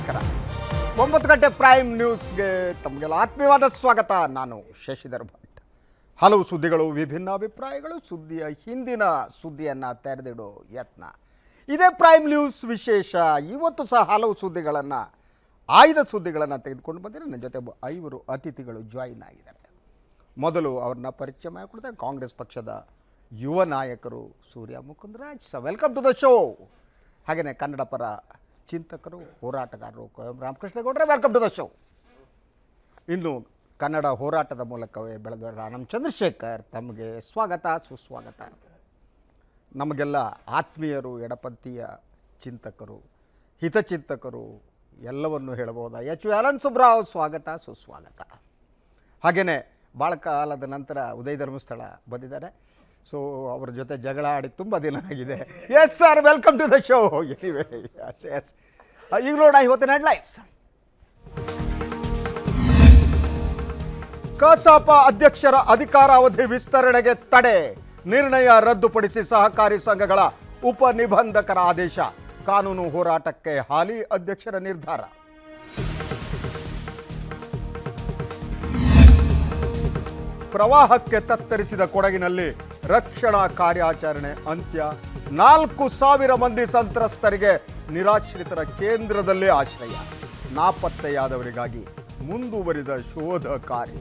ನಮಸ್ಕಾರ ಒಂಬತ್ತು ಗಂಟೆ ಪ್ರೈಮ್ ನ್ಯೂಸ್ಗೆ ತಮಗೆಲ್ಲ ಆತ್ಮೀಯವಾದ ಸ್ವಾಗತ ನಾನು ಶಶಿಧರ್ ಭಟ್ ಹಲವು ಸುದ್ದಿಗಳು ವಿಭಿನ್ನ ಅಭಿಪ್ರಾಯಗಳು ಸುದ್ದಿಯ ಹಿಂದಿನ ಸುದ್ದಿಯನ್ನು ತೆರೆದಿಡೋ ಯತ್ನ ಇದೇ ಪ್ರೈಮ್ ನ್ಯೂಸ್ ವಿಶೇಷ ಇವತ್ತು ಸಹ ಹಲವು ಸುದ್ದಿಗಳನ್ನು ಆಯ್ದ ಸುದ್ದಿಗಳನ್ನು ತೆಗೆದುಕೊಂಡು ಬಂದಿರೋ ನನ್ನ ಜೊತೆ ಒಬ್ಬ ಐವರು ಅತಿಥಿಗಳು ಜಾಯಿನ್ ಆಗಿದ್ದಾರೆ ಮೊದಲು ಅವ್ರನ್ನ ಪರಿಚಯ ಮಾಡಿಕೊಡ್ತಾರೆ ಕಾಂಗ್ರೆಸ್ ಪಕ್ಷದ ಯುವ ನಾಯಕರು ಸೂರ್ಯ ಮುಕುಂದರಾಜ್ ಸ ವೆಲ್ಕಮ್ ಟು ದ ಶೋ ಹಾಗೆಯೇ ಕನ್ನಡ ಪರ ಚಿಂತಕರು ಹೋರಾಟಗಾರರು ಕ- ರಾಮಕೃಷ್ಣಗೌಡ್ರೆ ವೆಲ್ಕಮ್ ಟು ದ ಶೋ ಇನ್ನು ಕನ್ನಡ ಹೋರಾಟದ ಮೂಲಕವೇ ಬೆಳೆದ ರಾಮ್ ಚಂದ್ರಶೇಖರ್ ತಮಗೆ ಸ್ವಾಗತ ಸುಸ್ವಾಗತ ನಮಗೆಲ್ಲ ಆತ್ಮೀಯರು ಎಡಪಂಥೀಯ ಚಿಂತಕರು ಹಿತಚಿಂತಕರು ಎಲ್ಲವನ್ನು ಹೇಳಬಹುದಾ ಎಚ್ ವಿ ಅನಂತ್ ಸುಬ್ರಾವ್ ಸ್ವಾಗತ ಸುಸ್ವಾಗತ ಹಾಗೆಯೇ ಭಾಳ ಕಾಲದ ನಂತರ ಉದಯ ಧರ್ಮಸ್ಥಳ ಬಂದಿದ್ದಾರೆ ಸೊ ಅವ್ರ ಜೊತೆ ಜಗಳ ಆಡಿ ತುಂಬ ದಿನ ಆಗಿದೆ yes sir welcome to the show anyway yes yes ಈಗ ನೋಡೋಣ ಇವತ್ತಿನ ಹೆಡ್ಲೈನ್ಸ್ ಕಸಾಪ ಅಧ್ಯಕ್ಷರ ಅಧಿಕಾರಾವಧಿ ವಿಸ್ತರಣೆಗೆ ತಡೆ ನಿರ್ಣಯ ರದ್ದುಪಡಿಸಿ ಸಹಕಾರಿ ಸಂಘಗಳ ಉಪನಿಬಂಧಕರ ಆದೇಶ ಕಾನೂನು ಹೋರಾಟಕ್ಕೆ ಹಾಲಿ ಅಧ್ಯಕ್ಷರ ನಿರ್ಧಾರ ಪ್ರವಾಹಕ್ಕೆ ತತ್ತರಿಸಿದ ಕೊಡಗಿನಲ್ಲಿ ರಕ್ಷಣಾ ಕಾರ್ಯಾಚರಣೆ ಅಂತ್ಯ ನಾಲ್ಕು ಸಾವಿರ ಮಂದಿ ಸಂತ್ರಸ್ತರಿಗೆ ನಿರಾಶ್ರಿತರ ಕೇಂದ್ರದಲ್ಲೇ ಆಶ್ರಯ ನಾಪತ್ತೆಯಾದವರಿಗಾಗಿ ಮುಂದುವರಿದ ಶೋಧ ಕಾರ್ಯ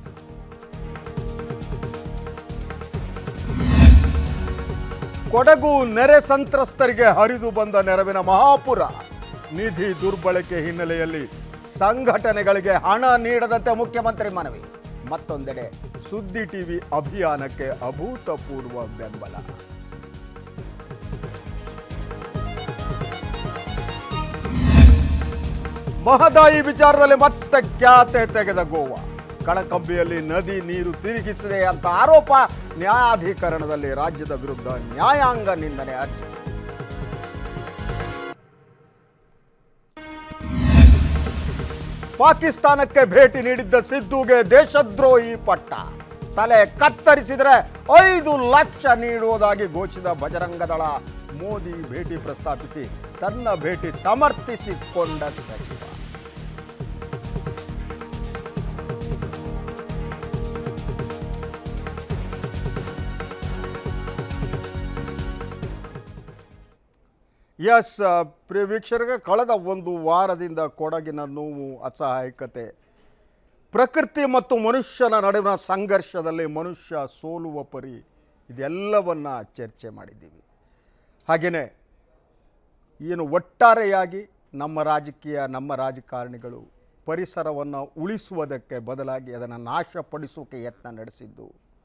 ಕೊಡಗು ನೆರೆ ಸಂತ್ರಸ್ತರಿಗೆ ಹರಿದು ಬಂದ ನೆರವಿನ ಮಹಾಪುರ ನಿಧಿ ದುರ್ಬಳಕೆ ಹಿನ್ನೆಲೆಯಲ್ಲಿ ಸಂಘಟನೆಗಳಿಗೆ ಹಣ ನೀಡದಂತೆ ಮುಖ್ಯಮಂತ್ರಿ ಮನವಿ ಮತ್ತೊಂದೆಡೆ ಸುದ್ದಿ ಟಿವಿ ಅಭಿಯಾನಕ್ಕೆ ಅಭೂತಪೂರ್ವ ಬೆಂಬಲ ಮಹದಾಯಿ ವಿಚಾರದಲ್ಲಿ ಮತ್ತೆ ಖ್ಯಾತೆ ತೆಗೆದ ಗೋವಾ ಕಣಕಂಬಿಯಲ್ಲಿ ನದಿ ನೀರು ತಿರುಗಿಸಿದೆ ಅಂತ ಆರೋಪ ನ್ಯಾಯಾಧೀಕರಣದಲ್ಲಿ ರಾಜ್ಯದ ವಿರುದ್ಧ ನ್ಯಾಯಾಂಗ ನಿಂದನೆ ಅರ್ಜಿ ಪಾಕಿಸ್ತಾನಕ್ಕೆ ಭೇಟಿ ನೀಡಿದ್ದ ಸಿದ್ದುಗೆ ದೇಶದ್ರೋಹಿ ಪಟ್ಟ ತಲೆ ಕತ್ತರಿಸಿದರೆ ಐದು ಲಕ್ಷ ನೀಡುವುದಾಗಿ ಘೋಷಿಸಿದ ಬಜರಂಗದಳ ಮೋದಿ ಭೇಟಿ ಪ್ರಸ್ತಾಪಿಸಿ ತನ್ನ ಭೇಟಿ ಸಮರ್ಥಿಸಿಕೊಂಡ ಸಚಿವ ಎಸ್ ಪ್ರಿಯ ವೀಕ್ಷಕರಿಗೆ ಕಳೆದ ಒಂದು ವಾರದಿಂದ ಕೊಡಗಿನ ನೋವು ಅಸಹಾಯಕತೆ ಪ್ರಕೃತಿ ಮತ್ತು ಮನುಷ್ಯನ ನಡುವಿನ ಸಂಘರ್ಷದಲ್ಲಿ ಮನುಷ್ಯ ಸೋಲುವ ಪರಿ ಇದೆಲ್ಲವನ್ನ ಚರ್ಚೆ ಮಾಡಿದ್ದೀವಿ ಹಾಗೆಯೇ ಏನು ಒಟ್ಟಾರೆಯಾಗಿ ನಮ್ಮ ರಾಜಕೀಯ ನಮ್ಮ ರಾಜಕಾರಣಿಗಳು ಪರಿಸರವನ್ನು ಉಳಿಸುವುದಕ್ಕೆ ಬದಲಾಗಿ ಅದನ್ನು ನಾಶಪಡಿಸೋಕೆ ಯತ್ನ ನಡೆಸಿದ್ದು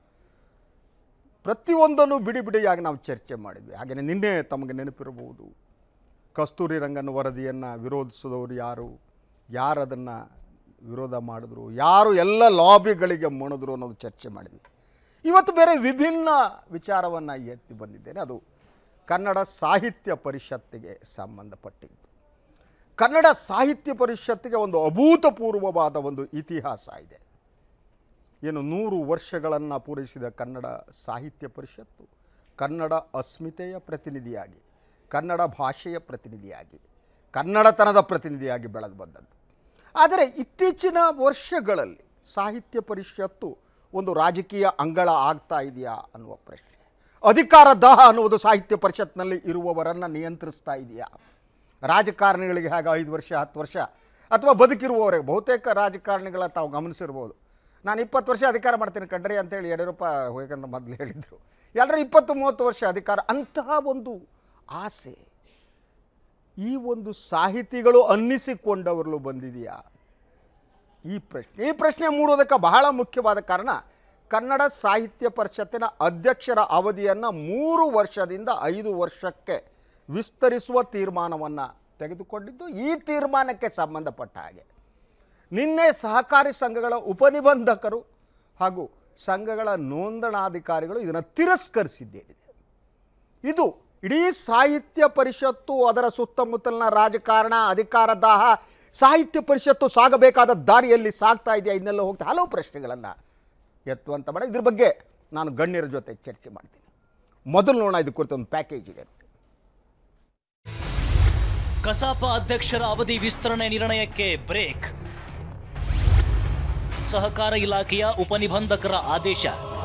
ಪ್ರತಿಯೊಂದನ್ನು ಬಿಡಿ ಬಿಡಿಯಾಗಿ ನಾವು ಚರ್ಚೆ ಮಾಡಿದ್ವಿ ಹಾಗೆಯೇ ನಿನ್ನೆ ತಮಗೆ ನೆನಪಿರಬಹುದು ಕಸ್ತೂರಿ ರಂಗನ್ ವರದಿಯನ್ನು ವಿರೋಧಿಸಿದವರು ಯಾರು ಯಾರು ಅದನ್ನು ವಿರೋಧ ಮಾಡಿದ್ರು ಯಾರು ಎಲ್ಲ ಲಾಬಿಗಳಿಗೆ ಮಣಿದ್ರು ಅನ್ನೋದು ಚರ್ಚೆ ಮಾಡಿದ್ವಿ ಇವತ್ತು ಬೇರೆ ವಿಭಿನ್ನ ವಿಚಾರವನ್ನು ಎತ್ತಿ ಬಂದಿದ್ದೇನೆ ಅದು ಕನ್ನಡ ಸಾಹಿತ್ಯ ಪರಿಷತ್ತಿಗೆ ಸಂಬಂಧಪಟ್ಟಿದ್ದು ಕನ್ನಡ ಸಾಹಿತ್ಯ ಪರಿಷತ್ತಿಗೆ ಒಂದು ಅಭೂತಪೂರ್ವವಾದ ಒಂದು ಇತಿಹಾಸ ಇದೆ ಏನು ನೂರು ವರ್ಷಗಳನ್ನು ಪೂರೈಸಿದ ಕನ್ನಡ ಸಾಹಿತ್ಯ ಪರಿಷತ್ತು ಕನ್ನಡ ಅಸ್ಮಿತೆಯ ಪ್ರತಿನಿಧಿಯಾಗಿ ಕನ್ನಡ ಭಾಷೆಯ ಪ್ರತಿನಿಧಿಯಾಗಿ ಕನ್ನಡತನದ ಪ್ರತಿನಿಧಿಯಾಗಿ ಬೆಳೆದು ಬಂದದ್ದು ಆದರೆ ಇತ್ತೀಚಿನ ವರ್ಷಗಳಲ್ಲಿ ಸಾಹಿತ್ಯ ಪರಿಷತ್ತು ಒಂದು ರಾಜಕೀಯ ಅಂಗಳ ಆಗ್ತಾ ಇದೆಯಾ ಅನ್ನುವ ಪ್ರಶ್ನೆ ಅಧಿಕಾರ ದಾಹ ಅನ್ನುವುದು ಸಾಹಿತ್ಯ ಪರಿಷತ್ನಲ್ಲಿ ಇರುವವರನ್ನು ನಿಯಂತ್ರಿಸ್ತಾ ಇದೆಯಾ ರಾಜಕಾರಣಿಗಳಿಗೆ ಹಾಗೆ ಐದು ವರ್ಷ ಹತ್ತು ವರ್ಷ ಅಥವಾ ಬದುಕಿರುವವರಿಗೆ ಬಹುತೇಕ ರಾಜಕಾರಣಿಗಳ ತಾವು ಗಮನಿಸಿರ್ಬೋದು ನಾನು ಇಪ್ಪತ್ತು ವರ್ಷ ಅಧಿಕಾರ ಮಾಡ್ತೀನಿ ಕಣ್ರಿ ಅಂತೇಳಿ ಯಡಿಯೂರಪ್ಪ ಹೋಗಂತ ಮೊದಲು ಹೇಳಿದರು ಎಲ್ಲರೂ ಇಪ್ಪತ್ತು ಮೂವತ್ತು ವರ್ಷ ಅಧಿಕಾರ ಅಂತಹ ಒಂದು ಆಸೆ ಈ ಒಂದು ಸಾಹಿತಿಗಳು ಅನ್ನಿಸಿಕೊಂಡವರಲ್ಲೂ ಬಂದಿದೆಯಾ ಈ ಪ್ರಶ್ನೆ ಈ ಪ್ರಶ್ನೆ ಮೂಡೋದಕ್ಕೆ ಬಹಳ ಮುಖ್ಯವಾದ ಕಾರಣ ಕನ್ನಡ ಸಾಹಿತ್ಯ ಪರಿಷತ್ತಿನ ಅಧ್ಯಕ್ಷರ ಅವಧಿಯನ್ನು ಮೂರು ವರ್ಷದಿಂದ ಐದು ವರ್ಷಕ್ಕೆ ವಿಸ್ತರಿಸುವ ತೀರ್ಮಾನವನ್ನು ತೆಗೆದುಕೊಂಡಿದ್ದು ಈ ತೀರ್ಮಾನಕ್ಕೆ ಸಂಬಂಧಪಟ್ಟ ಹಾಗೆ ನಿನ್ನೆ ಸಹಕಾರಿ ಸಂಘಗಳ ಉಪನಿಬಂಧಕರು ಹಾಗೂ ಸಂಘಗಳ ನೋಂದಣಾಧಿಕಾರಿಗಳು ಇದನ್ನು ತಿರಸ್ಕರಿಸಿದ್ದೇನಿದೆ ಇದು ಇಡೀ ಸಾಹಿತ್ಯ ಪರಿಷತ್ತು ಅದರ ಸುತ್ತಮುತ್ತಲಿನ ರಾಜಕಾರಣ ಅಧಿಕಾರ ದಾಹ ಸಾಹಿತ್ಯ ಪರಿಷತ್ತು ಸಾಗಬೇಕಾದ ದಾರಿಯಲ್ಲಿ ಸಾಗ್ತಾ ಇದೆಯಾ ಇನ್ನೆಲ್ಲ ಹೋಗ್ತಾ ಹಲವು ಪ್ರಶ್ನೆಗಳನ್ನು ಎತ್ತುವಂತ ಬೇಡ ಇದ್ರ ಬಗ್ಗೆ ನಾನು ಗಣ್ಯರ ಜೊತೆ ಚರ್ಚೆ ಮಾಡ್ತೀನಿ ಮೊದಲು ನೋಡೋಣ ಇದು ಕುರಿತು ಒಂದು ಪ್ಯಾಕೇಜ್ ಇದೆ ಕಸಾಪ ಅಧ್ಯಕ್ಷರ ಅವಧಿ ವಿಸ್ತರಣೆ ನಿರ್ಣಯಕ್ಕೆ ಬ್ರೇಕ್ ಸಹಕಾರ ಇಲಾಖೆಯ ಉಪನಿಬಂಧಕರ ಆದೇಶ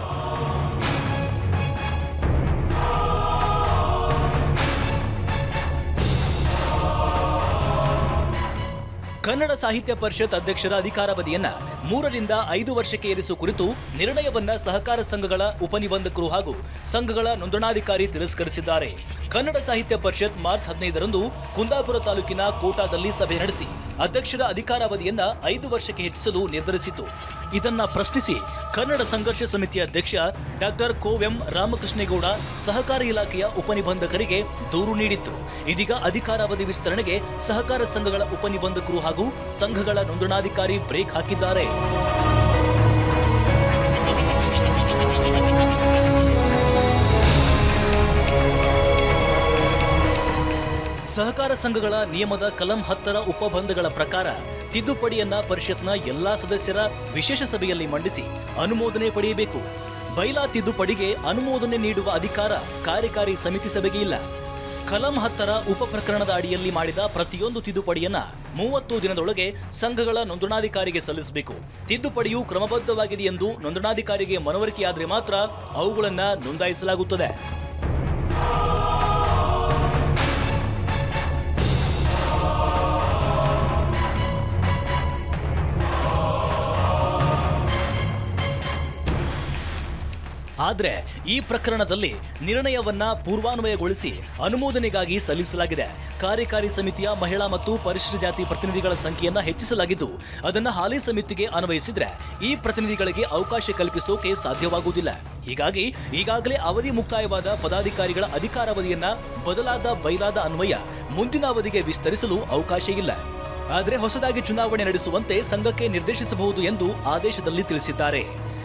ಕನ್ನಡ ಸಾಹಿತ್ಯ ಪರಿಷತ್ ಅಧ್ಯಕ್ಷರ ಅಧಿಕಾರಾವಧಿಯನ್ನ ಮೂರರಿಂದ ಐದು ವರ್ಷಕ್ಕೆ ಏರಿಸುವ ಕುರಿತು ನಿರ್ಣಯವನ್ನ ಸಹಕಾರ ಸಂಘಗಳ ಉಪನಿಬಂಧಕರು ಹಾಗೂ ಸಂಘಗಳ ನೋಂದಣಾಧಿಕಾರಿ ತಿರಸ್ಕರಿಸಿದ್ದಾರೆ ಕನ್ನಡ ಸಾಹಿತ್ಯ ಪರಿಷತ್ ಮಾರ್ಚ್ ಹದಿನೈದರಂದು ಕುಂದಾಪುರ ತಾಲೂಕಿನ ಕೋಟಾದಲ್ಲಿ ಸಭೆ ನಡೆಸಿ ಅಧ್ಯಕ್ಷರ ಅಧಿಕಾರಾವಧಿಯನ್ನ ಐದು ವರ್ಷಕ್ಕೆ ಹೆಚ್ಚಿಸಲು ನಿರ್ಧರಿಸಿತು ಇದನ್ನ ಪ್ರಶ್ನಿಸಿ ಕನ್ನಡ ಸಂಘರ್ಷ ಸಮಿತಿ ಅಧ್ಯಕ್ಷ ಡಾಕ್ಟರ್ ಕೋವೆಂ ರಾಮಕೃಷ್ಣೇಗೌಡ ಸಹಕಾರ ಇಲಾಖೆಯ ಉಪನಿಬಂಧಕರಿಗೆ ದೂರು ನೀಡಿದ್ರು ಇದೀಗ ಅಧಿಕಾರಾವಧಿ ವಿಸ್ತರಣೆಗೆ ಸಹಕಾರ ಸಂಘಗಳ ಉಪನಿಬಂಧಕರು ಹಾಗೂ ಸಂಘಗಳ ನೋಂದಣಾಧಿಕಾರಿ ಬ್ರೇಕ್ ಹಾಕಿದ್ದಾರೆ ಸಹಕಾರ ಸಂಘಗಳ ನಿಯಮದ ಕಲಂ ಹತ್ತರ ಉಪಬಂಧಗಳ ಪ್ರಕಾರ ತಿದ್ದುಪಡಿಯನ್ನ ಪರಿಷತ್ನ ಎಲ್ಲಾ ಸದಸ್ಯರ ವಿಶೇಷ ಸಭೆಯಲ್ಲಿ ಮಂಡಿಸಿ ಅನುಮೋದನೆ ಪಡೆಯಬೇಕು ಬೈಲಾ ತಿದ್ದುಪಡಿಗೆ ಅನುಮೋದನೆ ನೀಡುವ ಅಧಿಕಾರ ಕಾರ್ಯಕಾರಿ ಸಮಿತಿ ಸಭೆಗೆ ಇಲ್ಲ ಕಲಂ ಹತ್ತರ ಉಪ ಪ್ರಕರಣದ ಅಡಿಯಲ್ಲಿ ಮಾಡಿದ ಪ್ರತಿಯೊಂದು ತಿದ್ದುಪಡಿಯನ್ನ ಮೂವತ್ತು ದಿನದೊಳಗೆ ಸಂಘಗಳ ನೋಂದಣಾಧಿಕಾರಿಗೆ ಸಲ್ಲಿಸಬೇಕು ತಿದ್ದುಪಡಿಯು ಕ್ರಮಬದ್ಧವಾಗಿದೆ ಎಂದು ನೋಂದಣಾಧಿಕಾರಿಗೆ ಮನವರಿಕೆಯಾದರೆ ಮಾತ್ರ ಅವುಗಳನ್ನ ನೋಂದಾಯಿಸಲಾಗುತ್ತದೆ ಆದ್ರೆ ಈ ಪ್ರಕರಣದಲ್ಲಿ ನಿರ್ಣಯವನ್ನ ಪೂರ್ವಾನ್ವಯಗೊಳಿಸಿ ಅನುಮೋದನೆಗಾಗಿ ಸಲ್ಲಿಸಲಾಗಿದೆ ಕಾರ್ಯಕಾರಿ ಸಮಿತಿಯ ಮಹಿಳಾ ಮತ್ತು ಪರಿಶಿಷ್ಟ ಜಾತಿ ಪ್ರತಿನಿಧಿಗಳ ಸಂಖ್ಯೆಯನ್ನ ಹೆಚ್ಚಿಸಲಾಗಿದ್ದು ಅದನ್ನ ಹಾಲಿ ಸಮಿತಿಗೆ ಅನ್ವಯಿಸಿದ್ರೆ ಈ ಪ್ರತಿನಿಧಿಗಳಿಗೆ ಅವಕಾಶ ಕಲ್ಪಿಸೋಕೆ ಸಾಧ್ಯವಾಗುವುದಿಲ್ಲ ಹೀಗಾಗಿ ಈಗಾಗಲೇ ಅವಧಿ ಮುಕ್ತಾಯವಾದ ಪದಾಧಿಕಾರಿಗಳ ಅಧಿಕಾರಾವಧಿಯನ್ನ ಬದಲಾದ ಬೈಲಾದ ಅನ್ವಯ ಮುಂದಿನ ಅವಧಿಗೆ ವಿಸ್ತರಿಸಲು ಅವಕಾಶ ಇಲ್ಲ ಆದರೆ ಹೊಸದಾಗಿ ಚುನಾವಣೆ ನಡೆಸುವಂತೆ ಸಂಘಕ್ಕೆ ನಿರ್ದೇಶಿಸಬಹುದು ಎಂದು ಆದೇಶದಲ್ಲಿ ತಿಳಿಸಿದ್ದಾರೆ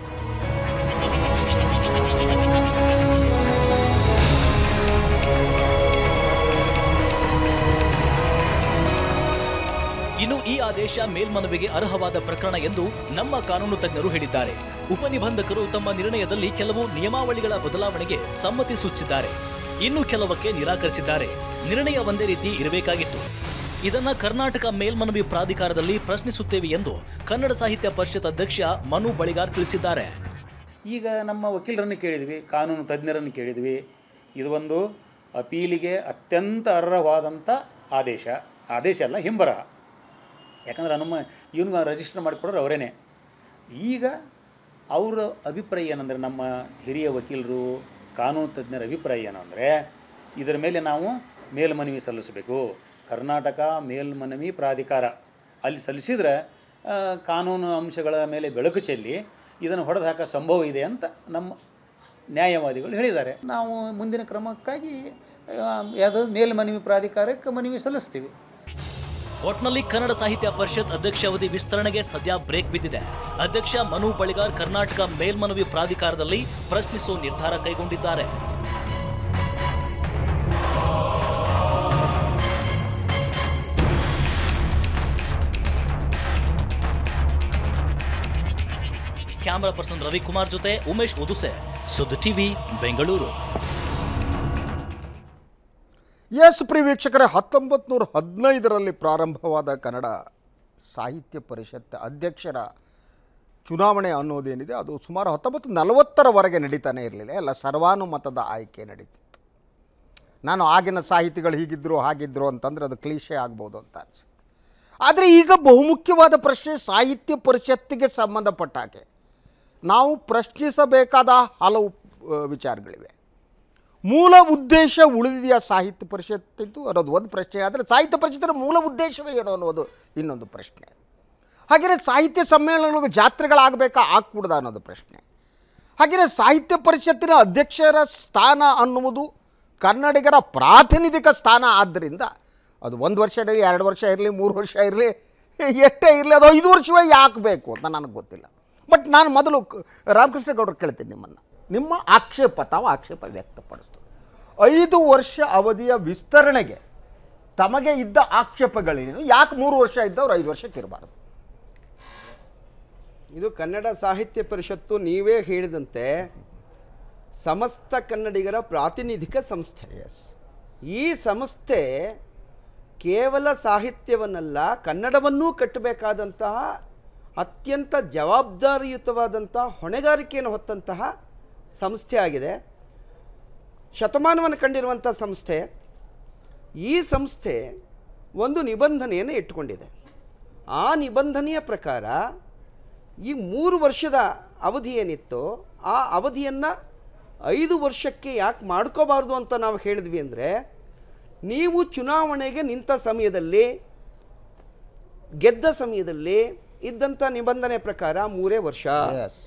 ಇನ್ನು ಈ ಆದೇಶ ಮೇಲ್ಮನವಿಗೆ ಅರ್ಹವಾದ ಪ್ರಕರಣ ಎಂದು ನಮ್ಮ ಕಾನೂನು ತಜ್ಞರು ಹೇಳಿದ್ದಾರೆ ಉಪನಿಬಂಧಕರು ತಮ್ಮ ನಿರ್ಣಯದಲ್ಲಿ ಕೆಲವು ನಿಯಮಾವಳಿಗಳ ಬದಲಾವಣೆಗೆ ಸಮ್ಮತಿ ಸೂಚಿಸಿದ್ದಾರೆ ಇನ್ನು ಕೆಲವಕ್ಕೆ ನಿರಾಕರಿಸಿದ್ದಾರೆ ನಿರ್ಣಯ ಒಂದೇ ರೀತಿ ಇರಬೇಕಾಗಿತ್ತು ಇದನ್ನ ಕರ್ನಾಟಕ ಮೇಲ್ಮನವಿ ಪ್ರಾಧಿಕಾರದಲ್ಲಿ ಪ್ರಶ್ನಿಸುತ್ತೇವೆ ಎಂದು ಕನ್ನಡ ಸಾಹಿತ್ಯ ಪರಿಷತ್ ಅಧ್ಯಕ್ಷ ಮನು ಬಳಿಗಾರ್ ತಿಳಿಸಿದ್ದಾರೆ ಈಗ ನಮ್ಮ ವಕೀಲರನ್ನು ಕೇಳಿದ್ವಿ ಕಾನೂನು ತಜ್ಞರನ್ನು ಕೇಳಿದ್ವಿ ಇದು ಒಂದು ಅಪೀಲಿಗೆ ಅತ್ಯಂತ ಅರ್ಹವಾದಂಥ ಆದೇಶ ಆದೇಶ ಅಲ್ಲ ಹಿಂಬರಹ ಯಾಕಂದ್ರೆ ನಮ್ಮ ಇವನು ರಿಜಿಸ್ಟರ್ ಮಾಡಿಕೊಡೋರು ಅವರೇನೆ ಈಗ ಅವರ ಅಭಿಪ್ರಾಯ ಏನಂದರೆ ನಮ್ಮ ಹಿರಿಯ ವಕೀಲರು ಕಾನೂನು ತಜ್ಞರ ಅಭಿಪ್ರಾಯ ಏನು ಅಂದರೆ ಇದರ ಮೇಲೆ ನಾವು ಮೇಲ್ಮನವಿ ಸಲ್ಲಿಸಬೇಕು ಕರ್ನಾಟಕ ಮೇಲ್ಮನವಿ ಪ್ರಾಧಿಕಾರ ಅಲ್ಲಿ ಸಲ್ಲಿಸಿದ್ರೆ ಆ, ಕಾನೂನು ಅಂಶಗಳ ಮೇಲೆ ಬೆಳಕು ಚೆಲ್ಲಿ ಇದನ್ನು ಹೊಡೆದು ಹಾಕೋ ಸಂಭವ ಇದೆ ಅಂತ ನಮ್ಮ ನ್ಯಾಯವಾದಿಗಳು ಹೇಳಿದ್ದಾರೆ ನಾವು ಮುಂದಿನ ಕ್ರಮಕ್ಕಾಗಿ ಆ, ಯಾವುದು ಮೇಲ್ಮನವಿ ಪ್ರಾಧಿಕಾರಕ್ಕೆ ಮನವಿ ಸಲ್ಲಿಸ್ತೀವಿ ಒಟ್ನಲ್ಲಿ ಕನ್ನಡ ಸಾಹಿತ್ಯ ಪರಿಷತ್ ಅಧ್ಯಕ್ಷ ಅವಧಿ ವಿಸ್ತರಣೆಗೆ ಸದ್ಯ ಬ್ರೇಕ್ ಬಿದ್ದಿದೆ ಅಧ್ಯಕ್ಷ ಮನು ಬಳಿಗಾರ್ ಕರ್ನಾಟಕ ಮೇಲ್ಮನವಿ ಪ್ರಾಧಿಕಾರದಲ್ಲಿ ಪ್ರಶ್ನಿಸುವ ನಿರ್ಧಾರ ಕೈಗೊಂಡಿದ್ದಾರೆ ಕ್ಯಾಮರಾ ಪರ್ಸನ್ ರವಿಕುಮಾರ್ ಜೊತೆ ಉಮೇಶ್ ಒದುಸೆ ಸುದ್ದಿ ಟಿವಿ ಬೆಂಗಳೂರು ಎಸ್ ಪ್ರಿಯ ವೀಕ್ಷಕರೇ ಹತ್ತೊಂಬತ್ತು ನೂರ ಹದಿನೈದರಲ್ಲಿ ಪ್ರಾರಂಭವಾದ ಕನ್ನಡ ಸಾಹಿತ್ಯ ಪರಿಷತ್ ಅಧ್ಯಕ್ಷರ ಚುನಾವಣೆ ಅನ್ನೋದೇನಿದೆ ಅದು ಸುಮಾರು ಹತ್ತೊಂಬತ್ತು ನಲವತ್ತರವರೆಗೆ ನಡೀತಾನೆ ಇರಲಿಲ್ಲ ಎಲ್ಲ ಸರ್ವಾನುಮತದ ಆಯ್ಕೆ ನಡೀತಿತ್ತು ನಾನು ಆಗಿನ ಸಾಹಿತಿಗಳು ಹೀಗಿದ್ರು ಹಾಗಿದ್ರು ಅಂತಂದ್ರೆ ಅದು ಕ್ಲೀಶೆ ಆಗ್ಬೋದು ಅಂತ ಅನಿಸುತ್ತೆ ಆದರೆ ಈಗ ಬಹುಮುಖ್ಯವಾದ ಪ್ರಶ್ನೆ ಸಾಹಿತ್ಯ ಪರಿಷತ್ತಿಗೆ ಸಂಬಂಧಪಟ್ಟ ಹಾಗೆ ನಾವು ಪ್ರಶ್ನಿಸಬೇಕಾದ ಹಲವು ಆ, ವಿಚಾರಗಳಿವೆ ಮೂಲ ಉದ್ದೇಶ ಉಳಿದಿದೆಯಾ ಸಾಹಿತ್ಯ ಪರಿಷತ್ತಿದ್ದು ಅನ್ನೋದು ಒಂದು ಪ್ರಶ್ನೆ ಆದರೆ ಸಾಹಿತ್ಯ ಪರಿಷತ್ತಿನ ಮೂಲ ಉದ್ದೇಶವೇ ಏನು ಅನ್ನೋದು ಇನ್ನೊಂದು ಪ್ರಶ್ನೆ ಹಾಗೆಯೇ ಸಾಹಿತ್ಯ ಸಮ್ಮೇಳನಗಳು ಜಾತ್ರೆಗಳಾಗಬೇಕಾ ಆಗ್ಕೂಡ್ದ ಅನ್ನೋದು ಪ್ರಶ್ನೆ ಹಾಗೆಯೇ ಸಾಹಿತ್ಯ ಪರಿಷತ್ತಿನ ಅಧ್ಯಕ್ಷರ ಸ್ಥಾನ ಅನ್ನುವುದು ಕನ್ನಡಿಗರ ಪ್ರಾತಿನಿಧಿಕ ಸ್ಥಾನ ಆದ್ದರಿಂದ ಅದು ಒಂದು ವರ್ಷ ಇರಲಿ ಎರಡು ವರ್ಷ ಇರಲಿ ಮೂರು ವರ್ಷ ಇರಲಿ ಎಷ್ಟೇ ಇರಲಿ ಅದು ಐದು ವರ್ಷವೇ ಯಾಕೆ ಬೇಕು ಅಂತ ನನಗೆ ಗೊತ್ತಿಲ್ಲ ಬಟ್ ನಾನು ಮೊದಲು ಕ- ರಾಮಕೃಷ್ಣ ಗೌಡರು ಕೇಳ್ತೀನಿ ನಿಮ್ಮನ್ನು ನಿಮ್ಮ ಆಕ್ಷೇಪ ತಾವು ಆಕ್ಷೇಪ ವ್ಯಕ್ತಪಡಿಸ್ತದೆ ಐದು ವರ್ಷ ಅವಧಿಯ ವಿಸ್ತರಣೆಗೆ ತಮಗೆ ಇದ್ದ ಆಕ್ಷೇಪಗಳೇನು ಯಾಕೆ ಮೂರು ವರ್ಷ ಇದ್ದವ್ರು ಐದು ವರ್ಷಕ್ಕೆ ಇರಬಾರ್ದು ಇದು ಕನ್ನಡ ಸಾಹಿತ್ಯ ಪರಿಷತ್ತು ನೀವೇ ಹೇಳಿದಂತೆ ಸಮಸ್ತ ಕನ್ನಡಿಗರ ಪ್ರಾತಿನಿಧಿಕ ಸಂಸ್ಥೆ ಈ ಸಂಸ್ಥೆ ಕೇವಲ ಸಾಹಿತ್ಯವನ್ನಲ್ಲ ಕನ್ನಡವನ್ನೂ ಕಟ್ಟಬೇಕಾದಂತಹ ಅತ್ಯಂತ ಜವಾಬ್ದಾರಿಯುತವಾದಂತಹ ಹೊಣೆಗಾರಿಕೆಯನ್ನು ಹೊತ್ತಂತಹ ಸಂಸ್ಥೆ ಆಗಿದೆ ಶತಮಾನವನ್ನು ಕಂಡಿರುವಂಥ ಸಂಸ್ಥೆ ಈ ಸಂಸ್ಥೆ ಒಂದು ನಿಬಂಧನೆಯನ್ನು ಇಟ್ಟುಕೊಂಡಿದೆ ಆ ನಿಬಂಧನೆಯ ಪ್ರಕಾರ ಈ ಮೂರು ವರ್ಷದ ಅವಧಿ ಏನಿತ್ತು ಆ ಅವಧಿಯನ್ನು ಐದು ವರ್ಷಕ್ಕೆ ಯಾಕೆ ಮಾಡ್ಕೋಬಾರ್ದು ಅಂತ ನಾವು ಹೇಳಿದ್ವಿ ಅಂದರೆ ನೀವು ಚುನಾವಣೆಗೆ ನಿಂತ ಸಮಯದಲ್ಲಿ ಗೆದ್ದ ಸಮಯದಲ್ಲಿ ಇದ್ದಂಥ ನಿಬಂಧನೆ ಪ್ರಕಾರ ಮೂರೇ ವರ್ಷ ಎಸ್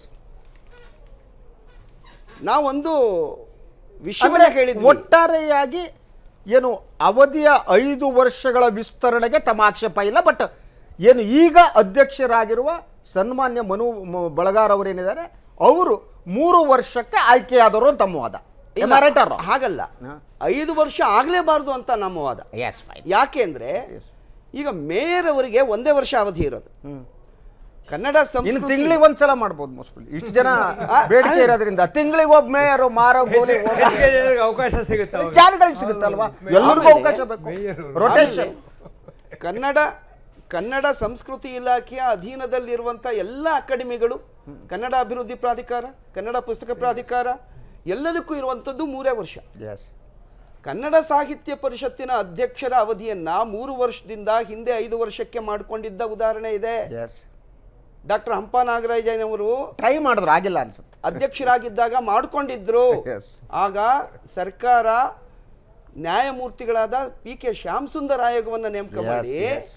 ನಾವೊಂದು ವಿಷಯವನ್ನ ಹೇಳಿದ್ವಿ ಒಟ್ಟಾರೆಯಾಗಿ ಏನು ಅವಧಿಯ ಐದು ವರ್ಷಗಳ ವಿಸ್ತರಣೆಗೆ ತಮ್ಮ ಆಕ್ಷೇಪ ಇಲ್ಲ ಬಟ್ ಏನು ಈಗ ಅಧ್ಯಕ್ಷರಾಗಿರುವ ಸನ್ಮಾನ್ಯ ಮನು ಮ- ಬಳಗಾರ್ ಅವರೇನಿದ್ದಾರೆ ಅವರು ಮೂರು ವರ್ಷಕ್ಕೆ ಆಯ್ಕೆಯಾದವರು ಅಂತ ತಮ್ಮ ವಾದ ಇಲ್ಲ, Am I right or wrong? ಹಾಗಲ್ಲ ಐದು ವರ್ಷ ಆಗಲೇಬಾರ್ದು ಅಂತ ನಮ್ಮ ವಾದ Yes, fine. ಯಾಕೆ ಅಂದ್ರೆ ಈಗ ಮೇಯರ್ ಅವರಿಗೆ ಒಂದೇ ವರ್ಷ ಅವಧಿ ಇರೋದು ಕನ್ನಡ ಇನ್ನು ಸಂಸ್ಕೃತಿ ತಿಂಗಳಿಗೆ ಒಂದ್ಸಲ ಮಾಡ್ಬೋದು ಮೋಸ್ಟ್ಲಿ ಇಷ್ಟು ಜನ ಬೇಡಿಕೆ ಇರೋದ್ರಿಂದ ತಿಂಗಳಿಗೆ ಒಬ್ಬ ಮೇಯರ್ ಮಾರೋ ಗೋಲಿ ಹೆಚ್ಚಿಗೆ ಜನರಿಗೆ ಅವಕಾಶ ಸಿಗುತ್ತೆ ಅವಾಗ. ಚಾನ್ಗಳಿಗೆ ಸಿಗುತ್ತಲ್ವಾ ಎಲ್ಲರಿಗೂ ಆಮೇಲೆ ಅವಕಾಶ ಬೇಕು ಮೇಯರ್ ರೊಟೇಷನ್ ಕನ್ನಡ ಕನ್ನಡ ಸಂಸ್ಕೃತಿ ಇಲಾಖೆಯ ಅಧೀನದಲ್ಲಿರುವಂಥ ಎಲ್ಲ ಅಕಾಡೆಮಿಗಳು ಕನ್ನಡ ಅಭಿವೃದ್ಧಿ ಪ್ರಾಧಿಕಾರ ಕನ್ನಡ ಪುಸ್ತಕ ಪ್ರಾಧಿಕಾರ ಎಲ್ಲದಕ್ಕೂ ಇರುವಂಥದ್ದು ಮೂರೇ ವರ್ಷ ಎಸ್ ಕನ್ನಡ ಸಾಹಿತ್ಯ ಪರಿಷತ್ತಿನ ಅಧ್ಯಕ್ಷರ ಅವಧಿಯನ್ನ ಮೂರು ವರ್ಷದಿಂದ ಹಿಂದೆ ಐದು ವರ್ಷಕ್ಕೆ ಮಾಡಿಕೊಂಡಿದ್ದ ಉದಾಹರಣೆ ಇದೆ ಎಸ್ ಡಾಕ್ಟರ್ ಹಂಪ ನಾಗರಾಜನವರು ಟ್ರೈ ಮಾಡಿದ್ರು ಆಗಿಲ್ಲ ಅನ್ಸುತ್ತೆ ಅಧ್ಯಕ್ಷರಾಗಿದ್ದಾಗ ಮಾಡ್ಕೊಂಡಿದ್ರು Yes. ಆಗ ಸರ್ಕಾರ ನ್ಯಾಯಮೂರ್ತಿಗಳಾದ ಪಿ ಕೆ ಶ್ಯಾಮ್ ಸುಂದರ್ ಆಯೋಗವನ್ನ ನೇಮಕ ಮಾಡಿ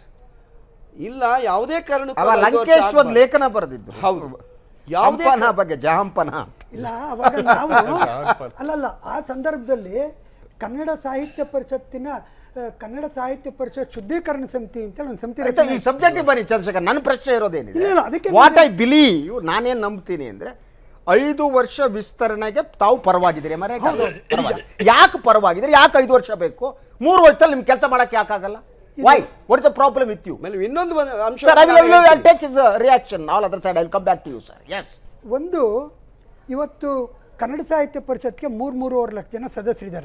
ಇಲ್ಲ ಯಾವುದೇ ಕಾರಣಕ್ಕೂ ಅವ ಅದು ಐದು ವರ್ಷ ಲಂಕೇಶ್ ಒಂದು ಆಗ್ಬಾರ್ದು. ಲೇಖನ ಬರೆದಿದ್ರು ಹೌದು ಯಾವುದೇ ಹಂಪನ ಬಗ್ಗೆ ಜಹಂಪನ ಇಲ್ಲ ಅವಾಗ ನಾವು ಅಲ್ಲಲ್ಲ ಆ ಸಂದರ್ಭದಲ್ಲಿ ಕನ್ನಡ ಸಾಹಿತ್ಯ ಪರಿಷತ್ತಿನ ಆ, ಕನ್ನಡ ಸಾಹಿತ್ಯ ಪರಿಷತ್ ಶುದ್ಧೀಕರಣ ಸಮಿತಿ ಅಂತೇಳಿ ಒಂದು ಸಮಿತಿ ಆಯ್ತಾ ರಚನೆ ಈ ಸಬ್ಜೆಕ್ಟ್ ಬನ್ನಿ ಚಂದ್ರಶೇಖರ್ ನನ್ನ ಪ್ರಶ್ನೆ ಇಲ್ಲ, ಇರೋದೇನಿದೆ ಇಲ್ಲ, ಅದಕ್ಕೆ ವಾಟ್ ಐ ನಾನು- ಬಿಲೀವ್ ನಾನೇನ್ ನಂಬ್ತೀನಿ ಅಂದ್ರೆ ಐದು ವರ್ಷ ವಿಸ್ತರಣೆಗೆ ತಾವು ಪರವಾಗಿದ್ದೀರಿ ಮರೆ ಯಾಕೆ ಪರವಾಗಿದ್ದೀರಿ ಯಾಕೆ ಐದು ವರ್ಷ ಬೇಕು ಮೂರು ವರ್ಷದಲ್ಲಿ ನಿಮ್ ಕೆಲಸ ಮಾಡಕ್ಕೆ ಯಾಕಾಗಲ್ಲ why what is the problem with you ಆಮೇಲೆ ಇನ್ನೊಂದು ಒಂದು ಅಂಶ ಸರ್ ಐ ನಾನು ವಿಲ್ ಹೇಳ್ತೀನಿ. Take is reaction all other side I come back to you sir yes ಒಂದು ಇವತ್ತು ಕನ್ನಡ ಸಾಹಿತ್ಯ ಪರಿಷತ್ಗೆ ಮೂರು ಮೂರುವರೆ ಲಕ್ಷ ಜನ ಸದಸ್ಯರಿದ್ದಾರೆ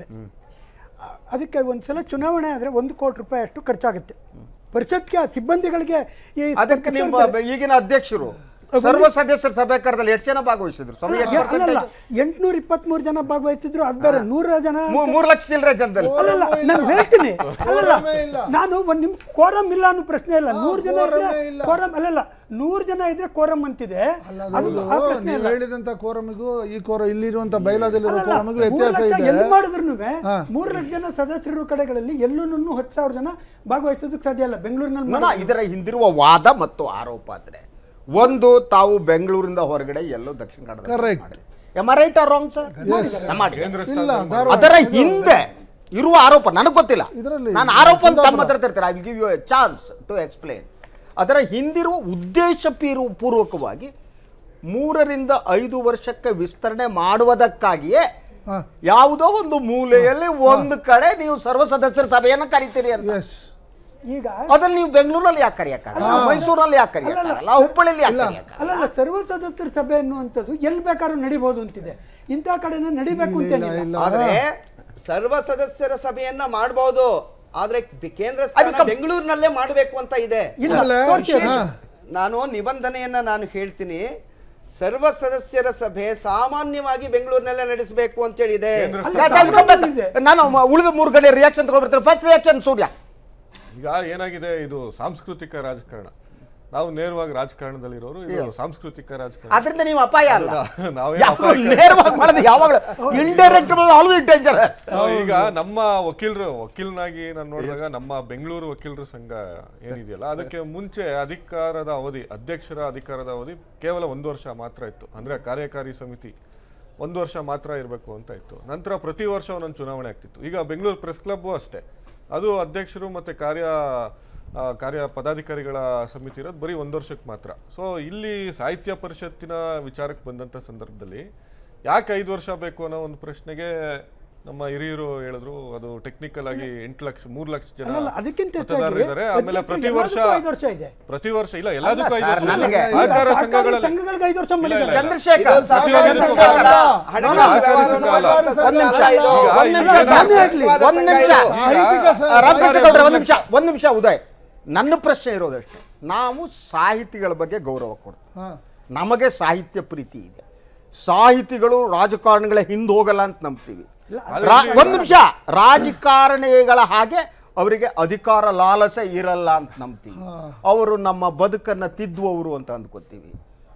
ಆ, ಅದಕ್ಕೆ ಒಂದು ಸಲ ಚುನಾವಣೆ ಆದರೆ ಒಂದು ಕೋಟಿ ರೂಪಾಯಿ ಅಷ್ಟು ಖರ್ಚಾಗುತ್ತೆ ಪರಿಷತ್ಗೆ ಆ ಸಿಬ್ಬಂದಿಗಳಿಗೆ ಈ ಅದಕ್ಕೆ ನಿಮ್ಮ ಸ್ಪರ್ಧಿಸಿದವ್ರಿಗೆ- ಈಗಿನ ಅಧ್ಯಕ್ಷರು ಸರ್ವ ಸದಸ್ಯರ ಸಭೆ ಕರೆದಲ್ಲಿ ಎಷ್ಟು ಜನ ಭಾಗವಹಿಸಿದ್ರು ಸ್ವಾಮಿ ಎಷ್ಟು ಅಲ್ಲಲ್ಲ percentage? ಎಂಟ್ನೂರ ಇಪ್ಪತ್ಮೂರು ಜನ ಭಾಗವಹಿಸಿದ್ರು ಅದು ಬೇರೆ ನೂರ ಜನ ಮೂ- ಮೂರು ಲಕ್ಷ ಚಿಲ್ಲರೆ ಜನದಲ್ಲಿ ಅಲ್ಲಲ್ಲ ನಾನು ಹೇಳ್ತೀನಿ ಅಲ್ಲಲ್ಲ ನಾನು ಒಂದು ನಿಮ್ ಕೋರಂ ಇಲ್ಲ ಅನ್ನೋ ಪ್ರಶ್ನೆ ಇಲ್ಲ ನೂರು ಜನ ಇದ್ರೆ ಕೋರಂ ಅಲ್ಲಲ್ಲ ನೂರು ಜನ ಇದ್ರೆ ಕೋರಂ ಅಂತಿದೆ ಅದು ಆ ಪ್ರಶ್ನೆ ನೀವು ಇಲ್ಲ. ಹೇಳಿದಂತ ಕೋರಮಿಗೂ ಈ ಕೋರ ಇಲ್ಲಿರುವಂತ ಬೈಲಾದಲ್ಲಿರೋ ಅಲ್ಲಲ್ಲ, ಕೋರಮಿಗೂ ಮೂರು ವ್ಯತ್ಯಾಸ ಲಕ್ಷ ಇದೆ ಎಲ್ಲಿ ಮಾಡಿದ್ರು ಮೂರು ಲಕ್ಷ ಜನ ಸದಸ್ಯರು ಕಡೆಗಳಲ್ಲಿ ಎಲ್ಲೂ ಹತ್ತು ಸಾವಿರ ಜನ ಭಾಗವಹಿಸೋದಕ್ಕೆ ಸಾಧ್ಯ ಇಲ್ಲ ಬೆಂಗಳೂರಿನಲ್ಲಿ ನೋಡ ಇದರ ಹಿಂದಿರುವ ವಾದ ಮತ್ತು ಆರೋಪ ಅಂದ್ರೆ ಒಂದು ತಾವು ಬೆಂಗಳೂರಿಂದ ಹೊರಗಡೆ ಎಲ್ಲೋ ದಕ್ಷಿಣ Correct. Kannada right or wrong sir ಇಲ್ಲ ಧಾರವಾಡ ಅದರ ಹಿಂದೆ ಇರುವ ಆರೋಪ ನನಗೆ ಗೊತ್ತಿಲ್ಲ ಇದರಲ್ಲಿ ನಾನು ಆರೋಪ ಅಂತ ತಮ್ಮ ಹತ್ರ ತರ್ತಾರೆ I will give you a chance to explain ಅದರ ಹಿಂದಿರುವ ಉದ್ದೇಶ ಪೀರು- ಪೂರ್ವಕವಾಗಿ ಮೂರರಿಂದ ಐದು ವರ್ಷಕ್ಕೆ ವಿಸ್ತರಣೆ ಮಾಡುವುದಕ್ಕಾಗಿಯೇ ಹಾ. ಯಾವುದೋ ಒಂದು ಮೂಲೆಯಲ್ಲಿ ಒಂದು ಕಡೆ ನೀವು ಸರ್ವ ಸದಸ್ಯರ ಸಭೆಯನ್ನ ಕರಿತೀರಿ ಅಂತ ಎಸ್ ಈಗ ಅದ್ರಲ್ಲಿ ನೀವು ಬೆಂಗಳೂರಲ್ಲಿ ಯಾಕೆ ಕರೆಯಕ್ಕಾಗಲ್ಲ ಮೈಸೂರಲ್ಲಿ ಯಾಕೆ ಕರೆಯಕ್ಕಾಗಲ್ಲ ಹುಬ್ಬಳ್ಳಿಯಲ್ಲಿ ಯಾಕೆ ಕರೆಯಕ್ಕಾಗಲ್ಲ ಅಲ್ಲಲ್ಲ ಸರ್ವ ಸದಸ್ಯರ ಸಭೆ ಅನ್ನುವಂಥದ್ದು ಎಲ್ಲಿ ಬೇಕಾದ್ರೂ ನಡಿಬಹುದು ಅಂತಿದೆ ಇಂಥ ಕಡೆನೇ ನಡಿಬೇಕು ಅಂತೇನಿಲ್ಲ ಆದ್ರೆ ಸರ್ವ ಸದಸ್ಯರ ಸಭೆಯನ್ನ ಮಾಡಬಹುದು ಆದ್ರೆ ಬಿ- ಕೇಂದ್ರ ಸ್ಥಾನ ಅದಕ್ಕೆ- ಬೆಂಗಳೂರಿನಲ್ಲೇ ಮಾಡಬೇಕು ಅಂತ ಇದೆ ಇಲ್ಲ ಆಮೇಲೆ ತೋರ್ಸಿ ಅದು. ಹಾ. ನಾನು ನಿಬಂಧನೆಯನ್ನ ನಾನು ಹೇಳ್ತೀನಿ ಸರ್ವ ಸದಸ್ಯರ ಸಭೆ ಸಾಮಾನ್ಯವಾಗಿ ಬೆಂಗಳೂರಿನಲ್ಲೇ ನಡೆಸಬೇಕು ಅಂತ ಹೇಳಿದೆ ಅಲ್ಲ, Yes, I'll come back. ಇದೆ. ನಾನು ಮ- ಉಳಿದ ಮೂರು ಗಂಟೆ ರಿಯಾಕ್ಷನ್ ತಗೊಂಡ್ಬರ್ತೀನಿ ಫಸ್ಟ್ ರಿಯಾಕ್ಷನ್ ಸೂರ್ಯ ಈಗ ಏನಾಗಿದೆ ಇದು ಸಾಂಸ್ಕೃತಿಕ ರಾಜಕಾರಣ ನಾವು ನೇರವಾಗಿ ರಾಜಕಾರಣದಲ್ಲಿರೋರು ಇದು ಸಾಂಸ್ಕೃತಿಕ ರಾಜಕಾರಣ ಅದರಿಂದ ನೀವು ಅಪಾಯ ಅಲ್ಲ ಹೌದಾ? ನಾವೇನ್ ಯಾವಾಗ್ಲೂ ಅಪಾಯಕ್ಕೆ- ನೇರವಾಗಿ ಮಾಡೋದು ಯಾವಾಗಲೂ ಇಂಡೈರೆಕ್ಟ್ ಆಲ್ವೇಸ್ ಡೇಂಜರಸ್ So, ಈಗ ನಮ್ಮ ವಕೀಲರು ವಕೀಲನಾಗಿ ನಾನು ನೋಡಿದಾಗ ನಮ್ಮ ಬೆಂಗಳೂರು ವಕೀಲರ ಸಂಘ ಏನಿದೆಯಲ್ಲ ಅದಕ್ಕೆ ಮುಂಚೆ ಅಧಿಕಾರದ ಅವಧಿ ಅಧ್ಯಕ್ಷರ ಅಧಿಕಾರದ ಅವಧಿ ಕೇವಲ ಒಂದು ವರ್ಷ ಮಾತ್ರ ಇತ್ತು ಅಂದ್ರೆ ಕಾರ್ಯಕಾರಿ ಸಮಿತಿ ಒಂದು ವರ್ಷ ಮಾತ್ರ ಇರಬೇಕು ಅಂತ ಇತ್ತು ನಂತರ ಪ್ರತಿ ವರ್ಷ ಒಂದೊಂದು ಚುನಾವಣೆ ಆಗ್ತಿತ್ತು ಈಗ ಬೆಂಗಳೂರು ಪ್ರೆಸ್ ಕ್ಲಬ್ಬು ಅಷ್ಟೇ ಅದು ಅಧ್ಯಕ್ಷರು ಮತ್ತೆ ಕಾರ್ಯ ಆ, ಕಾರ್ಯ ಪದಾಧಿಕಾರಿಗಳ ಸಮಿತಿ ಇರೋದು ಬರೀ ಒಂದು ವರ್ಷಕ್ಕೆ ಮಾತ್ರ ಸೊ ಇಲ್ಲಿ ಸಾಹಿತ್ಯ ಪರಿಷತ್ತಿನ ವಿಚಾರಕ್ಕೆ ಬಂದಂಥ ಸಂದರ್ಭದಲ್ಲಿ ಯಾಕೆ ಐದು ವರ್ಷ ಬೇಕು ಅನ್ನೋ ಒಂದು ಪ್ರಶ್ನೆಗೆ ನಮ್ಮ ಹಿರಿಯರು ಹೇಳಿದ್ರು ಅದು ಟೆಕ್ನಿಕಲ್ ಆಗಿ ಎಂಟು ಲಕ್ಷ ಮೂರು ಲಕ್ಷ ಜನ ಅಲ್ಲಲ್ಲ ಅದಕ್ಕಿಂತ ಮತದಾರರು ಹೆಚ್ಚಾಗಿ ಇದ್ದಾರೆ ಆಮೇಲೆ ಅಧ್ಯಕ್ಷರು ಪ್ರತಿ ವರ್ಷ ಎಲ್ಲದಕ್ಕೂ ಐದು ವರ್ಷ ಇದೆ ಪ್ರತಿ ವರ್ಷ ಇಲ್ಲ ಎಲ್ಲದಕ್ಕೂ ಐದು ಸರ್, ವರ್ಷ ನನಗೆ- ಇದೆ. ಸಹಕಾರ ಸಹಕಾರಿ ಸಂಘಗಳಲ್ಲಿ ಸಂಘಗಳಿಗೆ ಐದು ವರ್ಷ ಇಲ್ಲ, ಮಾಡಿದ್ದಾರೆ ಇಲ್ಲ. ಚಂದ್ರಶೇಖರ್ ಇದು ಸಹಕಾರಿ ಚಂದ್ರಶೇಖರ್ ಸಂಘ ಅಲ್ಲ. ಹಣಕಾಸು ವ್ಯವಹಾರ ಸಂಘ ಅಲ್ಲ. ಮಾಡುವಂತ ಒಂದ್ ನಿಮಿಷ ಸಂಘ ಅಲ್ಲ ಇದು. ಈಗ ಒಂದ್ ನಿಮಿಷ ಈಗ ಜಾಸ್ತಿ ಈಗ ಆಗ್ಲಿ. ಒಂದ್ ನಿಮಿಷ ಸಾಹಿತ್ಯಿಕ ಸ- ರಾಮಕೃಷ್ಣ ಒಂದ್ ನಿಮಿಷ ಒಂದ್ ನಿಮಿಷ ಉದಯ್ ನನ್ನ ಪ್ರಶ್ನೆ ಇರೋದಷ್ಟೇ ನಾವು ಸಾಹಿತಿಗಳ ಬಗ್ಗೆ ಗೌರವ ಕೊಡ್ತೀವಿ ಹಾ. ನಮಗೆ ಸಾಹಿತ್ಯ ಪ್ರೀತಿ ಇದೆ ಸಾಹಿತಿಗಳು ರಾಜಕಾರಣಿಗಳ ಹಿಂದೆ ಹೋಗಲ್ಲ ಅಂತ ನಂಬ್ತೀವಿ ರಾ- ಒಂದ್ ನಿಮಿಷ ರಾಜಕಾರಣಿಗಳ ಹಾಗೆ ಅವರಿಗೆ ಅಧಿಕಾರ ಲಾಲಸೆ ಇರಲ್ಲ ಅಂತ ನಂಬ್ತೀವಿ ಅವರು ನಮ್ಮ ಬದುಕನ್ನ ತಿದ್ದುವವರು ಅಂತ ಅಂದ್ಕೋತೀವಿ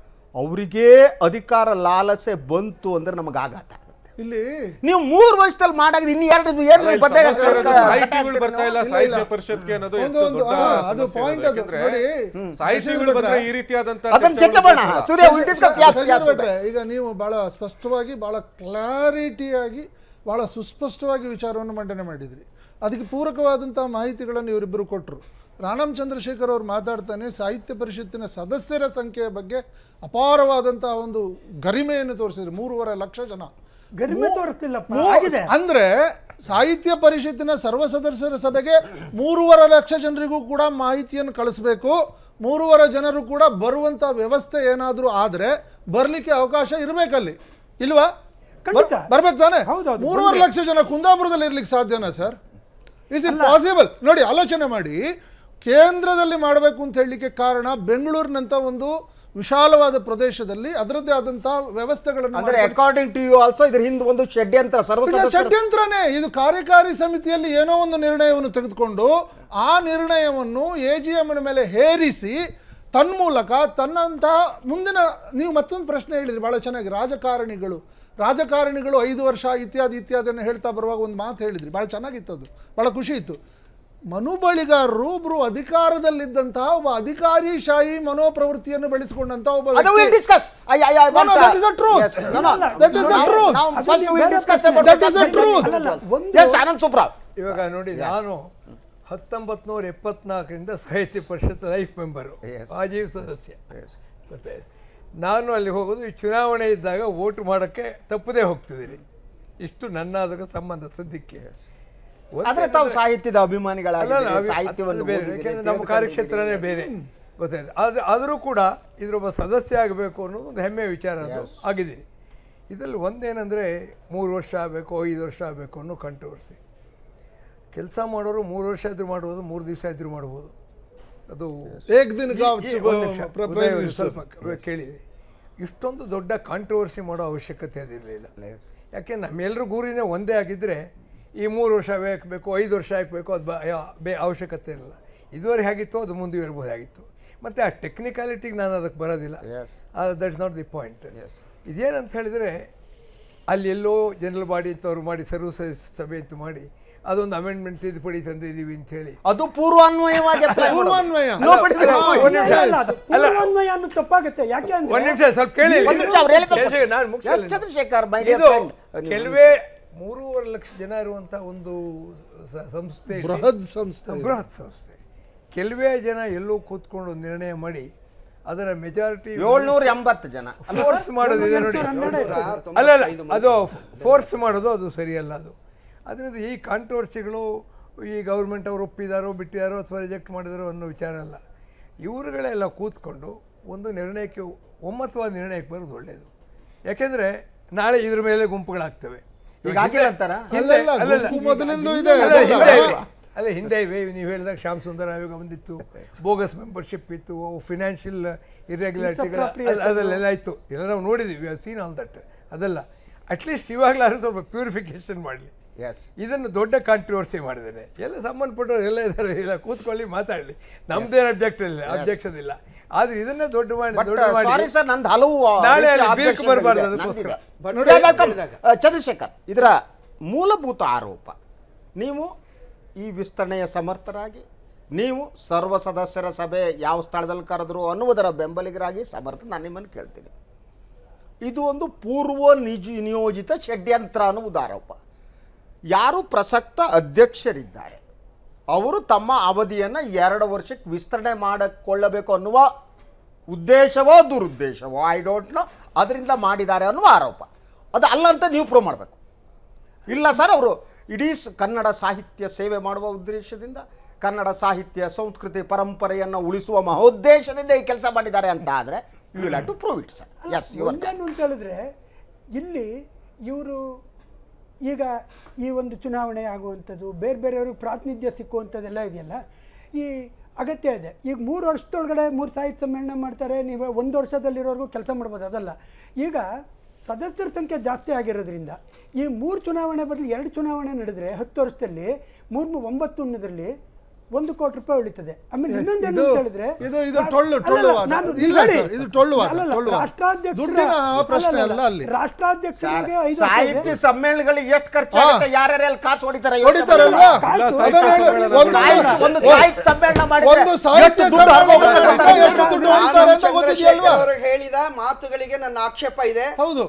ಅವರಿಗೇ ಅಧಿಕಾರ ಲಾಲಸೆ ಬಂತು ಅಂದ್ರೆ ನಮಗೆ ಆಘಾತ ಆಗುತ್ತೆ ಇಲ್ಲಿ ನೀವು ಮೂರು ವರ್ಷದಲ್ಲಿ ಮಾಡಾಗ ಇನ್ನು ಎರಡು ಏನು ಅಲ್ಲ, ಇಲ್ಲಿ ಬದ್ದೆ ಸಮಸ್ಯೆ ಇರೋದು ಸಾಹಿತಿಗಳು ಬರ್ತಾ ಇಲ್ಲ ಸಾಹಿತ್ಯ ಪರಿಷತ್ಗೆ ಅನ್ನೋದು ಒಂದು ಹೆಚ್ಚು ಒಂದು ದೊಡ್ಡ ಆ, ಅದು ಸಮಸ್ಯೆ point ಇರೋದು. ಅದು. ಯಾಕೆಂದ್ರೆ ನೋಡಿ, ಸಾಹಿತಿಗಳು ಬಂದ್ರೆ ಈ ರೀತಿಯಾದಂತ ಅದನ್ನ ಚರ್ಚೆ ಚರ್ಚೆಗಳು ಮಾಡೋಣ ಬರ್ತಲ್ಲ. Surya will discuss as Shashidhar ಭಟ್ರೆ, ಈಗ ನೀವು ಬಹಳ ಸ್ಪಷ್ಟವಾಗಿ ಬಹಳ ಕ್ಲಾರಿಟಿಯಾಗಿ ಬಹಳ ಸುಸ್ಪಷ್ಟವಾಗಿ ವಿಚಾರವನ್ನು ಮಂಡನೆ ಮಾಡಿದ್ರಿ ಅದಕ್ಕೆ ಪೂರಕವಾದಂಥ ಮಾಹಿತಿಗಳನ್ನು ಇವರಿಬ್ಬರು ಕೊಟ್ಟರು ರಾಣಂ ಚಂದ್ರಶೇಖರ್ ಅವರು ಮಾತಾಡ್ತಾನೆ ಸಾಹಿತ್ಯ ಪರಿಷತ್ತಿನ ಸದಸ್ಯರ ಸಂಖ್ಯೆಯ ಬಗ್ಗೆ ಅಪಾರವಾದಂಥ ಒಂದು ಗರಿಮೆಯನ್ನು ತೋರಿಸಿದ್ರು ಮೂರುವರೆ ಲಕ್ಷ ಜನ ಗರಿಮೆ ತೋರಿಸ್ತಿಲ್ಲಪ್ಪ ಮೂ- ಆಗಿದೆ ಅಂದ್ರೆ ಸಾಹಿತ್ಯ ಪರಿಷತ್ತಿನ ಸರ್ವ ಸದಸ್ಯರ ಸಭೆಗೆ ಮೂರುವರೆ ಲಕ್ಷ ಜನರಿಗೂ ಕೂಡ ಮಾಹಿತಿಯನ್ನು ಕಳಿಸ್ಬೇಕು ಮೂರುವರೆ ಜನರು ಕೂಡ ಬರುವಂತ ವ್ಯವಸ್ಥೆ ಏನಾದರೂ ಆದ್ರೆ ಬರ್ಲಿಕ್ಕೆ ಅವಕಾಶ ಇರಬೇಕಲ್ಲಿ ಇಲ್ವಾ ಖಂಡಿತ. ಬರ್ಬೇಕು ತಾನೆ ಹೌದೌದು, ಮೂರುವರೆ ಬರ್ಬೇಕು. ಲಕ್ಷ ಜನ ಕುಂದಾಪುರದಲ್ಲಿ ಇರ್ಲಿಕ್ಕೆ ಸಾಧ್ಯನಾ ಸರ್ ಇಸ್ ಇಟ್ ಪಾಸಿಬಲ್ ನೋಡಿ ಆಲೋಚನೆ ಮಾಡಿ ಕೇಂದ್ರದಲ್ಲಿ ಮಾಡಬೇಕು ಅಂತ ಹೇಳಲಿಕ್ಕೆ ಕಾರಣ ಬೆಂಗಳೂರಿನಂತ ಒಂದು ವಿಶಾಲವಾದ ಪ್ರದೇಶದಲ್ಲಿ ಅದರದ್ದೇ ಆದಂತ ವ್ಯವಸ್ಥೆಗಳನ್ನು ಅಂದ್ರೆ ಮಾಡ್ಕೊಂಡು- ಅಕಾರ್ಡಿಂಗ್ ಟು ಯು ಆಲ್ಸೋ ಇದ್ರ ಹಿಂದೆ ಒಂದು ಷಡ್ಯಂತ್ರ ಸರ್ವ ಇದು ಸದಸ್ಯರ- ಷಡ್ಯಂತ್ರನೇ ಇದು ಕಾರ್ಯಕಾರಿ ಸಮಿತಿಯಲ್ಲಿ ಏನೋ ಒಂದು ನಿರ್ಣಯವನ್ನು ತೆಗೆದುಕೊಂಡು ಆ ನಿರ್ಣಯವನ್ನು ಎ ಜಿ ಎಮ್ನ ಮೇಲೆ ಹೇರಿಸಿ ತನ್ಮೂಲಕ ತನ್ನಂತ ಮುಂದಿನ ನೀವು ಮತ್ತೊಂದು ಪ್ರಶ್ನೆ ಹೇಳಿದ್ರಿ ಬಹಳ ಚೆನ್ನಾಗಿ ರಾಜಕಾರಣಿಗಳು ರಾಜಕಾರಣಿಗಳು ಐದು ವರ್ಷ ಇತ್ಯಾದಿ ಇತ್ಯಾದಿಯನ್ನು ಹೇಳ್ತಾ ಬರುವಾಗ ಒಂದು ಮಾತು ಹೇಳಿದ್ರಿ ಬಹಳ ಚೆನ್ನಾಗಿತ್ತು ಅದು ಬಹಳ ಖುಷಿ ಇತ್ತು ಮನುಬಳಿಗಾರರು ಒಬ್ರು ಅಧಿಕಾರದಲ್ಲಿದ್ದಂತಹ ಒಬ್ಬ ಅಧಿಕಾರಿಶಾಹಿ ಮನೋಪ್ರವೃತ್ತಿಯನ್ನು ಬೆಳೆಸಿಕೊಂಡಂತ ಒಬ್ಬ ಅದು ವ್ಯಕ್ತಿ. Will discuss No, no, that is the truth. That is the truth. First will ಬೇರೆ ಡಿಸ್ಕಸ್ ಪ್ರಶ್ನೆ. That is the truth. ಅಲ್ಲಲ್ಲ, ಒಂದು- ಎಸ್ ಆನಂದ್ ಸುಬ್ರಾವ್ ಇವಾಗ ನೋಡಿ ನಾನು ಹತ್ತೊಂಬತ್ತು ನೂರ ಎಪ್ಪತ್ನಾಲ್ಕರಿಂದ Sahitya Parishat life member Yes. ಆಜೀವ್ ಸದಸ್ಯ ಗೊತ್ತಾಯ್ತು ನಾನು ಅಲ್ಲಿ ಹೋಗೋದು ಈ ಚುನಾವಣೆ ಇದ್ದಾಗ ವೋಟ್ ಮಾಡೋಕ್ಕೆ ತಪ್ಪದೇ ಹೋಗ್ತಿದ್ದೀನಿ ಇಷ್ಟು ನನ್ನ ಅದಕ್ಕೆ ಸಂಬಂಧ ಸದ್ಯಕ್ಕೆ ಒಂದು ಆದ್ರೆ ತಾವು ಏನಂದ್ರೆ- ಸಾಹಿತ್ಯದ ಅಲ್ಲ, ಅಭಿಮಾನಿಗಳಾಗಿದ್ದೀರಿ ಅಲ್ಲ, ಅದು- ಸಾಹಿತ್ಯವನ್ನು ಅದು ಬೇರೆ. ಓದಿದ್ದೀರಿ, ಯಾಕೆಂದ್ರೆ ನಮ್ಮ ಕಾರ್ಯಕ್ಷೇತ್ರನೇ ಬೇರೆ ಗೊತ್ತಾಯ್ತು ಅದು ಆದರೂ ಕೂಡ ಇದರೊಬ್ಬ ಸದಸ್ಯ ಆಗಬೇಕು ಅನ್ನೋದು ಒಂದು ಹೆಮ್ಮೆಯ ವಿಚಾರ ಅದು ಆಗಿದ್ದೀನಿ ಇದರಲ್ಲಿ ಒಂದೇನೆಂದರೆ ಮೂರು ವರ್ಷ ಆಗಬೇಕು ಐದು ವರ್ಷ ಆಗಬೇಕು ಅನ್ನೋ ಕಂಟ್ರವರ್ಸಿ ಕೆಲಸ ಮಾಡೋರು ಮೂರು ವರ್ಷ ಆದರೂ ಮಾಡ್ಬೋದು ಮೂರು ದಿವಸ ಆದರೂ ಮಾಡ್ಬೋದು ಅದು ಏಕ್ ದಿನ ಈ- ಗಾವ್ ಈ- ಚುಬ- ಒಂದ್ ನಿಮಿಷ, ಪ್ರ- ಉದಯ್ ಪ್ರೈಮ್ ಅವರು ಮಿನಿಸ್ಟರ್. ಸ್ವಲ್ಪ ಕೇಳಿದೆ ಇಷ್ಟೊಂದು ದೊಡ್ಡ ಕಾಂಟ್ರವರ್ಸಿ ಮಾಡೋ ಅವಶ್ಯಕತೆ ಅದಿರಲಿಲ್ಲ ಯಾಕೆ ನಮ್ಮೆಲ್ಲರೂ ಗುರಿನೇ ಒಂದೇ ಆಗಿದ್ದರೆ ಈ ಮೂರು ವರ್ಷ ಹಾಕಬೇಕು ಐದು ವರ್ಷ ಹಾಕಬೇಕು ಅದು ಬ- ಯಾ- ಬೇ ಅವಶ್ಯಕತೆ ಇರಲಿಲ್ಲ ಇದುವರೆಗೆ ಹೇಗಿತ್ತು ಅದು ಮುಂದುವರಿಬಹುದಾಗಿತ್ತು ಮತ್ತು ಆ ಟೆಕ್ನಿಕಾಲಿಟಿಗೆ ನಾನು ಅದಕ್ಕೆ ಬರೋದಿಲ್ಲ that is not the point ಇದೇನಂತ ಹೇಳಿದರೆ ಅಲ್ಲಿ ಎಲ್ಲೋ ಜನರಲ್ ಬಾಡಿ ಅಂತವ್ರು ಮಾಡಿ ಸರ್ವ ಸದಸ್ಯ ಸಭೆ ಅಂತ ಮಾಡಿ ಅದೊಂದು ಅಮೆಂಡ್ಮೆಂಟ್ ತಿದ್ದುಪಡಿ ತಂದಿದ್ದೀವಿ ಅಂತ ಹೇಳಿ ಅದು ಪೂರ್ವಾನ್ವಯವಾಗಿ apply ಮಾಡೋದು. ಪೂರ್ವಾನ್ವಯ. Nobody will ಅಲ್ಲ, know. ಒಂದ್ ನಿಮಿಷ. ಅಲ್ಲ, ಅದು ಪೂರ್ವಾನ್ವಯ ಅನ್ನೋದು ತಪ್ಪಾಗುತ್ತೆ ಯಾಕೆ ಒಂದ್ ಅಂದ್ರೆ ನಿಮಿಷ ಸ್ವಲ್ಪ ಕೇಳಿ ಒಂದ್ ನಿಮಿಷ ಅವ್ರು ಹೇಳಿದ್ದು ಶೇಷ, ನಾನು ಎಸ್ ಮುಗಿಸಲ್ಲ ಚಂದ್ರಶೇಖರ್ ಮೈ ಡಿಯರ್ ಇದು ಫ್ರೆಂಡ್ ಕೆಲವೇ ಮೂರುವರೆ ಲಕ್ಷ ಜನ ಇರುವಂತ ಒಂದು ಸ- ಸಂಸ್ಥೆ ಇಲ್ಲಿ. ಬೃಹತ್ ಸಂಸ್ಥೆ ಇದು. ಬೃಹತ್ ಸಂಸ್ಥೆ ಕೆಲವೇ ಜನ ಎಲ್ಲೋ ಕೂತ್ಕೊಂಡು ನಿರ್ಣಯ ಮಾಡಿ ಅದರ ಮೆಜಾರಿಟಿ ಏಳ್ನೂರ ಎಂಬತ್ತು ಜನ ಫೋರ್ಸ್ ಮಾಡೋದು ಇದೆ ನೋಡಿ ಹನ್ನೆರಡು ಅಲ್ಲ ಅಲ್ಲ ಅದು ಫೋರ್ಸ್ ಮಾಡೋದು ಅದು ಸರಿಯಲ್ಲ ಅದು ಅದರಿಂದ ಈ ಕಾಂಟ್ರವರ್ಸಿಗಳು ಈ ಗೌರ್ಮೆಂಟ್ ಅವರು ಒಪ್ಪಿದಾರೋ ಬಿಟ್ಟಿದಾರೋ ಅಥವಾ ರಿಜೆಕ್ಟ್ ಮಾಡಿದಾರೋ ಅನ್ನೋ ವಿಚಾರ ಅಲ್ಲ ಇವರುಗಳೆಲ್ಲ ಕೂತ್ಕೊಂಡು ಒಂದು ನಿರ್ಣಯಕ್ಕೆ ಒಮ್ಮತವಾದ ನಿರ್ಣಯಕ್ಕೆ ಬರೋದು ಒಳ್ಳೆಯದು ಯಾಕೆಂದರೆ ನಾಳೆ ಇದ್ರ ಮೇಲೆ ಗುಂಪುಗಳಾಗ್ತವೆ ಈಗ ಆಗಿಲ್ಲ ಅಂತಾರ ಹಿಂದೆ- ಅಲ್ಲಲ್ಲ, ಅಲ್ಲಲ್ಲ, ಗುಂಪು ಮೊದಲಿಂದ ಇದೆ, ಅಲ್ಲ, ಅದಲ್ಲ. ಹಿಂದೆ ಇವೆ. ಅಲ್ಲ ಹಿಂದೆ ಇವೆ ನೀವು ಹೇಳಿದಾಗ ಶ್ಯಾಮ್ ಸುಂದರ ಆಯೋಗ ಬಂದಿತ್ತು ಬೋಗಸ್ ಮೆಂಬರ್ಶಿಪ್ ಇತ್ತು ಫಿನಾನ್ಷಿಯಲ್ ಇರ್ರೆಗ್ಯುಲಾರಿಟಿಗಳ Misappropriation. ಅದಲ್ಲೆಲ್ಲ ಇತ್ತು ಎಲ್ಲ ನಾವು ನೋಡಿದ್ದೀವಿ ಸೀನ್ ಆಲ್ ದಟ್ ಅದಲ್ಲ ಅಟ್ಲೀಸ್ಟ್ ಇವಾಗಲಾದ್ರೂ ಸ್ವಲ್ಪ ಪ್ಯೂರಿಫಿಕೇಶನ್ ಮಾಡಲಿ ಎಸ್ ಇದನ್ನು ದೊಡ್ಡ ಕಾಂಟ್ರವರ್ಸಿ ಮಾಡಿದ್ದೇನೆ ಎಲ್ಲ ಸಂಬಂಧಪಟ್ಟವ್ರು ಎಲ್ಲ ಇದ್ದಾರೆ ಇಲ್ಲ ಕೂತ್ಕೊಳ್ಳಿ ಮಾತಾಡಲಿ ನಮ್ದೇನು ಅಬ್ಜೆಕ್ಟ್ ಇಲ್ಲ ಅಬ್ಜೆಕ್ಷನ್ ಇಲ್ಲ ಆದ್ರೆ ಇದನ್ನೇ ದೊಡ್ಡ ಮಾಡಿ ಬಟ್ ದೊಡ್ಡ ಮಾಡಿ ಸಾರಿ ಸರ್ ನಂದು ಹಲವು ನಾಳೆ ರೀತಿಯ ಅಲ್ಲಿ ಬೀಳ್ಕು objection ಬರಬಾರ್ದು ಗಳಿದೆ. ಅದಕ್ಕೋಸ್ಕರ. ನಂದಿದೆ. ನೋಡಿ, ಈಗ come, ಹೇಳಿದಾಗ. ಆ, ಚಂದ್ರಶೇಖರ್ ಇದರ ಮೂಲಭೂತ ಆರೋಪ ನೀವು ಈ ವಿಸ್ತರಣೆಯ ಸಮರ್ಥರಾಗಿ ನೀವು ಸರ್ವ ಸದಸ್ಯರ ಸಭೆ ಯಾವ ಸ್ಥಳದಲ್ಲಿ ಕರೆದ್ರು ಅನ್ನುವುದರ ಬೆಂಬಲಿಗರಾಗಿ ಸಮರ್ಥ ನಾನು ನಿಮ್ಮನ್ನು ಕೇಳ್ತೀನಿ ಇದು ಒಂದು ಪೂರ್ವ ನಿಜ ನಿಯೋಜಿತ ಷಡ್ಯಂತ್ರ ಅನ್ನುವುದು ಆರೋಪ ಯಾರು ಪ್ರಸಕ್ತ ಅಧ್ಯಕ್ಷರಿದ್ದಾರೆ ಅವರು ತಮ್ಮ ಅವಧಿಯನ್ನು ಎರಡು ವರ್ಷಕ್ಕೆ ವಿಸ್ತರಣೆ ಮಾಡಿಕೊಳ್ಳಬೇಕು ಅನ್ನುವ ಉದ್ದೇಶವೋ ದುರುದ್ದೇಶವೋ ಐ ಡೋಂಟ್ ನೋ ಅದರಿಂದ ಮಾಡಿದ್ದಾರೆ ಅನ್ನುವ ಆರೋಪ ಅದು ಅಲ್ಲ ಅಂತ ನೀವು ಪ್ರೂವ್ ಮಾಡಬೇಕು ಇಲ್ಲ ಸರ್ ಅವರು ಇಡೀ ಸ- ಕನ್ನಡ ಸಾಹಿತ್ಯ ಸೇವೆ ಮಾಡುವ ಉದ್ದೇಶದಿಂದ ಕನ್ನಡ ಸಾಹಿತ್ಯ ಸಂಸ್ಕೃತಿ ಪರಂಪರೆಯನ್ನು ಉಳಿಸುವ ಮಹೋದ್ದೇಶದಿಂದ ಈ ಕೆಲಸ ಮಾಡಿದ್ದಾರೆ ಅಂತ ಆದರೆ you will have to prove it sir yes you ಒಂದೇನು ಅಂತ ಹೇಳಿದ್ರೆ ಇಲ್ಲಿ ಇವರು ಈಗ ಈ ಒಂದು ಚುನಾವಣೆ ಆಗುವಂಥದ್ದು ಬೇರೆ ಬೇರೆಯವ್ರಿಗೆ ಪ್ರಾತಿನಿಧ್ಯ ಸಿಕ್ಕುವಂಥದ್ದೆಲ್ಲ ಇದೆಯಲ್ಲ ಈ ಅಗತ್ಯ ಇದೆ ಈಗ ಮೂರು ವರ್ಷದೊಳಗಡೆ ಮೂರು ಸಾಹಿತ್ಯ ಸಮ್ಮೇಳನ ಮಾಡ್ತಾರೆ ನೀವು ಒಂದು ವರ್ಷದಲ್ಲಿರೋರ್ಗೂ ಕೆಲಸ ಮಾಡ್ಬೋದು ಅದಲ್ಲ ಈಗ ಸದಸ್ಯರ ಸಂಖ್ಯೆ ಜಾಸ್ತಿ ಆಗಿರೋದ್ರಿಂದ ಈ ಮೂರು ಚುನಾವಣೆ ಬದಲು ಎರಡು ಚುನಾವಣೆ ನಡೆದರೆ ಹತ್ತು ವರ್ಷದಲ್ಲಿ ಮೂರು ಒಂಬತ್ತು ಅನ್ನೋದ್ರಲ್ಲಿ ಒಂದು ಕೋಟಿ ರೂಪಾಯಿ ಉಳಿತದೆ ಆಮೇಲೆ ಇನ್ನೊಂದೇನು ಇದು- ಅಂತ ಹೇಳಿದ್ರೆ ಇದು- ಇದು ಅಲ್ಲ, ಟೊಳ್ಳು- ಅಲ್ಲ, ಟೊಳ್ಳುವಾದ. ನಾನು ಇಲ್ಲ ನೋಡಿ, ಸರ್, ಇದು ಟೊಳ್ಳುವಾದ, ಅಲ್ಲಲ್ಲ, ಟೊಳ್ಳುವಾದ. ರಾಷ್ಟ್ರಾಧ್ಯಕ್ಷರ- ದುಡ್ಡಿನ ಪ್ರಶ್ನೆ ಅಲ್ಲಲ್ಲ, ಅಲ್ಲ ಅಲ್ಲಿ. ರಾಷ್ಟ್ರಾಧ್ಯಕ್ಷರಿಗೆ ಐದು ಸಾಹಿತ್ಯ ವರ್ಷ ಇದೆ. ಸಮ್ಮೇಳನಗಳಿಗೆ ಎಷ್ಟು ಖರ್ಚಾಗುತ್ತೆ ಯಾರ್ಯಾರೆಲ್ಲ ಕಾಸು ಹೊಡಿತಾರೆ ಯೋಚ್ನೆ ಹೊಡಿತಾರಲ್ವಾ ಮಾಡಿಲ್ಲ? ಕಾಸು- ಅದನ್ನ ಹೇಳಿ, ಒಂದು ಸಾಹಿತ್ಯ- ಒಂದು ಸಾಹಿತ್ಯ ಸಮ್ಮೇಳನ ಮಾಡಿದ್ರೆ ಒಂದು ಸಾಹಿತ್ಯ ಎಷ್ಟು ದುಡ್ಡು ಸಮ್ಮೇಳನ ಹಾಕ್ಬೇಕು ಅಂತ ಮಾಡಿದ್ರೆ ಗೊತ್ತಿಲ್ಲ. ಎಷ್ಟು ದುಡ್ಡು ಹೊಡಿತಾರೆ ಅಂತ ಗೊತ್ತಿದೆಯಲ್ವಾ ಅವರು ಹೇಳಿದ ಮಾತುಗಳಿಗೆ ನನ್ನ ಆಕ್ಷೇಪ ಇದೆ ಹೌದು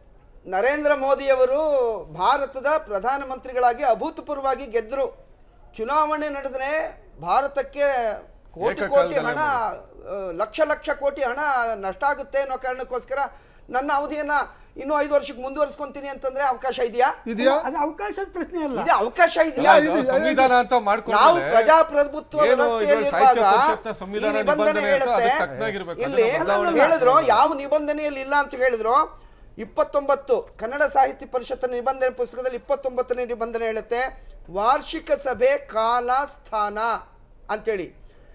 ನರೇಂದ್ರ ಮೋದಿಯವರು ಭಾರತದ ಪ್ರಧಾನಮಂತ್ರಿಗಳಾಗಿ ಅಭೂತಪೂರ್ವವಾಗಿ ಗೆದ್ದರು ಚುನಾವಣೆ ನಡೆದ್ರೆ ಭಾರತಕ್ಕೆ ಕೋಟಿ ಕೋಟಿ ಹಣ ಆ, ಲಕ್ಷ ಲಕ್ಷ ಕೋಟಿ ಹಣ ನಷ್ಟ ಆಗುತ್ತೆ ಅನ್ನೋ ಕಾರಣಕ್ಕೋಸ್ಕರ ನನ್ನ ಅವಧಿಯನ್ನ ಇನ್ನೂ ಐದು ವರ್ಷಕ್ಕೆ ಮುಂದುವರಿಸ್ಕೊಂತೀನಿ ಅಂತಂದ್ರೆ ಅವಕಾಶ ಇದೆಯಾ ಇದೆಯಾ ಅದು ಅವಕಾಶದ ಪ್ರಶ್ನೆ ಅಲ್ಲ ಇದೆ ಅವಕಾಶ ಇಲ್ಲ, ಇದೆಯಾ ಇದು ಸಂವಿಧಾನ ಅಂತ ಮಾಡ್ಕೊಂಡ್ರೆ ನಾವು ಪ್ರಜಾಪ್ರಭುತ್ವ ಏನು ಇದ್ರಲ್ಲಿ ವ್ಯವಸ್ಥೆಯಲ್ಲಿರುವಾಗ ಸಾಹಿತ್ಯ ಪರಿಷತ್ನ ಈ ಸಂವಿಧಾನ ನಿಬಂಧನೆ ನಿಬಂಧನೆ ಅಂತ ಹೇಳುತ್ತೆ ಅದಕ್ಕೆ ತಕ್ಕನಾಗಿರ್ಬೇಕು. ಇಲ್ಲಿ ಅದನ್ನ ಬದಲಾವಣೆ ಹೇಳಿದ್ರು ಯಾವ ನಿಬಂಧನೆಯಲ್ಲಿ ಇಲ್ಲ ಅಂತ ಹೇಳಿದ್ರು ಇಪ್ಪತ್ತೊಂಬತ್ತು ಕನ್ನಡ ಸಾಹಿತ್ಯ ಪರಿಷತ್ತಿನ ನಿಬಂಧನೆ ಪುಸ್ತಕದಲ್ಲಿ ಇಪ್ಪತ್ತೊಂಬತ್ತನೇ ನಿಬಂಧನೆ ಹೇಳುತ್ತೆ ವಾರ್ಷಿಕ ಸಭೆ ಕಾಲ ಸ್ಥಾನ ಅಂತೇಳಿ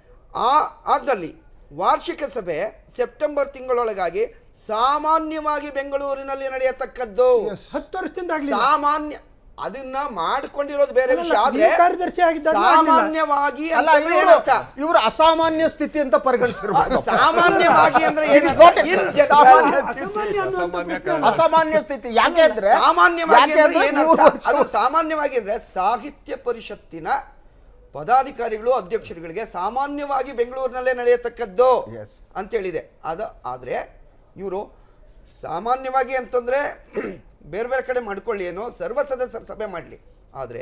ಆ ಅದಲ್ಲಿ ವಾರ್ಷಿಕ ಸಭೆ ಸೆಪ್ಟೆಂಬರ್ ತಿಂಗಳೊಳಗಾಗಿ ಸಾಮಾನ್ಯವಾಗಿ ಬೆಂಗಳೂರಿನಲ್ಲಿ ನಡೆಯತಕ್ಕದ್ದು ಹತ್ತು ವರ್ಷದಿಂದ ಆಗ್ಲಿಲ್ಲ ಸಾಮಾನ್ಯ ಅದನ್ನ ಮಾಡ್ಕೊಂಡಿರೋದು ಬೇರೆ ಅಲ್ಲಲ್ಲ, ವಿಷಯ ಆದ್ರೆ ನೀವು ಕಾರ್ಯದರ್ಶಿ ಆಗಿದ್ದಾಗ ಆಗ್ಲಿಲ್ಲ. ಸಾಮಾನ್ಯವಾಗಿ ಅಲ್ಲ ಅಂತಂದ್ರೆ ಇವರು ಏನರ್ಥ? ಇವರು ಅಸಾಮಾನ್ಯ ಸ್ಥಿತಿ ಅಂತ ಪರಿಗಣಿಸಿರ್ಬೋದು ಸಾಮಾನ್ಯವಾಗಿ ಅಂದ್ರೆ It is ಏನರ್ಥ? not a In ಸಾಮಾನ್ಯ general. ಅಸಾಮಾನ್ಯ ಅನ್ನುವಂಥ ಅಸಾಮಾನ್ಯ ಪ್ರಶ್ನೆ ಅಲ್ಲ. ಅಸಾಮಾನ್ಯ ಸ್ಥಿತಿ ಯಾಕೆ ಅಂದ್ರೆ ಸಾಮಾನ್ಯವಾಗಿ ಯಾಕೆ ಅಂದ್ರೆ ಅಂದ್ರೆ ಏನರ್ಥ? ಮೂರು ವರ್ಷ- ಅದು ಸಾಮಾನ್ಯವಾಗಿ ಅಂದ್ರೆ ಸಾಹಿತ್ಯ ಪರಿಷತ್ತಿನ ಪದಾಧಿಕಾರಿಗಳು ಅಧ್ಯಕ್ಷರುಗಳಿಗೆ ಸಾಮಾನ್ಯವಾಗಿ ಬೆಂಗಳೂರಿನಲ್ಲೇ ನಡೆಯತಕ್ಕದ್ದು Yes. ಅಂತ ಹೇಳಿದೆ ಅದ ಆದ್ರೆ ಇವರು ಸಾಮಾನ್ಯವಾಗಿ ಅಂತಂದ್ರೆ ಬೇರೆ ಬೇರೆ ಕಡೆ ಮಾಡ್ಕೊಳ್ಳಿ ಏನೋ ಸರ್ವ ಸದಸ್ಯರ ಸಭೆ ಮಾಡಲಿ ಆದ್ರೆ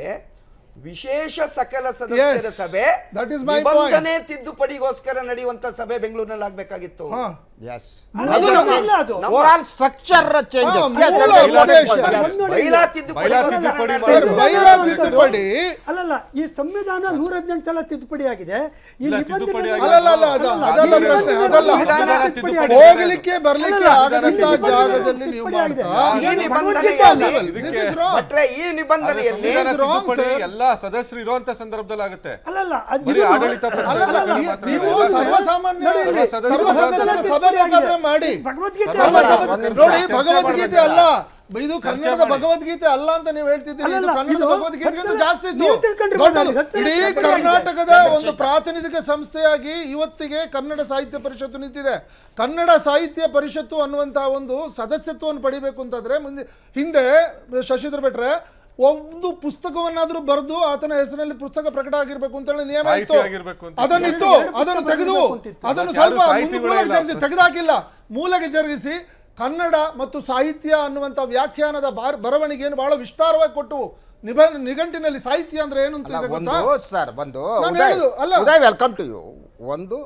ವಿಶೇಷ ಸಕಲ ಸದಸ್ಯರ Yes. ಸಭೆ That is my ನಿಬಂಧನೆ ತಿದ್ದುಪಡಿಗೋಸ್ಕರ ನಡೆಯುವಂತ ಸಭೆ ಬೆಂಗಳೂರಿನಲ್ಲಿ ಆಗ್ಬೇಕಾಗಿತ್ತು ಹಾ. Yes. ಅಲ್ಲ, ಅದು ಅದು ನಮ್ಮ- ಇಲ್ಲ ಅದು. ನಮ್ಮ- Overall structure changes. ಹಾ, Yes, ಮೂಲ that's a ಉದ್ದೇಶ. important point. ಒಂದು ನೋಡಿ ಮಹಿಳಾ ಇಲ್ಲ. ತಿದ್ದುಪಡಿ ಮಹಿಳಾ ಗೋಸ್ಕರ ತಿದ್ದುಪಡಿ ನಡೆದ- ಸರ್, ಸಂವಿಧಾನ ಮಹಿಳಾ ಅನ್ನುವಂಥದ್ದು- ತಿದ್ದುಪಡಿ ಅಲ್ಲಲ್ಲ ಈ ಸಂವಿಧಾನ ನೂರ ಹದಿನೆಂಟು ಸಲ ತಿದ್ದುಪಡಿ ಆಗಿದೆ ಈ ಇಲ್ಲ, ನಿಬಂಧನೆ ತಿದ್ದುಪಡಿ ಅಲ್ಲ, ಅಲ್ಲ, ಅಲ್ಲ, ಅದು- ಅಲ್ಲ, ಅದಲ್ಲ ಈ ಪ್ರಶ್ನೆ, ನಿಬಂಧನೆ ಅದಲ್ಲ. ಸಂವಿಧಾನ ತಿದ್ದುಪಡಿ ತಿದ್ದುಪಡಿ ಆಗಿದೆ. ಆಗಿದೆ. ಹೋಗ್ಲಿಕ್ಕೆ ಬರ್ಲಿಕ್ಕೆ ಅಲ್ಲ, ಆಗದಂತ ಇಲ್ಲಿ ನಿಬಂಧನೆ ಜಾಗದಲ್ಲಿ ನೀವು ತಿದ್ದುಪಡಿ ಆಗಿದೆ. ಮಾಡ್ತಾ ಈ ಇದು ನಿಬಂಧನೆಯಲ್ಲಿ ಭಗವದ್ಗೀತೆ This is wrong. ಭಟ್ರೆ ಈ ನಿಬಂಧನೆಯಲ್ಲಿ ಸಂವಿಧಾನ ಸಂವಿಧಾನ wrong, ತಿದ್ದುಪಡಿ sir. ಎಲ್ಲಾ ಸದಸ್ಯರು ಇರುವಂತ ಸಂದರ್ಭದಲ್ಲಿ ಆಗುತ್ತೆ ಅಲ್ಲಲ್ಲ ಅದು ಬರೀ ಇದು- ಆಡಳಿತ ಪಕ್ಷ ಅಲ್ಲ, ಅಲ್ಲ, ಎಲ್ಲ ನೀವು- ಮಾತ್ರ ನೀವು ಅಲ್ಲ. ಸರ್ವಸಾಮಾನ್ಯ ನೋಡಿ ಇಲ್ಲಿ, ಸರ್ವ ಸರ್ವ ಸದಸ್ಯರ ಸದಸ್ಯರ ತಿದ್ದುಪಡಿ ಸಭೆ ಬೇಕಾದ್ರೆ ಆಗಿದೆ. ಮಾಡಿ ಭಗವದ್ಗೀತೆ ಸರ್ವ ಅಲ್ಲ. ಸಭೆ- ಒಂದು ನಿಮಿಷ. ನೋಡಿ ಚರ್ಚೆ ಭಗವದ್ಗೀತೆ ಮಾಡ್ಬೇಕಲ್ಲ. ಅಲ್ಲ ಇದು ಕನ್ನಡದ ಮಾಡಿ. ಭಗವದ್ಗೀತೆ ಅಲ್ಲ ಅಂತ ನೀವು ಹೇಳ್ತಿದ್ದೀರಿ ಇದು ಅಲ್ಲಲ್ಲ, ಕನ್ನಡದ ಇದು ಭಗವದ್ಗೀತೆಗಿಂತ ಹತ್ತು- ಜಾಸ್ತಿ ಇತ್ತು ನೀವು ತಿಳ್ಕೊಂಡ್ರೆ ದೊಡ್ಡದು. ಗೊತ್ತಾಗಿದೆ. ಹತ್ತು ಇಡೀ ಲಕ್ಷ ಕರ್ನಾಟಕದ ಒಂದು ಪ್ರಾತಿನಿಧಿಕ ಸಂಸ್ಥೆಯಾಗಿ ಇವತ್ತಿಗೆ ಕನ್ನಡ ಸಾಹಿತ್ಯ ಪರಿಷತ್ತು ನಿಂತಿದೆ ಕನ್ನಡ ಸಾಹಿತ್ಯ ಪರಿಷತ್ತು ಅನ್ನುವಂತಹ ಒಂದು ಸದಸ್ಯತ್ವವನ್ನು ಪಡಿಬೇಕು ಅಂತಂದ್ರೆ ಮುಂದೆ ಹಿಂದೆ ಶಶಿಧರ್ ಭಟ್ರೆ ಒಂದು ಪುಸ್ತಕವನ್ನಾದ್ರೂ ಬರೆದು ಆತನ ಹೆಸರಿನಲ್ಲಿ ಪುಸ್ತಕ ಪ್ರಕಟ ಆಗಿರ್ಬೇಕು ಅಂತ ಹೇಳಿ ನಿಯಮ ಸಾಹಿತಿ ಇತ್ತು ಆಗಿರ್ಬೇಕು ಅಂತ. ಅದನ್ನಿತ್ತು ಎರಡು ಪುಸ್ತಕ ಅದನ್ನು ತೆಗೆದು ಬರೆದಿರ್ಬೇಕು ಅಂತಿತ್ತು. ಅದನ್ನು ಅದಕ್ಕೆ ಸ್ವಲ್ಪ ಯಾರು ಮುಂದೆ ಸಾಹಿತಿಗಳೇ ಮೂಲಕ್ಕೆ ಇಲ್ಲ. ಜರುಗಿಸಿ ತೆಗೆದಾಕಿಲ್ಲ ಮೂಲಗೆ ಜರುಗಿಸಿ ಕನ್ನಡ ಮತ್ತು ಸಾಹಿತ್ಯ ಅನ್ನುವಂಥ ವ್ಯಾಖ್ಯಾನದ ಬಾರ್ ಬರವಣಿಗೆಯನ್ನು ಬಹಳ ವಿಸ್ತಾರವಾಗಿ ಕೊಟ್ಟು ನಿಬ ನಿಘಂಟಿನಲ್ಲಿ ಸಾಹಿತ್ಯ ಅಂದ್ರೆ ಏನು ಅಂತ ಅಲ್ಲ, ಇದೆ ಒಂದು ಗೊತ್ತಾ ಸರ್ ಒಂದು ನಾನು ಉದಯ್ ಹೇಳುದು, ಅಲ್ಲ. ಉದಯ್ ವೆಲ್ಕಮ್ ಟು ಯು ಒಂದು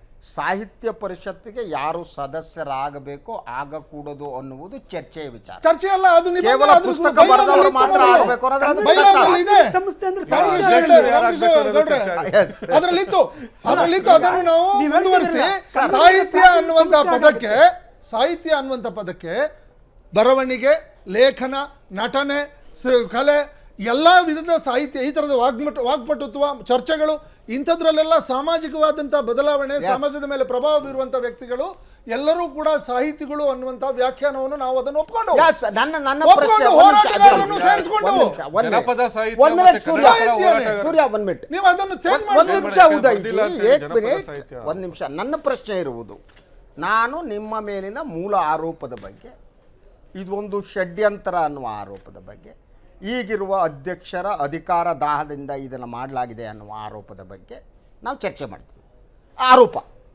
ಸಾಹಿತ್ಯ ಪರಿಷತ್ತಿಗೆ ಯಾರು ಸದಸ್ಯರಾಗಬೇಕು ಆಗಕೂಡದು ಅನ್ನುವುದು ಚರ್ಚೆಯ ವಿಚಾರ ಚರ್ಚೆ ಅಲ್ಲ ಅದು ನಿಬಂಧನೆ, ಕೇವಲ ಅದ್ರ ಪುಸ್ತಕ ಬೈಲಾದಲ್ಲಿ ಬರೆದವರು ಇತ್ತು ಮಾತ್ರ ನೋಡಿ. ಆಗಬೇಕು ಅನ್ನೋದ್ರ ಅದು ಬೈಲಾದಲ್ಲಿ ಇದೆ ಸಂಸ್ಥೆ ಅಂದ್ರೆ ರಾಮಕೃಷ್ಣ ಸಾಹಿತ್ಯ ಹೆಗಡೆ, ಯಾರು ರಾಮಕೃಷ್ಣ ಆಗ್ಬೇಕು ಅನ್ನೋದು ಗೌಡ್ರೆ, ಚರ್ಚೆ ಆಗಿದೆ. ಅದರಲ್ಲಿತ್ತು ಅದರಲ್ಲಿತ್ತು ಅದನ್ನು ನಾವು ನೀವು ಮುಂದುವರಿಸಿ ಹೇಳ್ತಿದ್ದೀರಲ್ಲ, ಸಾಹಿತ್ಯ ಸಂಸ್ಥೆ ಅನ್ನುವಂಥ ಆಗುತ್ತೆ. ಪದಕ್ಕೆ ಸಾಹಿತ್ಯ ಅನ್ನುವಂಥ ಪದಕ್ಕೆ ಬರವಣಿಗೆ ಲೇಖನ ನಟನೆ ಸ- ಕಲೆ ಎಲ್ಲ ವಿಧದ ಸಾಹಿತ್ಯ ಈ ಥರದ ವಾಗ್ಮಟ ವಾಗ್ಪಟುತ್ವ ಚರ್ಚೆಗಳು ಇಂಥದ್ರಲ್ಲೆಲ್ಲ ಸಾಮಾಜಿಕವಾದಂಥ ಬದಲಾವಣೆ ಸಮಾಜದ ಮೇಲೆ ಪ್ರಭಾವ ಬೀರುವಂಥ ವ್ಯಕ್ತಿಗಳು ಎಲ್ಲರೂ ಕೂಡ ಸಾಹಿತಿಗಳು ಅನ್ನುವಂಥ ವ್ಯಾಖ್ಯಾನವನ್ನು ನಾವು ಅದನ್ನು ಒಪ್ಕೊಂಡು Yes, ನನ್ನ ನನ್ನ ಒಪ್ಕೊಂಡು ಪ್ರಶ್ನೆ ಒಂದ್ ನಿಮಿಷ, ಹೋರಾಟಗಾರರನ್ನು ಒಂದ್ ಸೇರಿಸ್ಕೊಂಡು ನಿಮಿಷ, ಒಂದ್ minute. ಜನಪದ ಸಾಹಿತ್ಯ ಒಂದ್ minute, ಮತ್ತೆ ಸೂರ್ಯ. ಕನ್ನಡ ಪರ ಸಾಹಿತ್ಯನೇ. ಹೋರಾಟಗಾರ. ಸೂರ್ಯ ಒಂದ್ ಮಿನಿಟ್ ನೀವು ಅದನ್ನು ಚೇಂಜ್ ಒಂದ್ ಮಾಡಿ ನಿಮಿಷ ಮಾಡ್ಬೇಕು, ಉದಯ್ ಬಂದಿಲ್ಲ ಅಂತ ಏಕ್ ಜನಪದ ಮಿನಿಟ್ ಸಾಹಿತ್ಯ. ಒಂದ್ ನಿಮಿಷ ನನ್ನ ಪ್ರಶ್ನೆ ಇರುವುದು ನಾನು ನಿಮ್ಮ ಮೇಲಿನ ಮೂಲ ಆರೋಪದ ಬಗ್ಗೆ ಇದೊಂದು ಷಡ್ಯಂತರ ಅನ್ನುವ ಆರೋಪದ ಬಗ್ಗೆ ಈಗಿರುವ ಅಧ್ಯಕ್ಷರ ಅಧಿಕಾರ ದಾಹದಿಂದ ಇದನ್ನು ಮಾಡಲಾಗಿದೆ ಅನ್ನುವ ಆರೋಪದ ಬಗ್ಗೆ ನಾವು ಚರ್ಚೆ ಮಾಡ್ತೀವಿ ಆರೋಪ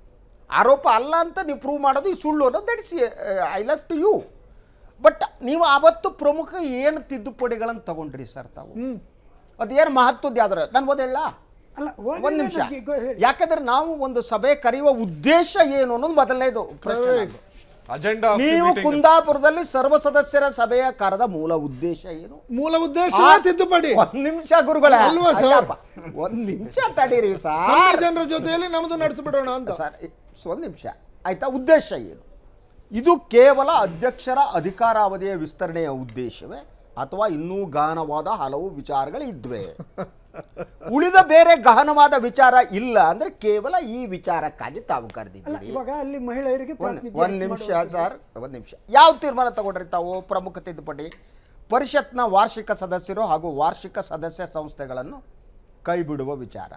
ಆರೋಪ ಅಲ್ಲ ಅಂತ ನೀವು ಪ್ರೂವ್ ಮಾಡೋದು ಈ ಸುಳ್ಳು ಅನ್ನೋದು that's I love to you but ನೀವು ಆವತ್ತು ಪ್ರಮುಖ ಏನು ತಿದ್ದುಪಡಿಗಳನ್ನು ತಗೊಂಡ್ರಿ ಸರ್ ತಾವು ಅದೇನು ಮಹತ್ವದ್ದು ಯಾವ್ದಾರ ನಾನು ಓದೇಳ ಅಲ್ಲ ಓದಿದ್ರೆ ಒಂದು ನಿಮಿಷ ನನಗೆ ಗೊ- ಹೇಳಿ. ಯಾಕಂದ್ರೆ ನಾವು ಒಂದು ಸಭೆ ಕರೆಯುವ ಉದ್ದೇಶ ಏನು ಅನ್ನೋದು ಮೊದಲನೇದು ಪ್ರಶ್ನೆ ನಂದು. ಅಜೆಂಡಾ ನೀವು ಕುಂದಾಪುರದಲ್ಲಿ ಸರ್ವ ಸದಸ್ಯರ ಸಭೆಯ ಕರೆದ ಮೂಲ ಉದ್ದೇಶ ಏನು ಮೂಲ ಉದ್ದೇಶ ಆ- ತಿದ್ದುಪಡಿ ಒಂದ್ ನಿಮಿಷ ಗುರುಗಳೇ ಅಲ್ವಾ ಸರ್? ಅಯ್ಯಪ್ಪ, ಒಂದ್ ನಿಮಿಷ ತಡೀರಿ ಕನ್ನಡ ಸರ್ ಜನರ ಜೊತೆಯಲ್ಲಿ ನಮ್ದು ನಡೆಸ್ಬಿಡೋಣ ಅಂತ ಸರ್ ಇ- ಒಂದ್ ನಿಮಿಷ ಆಯ್ತಾ ಉದ್ದೇಶ ಏನು ಇದು ಕೇವಲ ಅಧ್ಯಕ್ಷರ ಅಧಿಕಾರಾವಧಿಯ ವಿಸ್ತರಣೆಯ ಉದ್ದೇಶವೇ ಅಥವಾ ಇನ್ನೂ ಗಹನವಾದ ಹಲವು ವಿಚಾರಗಳು ಇದ್ವೆ ಉಳಿದ ಬೇರೆ ಗಹನವಾದ ವಿಚಾರ ಇಲ್ಲ ಅಂದ್ರೆ ಕೇವಲ ಈ ವಿಚಾರಕ್ಕಾಗಿ ತಾವು ಅಲ್ಲ ಕರೆದಿದ್ದೀರಿ ಇವಾಗ ಅಲ್ಲಿ ಮಹಿಳೆಯರಿಗೆ ಒಂದ್ ಪ್ರಾತಿನಿಧ್ಯ ಒಂದ್ ನಿಮಿಷ ಮಾಡುವಂಥದ್ದು. ಸರ್ ಒಂದ್ ನಿಮಿಷ ಯಾವ ತೀರ್ಮಾನ ತಗೊಂಡ್ರಿ ತಾವು ಪ್ರಮುಖ ತಿದ್ದುಪಡಿ ಪರಿಷತ್ನ ವಾರ್ಷಿಕ ಸದಸ್ಯರು ಹಾಗೂ ವಾರ್ಷಿಕ ಸದಸ್ಯ ಸಂಸ್ಥೆಗಳನ್ನು ಕೈ ಬಿಡುವ ವಿಚಾರ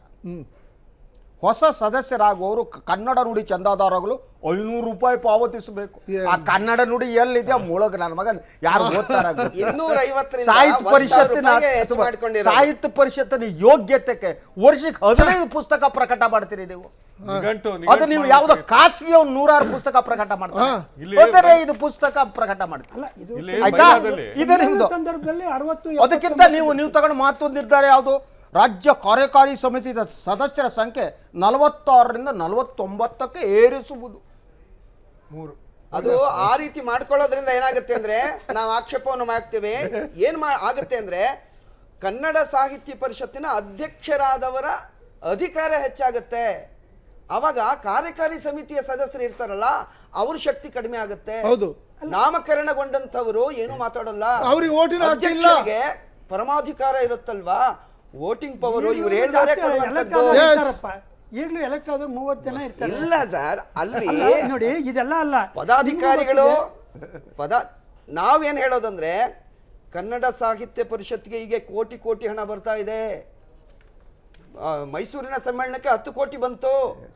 ಹೊಸ ಸದಸ್ಯರಾಗುವವರು ಕ- ಕನ್ನಡ ನುಡಿ ಚಂದಾದಾರಗಳು ಐನೂರು ರೂಪಾಯಿ ಪಾವತಿಸಬೇಕು ಆ ಕನ್ನಡ ನುಡಿ ಎಲ್ಲಿದೆ ಮುಳಗ ನನ್ನ ಮಗನ್ ಯಾರು ಓದ್ತಾರ ಗೊತ್ತಿಲ್ಲ. ಇನ್ನೂರ ಐವತ್ತರಿಂದ ಸಾಹಿತ್ಯ ಒಂದು ಪರಿಷತ್ತಿನ ರೂಪಾಯಿಗೆ ಹೆಚ್ಚು ಅಥವಾ ಮಾಡ್ಕೊಂಡಿರೋದು. ಸಾಹಿತ್ಯ ಪರಿಷತ್ತಿನ ಯೋಗ್ಯತೆಗೆ ವರ್ಷಕ್ಕೆ ಹದಿನೈದು ಪುಸ್ತಕ ಪ್ರಕಟ ಮಾಡ್ತೀರಿ ನೀವು ನಿಘಂಟು ಅದು ನೀವು ಯಾವುದೋ ಖಾಸಗಿ ಒಂದು ನೂರಾರು ಪುಸ್ತಕ ಪ್ರಕಟ ಮಾಡ್ತಾರೆ ಇಲ್ಲಿ ಹದಿನೈದು ಪುಸ್ತಕ ಪ್ರಕಟ ಮಾಡ್ತಾರೆ ಅಲ್ಲ ಇದು ಇಲ್ಲಿ ಆಯ್ತಾ ಮಹಿಳಾದಲ್ಲಿ ಇದೆ ನಿಮ್ದು ಸಂದರ್ಭದಲ್ಲಿ ಅರವತ್ತು ಅದಕ್ಕಿಂತ ನೀವು ನೀವು ತಗೊಂಡು ಮಹತ್ವದ ನಿರ್ಧಾರ ಯಾವುದು ರಾಜ್ಯ ಕಾರ್ಯಕಾರಿ ಸಮಿತಿಯ ಸದಸ್ಯರ ಸಂಖ್ಯೆ ನಲವತ್ತಾರರಿಂದ ನಲವತ್ತೊಂಬತ್ತಕ್ಕೆ ಏರಿಸುವುದು ಮೂರು ಅದು ಆ ರೀತಿ ಮಾಡ್ಕೊಳ್ಳೋದ್ರಿಂದ ಏನಾಗುತ್ತೆ ಅಂದ್ರೆ ನಾವು ಆಕ್ಷೇಪವನ್ನು ಮಾಡ್ತೇವೆ ಏನ್ ಮಾ ಆಗುತ್ತೆ ಅಂದ್ರೆ ಕನ್ನಡ ಸಾಹಿತ್ಯ ಪರಿಷತ್ತಿನ ಅಧ್ಯಕ್ಷರಾದವರ ಅಧಿಕಾರ ಹೆಚ್ಚಾಗುತ್ತೆ ಅವಾಗ ಕಾರ್ಯಕಾರಿ ಸಮಿತಿಯ ಸದಸ್ಯರು ಇರ್ತಾರಲ್ಲ ಅವ್ರ ಶಕ್ತಿ ಕಡಿಮೆ ಆಗುತ್ತೆ ಹೌದು. ನಾಮಕರಣಗೊಂಡಂತವರು ಏನು ಮಾತಾಡಲ್ಲ ಅವ್ರಿಗೆ ಓಟಿನ ಹಕ್ಕಿಲ್ಲ. ಅಧ್ಯಕ್ಷರಿಗೆ ಪರಮಾಧಿಕಾರ ಇರುತ್ತಲ್ವಾ ವೋಟಿಂಗ್ ಪವರ್ ಇವ್ರು ಹೇಳ್ತಾರೆ ಕೊಡುವಂಥದ್ದು. Yes. ಈಗಲೂ ಎಲೆಕ್ಟ್ ಆದ್ರೆ ಮೂವತ್ತು ಜನ ಇರ್ತಾರೆ ಇಲ್ಲ ಸರ್ ಅಲ್ಲಿ ಅಲ್ಲ, ನೋಡಿ ಇದೆಲ್ಲ ಅಲ್ಲ ಪದಾಧಿಕಾರಿಗಳು ನಿಮ್ಗೂ ಪದ ನಾವೇನ್ ಹೇಳೋದಂದ್ರೆ ಕನ್ನಡ ಸಾಹಿತ್ಯ ಪರಿಷತ್ಗೆ ಈಗ ಕೋಟಿ ಕೋಟಿ ಹಣ ಬರ್ತಾ ಇದೆ ಆ, ಮೈಸೂರಿನ ಸಮ್ಮೇಳನಕ್ಕೆ ಹತ್ತು ಕೋಟಿ ಬಂತು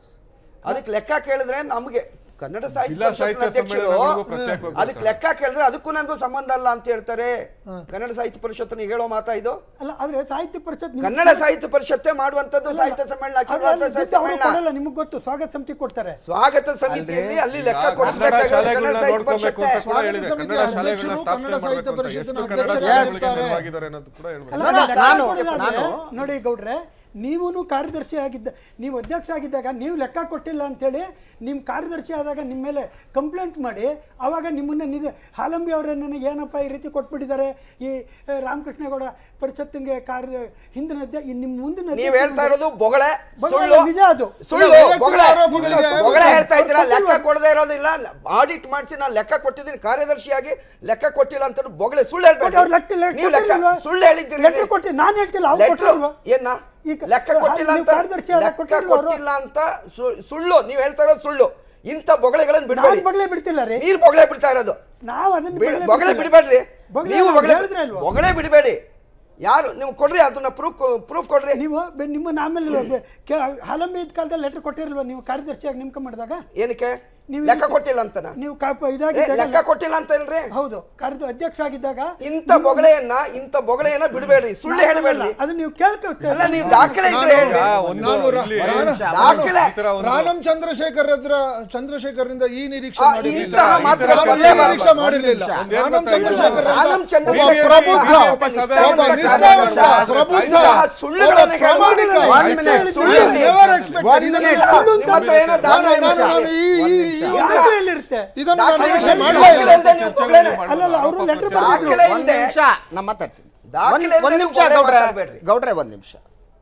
ಅದಕ್ಕೆ ಲೆಕ್ಕ ಕೇಳಿದ್ರೆ ನಮಗೆ ಕನ್ನಡ ಸಾಹಿತ್ಯ ಜಿಲ್ಲಾ ಪರಿಷತ್ನ ಸಾಹಿತ್ಯ ಅಧ್ಯಕ್ಷರು ಸಮ್ಮೇಳನಗಳಿಗೂ ಪ್ರತ್ಯೇಕವಾಗಿ ಅದಕ್ಕೆ ಲೆಕ್ಕ ಕೇಳಿದ್ರೆ ಅದಕ್ಕೂ ನನಗೂ ಸಂಬಂಧ ಅಲ್ಲ ಅಂತ ಹೇಳ್ತಾರೆ ಕನ್ನಡ ಸಾಹಿತ್ಯ ಪರಿಷತ್ನ ಹೇಳೋ ಮಾತಾ ಇದು ಅಲ್ಲ ಆದ್ರೆ ಸಾಹಿತ್ಯ ಪರಿಷತ್ ನಿಮ್ಗೆ- ಕನ್ನಡ ಸಾಹಿತ್ಯ ಪರಿಷತ್ತೇ ಮಾಡುವಂತದ್ದು ಸಾಹಿತ್ಯ ಸಮ್ಮೇಳನ ಅಖಿಲ ಆದ್ರೆ ಭಾರತ ಅಲ್ಲಿ ಸಾಹಿತ್ಯ ದುಡ್ಡು ಅವ್ರು ಸಮ್ಮೇಳನ ಕೊಡಲ್ಲ ನಿಮ್ಗೆ ಗೊತ್ತು ಸ್ವಾಗತ ಸಮಿತಿ ಕೊಡ್ತಾರೆ ಸ್ವಾಗತ ಸಮಿತಿಯಲ್ಲಿ ಅಲ್ಲಿ ಲೆಕ್ಕ ಕನ್ನಡ ಕೊಡಿಸ್ಬೇಕಾಗಿರೋದು ಶಾಲೆಗಳನ್ನ ಕನ್ನಡ ಸಾಹಿತ್ಯ ನೋಡ್ಕೊಬೇಕು ಪರಿಷತ್ತೇ ಅಂತ ಕೂಡ ಸ್ವಾಗತ ಹೇಳಿದೆ ಸಮಿತಿ ಕನ್ನಡ ಶಾಲೆಗಳನ್ನ ಅಧ್ಯಕ್ಷರು, ಸ್ಥಾಪನೆ ಕನ್ನಡ ಸಾಹಿತ್ಯ ಮಾಡಬೇಕು ಅಂತ ಪರಿಷತ್ತಿನ ಎಷ್ಟು ಕನ್ನಡ ಅಧ್ಯಕ್ಷರು ಶಾಲೆಗಳಿಗೆ ಇರ್ತಾರೆ. ನೆರವಾಗಿದ್ದಾರೆ ಅನ್ನೋದು ಕೂಡ ಹೇಳ್ಬೇಕು ಅಲ್ಲ, ನಾನು- ಲೆಕ್ಕ ನಾನು- ಕೊಡೋದಾದ್ರೆ, ನಾನು- ನೋಡಿ ಗೌಡ್ರೆ ನೀವು ಕಾರ್ಯದರ್ಶಿ ಆಗಿದ್ದ ನೀವು ಅಧ್ಯಕ್ಷ ಆಗಿದ್ದಾಗ ನೀವು ಲೆಕ್ಕ ಕೊಟ್ಟಿಲ್ಲ ಅಂತೇಳಿ ನಿಮ್ಮ ಕಾರ್ಯದರ್ಶಿ ಆದಾಗ ನಿಮ್ಮ ಮೇಲೆ ಕಂಪ್ಲೇಂಟ್ ಮಾಡಿ ಆವಾಗ ನಿಮ್ಮನ್ನ ನಿಧ ಹಾಲಂಬಿ ಅವರನ್ನ ಏನಪ್ಪ ಈ ರೀತಿ ಕೊಟ್ಬಿಟ್ಟಿದ್ದಾರೆ ಈ ಆ, ರಾಮಕೃಷ್ಣೇಗೌಡ ಪರಿಷತ್ತಿಗೆ ಕಾರ್ಯ ಹಿಂದಿನ ಅಧ್ಯ ಈ ನಿಮ್ಮ ಮುಂದಿನ ನೀವ್ ಅಧ್ಯಕ್ಷ ಹೇಳ್ತಾ ಇರೋದು ಬೊಗಳೆ ಬೊಗಳೆ ಸುಳ್ಳು ನಿಜ ಅದು. ಸುಳ್ಳು ವೈಯಕ್ತಿಕ ಬೊಗಳೆ ಆರೋಪಗಳಿಗೆ ಬೊಗಳೆ ಹೇಳ್ತಾ ಇದ್ದೀರಾ ಅವ್ರು ಲೆಕ್ಕ ಕೊಟ್ಟಿಲ್ವಾ? ಕೊಡದೇ ಇರೋದಿಲ್ಲ ಆಡಿಟ್ ಮಾಡಿಸಿ ನಾನು ಲೆಕ್ಕ ಕೊಟ್ಟಿದ್ದೀನಿ ಕಾರ್ಯದರ್ಶಿಯಾಗಿ ಲೆಕ್ಕ ಕೊಟ್ಟಿಲ್ಲ ಅಂತ ಬೊಗಳೆ ಸುಳ್ಳು ಕೊಟ್ಟು ಅವ್ರು ಲೆಕ್ಕ- ಹೇಳ್ಬೇಡಿ ಲೆಕ್ಕ ನೀವು ಲೆಕ್ಕ ಕೊಟ್ಟಿಲ್ವಾ? ಸುಳ್ಳು ಹೇಳಿದ್ದೀರಿ ಲೆಕ್ಕ ಕೊಟ್ಟಿ ನಾನು ಹೇಳ್ತಿಲ್ಲ ಅವ್ರು ಲೆಟ್ರು ಕೊಟ್ಟಿಲ್ವಾ? ಏನ ಈಗ ಲೆಕ್ಕ ಕೊಟ್ಟಿಲ್ಲ ನೀವು ಅಂತ ಕಾರ್ಯದರ್ಶಿ ಆದಾಗ ಲೆಕ್ಕ ಕೊಟ್ಟಿಲ್ವಾ ಅವ್ರು? ಕೊಟ್ಟಿಲ್ಲ ಅಂತ ಸು- ಸುಳ್ಳು ನೀವ್ ಹೇಳ್ತಾ ಇರೋದು ಸುಳ್ಳು ಇಂಥ ಬೊಗಳೆಗಳನ್ನ ನಾನು ಬಿಡಬೇಡಿ ಬಗ್ಲೆ ಬಿಡ್ತಿಲ್ಲ ರೀ ನೀರ್ ಬೊಗಳೆ ಬಿಡ್ತಾ ಇರೋದು ನಾವು ಅದನ್ನ ಬಿಡ್- ಬಗ್ಲೆ ಬೊಗಳೆ ಬಿಡ್ತಿಲ್ಲ. ಬಿಡಬೇಡ್ರಿ ಬೊಗಳೆ ನೀವು ನಾವು ಬೊಗಳೆ ಹೇಳಿದ್ರೆ ಅಲ್ವಾ? ಬೊಗಳೆ ಬಿಡಬೇಡಿ ಯಾರು ನೀವು ಕೊಡ್ರಿ ಅದನ್ನ ಪ್ರೂಫ್ ಪ್ರೂಫ್ ಕೊಡ್ರಿ ನೀವು ಬೆ- ನಿಮ್ಮ ಆಮೇಲೆ ಬೆ- ಕೆ- ಹಾಲಂಬಿ ಇದ್ದ ಕಾಲದಲ್ಲಿ ಲೆಟರ್ ಕೊಟ್ಟಿರಲ್ವಾ ನೀವು ಕಾರ್ಯದರ್ಶಿಯಾಗಿ ನೇಮಕ ಮಾಡಿದಾಗ ಏನಕ್ಕೆ ನೀವು ಲೆಕ್ಕ ಇದಕ್ಕೆ- ಕೊಟ್ಟಿಲ್ಲ ಅಂತನ ನೀವು ಕಾಪ ಏ, ಇದಾಗಿದ್ದಾಗ ಲೆಕ್ಕ ಕೊಟ್ಟಿಲ್ಲ ಅಂತ ಇಲ್ರಿ ಹೌದು ಕಾರ್ಯದ ಅಧ್ಯಕ್ಷ ಆಗಿದ್ದಾಗ ಇಂಥ ಬೊಗಳೆಯನ್ನ ಇಂಥ ಬೊಗಳೆಯನ್ನ ಬಿಡಬೇಡ್ರಿ ಸುಳ್ಳು ಹೇಳಬೇಡ್ರಿ ಅದು ನೀವು ಕೇಳ್ಕೊಳ್ತೇವೆ ಅಲ್ಲ ನೀವು ದಾಖಲೆ ಇದ್ರೆ ಹೇಳ್ರಿ ಈಗ ಒಂದು ನಾನು ರಾ- ಇಲ್ಲಿ ರಾಣ- ದಾಖಲೆ ಈ ತರ ಒಂದು ರಾಣಂ ಚಂದ್ರಶೇಖರ್ ಹತ್ರ ಚಂದ್ರಶೇಖರ್ನಿಂದ ಈ ನಿರೀಕ್ಷೆ ಆ, ಮಾಡಿರ್ಲಿಲ್ಲ. ಇಂತಹ ಮಾತುಗಳು ನಾನು ಈ ಬರಲೇಬಾರದು. ನಿರೀಕ್ಷೆ ಮಾಡಿರ್ಲಿಲ್ಲ ಒಂದ್ ನಿಮಿಷ. ರಾಣಂ ಚಂದ್ರಶೇಖರ್ ಅಂತ ರಾಣಂ ಒಬ್ಬ ಚಂದ್ರಶೇಖರ್ ಪ್ರಬುದ್ಧ ಒಬ್ಬ ಒಬ್ಬ ನಿಷ್ಠಾವಂತ ನಿಷ್ಠಾವಂತ ಕಾರ್ಯಕರ್ತ. ಪ್ರಬುದ್ಧ ಇಂತಹ ಸುಳ್ಳುಗಳನ್ನ ಒಬ್ಬ ಪ್ರಾಮಾಣಿಕ ಹೇಳುವ One minute. ಸುಳ್ಳು I never expected One ಇದನ್ನ- minute. ಇಲ್ಲ, ನಿಮ್ಮ ಹತ್ರ ಏನೋ ನಾನು- ದಾಖಲೆ ನಾನು- ಇಲ್ಲ. ನಾನು ಈ- ಈ- ಈ ಒಂದು- ದಾಖಲೆಯಲ್ಲಿರುತ್ತೆ ಇದನ್ನು ನಾನು ದಾಖಲೆ ನಿರೀಕ್ಷೆ ಇಲ್ಲ. ಮಾಡಲೇ ಇಲ್ಲ ದಾಖಲೆ ಇಲ್ಲದೆ ನೀವು ಬೊಗಳೆನೆ. ಅಲ್ಲಲ್ಲ ಅವರು ಲೆಟರ್ ದಾಖಲೆ ಬರೆದಿದ್ರು ಒಂದ್ ಇಲ್ಲದೆ ನಿಮಿಷ ನಮ್ಮ ಮಾತಾಡ್ತೀನಿ ದಾಖಲೆ ಒಂದ್- ಒಂದ್ ಇಲ್ಲದೆ ನಿಮಿಷ ಒಳ್ಳೆ ಗೌಡ್ರೆ ಮಾತಾಡ್ಬೇಡ್ರಿ. ಗೌಡ್ರೆ ಒಂದ್ ನಿಮಿಷ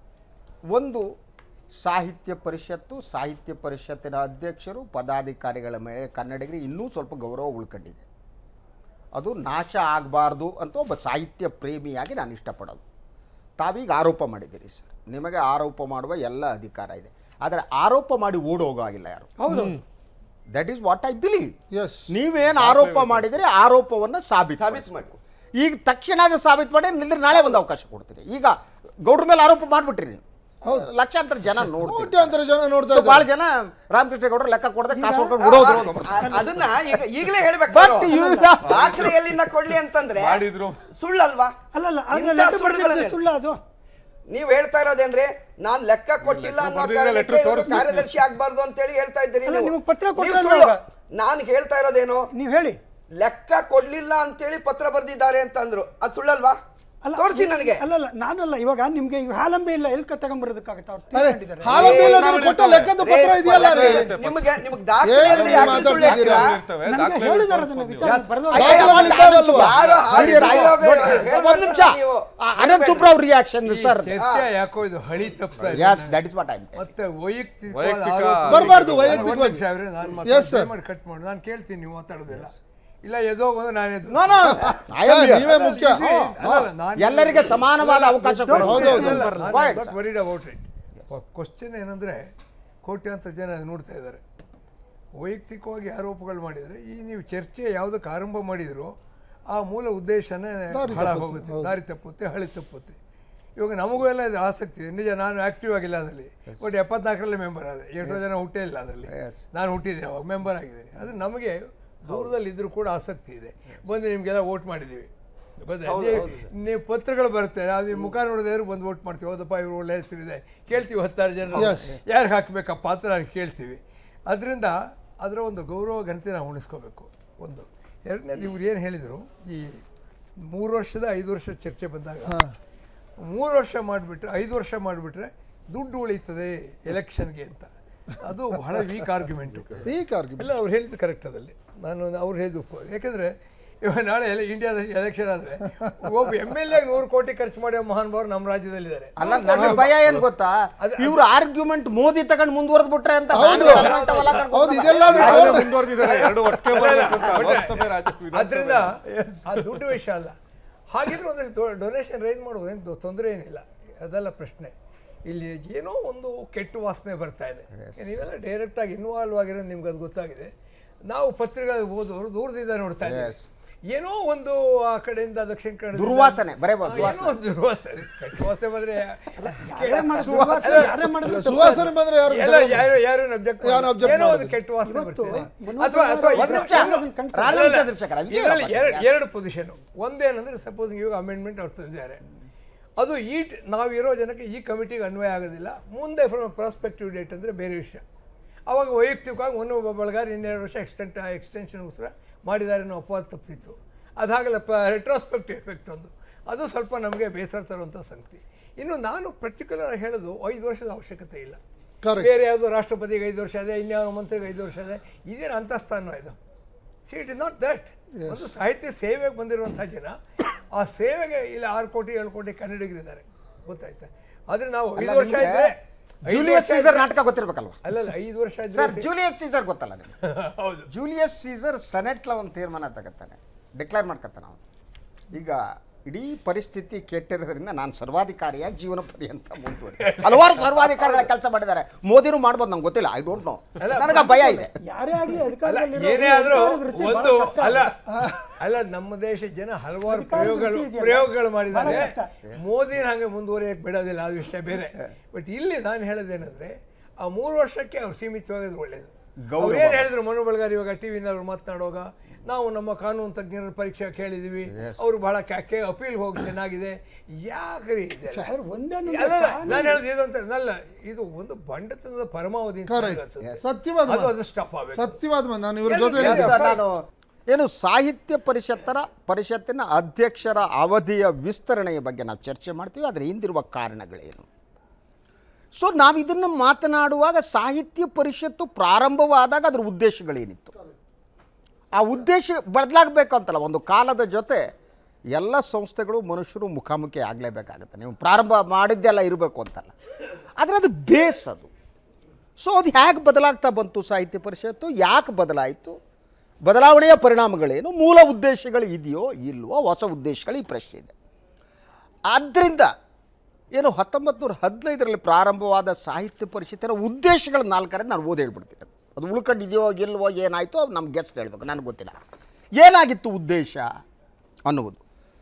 ಒಂದು ಸಾಹಿತ್ಯ ಪರಿಷತ್ತು ಸಾಹಿತ್ಯ ಪರಿಷತ್ತಿನ ಅಧ್ಯಕ್ಷರು ಪದಾಧಿಕಾರಿಗಳ ಮೇಲೆ ಕನ್ನಡಿಗರಿಗೆ ಇನ್ನೂ ಸ್ವಲ್ಪ ಗೌರವ ಉಳ್ಕೊಂಡಿದೆ ಅದು ನಾಶ ಆಗಬಾರ್ದು ಅಂತ ಒಬ್ಬ ಸಾಹಿತ್ಯ ಪ್ರೇಮಿಯಾಗಿ ನಾನು ಇಷ್ಟಪಡೋದು ತಾವೀಗ ಆರೋಪ ಮಾಡಿದ್ದೀರಿ ಸರ್ ನಿಮಗೆ ಆರೋಪ ಮಾಡುವ ಎಲ್ಲ ಅಧಿಕಾರ ಇದೆ ಆದರೆ ಆರೋಪ ಮಾಡಿ ಓಡೋಗಾಗಿಲ್ಲ ಯಾರು ಹೌದು that is what I believe Yes. ನೀವೇನು ಆರೋಪ ಮಾಡಿದರೆ ಆರೋಪವನ್ನು ಸಾಬೀತು ಸಾಬೀತು ಮಾಡ್ಕೊ. ಈಗ ತಕ್ಷಣ ಸಾಬೀತು ಮಾಡಿ ನಿಲ್ಲದ್ರೆ ನಾಳೆ ಒಂದು ಅವಕಾಶ ಕೊಡ್ತೀನಿ ಈಗ ಗೌಡ್ರ ಮೇಲೆ ಆರೋಪ ಮಾಡ್ಬಿಟ್ರಿ ನೀವು ಲಕ್ಷಾಂತರ ಜನ ನೋಡ್ತಾರೆ ಕೋಟ್ಯಾಂತರ ಜನ ನೋಡ್ತಾ ಭಾಳ ಇದ್ದಾರೆ ಜನ ರಾಮಕೃಷ್ಣ ಗೌಡ್ರ ಲೆಕ್ಕ ಕೊಡದೆ ಕಾಸು ಹೊಡ್ಕೊಂಡು ಬಿಡೋದು ಅ- ಅದನ್ನ ಈಗ ಈಗಲೇ ಹೇಳ್ಬೇಕು But ಅವ್ರು. you- ದಾಖಲೆ ಎಲ್ಲಿಂದ ಕೊಡ್ಲಿ ಅಂತಂದ್ರೆ ಮಾಡಿದ್ರು. ಸುಳ್ಳಲ್ವಾ ಅಲ್ಲಲ್ಲ ಇಂಥ ಅದ್ರ ಲೆಟರ್ ಸುಳ್ಳುಗಳನ್ನ ಬರೆದಿದ್ದು ಸುಳ್ಳು ಅದು ನೀವ್ ಹೇಳ್ತಾ ಇರೋದೇನ್ರಿ ನಾನ್ ಲೆಕ್ಕ ಕೊಟ್ಟಿಲ್ಲ ಅನ್ನೋ ಬರ್ದಿದ್ರೆ ಕಾರಣಕ್ಕೆ letter ಇವ್ರು ತೋರಿಸ್ಬೇಕು. ಕಾರ್ಯದರ್ಶಿ ಆಗ್ಬಾರ್ದು ಅಂತ ಹೇಳಿ ಹೇಳ್ತಾ ಇದ್ದೀರಿ ಅಲ್ಲ, ನೀವು. ನಿಮಗೆ ಪತ್ರ ನೀವು ಕೊಟ್ರಲ್ವಾ ಸುಳ್ಳು. ಈಗ? ನಾನ್ ಹೇಳ್ತಾ ಇರೋದೇನು ನೀವು ಹೇಳಿ ಲೆಕ್ಕ ಕೊಡ್ಲಿಲ್ಲ ಅಂತೇಳಿ ಪತ್ರ ಬರ್ದಿದ್ದಾರೆ ಅಂತ ಅಂದ್ರು ಅದ್ ಸುಳ್ಳಲ್ವಾ ಅಲ್ಲ ತೋರಿಸಿ ನನಗೆ ಅಲ್ಲಲ್ಲ ನಾನಲ್ಲ ಇವಾಗ ನಿಮ್ಗೆ ಈಗ ಹಾಲಂಬೆ ಇಲ್ಲ ಎಲ್ಲಿ ತಗೊಂಬರೋದಕ್ಕಾಗತ್ತ ಅವ್ರು ಅರೆ ತಿಳ್ಕೊಂಡಿದ್ದಾರೆ ಹಾಲಂಬಿ ಇಲ್ಲದಿದ್ರೆ ಕೊಟ್ಟ ಲೆಕ್ಕದ ಪತ್ರ ಇದೆಯಲ್ಲ ರೀ ನಿಮಗೆ ನಿಮಗೆ ದಾಖಲೆ ಏನು ಇಲ್ಲದೆ ಯಾಕೆ ಸುಳ್ಳು ಮಾತಾಡ್ತಿದ್ದೀರಾ? ಹೇಳ್ತೀರಾ? ಇರ್ತವೆ, ನನಗೆ ದಾಖಲೆ ಹೇಳಿದಾರೆ ಇರ್ತವೆ. ಅದನ್ನ ವಿಚಾರ ಬರೆದವ್ರು. ದಾಖಲೆಗಳಿದ್ದಾವಲ್ವಾ? ಯಾರು ಹಾಗೆ dialogue ಒಂದು ನಿಮಿಷ ನೀವು ಅನಂತ್ ಸುಬ್ರಾವ್ ರಿಯಾಕ್ಷನ್ ಸರ್ ಚರ್ಚೆ ಯಾಕೋ ಇದು ಹಳಿ ತಪ್ಪ yes that is what I ಮತ್ತೆ ವೈಯಕ್ತಿಕ ವೈಯಕ್ತಿಕ ಬರ್ಬಾರ್ದು ವೈಯಕ್ತಿಕವಾಗಿ. ನಾನು Yes, sir. ಮಾಡಿ ಕಟ್ ಮಾಡಿ ನಾನು ಕೇಳ್ತೀನಿ ನೀವು ಮಾತಾಡೋದಿಲ್ಲ ಇಲ್ಲ ಎದೋ ಒಂದು ನಾನು ಎದ್ದು ನೋ ನೋ ನೀವೇ ಮುಖ್ಯ ಅಲ್ಲಲ್ಲ, ನಾನು- ಎಲ್ಲರಿಗೆ ಸಮಾನವಾದ ಅವಕಾಶ ಕೊಡಿ. ಹೌದೌದು. ವರಿಡ್ ಅಬೌಟ್ ಇಟ್ ಕ್ವಶನ್ ಏನಂದ್ರೆ ಕೋಟ್ಯಾಂತರ ಜನ ನೋಡ್ತಾ ಇದ್ದಾರೆ ವೈಯಕ್ತಿಕವಾಗಿ ಆರೋಪಗಳು ಮಾಡಿದರೆ ಈ ನೀವು ಚರ್ಚೆ ಯಾವುದಕ್ಕೆ ಆರಂಭ ಮಾಡಿದ್ರು ಆ ಮೂಲ ಉದ್ದೇಶನೇ ಹಾಳ ಹೋಗುತ್ತೆ ದಾರಿ ತಪ್ಪುತ್ತೆ ಹಳಿ ತಪ್ಪುತ್ತೆ ಇವಾಗ ನಮಗೂ ಎಲ್ಲ ಇದು ಆಸಕ್ತಿ ಇದೆ ನಿಜ ನಾನು ಆಕ್ಟಿವ್ ಆಗಿಲ್ಲ ಅದರಲ್ಲಿ ಬಟ್ ಎಪ್ಪತ್ನಾಲ್ಕರಲ್ಲೇ ಮೆಂಬರ್ ಆದೆ ಎಷ್ಟೋ ಜನ ಹುಟ್ಟೇ ಇಲ್ಲ ಅದರಲ್ಲಿ ನಾನು ಹುಟ್ಟಿದ್ದೀನಿ ಅವಾಗ ಮೆಂಬರ್ ಆಗಿದ್ದೀನಿ ಅದು ನಮಗೆ ದೂರದಲ್ಲಿ ಇದ್ರೂ ಕೂಡ ಆಸಕ್ತಿ ಇದೆ ಬಂದು ನಿಮಗೆಲ್ಲ ವೋಟ್ ಮಾಡಿದ್ದೀವಿ ಬಂದು ಅದೇ ನೀವು ಪತ್ರಗಳು ಬರುತ್ತೆ ನಾವು ನಿಮ್ಮ ಮುಖ ನೋಡಿದ್ರೆ ಬಂದು ವೋಟ್ ಮಾಡ್ತೀವಿ ಹೌದಪ್ಪ ಇವರು ಒಳ್ಳೆ ಹೆಸರಿದೆ ಕೇಳ್ತೀವಿ ಹತ್ತಾರು ಜನ ಯಾರು ಹಾಕಬೇಕಪ್ಪ ಅಂತ ನಾವು ಕೇಳ್ತೀವಿ ಅದರಿಂದ ಅದರ ಒಂದು ಗೌರವ ಘನತೆ ನಾವು ಉಳಿಸ್ಕೋಬೇಕು ಒಂದು ಎರಡನೇದು ಇವ್ರು ಏನು ಹೇಳಿದರು ಈ ಮೂರು ವರ್ಷದ ಐದು ವರ್ಷ ಚರ್ಚೆ ಬಂದಾಗ ಮೂರು ವರ್ಷ ಮಾಡಿಬಿಟ್ರೆ ಐದು ವರ್ಷ ಮಾಡಿಬಿಟ್ರೆ ದುಡ್ಡು ಉಳೀತದೆ ಎಲೆಕ್ಷನ್ಗೆ ಅಂತ ಅದು ಬಹಳ ವೀಕ್ ಆರ್ಗ್ಯುಮೆಂಟು ಈ ಕಾರ್ಗೆ ಇಲ್ಲ ಅವ್ರು ಹೇಳಿದ್ದು ಕರೆಕ್ಟ್ ಅದಲ್ಲಿ ನಾನು ಅವ್ರು ಹೇಳಿದ್ದು ಒಪ್ಪು ಯಾಕಂದರೆ ಇವಾಗ ನಾಳೆ ಎಲ್ಲ ಇಂಡಿಯಾದ ಎಲೆಕ್ಷನ್ ಆದರೆ ಒಬ್ಬ ಎಮ್ ಎಲ್ ಎ ನೂರು ಕೋಟಿ ಖರ್ಚು ಮಾಡೋ ಮಹಾನುಭಾವರು ನಮ್ಮ ರಾಜ್ಯದಲ್ಲಿದ್ದಾರೆ ಅಲ್ಲ ನನ್ನ ಭಯ ಏನ್ ಗೊತ್ತಾ ಇವ್ರ ಆರ್ಗ್ಯುಮೆಂಟ್ ಮೋದಿ ತಗೊಂಡು ಮುಂದುವರೆದ್ ಬಿಟ್ರೆ ಅಂತ ಹೌದು. ನಾನು ಅಲ್ವಂತ ಹೊಲ ಕಟ್ಕೊಂಡು ಹೌದು ಇದೆಲ್ಲಾದ್ರೂ ಯಾರು ಮುಂದುವರೆದಿದ್ದಾರೆ ಎರಡು ಒಟ್ಟಿಗೆ ಬರಬೇಕಂತ ಲೋಕಸಭೆ ರಾಜ್ಯ ಅದರಿಂದ ಆ ದುಡ್ಡು ವಿಷಯ ಅಲ್ಲ ಹಾಗಿದ್ರೆ ಒಂದಷ್ಟು ಡೊನೇಷನ್ ರೈಸ್ ಮಾಡೋದು ಏನು ತೊಂದರೆ ಏನಿಲ್ಲ ಅದೆಲ್ಲ ಪ್ರಶ್ನೆ ಇಲ್ಲಿ ಏನೋ ಒಂದು ಕೆಟ್ಟ ವಾಸನೆ ಬರ್ತಾ ಇದೆ ನೀವೆಲ್ಲ ಡೈರೆಕ್ಟಾಗಿ ಇನ್ವಾಲ್ವ್ ಆಗಿರೋದು ನಿಮ್ಗೆ ಅದು ಗೊತ್ತಾಗಿದೆ ನಾವು ಪತ್ರಿಕೆ ಓದೋರು ದೂರದಿಂದ ನೋಡ್ತಾ ಇದ್ದೀವಿ ಏನೋ ಒಂದು ಆ ಕಡೆಯಿಂದ ದಕ್ಷಿಣ ಕನ್ನಡ ದುರ್ವಾಸನೆ, ಬರೇ ಬ- ಏನೋ ಒಂದು ದುರ್ವಾಸನೆ ಕೆಟ್ಟ ವಾಸನೆ ಬಂದ್ರೆ ಯಾರೇ ಮಾಡಿದ್ರು ದುರ್ವಾಸನೆ, ಯಾರೇ ಮಾಡಿದ್ರು ಸುವಾಸನೆ ಬಂದ್ರೆ ಯಾರು ಎಲ್ಲ ಯಾರು ಯಾರು object ಯಾರು ಮಾಡೋದು? object ಏನೋ ಒಂದು ಮಾಡೋದು? ಕೆಟ್ಟ ವಾಸನೆ ಬರ್ತಿದೆ ಮನೋಜ್ ಅಥವಾ ಅಥವಾ ಕುಮಾರ್ ಒಂದ್ ನಿಮಿಷ ಅದನ್ನ ರಾಣಾ ಅಲ್ಲಲ್ಲ. ಚಂದ್ರಶೇಖರ್ ಅದಕ್ಕೆ ಇದರಲ್ಲಿ ಹೇಳಪ್ಪ. ಎರಡು ಎರಡು ಪೊಸಿಷನ್ ಒಂದೇನಂದ್ರೆ ಸಪೋಸ್ ಇವಾಗ ಅಮೆಂಡ್ಮೆಂಟ್ ಅವ್ರು ತಂದಿದ್ದಾರೆ ಅದು ಈ ಟ್- ನಾವಿರೋ ಜನಕ್ಕೆ ಈ ಕಮಿಟಿಗೆ ಅನ್ವಯ ಆಗೋದಿಲ್ಲ ಮುಂದೆ ಫ್ರಮ್ ಪ್ರಾಸ್ಪೆಕ್ಟಿವ್ ಡೇಟ್ ಅಂದರೆ ಬೇರೆ ವಿಷಯ ಅವಾಗ ವೈಯಕ್ತಿಕವಾಗಿ ಒಂದು ಬಳಗಾರ ಇನ್ನೆರಡು ವರ್ಷ ಎಕ್ಸ್ಟೆಂಟ್ ಎಕ್ಸ್ಟೆನ್ಷನ್ಗೋಸ್ಕರ ಮಾಡಿದ್ದಾರೆ ಅನ್ನೋ ಅಪವಾದ ತಪ್ಪಿತ್ತು ಅದಾಗಲ್ಲ ಪ ರೆಟ್ರಾಸ್ಪೆಕ್ಟಿವ್ ಎಫೆಕ್ಟ್ ಒಂದು ಅದು ಸ್ವಲ್ಪ ನಮಗೆ ಬೇಸರ ತರುವಂಥ ಸಂಗತಿ ಇನ್ನು ನಾನು ಪರ್ಟಿಕ್ಯುಲರ್ ಹೇಳೋದು ಐದು ವರ್ಷದ ಅವಶ್ಯಕತೆ ಇಲ್ಲ Correct. ಬೇರೆ ಯಾವುದೋ ರಾಷ್ಟ್ರಪತಿಗೆ ಐದು ವರ್ಷ ಇದೆ ಇನ್ಯಾವ ಮಂತ್ರಿಗೆ ಐದು ವರ್ಷ ಇದೆ ಇದೇನು ಅಂತಸ್ಥಾನ ಇದು see it is not that ಒಂದು ಸಾಹಿತ್ಯ ಸೇವೆಗೆ ಬಂದಿರುವಂಥ ಜನ ಆ ಸೇವೆಗೆ ಇಲ್ಲಿ ಆರು ಕೋಟಿ ಏಳು ಕೋಟಿ ಕನ್ನಡಿಗರಿದ್ದಾರೆ ಗೊತ್ತಾಯ್ತಾ ಆದ್ರೆ ನಾವು ಐದು ವರ್ಷ ನಿಮ್ಗೆ ಇದ್ರೆ ಐದು ಜೂಲಿಯಸ್ ವರ್ಷ ಸೀಸರ್ ಇದ್ರೆ- ನಾಟಕ ಗೊತ್ತಿರ್ಬೇಕಲ್ವಾ ಅಲ್ಲಲ್ಲ ಐದು ವರ್ಷ ಸರ್ ಇದ್ರೆ ಜೂಲಿಯಸ್ ಸೀಸರ್ ಗೊತ್ತಲ್ಲ ನಿಮ್ಗೆ ಹೌದು ಜೂಲಿಯಸ್ ಸೀಸರ್ ಸೆನೆಟ್ಲ ಒಂದು ತೀರ್ಮಾನ ತಗೋತಾನೆ ಡಿಕ್ಲೇರ್ ಮಾಡ್ಕೊತಾನೆ ಅವನು ಈಗ ಇಡೀ ಪರಿಸ್ಥಿತಿ ಕೆಟ್ಟಿರೋದ್ರಿಂದ ನಾನು ಸರ್ವಾಧಿಕಾರಿಯಾಗಿ ಜೀವನ ಪರ್ಯಂತ ಮುಂದುವರಿ ಹಲವಾರು ಸರ್ವಾಧಿಕಾರಿಗಳ ಕೆಲಸ ಮಾಡಿದ್ದಾರೆ ಮೋದಿನೂ ಮಾಡ್ಬೋದು ನಂಗೆ ಗೊತ್ತಿಲ್ಲ ಐ ಡೋಂಟ್ ನೋ ನನಗೆ ಭಯ ಇದೆ ಯಾರೇ ಆಗ್ಲಿ ಅಲ್ಲ ಅಧಿಕಾರದಲ್ಲಿ ಏನೇ ಆದ್ರೂ ಒಂದು ಅಲ್ಲ ಅಲ್ಲ ನಮ್ಮ ದೇಶ ಜನ ಹಲವಾರು ಅಧಿಕಾರದ ಪ್ರಯೋಗಗಳು ರುಚಿ ಇದೆಯಲ್ಲ? ಪ್ರಯೋಗಗಳು ಮಾಡಿದ್ದಾರೆ ಬಹಳ ಕಷ್ಟ. ಮೋದಿನ ಹಂಗೆ ಮುಂದುವರಿಯಕ್ಕೆ ಬಿಡೋದಿಲ್ಲ ಅದು ವಿಷಯ ಬೇರೆ ಬಟ್ ಇಲ್ಲಿ ನಾನು ಹೇಳೋದೇನಂದ್ರೆ ಆ ಮೂರು ವರ್ಷಕ್ಕೆ ಅವ್ರು ಸೀಮಿತವಾಗೋದು ಒಳ್ಳೇದು ಗೌರವ. ಅವ್ರು ಏನು ಹೇಳಿದ್ರು ಮನು ಬಳಗಾರಿ ಇವಾಗ ಟಿ ವಿನವ್ರು ಮಾತನಾಡುವಾಗ ನಾವು ನಮ್ಮ ಕಾನೂನು ತಜ್ಞರ ಪರೀಕ್ಷೆ ಕೇಳಿದೀವಿ ಅವರು ಬಹಳ ಕ್ಯಾಕೆ ಅಪೀಲ್ ಹೋಗಿ ಚೆನ್ನಾಗಿದೆ ಯಾಕ್ರಿ ಇದೆಲ್ಲ? ಸರ್, ಒಂದೇನು ಅಲ್ಲ, ಗೊತ್ತಾ? ನಾನು ಹೇಳೋದು ಇದು ಅಂತ ಅಲ್ಲ ಇದು ಒಂದು ಬಂಡತನದ ಪರಮಾವಧಿ ಅಂತ Correct. ನನಗೆ ಅನ್ಸುತ್ತೆ. ಸತ್ಯವಾದ ಅದು ಮಾತು. ಅದು ಸ್ಟಾಪ್ ಆಗಬೇಕು ಸತ್ಯವಾದ ಮಾತು. ನಾನು ಇವ್ರ ಎಲ್ಲ ಜೊತೆ ಎಲ್ಲ ಇದ್ದೀನಿ. ಸರ್, ನಾನು ಏನು ಸಾಹಿತ್ಯ ಪರಿಷತ್ತರ ಪರಿಷತ್ತಿನ ಅಧ್ಯಕ್ಷರ ಅವಧಿಯ ವಿಸ್ತರಣೆಯ ಬಗ್ಗೆ ನಾವು ಚರ್ಚೆ ಮಾಡ್ತೀವಿ ಅದರ ಹಿಂದಿರುವ ಕಾರಣಗಳೇನು ಸೊ ನಾವು ಇದನ್ನು ಮಾತನಾಡುವಾಗ ಸಾಹಿತ್ಯ ಪರಿಷತ್ತು ಪ್ರಾರಂಭವಾದಾಗ ಅದರ ಉದ್ದೇಶಗಳೇನಿತ್ತು ಆ ಉದ್ದೇಶ ಬದಲಾಗಬೇಕು ಅಂತಲ್ಲ ಒಂದು ಕಾಲದ ಜೊತೆ ಎಲ್ಲ ಸಂಸ್ಥೆಗಳು ಮನುಷ್ಯರು ಮುಖಾಮುಖಿ ಆಗಲೇಬೇಕಾಗುತ್ತೆ ನೀವು ಪ್ರಾರಂಭ ಮಾಡಿದ್ದೆಲ್ಲ ಇರಬೇಕು ಅಂತಲ್ಲ ಆದರೆ ಅದು ಬೇಸ್ ಅದು ಸೊ ಅದು ಹೇಗೆ ಬದಲಾಗ್ತಾ ಬಂತು ಸಾಹಿತ್ಯ ಪರಿಷತ್ತು ಯಾಕೆ ಬದಲಾಯಿತು ಬದಲಾವಣೆಯ ಪರಿಣಾಮಗಳೇನು ಮೂಲ ಉದ್ದೇಶಗಳು ಇದೆಯೋ ಇಲ್ವೋ ಹೊಸ ಉದ್ದೇಶಗಳು ಈ ಪ್ರಶ್ನೆ ಇದೆ ಆದ್ದರಿಂದ ಏನು ಹತ್ತೊಂಬತ್ತು ನೂರ ಹದಿನೈದರಲ್ಲಿ ಪ್ರಾರಂಭವಾದ ಸಾಹಿತ್ಯ ಪರಿಷತ್ತಿನ ಉದ್ದೇಶಗಳ ನಾಲ್ಕರೇ ನಾನು ಓದಿ ಹೇಳ್ಬಿಡ್ತೀನಿ ಅದು ಉಳ್ಕೊಂಡಿದೆಯೋ ಇಲ್ವೋ ಏನಾಯಿತು ಅದು ನಮ್ಗೆ ಗೆಸ್ಟ್ ಹೇಳಬೇಕು ನನಗೆ ಗೊತ್ತಿಲ್ಲ ಏನಾಗಿತ್ತು ಉದ್ದೇಶ ಅನ್ನುವುದು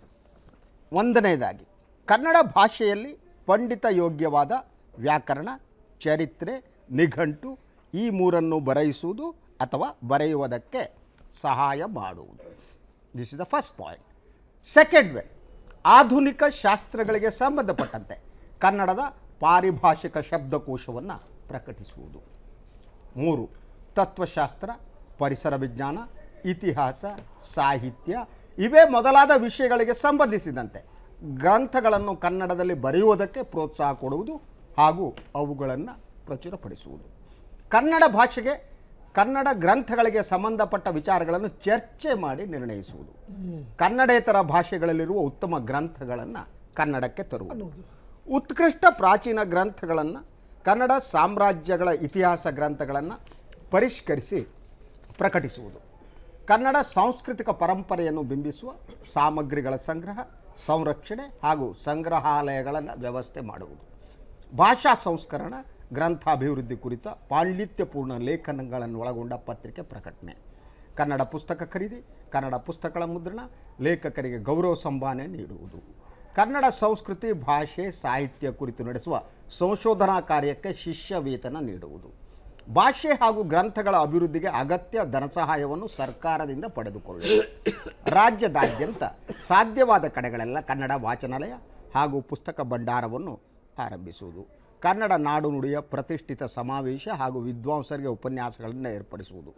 ಒಂದನೇದಾಗಿ ಕನ್ನಡ ಭಾಷೆಯಲ್ಲಿ ಪಂಡಿತ ಯೋಗ್ಯವಾದ ವ್ಯಾಕರಣ ಚರಿತ್ರೆ ನಿಘಂಟು ಈ ಮೂರನ್ನು ಬರೆಯಿಸುವುದು ಅಥವಾ ಬರೆಯುವುದಕ್ಕೆ ಸಹಾಯ ಮಾಡುವುದು this is the first point second way ಆಧುನಿಕ ಶಾಸ್ತ್ರಗಳಿಗೆ ಸಂಬಂಧಪಟ್ಟಂತೆ ಕನ್ನಡದ ಪಾರಿಭಾಷಿಕ ಶಬ್ದಕೋಶವನ್ನು ಪ್ರಕಟಿಸುವುದು ಮೂರು ತತ್ವಶಾಸ್ತ್ರ ಪರಿಸರ ವಿಜ್ಞಾನ ಇತಿಹಾಸ ಸಾಹಿತ್ಯ ಇವೇ ಮೊದಲಾದ ವಿಷಯಗಳಿಗೆ ಸಂಬಂಧಿಸಿದಂತೆ ಗ್ರಂಥಗಳನ್ನು ಕನ್ನಡದಲ್ಲಿ ಬರೆಯುವುದಕ್ಕೆ ಪ್ರೋತ್ಸಾಹ ಕೊಡುವುದು ಹಾಗೂ ಅವುಗಳನ್ನು ಪ್ರಚುರಪಡಿಸುವುದು ಕನ್ನಡ ಭಾಷೆಗೆ ಕನ್ನಡ ಗ್ರಂಥಗಳಿಗೆ ಸಂಬಂಧಪಟ್ಟ ವಿಚಾರಗಳನ್ನು ಚರ್ಚೆ ಮಾಡಿ ನಿರ್ಣಯಿಸುವುದು ಕನ್ನಡೇತರ ಭಾಷೆಗಳಲ್ಲಿರುವ ಉತ್ತಮ ಗ್ರಂಥಗಳನ್ನು ಕನ್ನಡಕ್ಕೆ ತರುವುದು ಉತ್ಕೃಷ್ಟ ಪ್ರಾಚೀನ ಗ್ರಂಥಗಳನ್ನು ಕನ್ನಡ ಸಾಮ್ರಾಜ್ಯಗಳ ಇತಿಹಾಸ ಗ್ರಂಥಗಳನ್ನು ಪರಿಷ್ಕರಿಸಿ ಪ್ರಕಟಿಸುವುದು ಕನ್ನಡ ಸಾಂಸ್ಕೃತಿಕ ಪರಂಪರೆಯನ್ನು ಬಿಂಬಿಸುವ ಸಾಮಗ್ರಿಗಳ ಸಂಗ್ರಹ ಸಂರಕ್ಷಣೆ ಹಾಗೂ ಸಂಗ್ರಹಾಲಯಗಳ ವ್ಯವಸ್ಥೆ ಮಾಡುವುದು ಭಾಷಾ ಸಂಸ್ಕರಣ ಗ್ರಂಥಾಭಿವೃದ್ಧಿ ಕುರಿತ ಪಾಂಡಿತ್ಯಪೂರ್ಣ ಲೇಖನಗಳನ್ನು ಒಳಗೊಂಡ ಪತ್ರಿಕೆ ಪ್ರಕಟಣೆ ಕನ್ನಡ ಪುಸ್ತಕ ಖರೀದಿ ಕನ್ನಡ ಪುಸ್ತಕಗಳ ಮುದ್ರಣ ಲೇಖಕರಿಗೆ ಗೌರವ ಸಂಭಾವನೆ ನೀಡುವುದು ಕನ್ನಡ ಸಂಸ್ಕೃತಿ ಭಾಷೆ ಸಾಹಿತ್ಯ ಕುರಿತು ನಡೆಸುವ ಸಂಶೋಧನಾ ಕಾರ್ಯಕ್ಕೆ ಶಿಷ್ಯ ವೇತನ ನೀಡುವುದು ಭಾಷೆ ಹಾಗೂ ಗ್ರಂಥಗಳ ಅಭಿವೃದ್ಧಿಗೆ ಅಗತ್ಯ ಧನಸಹಾಯವನ್ನು ಸರ್ಕಾರದಿಂದ ಪಡೆದುಕೊಳ್ಳುವುದು ರಾಜ್ಯದಾದ್ಯಂತ ಸಾಧ್ಯವಾದ ಕಡೆಗಳೆಲ್ಲ ಕನ್ನಡ ವಾಚನಾಲಯ ಹಾಗೂ ಪುಸ್ತಕ ಭಂಡಾರವನ್ನು ಆರಂಭಿಸುವುದು ಕನ್ನಡ ನಾಡು ನುಡಿಯ ಪ್ರತಿಷ್ಠಿತ ಸಮಾವೇಶ ಹಾಗೂ ವಿದ್ವಾಂಸರಿಗೆ ಉಪನ್ಯಾಸಗಳನ್ನು ಏರ್ಪಡಿಸುವುದು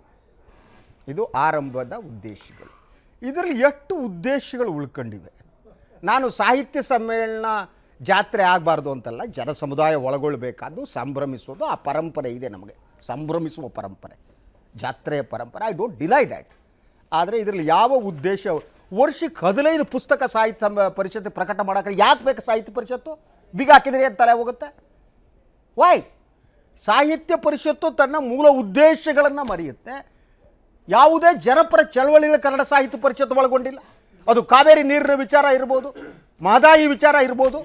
ಇದು ಆರಂಭದ ಉದ್ದೇಶಗಳು ಇದರಲ್ಲಿ ಎಷ್ಟು ಉದ್ದೇಶಗಳು ಉಳ್ಕೊಂಡಿವೆ ನಾನು ಸಾಹಿತ್ಯ ಸಮ್ಮೇಳನ ಜಾತ್ರೆ ಆಗಬಾರ್ದು ಅಂತಲ್ಲ ಜನ ಸಮುದಾಯ ಒಳಗೊಳ್ಳಬೇಕಾದ್ದು ಸಂಭ್ರಮಿಸೋದು ಆ ಪರಂಪರೆ ಇದೆ ನಮಗೆ ಸಂಭ್ರಮಿಸುವ ಪರಂಪರೆ ಜಾತ್ರೆಯ ಪರಂಪರೆ ಐ ಡೋಂಟ್ ಡಿನೈ ದ್ಯಾಟ್ ಆದರೆ ಇದರಲ್ಲಿ ಯಾವ ಉದ್ದೇಶ ವರ್ಷಕ್ಕೆ ಹದಿನೈದು ಪುಸ್ತಕ ಸಾಹಿತ್ಯ ಸಮ- ಪರಿಷತ್ ಪ್ರಕಟ ಮಾಡೋಕೆ ಯಾಕೆ ಬೇಕು ಸಾಹಿತ್ಯ ಪರಿಷತ್ತು ಬಿಗ ಹಾಕಿದ್ರೆ ಅಂತಾರೆ ಹೋಗುತ್ತೆ ವೈ ಸಾಹಿತ್ಯ ಪರಿಷತ್ತು ತನ್ನ ಮೂಲ ಉದ್ದೇಶಗಳನ್ನು ಮರೆಯುತ್ತೆ ಯಾವುದೇ ಜನಪರ ಚಳವಳಿಗಳ ಕನ್ನಡ ಸಾಹಿತ್ಯ ಪರಿಷತ್ ಒಳಗೊಂಡಿಲ್ಲ ಅದು ಕಾವೇರಿ ನೀರಿನ ವಿಚಾರ ಇರ್ಬೋದು ಮಹದಾಯಿ ವಿಚಾರ ಇರ್ಬೋದು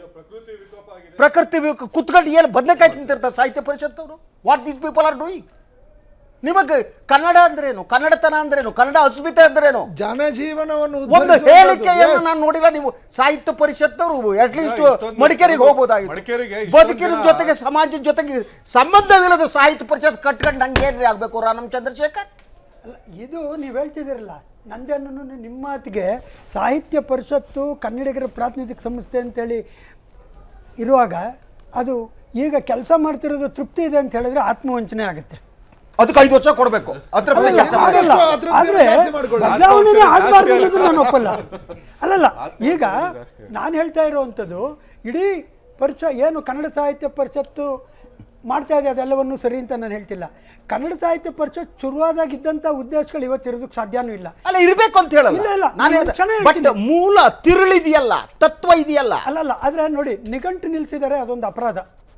ಪ್ರಕೃತಿ ವಿಕ- ಕುತ್ಕೊಂಡು ಏನು ಬದನೆಕಾಯಿ ತಿಂತಿರ್ತಾರೆ ಸಾಹಿತ್ಯ ಪರಿಷತ್ ಅವರು what these people are doing ನಿಮಗೆ ಕನ್ನಡ ಅಂದ್ರೇನು ಕನ್ನಡತನ ಅಂದ್ರೇನು ಕನ್ನಡ ಅಸ್ಮಿತೆ ಅಂದ್ರೇನು ಜನಜೀವನವನ್ನು ಒಂದು ಉದ್ಧರಿಸುವಂಥದ್ದು. ಹೇಳಿಕೆಯನ್ನು Yes. ನಾನು ನೋಡಿಲ್ಲ ನೀವು ಸಾಹಿತ್ಯ ಪರಿಷತ್ತವರು ಅಟ್ಲೀಸ್ಟ್ ಇಷ್ಟೊಂದು- ಮಡಿಕೇರಿಗೆ ಹೋಗ್ಬೋದಾಗಿತ್ತು ಮಡಿಕೇರಿಗೆ ಇಷ್ಟೊಂದು ಬದುಕಿನ ಜನ- ಜೊತೆಗೆ ಸಮಾಜದ ಜೊತೆಗೆ ಸಂಬಂಧವಿಲ್ಲದ ಸಾಹಿತ್ಯ ಪರಿಷತ್ ಕಟ್ಕೊಂಡು ಹಂಗೇನ್ರಿ ಆಗ್ಬೇಕು ರಾನಮ್ ಚಂದ್ರಶೇಖರ್ ಅಲ್ಲ, ಇದು ನೀವು ಹೇಳ್ತಿದ್ದೀರಲ್ಲ ನಂದೇನು ನಿಮ್ಮ ಮಾತಿಗೆ ಸಾಹಿತ್ಯ ಪರಿಷತ್ತು ಕನ್ನಡಿಗರ ಪ್ರಾತಿನಿಧಿಕ ಸಂಸ್ಥೆ ಅಂತೇಳಿ ಇರುವಾಗ ಅದು ಈಗ ಕೆಲಸ ಮಾಡ್ತಿರೋದು ತೃಪ್ತಿ ಇದೆ ಅಂತ ಹೇಳಿದ್ರೆ ಆತ್ಮವಂಚನೆ ಆಗುತ್ತೆ ಅದಕ್ಕೆ ಐದು ವರ್ಷ ಕೊಡಬೇಕು ಅದ್ರ ಬಗ್ಗೆ ಅಲ್ಲಲ್ಲ, ಕೆಲಸ ಮಾಡಿ ಆಗಲ್ಲ. ಅತೃಪ್ತಿಯನ್ನು ಆದ್ರೆ ಜಾಸ್ತಿ ಮಾಡ್ಕೊಳ್ಳಿ. ಬದಲಾವಣೆನೇ ಆಗಬಾರ್ದು ಅನ್ನೋದು ನಾನು ಒಪ್ಪಲ್ಲ ಅಲ್ಲಲ್ಲ ಈಗ ನಾನು ಹೇಳ್ತಾ ಇರುವಂಥದ್ದು ಇಡೀ ಪರಿಚಯ ಏನು ಕನ್ನಡ ಸಾಹಿತ್ಯ ಪರಿಷತ್ತು ಮಾಡ್ತಾ ಇದೆ ಅದೆಲ್ಲವನ್ನೂ ಸರಿ ಅಂತ ನಾನು ಹೇಳ್ತಿಲ್ಲ ಕನ್ನಡ ಸಾಹಿತ್ಯ ಪರಿಷತ್ ಶುರುವಾದಾಗಿದ್ದಂಥ ಉದ್ದೇಶಗಳು ಇವತ್ತಿರೋದಕ್ಕೆ ಸಾಧ್ಯನೂ ಇಲ್ಲ ಅಲ್ಲ ಇರ್ಬೇಕು ಅಂತ ಹೇಳಲ್ಲ ಇಲ್ಲ, ಇಲ್ಲ, ನಾನು ನಾನು ಹೇಳ್ದೆ ಕ್ಷಣ ಬಟ್ ಹೇಳ್ತೀನಿ. ಮೂಲ ತಿರುಳಿದೆಯಲ್ಲ ತತ್ವ ಇದೆಯಲ್ಲ ಅಲ್ಲಲ್ಲ ಆದರೆ ನೋಡಿ ನಿಘಂಟು ನಿಲ್ಲಿಸಿದರೆ ಅದೊಂದು ಅಪರಾಧ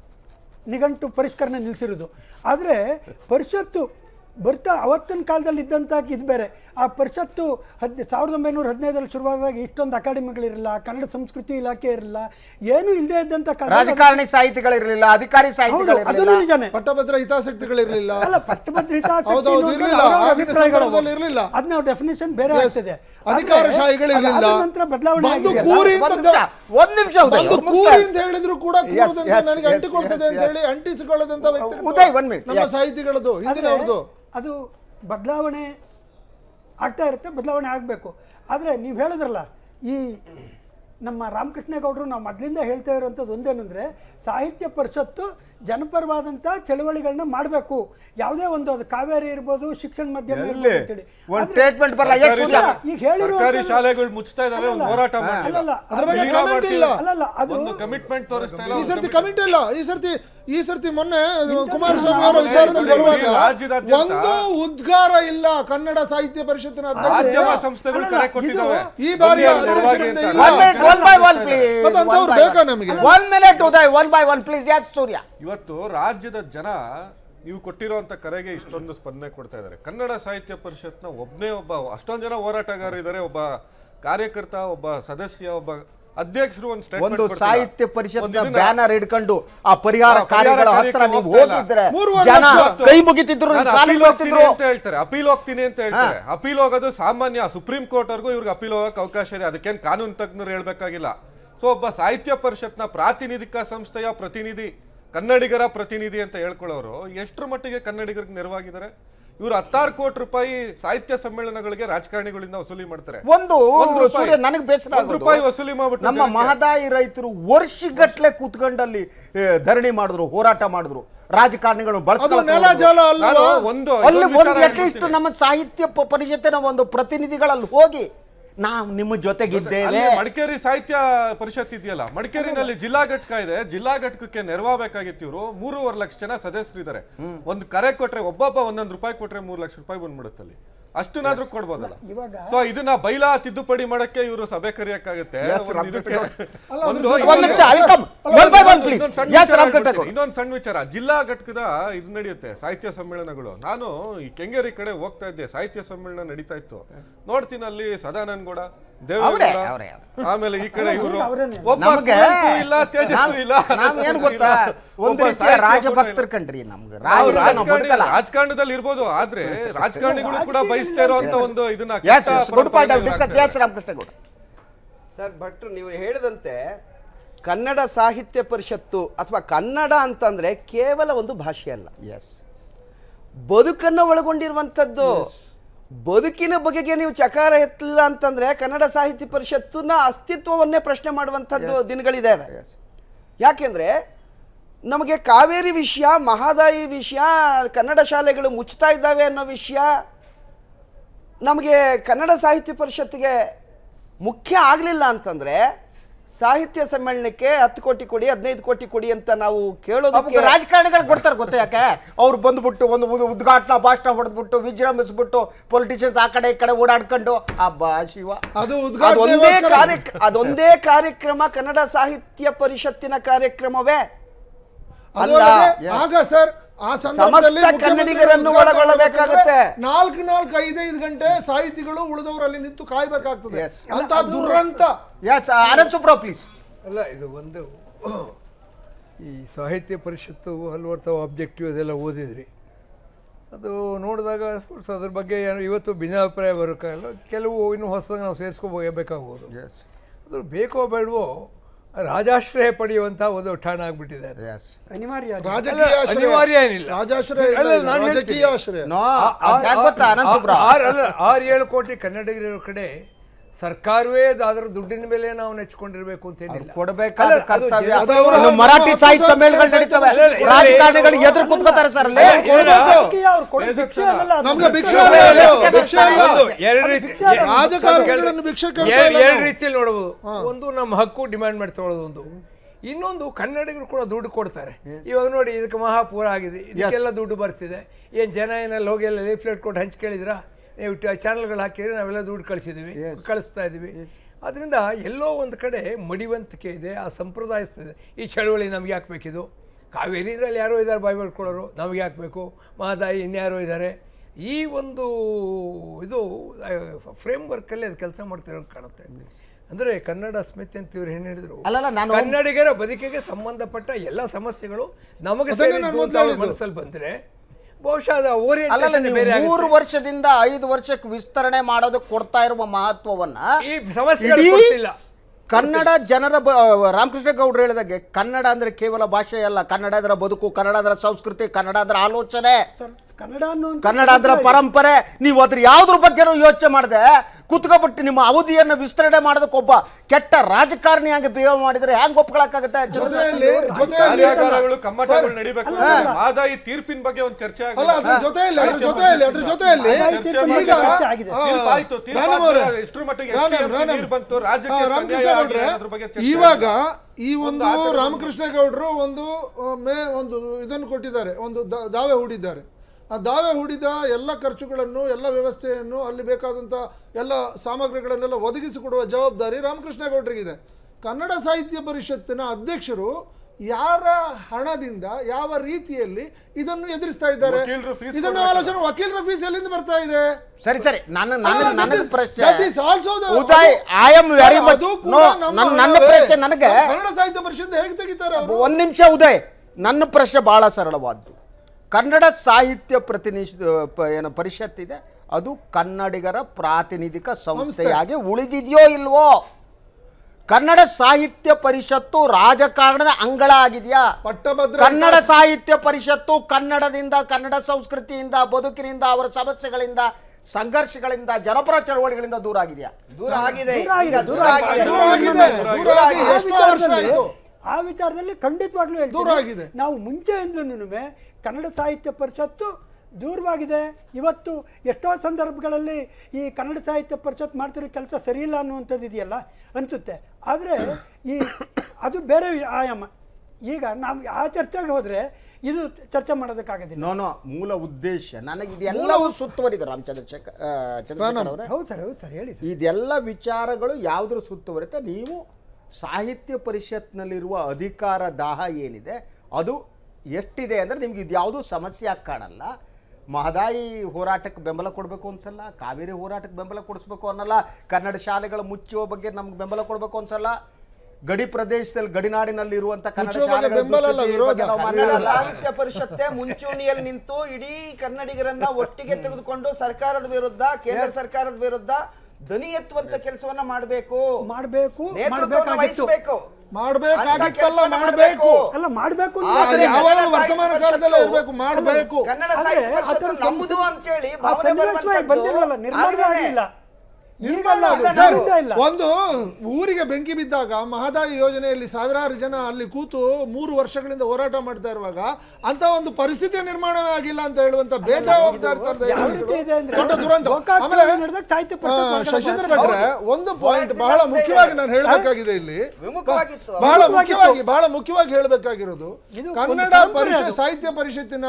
ನಿಘಂಟು ಪರಿಷ್ಕರಣೆ ನಿಲ್ಲಿಸಿರೋದು ಆದರೆ ಪರಿಷತ್ತು ಬರ್ತಾ ಅವತ್ತಿನ ಕಾಲದಲ್ಲಿ ಇದ್ದಂಥ ಇದು ಬೇರೆ ಆ ಪರಿಷತ್ತು ಹದ್ ಸಾವಿರದ ಒಂಬೈನೂರ ಹದಿನೈದರಲ್ಲಿ ಶುರುವಾದಾಗ ಇಷ್ಟೊಂದು ಅಕಾಡೆಮಿಗಳಿರಲಿಲ್ಲ ಕನ್ನಡ ಸಂಸ್ಕೃತಿ ಇಲಾಖೆ ಇರಲಿಲ್ಲ ಏನೂ ಇಲ್ಲದೆ ಇದ್ದಂಥ ಕಾಲದಲ್ಲಿ ಅದು- ರಾಜಕಾರಣಿ ಸಾಹಿತಿಗಳಿರಲಿಲ್ಲ ಅಧಿಕಾರಿ ಹೌದು ಅದೂ ಸಾಹಿತಿಗಳಿರಲಿಲ್ಲ ನಿಜಾನೇ ಪಟ್ಟಭದ್ರ ಹಿತಾಸಕ್ತಿಗಳಿರ್ಲಿಲ್ಲ ಅಲ್ಲ ಪಟ್ಟಭದ್ರ ಹಿತಾಸಕ್ತಿ ಹೌದು, ಹೌದು, ಅನ್ನೋದು ಇರ್ಲಿಲ್ಲ. ಅವ್ರವ್ರ ಆಗಿನ ಅಭಿಪ್ರಾಯಗಳು ಅವು. ಸಂದರ್ಭದಲ್ಲಿ ಇರ್ಲಿಲ್ಲ. ಅದ್ ನಾವು ಡೆಫಿನೇಷನ್ ಬೇರೆ Yes. ಆಗ್ತದೆ ಅಧಿಕಾರಶಾಹಿಗಳಿರ್ಲಿಲ್ಲ. ಆದ್ರೆ ಅದಾದ ನಂತರ ಬದಲಾವಣೆ ಬಂದು ಆಗಿದೆಯಲ್ಲ? ಕೂರಿ ಒಂದ್ ಅಂತ ನಿಮಿಷ ಒಂದ್ ನಿಮಿಷ ಉದಯ್ ಬಂದು ಅವ್ರು ಕೂರಿ ಮುಗಿಸ್ತಾರೆ. ಅಂತ ಹೇಳಿದ್ರು ಕೂಡ Yes, ಕೂರದಂತ yes, ನನಗೆ yes, ಅಂಟಿಕೊಳ್ತದೆ yes, ಅಂತ ಹೇಳಿ yes. ಅಂಟಿಸಿಕೊಳ್ಳದಂತ ವ್ಯಕ್ತಿತ್ವ ಉದಯ್, one minute, ನಮ್ಮ yes. ಸಾಹಿತಿಗಳದ್ದು ಹಿಂದಿನ ಆದ್ರೆ ಅವ್ರದ್ದು ಅದು ಬದಲಾವಣೆ ಆಗ್ತಾ ಇರುತ್ತೆ ಬದಲಾವಣೆ ಆಗಬೇಕು ಆದರೆ ನೀವು ಹೇಳಿದ್ರಲ್ಲ ಈ ನಮ್ಮ ರಾಮಕೃಷ್ಣೇಗೌಡರು ನಾವು ಮೊದಲಿಂದ ಹೇಳ್ತಾ ಇರುವಂಥದ್ದು ಒಂದೇನೆಂದರೆ ಸಾಹಿತ್ಯ ಪರಿಷತ್ತು ಜನಪರವಾದಂಥ ಚಳವಳಿಗಳನ್ನ ಮಾಡಬೇಕು ಯಾವುದೇ ಒಂದು ಅದು ಕಾವೇರಿ ಇರ್ಬೋದು ಶಿಕ್ಷಣ ಮಾಧ್ಯಮ ಇರ್ಬೋದು ಎಲ್ಲಿ? ಅಂತೇಳಿ ಒಂದ್ ಆದ್ರೆ- statement ಬರಲ್ಲ, ಎಷ್ಟು ಇಲ್ಲ, ಸೂರ್ಯ? ಈಗ ಹೇಳಿರೋ ಸರ್ಕಾರಿ ಶಾಲೆಗಳು ಮುಚ್ತಾ ಇದಾವೆ ಒಂದು ಹೋರಾಟ ಮಾಡಿಲ್ಲ ಅಲ್ಲಲ್ಲ ಅದ್ರ ಬಗ್ಗೆ ಅದು- comment ಮಾಡ್ತಿಲ್ಲ. ಇಲ್ಲ. ಅಲ್ಲಲ್ಲ ಅದು ಒಂದು ಕಮಿಟ್ಮೆಂಟ್ ತೋರಿಸ್ತಾ ಇಲ್ಲ ಈ ಒಂದು ಸರ್ತಿ commitment- ಕಮಿಟಿ ಇಲ್ಲ ಈ ಸರ್ತಿ ಈ ಸರ್ತಿ ಮೊನ್ನೆ ಕುಮಾರಸ್ವಾಮಿ ಅವರ ಆಮೇಲೆ ವಿಚಾರದಲ್ಲಿ ಇಡೀ ಬರುವಾಗ ರಾಜ್ಯದಾದ್ಯಂತ ಒಂದು ಉದ್ಗಾರ ಇಲ್ಲ ಕನ್ನಡ ಸಾಹಿತ್ಯ ಪರಿಷತ್ತಿನ ಅಧ್ಯಕ್ಷ ಮಾಧ್ಯಮ ಸಂಸ್ಥೆಗಳು ಅಲ್ಲಲ್ಲ, ಕರೆ ಕೊಟ್ಟಿದ್ದಾವೆ ಈ ಬಾರಿಯ ಒಂದು ಅಧ್ಯಕ್ಷರಿಂದ ನೆರವಾಗಿ ಇಲ್ಲ. One minute, one by one, please. ಮತ್ತೆ One ಅಂಥವ್ರು by ಬೇಕಾ one. ನಮಗೆ? One minute, Uday one by one please ಯಾಕೆ ಸೂರ್ಯ ಇವತ್ತು ರಾಜ್ಯದ ಜನ ನೀವು ಕೊಟ್ಟಿರುವಂತ ಕರೆಗೆ ಇಷ್ಟೊಂದು ಸ್ಪಂದನೆ ಕೊಡ್ತಾ ಇದ್ದಾರೆ ಕನ್ನಡ ಸಾಹಿತ್ಯ ಪರಿಷತ್ನ ಒಬ್ಬನೇ ಒಬ್ಬ ಅಷ್ಟೊಂದು ಜನ ಹೋರಾಟಗಾರರು ಇದ್ದಾರೆ ಒಬ್ಬ ಕಾರ್ಯಕರ್ತ ಒಬ್ಬ ಸದಸ್ಯ ಒಬ್ಬ ಅಧ್ಯಕ್ಷರು ಒಂದು statement ಒಂದು ಕೊಡ್ತಿಲ್ಲ. ಸಾಹಿತ್ಯ ಒಂದು ಪರಿಷತ್ನ ಇದನ್ನ- ಬ್ಯಾನರ್ ಹಿಡ್ಕೊಂಡು ಆ ಪರಿಹಾರ ಆ, ಪರಿಹಾರ ಕಾರ್ಯಗಳ ಹತ್ರ ಕಾರ್ಯಕ್ಕೆ ನೀವು ಹೋಗ್ತಾ ಇಲ್ಲ. ಹೋಗಿದ್ರೆ ಮೂರುವರೆ ಜನ ಲಕ್ಷ. ಕೈ ಮುಗಿತಿದ್ರು ನಾನು ಸಾಲಿಗೆ appeal ಹೋಗ್ತೀನಿ ಬರ್ತಿದ್ರು ಅಂತ ಹೇಳ್ತಾರೆ ಅಪೀಲ್ ಹೋಗ್ತೀನಿ ಅಂತ ಹೇಳ್ತಾರೆ ಅಪೀಲ್ ಹೋಗೋದು ಸಾಮಾನ್ಯ ಸುಪ್ರೀಂ ಕೋರ್ಟ್ ವರ್ಗೂ ಇವ್ರಿಗೆ ಅಪೀಲ್ ಹೋಗಕ್ಕೆ ಅವಕಾಶ ಇದೆ ಅದಕ್ಕೇನು ಕಾನೂನು ತಜ್ಞರು ಹೇಳ್ಬೇಕಾಗಿಲ್ಲ ಸೊ ಒಬ್ಬ ಸಾಹಿತ್ಯ ಪರಿಷತ್ನ ಪ್ರಾತಿನಿಧಿಕ ಸಂಸ್ಥೆಯ ಪ್ರತಿನಿಧಿ ಕನ್ನಡಿಗರ ಪ್ರತಿನಿಧಿ ಅಂತ ಹೇಳ್ಕೊಳ್ಳೋರು ಎಷ್ಟರ ಮಟ್ಟಿಗೆ ಕನ್ನಡಿಗರಿಗೆ ನೆರವಾಗಿದ್ದಾರೆ ಇವರು ಹತ್ತಾರು ಕೋಟಿ ರೂಪಾಯಿ ಸಾಹಿತ್ಯ ಸಮ್ಮೇಳನಗಳಿಗೆ ರಾಜಕಾರಣಿಗಳಿಂದ ವಸೂಲಿ ಮಾಡ್ತಾರೆ ಒಂದು ಒಂದ್ ರೂಪಾಯಿ. ಸೂರ್ಯ ನನಗೆ ಬೇಸರ ಒಂದ್ ಆಗೋದು, ರೂಪಾಯಿ ವಸೂಲಿ ಮಾಡ್ಬಿಟ್ಟು ನಮ್ಮ ಜನಕ್ಕೆ. ಮಹದಾಯಿ ರೈತರು ವರ್ಷಗಟ್ಲೆ ಕೂತ್ಕೊಂಡಲ್ಲಿ ಏ, ಧರಣಿ ಮಾಡಿದ್ರು ಹೋರಾಟ ಮಾಡಿದ್ರು ರಾಜಕಾರಣಿಗಳು ಅದು ಬಳಸ್ಕೊಳಕ್ಕೆ ನೆಲ ಹೋದ್ರು. ಜಲ ನಾನು ಅಲ್ವಾ ಒಂದು ಅಲ್ಲಿ ಇದೊಂದು ಒಂದು ವಿಚಾರ ಅಟ್ಲೀಸ್ಟ್ ಹೇಳ್ಬಿಡ್ತೀನಿ. ನಮ್ಮ ಸಾಹಿತ್ಯ ಪ- ಪರಿಷತ್ತಿನ ಒಂದು ಪ್ರತಿನಿಧಿಗಳಲ್ಲಿ ಹೋಗಿ ನಾವು ನಿಮ್ಮ ಜೊತೆಗಿದ್ದೇವೆ ಅಲ್ಲಿ ಮಡಿಕೇರಿ ಸಾಹಿತ್ಯ ಪರಿಷತ್ ಇದೆಯಲ್ಲ ಮಡಿಕೇರಿನಲ್ಲಿ ಜಿಲ್ಲಾ ಘಟಕ ಇದೆ ಜಿಲ್ಲಾ ಘಟಕಕ್ಕೆ ನೆರವಾಗಬೇಕಾಗಿತ್ತು ಇವರು ಮೂರುವರೆ ಲಕ್ಷ ಜನ ಸದಸ್ಯರಿದ್ದಾರೆ ಒಂದು ಕರೆ ಕೊಟ್ರೆ ಒಬ್ಬೊಬ್ಬ ಒಂದೊಂದು ರೂಪಾಯಿ ಕೊಟ್ರೆ ಮೂರು ಲಕ್ಷ ರೂಪಾಯಿ ಬಂದ್ಬಿಡುತ್ತೆ ಅಲ್ಲಿ ಅಷ್ಟನ್ನಾದ್ರೂ ಕೊಡ್ಬೋದಲ್ಲ ಇವಾಗ ಸೊ ಇದನ್ನ ಬೈಲಾ ತಿದ್ದುಪಡಿ ಮಾಡಕ್ಕೆ ಇವರು ಸಭೆ ಕರೆಯಕ್ಕಾಗುತ್ತೆ Yes, ಒಂದು ಇದಕ್ಕೆ- ಅಲ್ಲ, ಅದ್ರ ಒಂದು ಜೊತೆ- ಒಂದ್ ನಿಮಿಷ I come. One by one, please. ಇನ್ನೊಂದ್ ಸಣ್ಣ Yes, ವಿಚಾರ ರಾಮ್ ಕಟ್ಟೆ ಹೇಳ್ಬಿಡ್ತೀನಿ. ಇನ್ನೊಂದ್ ಸಣ್ಣ ವಿಚಾರ ಜಿಲ್ಲಾ ಘಟಕದ ಇದು ನಡೆಯುತ್ತೆ ಸಾಹಿತ್ಯ ಸಮ್ಮೇಳನಗಳು ನಾನು ಈ ಕೆಂಗೇರಿ ಕಡೆ ಹೋಗ್ತಾ ಇದ್ದೆ ಸಾಹಿತ್ಯ ಸಮ್ಮೇಳನ ನಡೀತಾ ಇತ್ತು ನೋಡ್ತೀನಿ ಅಲ್ಲಿ ಸದಾನಂದ ಗೌಡ ಅವ್ರೇ, ದೇವೇಗೌಡ ಅವ್ರೇ. ಆಮೇಲೆ ಈ ಕಡೆ ಇವರು ಅವ್ರೇನೆ. ಒಬ್ಬ ನಮ್ಗೆ ಕುವೆಂಪು ಇಲ್ಲ ತೇಜಸ್ವಿ ಇಲ್ಲ ನಾವ್ ಏನ್ ಗೊತ್ತಾ ಒಬ್ಬ ಒಂದ್ ರೀತಿಯ ಸಾಹಿತ್ಯ ರಾಜಭಕ್ತರು ಕಣ್ರಿ ನಮ್ಗೆ ನಾವು ರಾಜ ನಾವು ರಾಜಕಾರಣಿ ಬದುಕಲ್ಲ ರಾಜಕಾರಣದಲ್ಲಿ ಇರ್ಬೋದು ಆದ್ರೆ ರಾಜಕಾರಣಿಗಳು ಕೂಡ ಬಯಸ್ತಾ ಇರುವಂತ ಒಂದು ಇದನ್ನ ಎಸ್ ಕೆಟ್ಟ ಗುಡ್ ಪಾಯಿಂಟ್ ಆಫ್ ಪರಂಪರೆಗಳನ್ನ discuss yes Ramakrishna Gowda sir ಭಟ್ರು ನೀವು ಹೇಳಿದಂತೆ ಕನ್ನಡ ಸಾಹಿತ್ಯ ಪರಿಷತ್ತು ಅಥವಾ ಕನ್ನಡ ಅಂತಂದ್ರೆ ಕೇವಲ ಒಂದು ಭಾಷೆ ಅಲ್ಲ ಎಸ್ ಬದುಕನ್ನು ಒಳಗೊಂಡಿರುವಂಥದ್ದು ಬದುಕಿನ ಬಗೆಗೆ ನೀವು ಚಕಾರ ಎತ್ತಲಿಲ್ಲ ಅಂತಂದ್ರೆ ಕನ್ನಡ ಸಾಹಿತ್ಯ ಪರಿಷತ್ತಿನ ಅಸ್ತಿತ್ವವನ್ನೇ ಪ್ರಶ್ನೆ ಮಾಡುವಂಥದ್ದು ದಿನಗಳಿದ್ದಾವೆ ಯಾಕೆಂದ್ರೆ ನಮಗೆ ಕಾವೇರಿ ವಿಷಯ ಮಹಾದಾಯಿ ವಿಷಯ ಕನ್ನಡ ಶಾಲೆಗಳು ಮುಚ್ತಾ ಇದ್ದಾವೆ ಅನ್ನೋ ವಿಷಯ ನಮಗೆ ಕನ್ನಡ ಸಾಹಿತ್ಯ ಪರಿಷತ್ತಿಗೆ ಮುಖ್ಯ ಆಗಲಿಲ್ಲ ಅಂತಂದ್ರೆ ಸಾಹಿತ್ಯ ಸಮ್ಮೇಳನಕ್ಕೆ ಹತ್ತು ಕೋಟಿ ಕೊಡಿ ಹದಿನೈದು ಕೋಟಿ ಕೊಡಿ ಅಂತ ನಾವು ಕೇಳೋದಕ್ಕೆ ರಾಜಕಾರಣಿಗಳು ಕೊಡ್ತಾರೆ ಗೊತ್ತಾ ಯಾಕೆ ಅವ್ರು ಬಂದ್ಬಿಟ್ಟು ಒಂದು ಉದ್- ಉದ್ಘಾಟನಾ ಭಾಷಣ ಹೊಡೆದ್ಬಿಟ್ಟು ವಿಜೃಂಭಿಸ್ಬಿಟ್ಟು ಪೊಲಿಟಿಷಿಯನ್ಸ್ ಆ ಕಡೆ ಈ ಕಡೆ ಓಡಾಡ್ಕೊಂಡು ಅಬ್ಬಾ ಶಿವ ಅದು ಅದೊಂದೇ ಉದ್ಘಾಟನೆ ಕಾರ್ಯಕ್ ಅದೊಂದೇ ಕಾರ್ಯಕ್ರಮ ಕನ್ನಡ ಸಾಹಿತ್ಯ ಪರಿಷತ್ತಿನ ಕಾರ್ಯಕ್ರಮವೇ ಅಲ್ಲ ಅದರೊಳಗೆ ಆಗ ಸರ್ ಆ ಸಂದರ್ಭದಲ್ಲಿ ಸಮಸ್ತ ಮುಖ್ಯಮಂತ್ರಿಗಳು ಕನ್ನಡಿಗರನ್ನು ಉದ್ಘಾಟನೆ ಒಳಗೊಳ್ಳಬೇಕಾಗತ್ತೆ. ಮಾಡ್ಬೇಕಾದ್ರೆ ನಾಲ್ಕು ನಾಲ್ಕು ಐದೈದು ಗಂಟೆ ಸಾಹಿತಿಗಳು ಉಳಿದವರಲ್ಲಿ ನಿಂತು ಕಾಯ್ಬೇಕಾಗ್ತದೆ Yes. ಅಂತ ದುರಂತ ಎಸ್ ಆನಂದ್ ಸುಬ್ರಾವ್ ಪ್ಲೀಸ್ ಅಲ್ಲ ಇದು ಒಂದು ಈ ಸಾಹಿತ್ಯ ಪರಿಷತ್ತು ಹಲವಾರು ತಾವು ಆಬ್ಜೆಕ್ಟಿವ್ ಅದೆಲ್ಲ ಓದಿದ್ರಿ ಅದು ನೋಡಿದಾಗ ಅಫ್ಕೋರ್ಸ್ ಅದ್ರ ಬಗ್ಗೆ ಏನು ಇವತ್ತು ಭಿನ್ನಾಭಿಪ್ರಾಯ ಬರೋಕ್ಕಾಗಲ್ಲ ಕೆಲವು ಇನ್ನೂ ಹೊಸದಾಗಿ ನಾವು ಸೇರಿಸ್ಕೋಬೇಕಾಗ್ಬೋದು ಅದು ಬೇಕೋ ಬೇಡವೋ ರಾಜಾಶ್ರಯ ಪಡೆಯುವಂಥ ಒಂದು ಠಾಣ ಆಗ್ಬಿಟ್ಟಿದೆ ಅದು. ಎಸ್ ಅನಿವಾರ್ಯ ಅದು. ರಾಜಕೀಯ ಅಲ್ಲ, ಆಶ್ರಯ. ಅನಿವಾರ್ಯ ಏನಿಲ್ಲ. ರಾಜಾಶ್ರಯ ಇಲ್ಲ ಅಲ್ಲ, ಇದು, ನಾನು ರಾಜಕೀಯ ಹೇಳ್ತೀನಿ. ಆಶ್ರಯ ನೋ ಆ- ಯಾಕೆ ಗೊತ್ತಾ ಆನಂದ್ ಆ- ಸುಬ್ರಾವ್ ಆರು ಅಲ್ಲ, ಆರು ಏಳು ಕೋಟಿ ಕನ್ನಡಿಗರ ಕಡೆ ಸರ್ಕಾರವೇ ಅದರ ದುಡ್ಡಿನ ಮೇಲೆ ನಾವು ನೆಚ್ಕೊಂಡಿರ್ಬೇಕು ಅಂತ ಏನಿಲ್ಲ ಕೊಡಬೇಕಾದ ಅಲ್ಲ, ಅದು ಕರ್ತವ್ಯ ಜನ- ಅದು ಅವರ ಇನ್ನು ಮರಾಠಿ ಹಕ್ಕು ಸಾಹಿತ್ಯ ಸರ್, ಸಮ್ಮೇಳನಗಳು ನಡೀತವೆ ಅಲ್ಲ, ಇಲ್ಲ, ರಾಜಕಾರಣಿಗಳು ಇಲ್ಲ, ಎದುರು ಕುತ್ಕೋತಾರೆ ಸರ್ ಅಲ್ಲಿ ಅಲ್ಲ, ಕೊಡ್ಬೇಕು. ರಾಜಕೀಯ ಅವ್ರು ಕೊಡೋ ಭಿಕ್ಷೆ ಅನ್ನಲ್ಲ ಅದು. ನಮ್ಗೆ ಭಿಕ್ಷೆ ಭಿಕ್ಷೆ ಅಲ್ಲ ಅಲ್ಲ. ಅದು, ಭಿಕ್ಷೆ ಅಲ್ಲ. ಒಂದು ಎರಡು ರೀತಿ ಭಿಕ್ಷೆ ಅಲ್ಲ. ರಾಜಕಾರಣಿಗಳನ್ನು ಭಿಕ್ಷೆ ಕೇಳ್ತಾ ಎರಡು ಇಲ್ಲ ಎರಡು ನಾವು. ರೀತಿಯಲ್ಲಿ ನೋಡಬಹುದು ಒಂದು ನಮ್ಮ ಹಕ್ಕು ಡಿಮ್ಯಾಂಡ್ ಮಾಡಿ ತಗೊಳ್ಳೋದು ಒಂದು ಇನ್ನೊಂದು ಕನ್ನಡಿಗರು ಕೂಡ ದುಡ್ಡು ಕೊಡ್ತಾರೆ ಇವಾಗ ನೋಡಿ ಇದಕ್ಕೆ ಮಹಾಪೂರ ಆಗಿದೆ ಇದಕ್ಕೆಲ್ಲ ದುಡ್ಡು ಬರ್ತಿದೆ ಏನ್ ಜನ ಏನೆಲ್ಲ ಹೋಗಿ ಎಲ್ಲ ಲೀಫ್ಲೆಟ್ ಕೊಟ್ಟು ಹಂಚ್ ಕೇಳಿದ್ರಾ ನೀವು ಚಾನಲ್ಗಳು ಹಾಕಿದ್ರೆ ನಾವೆಲ್ಲ ದುಡ್ಡು ಕಳಿಸಿದೀವಿ ಕಳಿಸ್ತಾ ಇದೀವಿ ಅದರಿಂದ ಎಲ್ಲೋ ಒಂದು ಕಡೆ ಮಡಿವಂತಿಕೆ ಇದೆ ಆ ಸಂಪ್ರದಾಯಿಸ್ತಿದೆ ಈ ಚಳವಳಿ ನಮ್ಗೆ ಯಾಕೆ ಬೇಕಿದು ಕಾವೇರಿ ಇದ್ರಲ್ಲಿ ಯಾರೋ ಇದ್ದಾರೆ ಬಾಯಿ ಮಾಡ್ಕೊಳ್ಳೋರು ನಮ್ಗೆ ಯಾಕೆ ಬೇಕು ಮಹಾದಾಯಿ ಇನ್ಯಾರೋ ಇದ್ದಾರೆ ಈ ಒಂದು ಇದು ಫ್ರೇಮ್ ವರ್ಕಲ್ಲಿ ಅದು ಕೆಲಸ ಮಾಡ್ತಿರೋ ಕಾಣುತ್ತೆ ಅಂದರೆ ಕನ್ನಡ ಸ್ಮಿತ್ ಅಂತ ಇವ್ರು ಏನು ಹೇಳಿದ್ರು ಅಲ್ಲಲ್ಲ, ನಾನು- ಕನ್ನಡಿಗರ ಬದುಕಿಗೆ ಸಂಬಂಧಪಟ್ಟ ಎಲ್ಲ ಸಮಸ್ಯೆಗಳು ನಮಗೆ ಅದನ್ನೇ ಸೇರಿದ್ದು ನಾನು ಅಂತ ಮೊದ್ಲು ಅವ್ರ ಹೇಳಿದ್ದು. ಮನಸ್ಸಲ್ಲಿ ಬಂದ್ರೆ ಬಹುಶಃ ಅದು ಅಲ್ಲಲ್ಲ ಓರಿಯಂಟೇಷನ್ ನೀವು ಬೇರೆ ಆಗುತ್ತೆ. ಮೂರು ವರ್ಷದಿಂದ ಐದು ವರ್ಷಕ್ಕೆ ವಿಸ್ತರಣೆ ಮಾಡೋದಕ್ಕೆ ಕೊಡ್ತಾ ಇರುವ ಮಹತ್ವವನ್ನ ಈ ಸಮಸ್ಯೆಗಳು ಇಡೀ ಗೊತ್ತಿಲ್ಲ. ಕನ್ನಡ ಜನರ ಬ- ರಾಮಕೃಷ್ಣ ಗೌಡ್ರು ಹೇಳಿದಾಗೆ ಕನ್ನಡ ಅಂದ್ರೆ ಕೇವಲ ಭಾಷೆ ಅಲ್ಲ ಕನ್ನಡ ಅದರ ಬದುಕು ಕನ್ನಡ ಅದರ ಸಂಸ್ಕೃತಿ ಕನ್ನಡ ಅದರ ಆಲೋಚನೆ ಸರ್, ಕನ್ನಡ ಅನ್ನೋ ಕನ್ನಡ ಅದರ ಪರಂಪರೆ ನೀವು ಅದ್ರ ಯಾವ್ದ್ರ ಬಗ್ಗೆನೂ ಯೋಚನೆ ಮಾಡದೆ ಕುತ್ಕೊಬಿಟ್ಟು ನಿಮ್ಮ ಅವಧಿಯನ್ನು ವಿಸ್ತರಣೆ ಮಾಡೋದಕ್ಕೆ ಒಬ್ಬ ಕೆಟ್ಟ ರಾಜಕಾರಣಿಯಾಗಿ ಬಿಹೇವ್ ಮಾಡಿದ್ರೆ ಹೆಂಗ್ ಒಪ್ಕೊಳಕ್ಕಾಗತ್ತೆ ಜೊತೆಯಲ್ಲಿ ಜೊತೆಯಲ್ಲಿ ಕಾರ್ಯಾಗಾರಗಳು ಕಮ್ಮಟಗಳು ನಡಿಬೇಕು ಅಂದ್ರೆ ಮಾದಾಯಿ ತೀರ್ಪಿನ ಬಗ್ಗೆ ಒಂದು ಚರ್ಚೆ ಅಲ್ಲ ಆಗಲ್ಲ ಅದ್ರ ಜೊತೆಯಲ್ಲಿ ಅದ್ರ ಜೊತೆಯಲ್ಲಿ ಅದ್ರ ಜೊತೆಯಲ್ಲಿ ಚರ್ಚೆ ಈಗ ಚರ್ಚೆ ಆಗಿದೆ. ಆ, ತೀರ್ಪು ಆಯ್ತು, ತೀರ್ಪು ರಾಣಮ್ ಅವ್ರೆ, ಆದ್ಮೇಲೆ ಎಷ್ಟ್ರ ಮಟ್ಟಿಗೆ ರಾಣಮ್, SPMC ರಾಣಮ್. ನೀರು ಬಂತು, ರಾಜ್ಯಕ್ಕೆ ಆ, ರಾಮಕೃಷ್ಣ ಅನ್ಯಾಯ ಗೌಡ್ರೆ ಆಗಿದೆ ಅನ್ನೋದ್ರ ಬಗ್ಗೆ ಚರ್ಚೆ ಇವಾಗ ಈ ಒಂದು ಒಂದು ಆ ಥರದ ರಾಮಕೃಷ್ಣ ಗೌಡ್ರು ಒಂದು ಆ, ಮೇ ಒಂದು ಇದನ್ನು ಕೊಟ್ಟಿದ್ದಾರೆ ಒಂದು ದ- ದಾವೆ ಹೂಡಿದ್ದಾರೆ ಆ ದಾವೆ ಹೂಡಿದ ಎಲ್ಲ ಖರ್ಚುಗಳನ್ನು ಎಲ್ಲ ವ್ಯವಸ್ಥೆಯನ್ನು ಅಲ್ಲಿ ಬೇಕಾದಂಥ ಎಲ್ಲ ಸಾಮಗ್ರಿಗಳನ್ನೆಲ್ಲ ಒದಗಿಸಿಕೊಡುವ ಜವಾಬ್ದಾರಿ ರಾಮಕೃಷ್ಣ ಗೌಡ್ರಿಗಿದೆ ಕನ್ನಡ ಸಾಹಿತ್ಯ ಪರಿಷತ್ತಿನ ಅಧ್ಯಕ್ಷರು ಯಾರ ಹಣದಿಂದ ಯಾವ ರೀತಿಯಲ್ಲಿ ಇದನ್ನು ಎದುರಿಸ್ತಾ ಇದ್ದಾರೆ ವಕೀಲರು fees ಇದನ್ನು ಆಲೋಚನೆ ವಕೀಲರ ಫೀಸ್ ಎಲ್ಲಿಂದ ಬರ್ತಾ ಇದೆ ಸರಿ ಸರಿ ನನ್ನ ನನ್ನ ಅಲ್ಲ, that ನನ್ನ is- ಪ್ರಶ್ನೆ that is also the- Uday I am very much ಅದು ಕೂಡ ನೋ ನಮ್ಮ ನನ್ನ ನನ್ನ ಹಣವೇ. ಪ್ರಶ್ನೆ ನನಗೆ ಕನ್ನಡ ಸಾಹಿತ್ಯ ಪರಿಷತ್ ಹೇಗೆ ತೆಗಿತಾರೆ ಅವರು ಒಂದ್ ನಿಮಿಷ ಉದಯ್ ನನ್ನ ಪ್ರಶ್ನೆ ಬಹಳ ಸರಳವಾದ್ದು ಕನ್ನಡ ಸಾಹಿತ್ಯ ಪ್ರತಿನಿಧಿ ಪ- ಏನು ಪರಿಷತ್ ಇದೆ ಅದು ಕನ್ನಡಿಗರ ಪ್ರಾತಿನಿಧಿಕ ಸಂಸ್ಥೆಯಾಗಿ ಉಳಿದಿದೆಯೋ ಇಲ್ವೋ ಕನ್ನಡ ಸಾಹಿತ್ಯ ಪರಿಷತ್ತು ರಾಜಕಾರಣದ ಅಂಗಳ ಆಗಿದೆಯಾ ಪಟ್ಟಭದ್ರ ಕನ್ನಡ ಸಾಹಿತ್ಯ ಪರಿಷತ್ತು ಕನ್ನಡದಿಂದ ಕನ್ನಡ ಸಂಸ್ಕೃತಿಯಿಂದ ಬದುಕಿನಿಂದ ಅವರ ಸಮಸ್ಯೆಗಳಿಂದ ಸಂಘರ್ಷಗಳಿಂದ ಜನಪರ ಚಳವಳಿಗಳಿಂದ ದೂರ ಆಗಿದೆಯಾ ದೂರ ಆಗಿದೆ ದೂರ ಆಗಿದೆ, ಈಗ ದೂರ ದೂರ ಆಗಿದೆ. ಆಗಿದೆ ದೂರ ಆಗಿದೆ, ದೂರ ಆಗಿ ಆ ಎಷ್ಟೋ ವರ್ಷ ವಿಚಾರದಲ್ಲಿ- ಆಯ್ತು ಆ ವಿಚಾರದಲ್ಲಿ ಖಂಡಿತವಾಗ್ಲೂ ಹೇಳ್ತೀನಿ. ದೂರ ಆಗಿದೆ. ನಾವು ಮುಂಚೆಯಿಂದಲೂ ಕನ್ನಡ ಸಾಹಿತ್ಯ ಪರಿಷತ್ತು ದೂರವಾಗಿದೆ ಇವತ್ತು ಎಷ್ಟೋ ಸಂದರ್ಭಗಳಲ್ಲಿ ಈ ಕನ್ನಡ ಸಾಹಿತ್ಯ ಪರಿಷತ್ ಮಾಡ್ತಿರೋ ಕೆಲಸ ಸರಿಯಿಲ್ಲ ಅನ್ನುವಂಥದ್ದು ಇದೆಯಲ್ಲ ಅನಿಸುತ್ತೆ ಆದರೆ ಈ ಅದು ಬೇರೆ ಆಯಾಮ ಈಗ ನಾವು ಆ ಚರ್ಚೆಗೆ ಹೋದರೆ ಇದು ಚರ್ಚೆ ಮಾಡೋದಕ್ಕಾಗೋದಿಲ್ಲ ನೋ ನೋ ಮೂಲ ಉದ್ದೇಶ ನನಗೆ ಇದೆಲ್ಲವೂ ಸುತ್ತುವರಿದ ರಾಮಚಂದ್ರಶೇಖರ್ ಆ, ಚಂದ್ರಶೇಖರ್ ಅವರೇ ಹೌದು ಸರ್ ಹೌದು ಸರ್ ಹೇಳಿ ಸರ್. ಇದೆಲ್ಲ ವಿಚಾರಗಳು ಯಾವುದ್ರ ಸುತ್ತುವರಿತ ನೀವು ಸಾಹಿತ್ಯ ಪರಿಷತ್ನಲ್ಲಿರುವ ಅಧಿಕಾರ ದಾಹ ಏನಿದೆ ಅದು ಎಷ್ಟಿದೆ ಅಂದರೆ ನಿಮ್ಗೆ ಇದು ಯಾವುದೂ ಸಮಸ್ಯೆ ಆಗಿ ಕಾಣಲ್ಲ ಮಹದಾಯಿ ಹೋರಾಟಕ್ಕೆ ಬೆಂಬಲ ಕೊಡಬೇಕು ಅನ್ಸಲ್ಲ ಕಾವೇರಿ ಹೋರಾಟಕ್ಕೆ ಬೆಂಬಲ ಕೊಡಿಸ್ಬೇಕು ಅನ್ನಲ್ಲ ಕನ್ನಡ ಶಾಲೆಗಳ ಮುಚ್ಚುವ ಬಗ್ಗೆ ನಮ್ಗೆ ಬೆಂಬಲ ಕೊಡಬೇಕು ಅನ್ಸಲ್ಲ ಗಡಿ ಪ್ರದೇಶದಲ್ಲಿ ಗಡಿನಾಡಿನಲ್ಲಿ ಇರುವಂತ ಕನ್ನಡ ಮುಚ್ಚುವ ಬಗ್ಗೆ ಶಾಲೆಗಳ ಬೆಂಬಲ ಅಲ್ಲ, ದುಸ್ಥಿತಿ ಬಗ್ಗೆ ವಿರೋಧ. ನಾವು ಕನ್ನಡ ಮಾತಾಡಲ್ಲ. ಸಾಹಿತ್ಯ ಪರಿಷತ್ತೆ ಮುಂಚೂಣಿಯಲ್ಲಿ ನಿಂತು ಇಡೀ ಕನ್ನಡಿಗರನ್ನ ಒಟ್ಟಿಗೆ ತೆಗೆದುಕೊಂಡು ಸರ್ಕಾರದ ವಿರುದ್ಧ ಕೇಂದ್ರ ಸರ್ಕಾರದ ವಿರುದ್ಧ ದನಿ ಎತ್ತುವಂತ ಕೆಲಸವನ್ನ ಮಾಡಬೇಕು ಮಾಡಬೇಕು ನೇತೃತ್ವವನ್ನು ಮಾಡಬೇಕಾಗಿತ್ತು ವಹಿಸಬೇಕು ಮಾಡ್ಬೇಕಾಗಿತ್ತಲ್ಲ ಅಂತ ಕೆಲ್ಸವನ್ನ ಮಾಡಬೇಕು ಅಲ್ಲ ಮಾಡಬೇಕು ಆ, ಆದರೆ ಯಾವಾಗಲೂ ಕನ್ನಡ ವರ್ತಮಾನ ಸಾಹಿತ್ಯ ಕಾಲದಲ್ಲೇ ಪರಿಷತ್ತು ಇರಬೇಕು ಮಾಡಬೇಕು ಕನ್ನಡ ಆದ್ರೆ ಸಾಹಿತ್ಯ ಆ ಥರ ಪರಿಷತ್ತು ನಮ್ಮದು ಅಂತೇಳಿ ಆ ಭಾವನೆ ಸನ್ನಿವೇಶವಾಗಿ ಬಂದಿಲ್ವಲ್ಲ ನಿರ್ಮಾಣ ಆಗ್ಲೇನೆ. ಆಗಲಿಲ್ಲ ಈಗಲ್ಲ ಅದು ಸರ್, ನಾಳಿಂದ ಇಲ್ಲ ಒಂದು ಊರಿಗೆ ಬೆಂಕಿ ಬಿದ್ದಾಗ ಮಹದಾಯಿ ಯೋಜನೆಯಲ್ಲಿ ಸಾವಿರಾರು ಜನ ಅಲ್ಲಿ ಕೂತು ಮೂರು ವರ್ಷಗಳಿಂದ ಹೋರಾಟ ಮಾಡ್ತಾ ಇರುವಾಗ ಅಂತ ಒಂದು ಪರಿಸ್ಥಿತಿ ನಿರ್ಮಾಣವೇ ಆಗಿಲ್ಲ ಅಂತ ಹೇಳುವಂತ ಬೇಜವಾಬ್ದಾರಿತನದ ಯಾವ ರೀತಿ ಇದೆ ಅಂದ್ರೆ ದೊಡ್ಡ ದುರಂತ ಗೋಕಾಕ್ನಲ್ಲಿ ಆಮೇಲೆ ನಡೆದಾಗ ಸಾಹಿತ್ಯ ಆ, ಪರಿಷತ್ ಒಳಗಡೆ ಶಶೀಂದ್ರ ಮಾತ್ರ- ಭಟ್ರೆ ಒಂದು ಪಾಯಿಂಟ್ ಹೋರಾಟದಿಂದ ಬಹಳ ಮುಂದೆ ಮುಖ್ಯವಾಗಿ ಇದೆ. ನಾನು ಹೇಳಬೇಕಾಗಿದೆ ಇಲ್ಲಿ ವಿಮುಖವಾಗಿತ್ತು. ಬಹಳ ವಿಮುಖವಾಗಿತ್ತು. ಮುಖ್ಯವಾಗಿ ಬಹಳ ಮುಖ್ಯವಾಗಿ ಹೇಳಬೇಕಾಗಿರೋದು ಇದು ಒಂದು ಕನ್ನಡ ಪರಂಪರೆ ಪರಿಷತ್ ಅದು. ಸಾಹಿತ್ಯ ಪರಿಷತ್ತಿನ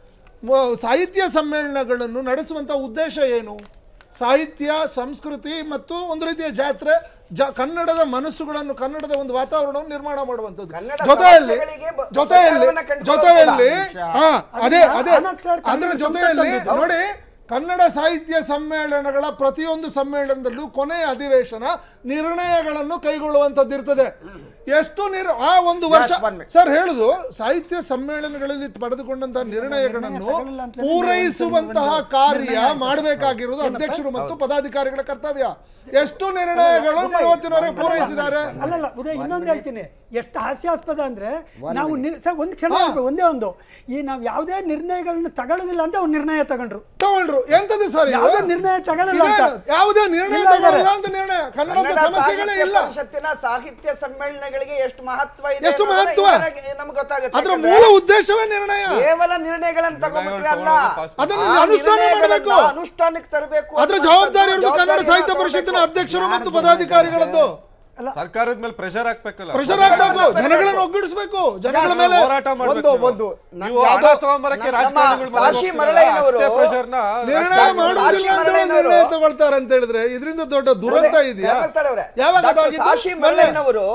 ಮ- ಸಾಹಿತ್ಯ ಸಮ್ಮೇಳನಗಳನ್ನು ನಡೆಸುವಂತ ಉದ್ದೇಶ ಏನು ಸಾಹಿತ್ಯ ಸಂಸ್ಕೃತಿ ಮತ್ತು ಒಂದು ರೀತಿಯ ಜಾತ್ರೆ ಜ ಕನ್ನಡದ ಮನಸ್ಸುಗಳನ್ನು ಕನ್ನಡದ ಒಂದು ವಾತಾವರಣವನ್ನು ನಿರ್ಮಾಣ ಮಾಡುವಂಥದ್ದು ಕನ್ನಡ ಜೊತೆಯಲ್ಲಿ ಸಮಸ್ಯೆಗಳಿಗೆ ಬ- ಜೊತೆಯಲ್ಲಿ ಪರಿಹಾರವನ್ನ ಕಂಡುಕೊಳ್ಳೋದು ಜೊತೆಯಲ್ಲಿ ಕೂಡ. ಹಾ ಅದೇ ಅದನ್ನ ಅದೇ ಅನಕ್ಷರ ಅದರ ಕನ್ನಡ ಜೊತೆಯಲ್ಲಿ ಸಂಸ್ಕೃತ ನೋಡಿ ಕನ್ನಡ ಸಾಹಿತ್ಯ ಸಮ್ಮೇಳನಗಳ ಪ್ರತಿಯೊಂದು ಸಮ್ಮೇಳನದಲ್ಲೂ ಕೊನೆಯ ಅಧಿವೇಶನ ನಿರ್ಣಯಗಳನ್ನು ಕೈಗೊಳ್ಳುವಂಥದ್ದು ಇರ್ತದೆ ಎಷ್ಟು ನಿರ್ ಆ ಒಂದು ವರ್ಷ Just one minute. ಸರ್ ಹೇಳುದು ಸಾಹಿತ್ಯ ಸಮ್ಮೇಳನಗಳಲ್ಲಿ ಪಡೆದುಕೊಂಡಂತಹ ನಿರ್ಣಯಗಳನ್ನು ತಗೊಳ್ಳಿಲ್ಲ ಅಂತ ಹೇಳಿ ಪೂರೈಸುವಂತಹ ನಿರ್ಣಯ ಕಾರ್ಯ ಮಾಡಬೇಕಾಗಿರುವುದು ಅಧ್ಯಕ್ಷರು ಮತ್ತು ಪದಾಧಿಕಾರಿಗಳ ಕರ್ತವ್ಯ ಎಷ್ಟು ನಿರ್ಣಯಗಳು ಇವತ್ತಿನವರೆಗೆ ಪೂರೈಸಿದ್ದಾರೆ ಅಲ್ಲಲ್ಲ ಉದಯ್ ಇನ್ನೊಂದು ಹೇಳ್ತೀನಿ ಎಷ್ಟು ಹಾಸ್ಯಾಸ್ಪದ ಅಂದ್ರೆ ನಾವು ನಿ- ಸರ್ ಒಂದು ಕ್ಷಣ ಇರ್ಬೇಕು, ಒಂದೇ ಒಂದು ಈ ನಾವು ಯಾವುದೇ ನಿರ್ಣಯಗಳನ್ನ ತಗೊಳ್ಳೋದಿಲ್ಲ ಅಂತ ಅವ್ರು ನಿರ್ಣಯ ತಗೊಂಡ್ರು ತಗೊಂಡ್ರು ಎಂತದ್ದು ಸರ್ ಇದು? ಯಾವುದೇ ನಿರ್ಣಯ ತಗೊಳ್ಳಲ್ಲ ಅಂತ. ಇದೇನು? ಯಾವುದೇ ನಿರ್ಣಯ ಇಲ್ಲ ತಗೊಳ್ಳಲ್ಲ ಅಂತ ನಿರ್ಣಯ ಕನ್ನಡದ ಕನ್ನಡ ಸಮಸ್ಯೆಗಳೇ ಸಾಹಿತ್ಯ ಇಲ್ಲ ಪರಿಷತ್ತಿನ ಸಾಹಿತ್ಯ ಸಮ್ಮೇಳನಗಳಿಗೆ ಎಷ್ಟು ಮಹತ್ವ ಇದೆ ಎಷ್ಟು ಅನ್ನೋದನ್ನ ಮಹತ್ವ? ಇವರಿಗೆ ನಮ್ಗೆ ಗೊತ್ತಾಗುತ್ತೆ ಅದರ ಯಾಕಂದ್ರೆ ಮೂಲ ಉದ್ದೇಶವೇ ನಿರ್ಣಯ ಕೇವಲ ನಿರ್ಣಯಗಳನ್ನು ತಗೊಂಡ್ಬಿಟ್ರೆ ಅಲ್ಲ ಅದನ್ನು ಆ ಅನುಷ್ಠಾನ ನಿರ್ಣಯಗಳನ್ನ ಮಾಡಬೇಕು. ಅನುಷ್ಠಾನಕ್ಕೆ ತರಬೇಕು ಅದರ ಅನ್ನುವಂಥದ್ದು ಜವಾಬ್ದಾರಿ ಇರುವುದು ಕನ್ನಡ ಜವಾಬ್ದಾರಿಯನ್ನ ಸಾಹಿತ್ಯ ಪರಿಷತ್ತಿನ ತಗೊಳ್ಬೇಕು. ಅಧ್ಯಕ್ಷರು ಮತ್ತು ಪದಾಧಿಕಾರಿಗಳದ್ದು ಸರ್ಕಾರದ ಮೇಲೆ ಪ್ರೆಷರ್ ಹಾಕ್ಬೇಕಲ್ಲ ಪ್ರೆಷರ್ ಹಾಕ್ಬೇಕು ಜನಗಳನ್ನು ಒಗ್ಗೂಡಿಸಬೇಕು ಜನಗಳ ನೀವು ಮೇಲೆ ಹೋರಾಟ ಮಾಡ್ಬೇಕು ಒಂದು- ನೀವು. ಒಂದು ನ- ನೀವು ಹಣ ಯಾವ್ದೋ- ತಗೊಂಬರಕ್ಕೆ ನಮ್ಮ ರಾಜಕಾರಣಿಗಳು ಸಾಕ್ಷಿ ಮಾಡ್ಬೇಕು. ಮರಳಯ್ಯನವರು ಅಷ್ಟೇ ಪ್ರೆಷರ್ನ ನಿರ್ಣಯ ಡಾಕ್ಟರ್ ಮಾಡುವುದಿಲ್ಲ ಸಾಶಿ ಅಂತ ಹೇಳಿ ಮರಳಯ್ಯನವರು ನಿರ್ಣಯ ತಗೊಳ್ತಾರೆ ಅಂತ ಹೇಳಿದ್ರೆ ಇದರಿಂದ ದೊಡ್ಡ ದುರಂತ ಇದೆಯಾ ಧರ್ಮಸ್ಥಳ ಅವರೇ, ಯಾವಾಗ ಡಾಕ್ಟರ್ ಅದಾಗಿದ್ದು? ಸಾಶಿ ಮೊನ್ನೆ. ಮರಳಯ್ಯನವರು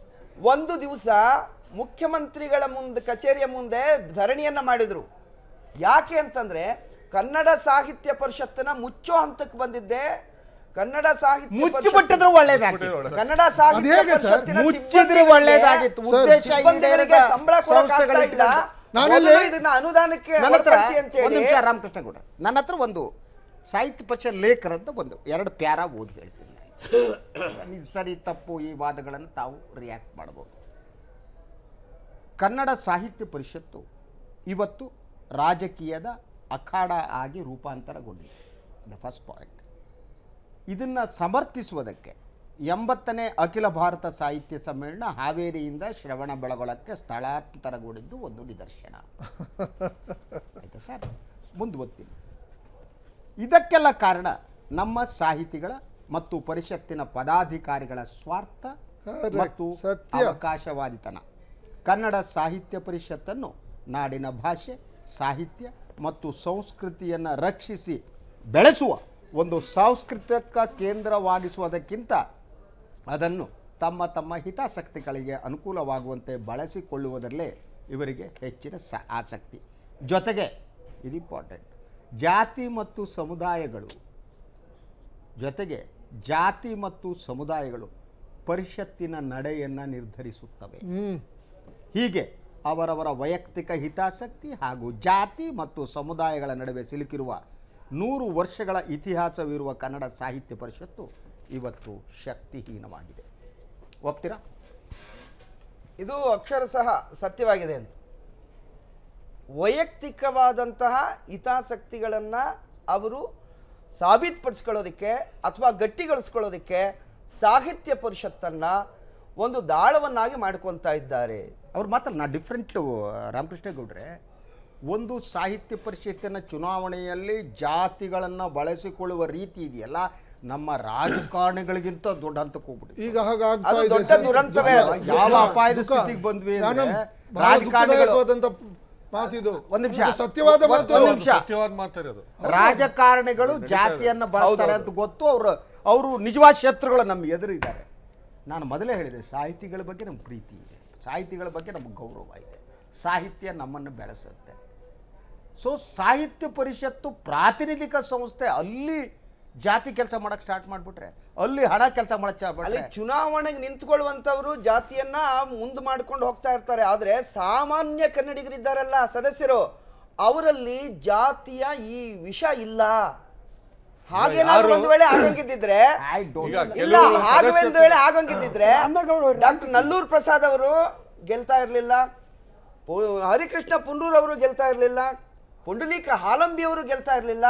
ಒಂದು ದಿವಸ ಮುಖ್ಯಮಂತ್ರಿಗಳ ಮುಂದೆ ಕಚೇರಿಯ ಮುಂದೆ ಧರಣಿಯನ್ನ ಮಾಡಿದ್ರು ಯಾಕೆ ಅಂತಂದ್ರೆ ಕನ್ನಡ ಸಾಹಿತ್ಯ ಪರಿಷತ್ತಿನ ಮುಚ್ಚೋ ಹಂತಕ್ಕೆ ಬಂದಿದ್ದೆ ಕನ್ನಡ ಸಾಹಿತ್ಯ ಮುಚ್ಚಿಬಿಟ್ಟಿದ್ರೆ ಒಳ್ಳೇದಾಗಿ ಕನ್ನಡ ಸಾಹಿತ್ಯ ಅದ್ ಹೇಗೆ ಸರ್? ಪರಿಷತ್ತಿನ ಮುಚ್ಚಿದ್ರೆ ಸಿಬ್ಬಂದಿಗಳಿಗೆ- ಒಳ್ಳೇದಾಗಿತ್ತು ಉದ್ದೇಶ ಸಿಬ್ಬಂದಿಗಳಿಗೆ ಈಡೇರದ ಸಂಬಳ ಕೊಡಕ್ಕಾಗ್ತಾ ಸಂಸ್ಥೆಗಳು ಇಲ್ಲ ನಾನಿಲ್ಲಿ- ಮೊದಲು ಇದನ್ನ ಅನುದಾನಕ್ಕೆ ನನ್ನ ಹತ್ರ ಒಳಪಡಿಸಿ ಅಂತ ಒಂದು ಹೇಳಿ ನಿಮಿಷ ರಾಮಕೃಷ್ಣ ಗೌಡ ನನ್ನ ಹತ್ರ ಒಂದು ಸಾಹಿತ್ಯ ಪರಿಷತ್ ಲೇಖರಂತ ಒಂದು ಎರಡು ಪ್ಯಾರ ಓದಿ ಹೇಳ್ತೀನಿ ಇದು ಸರಿ ತಪ್ಪು ಈ ವಾದಗಳನ್ನು ತಾವು ರಿಯಾಕ್ಟ್ ಮಾಡ್ಬೋದು ಕನ್ನಡ ಸಾಹಿತ್ಯ ಪರಿಷತ್ತು ಇವತ್ತು ರಾಜಕೀಯದ ಅಖಾಡ ಆಗಿ ರೂಪಾಂತರಗೊಂಡಿದೆ ದ ಫಸ್ಟ್ ಪಾಯಿಂಟ್ ಇದನ್ನು ಸಮರ್ಥಿಸುವುದಕ್ಕೆ ಎಂಬತ್ತನೇ ಅಖಿಲ ಭಾರತ ಸಾಹಿತ್ಯ ಸಮ್ಮೇಳನ ಹಾವೇರಿಯಿಂದ ಶ್ರವಣ ಬೆಳಗೊಳಕ್ಕೆ ಸ್ಥಳಾಂತರಗೊಂಡಿದ್ದು ಒಂದು ನಿದರ್ಶನ ಆಯ್ತಾ ಸರ್ ಮುಂದುವರ್ತೀನಿ ಇದಕ್ಕೆಲ್ಲ ಕಾರಣ ನಮ್ಮ ಸಾಹಿತಿಗಳ ಮತ್ತು ಪರಿಷತ್ತಿನ ಪದಾಧಿಕಾರಿಗಳ ಸ್ವಾರ್ಥ Correct. ಮತ್ತು ಸತ್ಯ. ಅವಕಾಶವಾದಿತನ ಕನ್ನಡ ಸಾಹಿತ್ಯ ಪರಿಷತ್ತನ್ನು ನಾಡಿನ ಭಾಷೆ ಸಾಹಿತ್ಯ ಮತ್ತು ಸಂಸ್ಕೃತಿಯನ್ನು ರಕ್ಷಿಸಿ ಬೆಳೆಸುವ ಒಂದು ಸಾಂಸ್ಕೃತಿಕ ಕೇಂದ್ರವಾಗಿಸುವುದಕ್ಕಿಂತ ಅದನ್ನು ತಮ್ಮ ತಮ್ಮ ಹಿತಾಸಕ್ತಿಗಳಿಗೆ ಅನುಕೂಲವಾಗುವಂತೆ ಬಳಸಿಕೊಳ್ಳುವುದರಲ್ಲೇ ಇವರಿಗೆ ಹೆಚ್ಚಿನ ಸ ಆಸಕ್ತಿ ಜೊತೆಗೆ ಇದು ಇಂಪಾರ್ಟೆಂಟ್ ಜಾತಿ ಮತ್ತು ಸಮುದಾಯಗಳು ಜೊತೆಗೆ ಜಾತಿ ಮತ್ತು ಸಮುದಾಯಗಳು ಪರಿಷತ್ತಿನ ನಡೆಯನ್ನು ನಿರ್ಧರಿಸುತ್ತವೆ ಹೀಗೆ ಅವರವರ ವೈಯಕ್ತಿಕ ಹಿತಾಸಕ್ತಿ ಹಾಗೂ ಜಾತಿ ಮತ್ತು ಸಮುದಾಯಗಳ ನಡುವೆ ಸಿಲುಕಿರುವ ನೂರು ವರ್ಷಗಳ ಇತಿಹಾಸವಿರುವ ಕನ್ನಡ ಸಾಹಿತ್ಯ ಪರಿಷತ್ತು ಇವತ್ತು ಶಕ್ತಿಹೀನವಾಗಿದೆ ಒಪ್ತೀರಾ ಇದು ಅಕ್ಷರಶಃ ಸತ್ಯವಾಗಿದೆ ಅಂತ ವೈಯಕ್ತಿಕವಾದಂತಹ ಹಿತಾಸಕ್ತಿಗಳನ್ನು ಅವರು ಸಾಬೀತುಪಡಿಸ್ಕೊಳ್ಳೋದಕ್ಕೆ ಅಥವಾ ಗಟ್ಟಿಗೊಳಿಸ್ಕೊಳ್ಳೋದಕ್ಕೆ ಸಾಹಿತ್ಯ ಪರಿಷತ್ತನ್ನು ಒಂದು ದಾಳವನ್ನಾಗಿ ಮಾಡ್ಕೊತಾ ಇದ್ದಾರೆ ಅವ್ರು ಮಾತ್ರ ನಾ ಡಿಫ್ರೆಂಟ್ ರಾಮಕೃಷ್ಣ ಗೌಡ್ರೆ ಒಂದು ಸಾಹಿತ್ಯ ಪರಿಷತ್ತಿನ ಚುನಾವಣೆಯಲ್ಲಿ ಜಾತಿಗಳನ್ನು ಬಳಸಿಕೊಳ್ಳುವ ರೀತಿ ಇದೆಯಲ್ಲ ನಮ್ಮ ರಾಜಕಾರಣಿಗಳಿಗಿಂತ ದೊಡ್ಡ ಹಂತಕ್ಕೆ ಹೋಗ್ಬಿಟ್ಟಿದೆ ಈಗ ಹಾಗಾಗ್ತಾ ಅದು ಇದೆ ದೊಡ್ಡ ಸರ್. ದುರಂತವೇ ಅದು. ಯಾವ ಅಪಾಯದ ದುಃಖ. ಸ್ಥಿತಿಗೆ ಬಂದ್ವಿ ನಾನು ಅಂದ್ರೆ ಬಹಳ ರಾಜಕಾರಣಿಗಳು ದುಃಖದಾಯಕವಾದಂಥ ಮಾತಿದು ಒಂದ್ ನಿಮಿಷ ಇದು ಸತ್ಯವಾದ ಒಂದ್- ಮಾತು ಒಂದ್ ನಿಮಿಷ ಸತ್ಯವಾದ ಮಾತಾಡೋದು ರಾಜಕಾರಣಿಗಳು ಜಾತಿಯನ್ನ ಬಳಸ್ತಾರೆ ಅಂತ ಗೊತ್ತು ಅವರು ಅವರು ನಿಜವಾದ ಶತ್ರುಗಳು ನಮ್ಮ ಎದುರಿದ್ದಾರೆ ನಾನು ಮೊದಲೇ ಹೇಳಿದೆ ಸಾಹಿತಿಗಳ ಬಗ್ಗೆ ನಮ್ಗೆ ಪ್ರೀತಿ ಇದೆ ಸಾಹಿತಿಗಳ ಬಗ್ಗೆ ನಮಗೆ ಗೌರವ ಇದೆ ಸಾಹಿತ್ಯ ನಮ್ಮನ್ನು ಬೆಳೆಸುತ್ತೆ ಸೊ ಸಾಹಿತ್ಯ ಪರಿಷತ್ತು ಪ್ರಾತಿನಿಧಿಕ ಸಂಸ್ಥೆ ಅಲ್ಲಿ ಜಾತಿ ಕೆಲಸ ಮಾಡಕ್ಕೆ ಸ್ಟಾರ್ಟ್ ಮಾಡಿಬಿಟ್ರೆ ಅಲ್ಲಿ ಹಣ ಕೆಲಸ ಮಾಡಕ್ಕೆ ಸ್ಟಾರ್ಟ್ ಅಲ್ಲಿ ಮಾಡಿಬಿಟ್ರೆ ಚುನಾವಣೆಗೆ ನಿಂತ್ಕೊಳ್ಳುವಂತವರು ಜಾತಿಯನ್ನ ಮುಂದೆ ಮಾಡ್ಕೊಂಡು ಹೋಗ್ತಾ ಇರ್ತಾರೆ ಆದ್ರೆ ಸಾಮಾನ್ಯ ಕನ್ನಡಿಗರಿದ್ದಾರಲ್ಲ ಸದಸ್ಯರು ಅವರಲ್ಲಿ ಜಾತಿಯ ಈ ವಿಷ ಇಲ್ಲ ಹಾಗೇನಾದ್ರು ಒಂದು ವೇಳೆ ಆಗಂಗಿದ್ದಿದ್ರೆ ಐ ಡೋಂಟ್ ಈಗ ಇಲ್ಲ ಕೆಲವು ಹಾಗೆ ಸದಸ್ಯರು- ಒಂದು ವೇಳೆ ಆಗಂಗಿದ್ದಿದ್ರೆ ರಾಮಗೌಡ ಅವ್ರು- ಡಾಕ್ಟರ್ ನಲ್ಲೂರ್ ಪ್ರಸಾದ್ ಅವರು ಗೆಲ್ತಾ ಇರಲಿಲ್ಲ ಹರಿಕೃಷ್ಣ ಪುಂಡೂರ್ ಅವರು ಗೆಲ್ತಾ ಇರಲಿಲ್ಲ ಪುಂಡಲೀಕ ಹಾಲಂಬಿ ಅವರು ಗೆಲ್ತಾ ಇರಲಿಲ್ಲ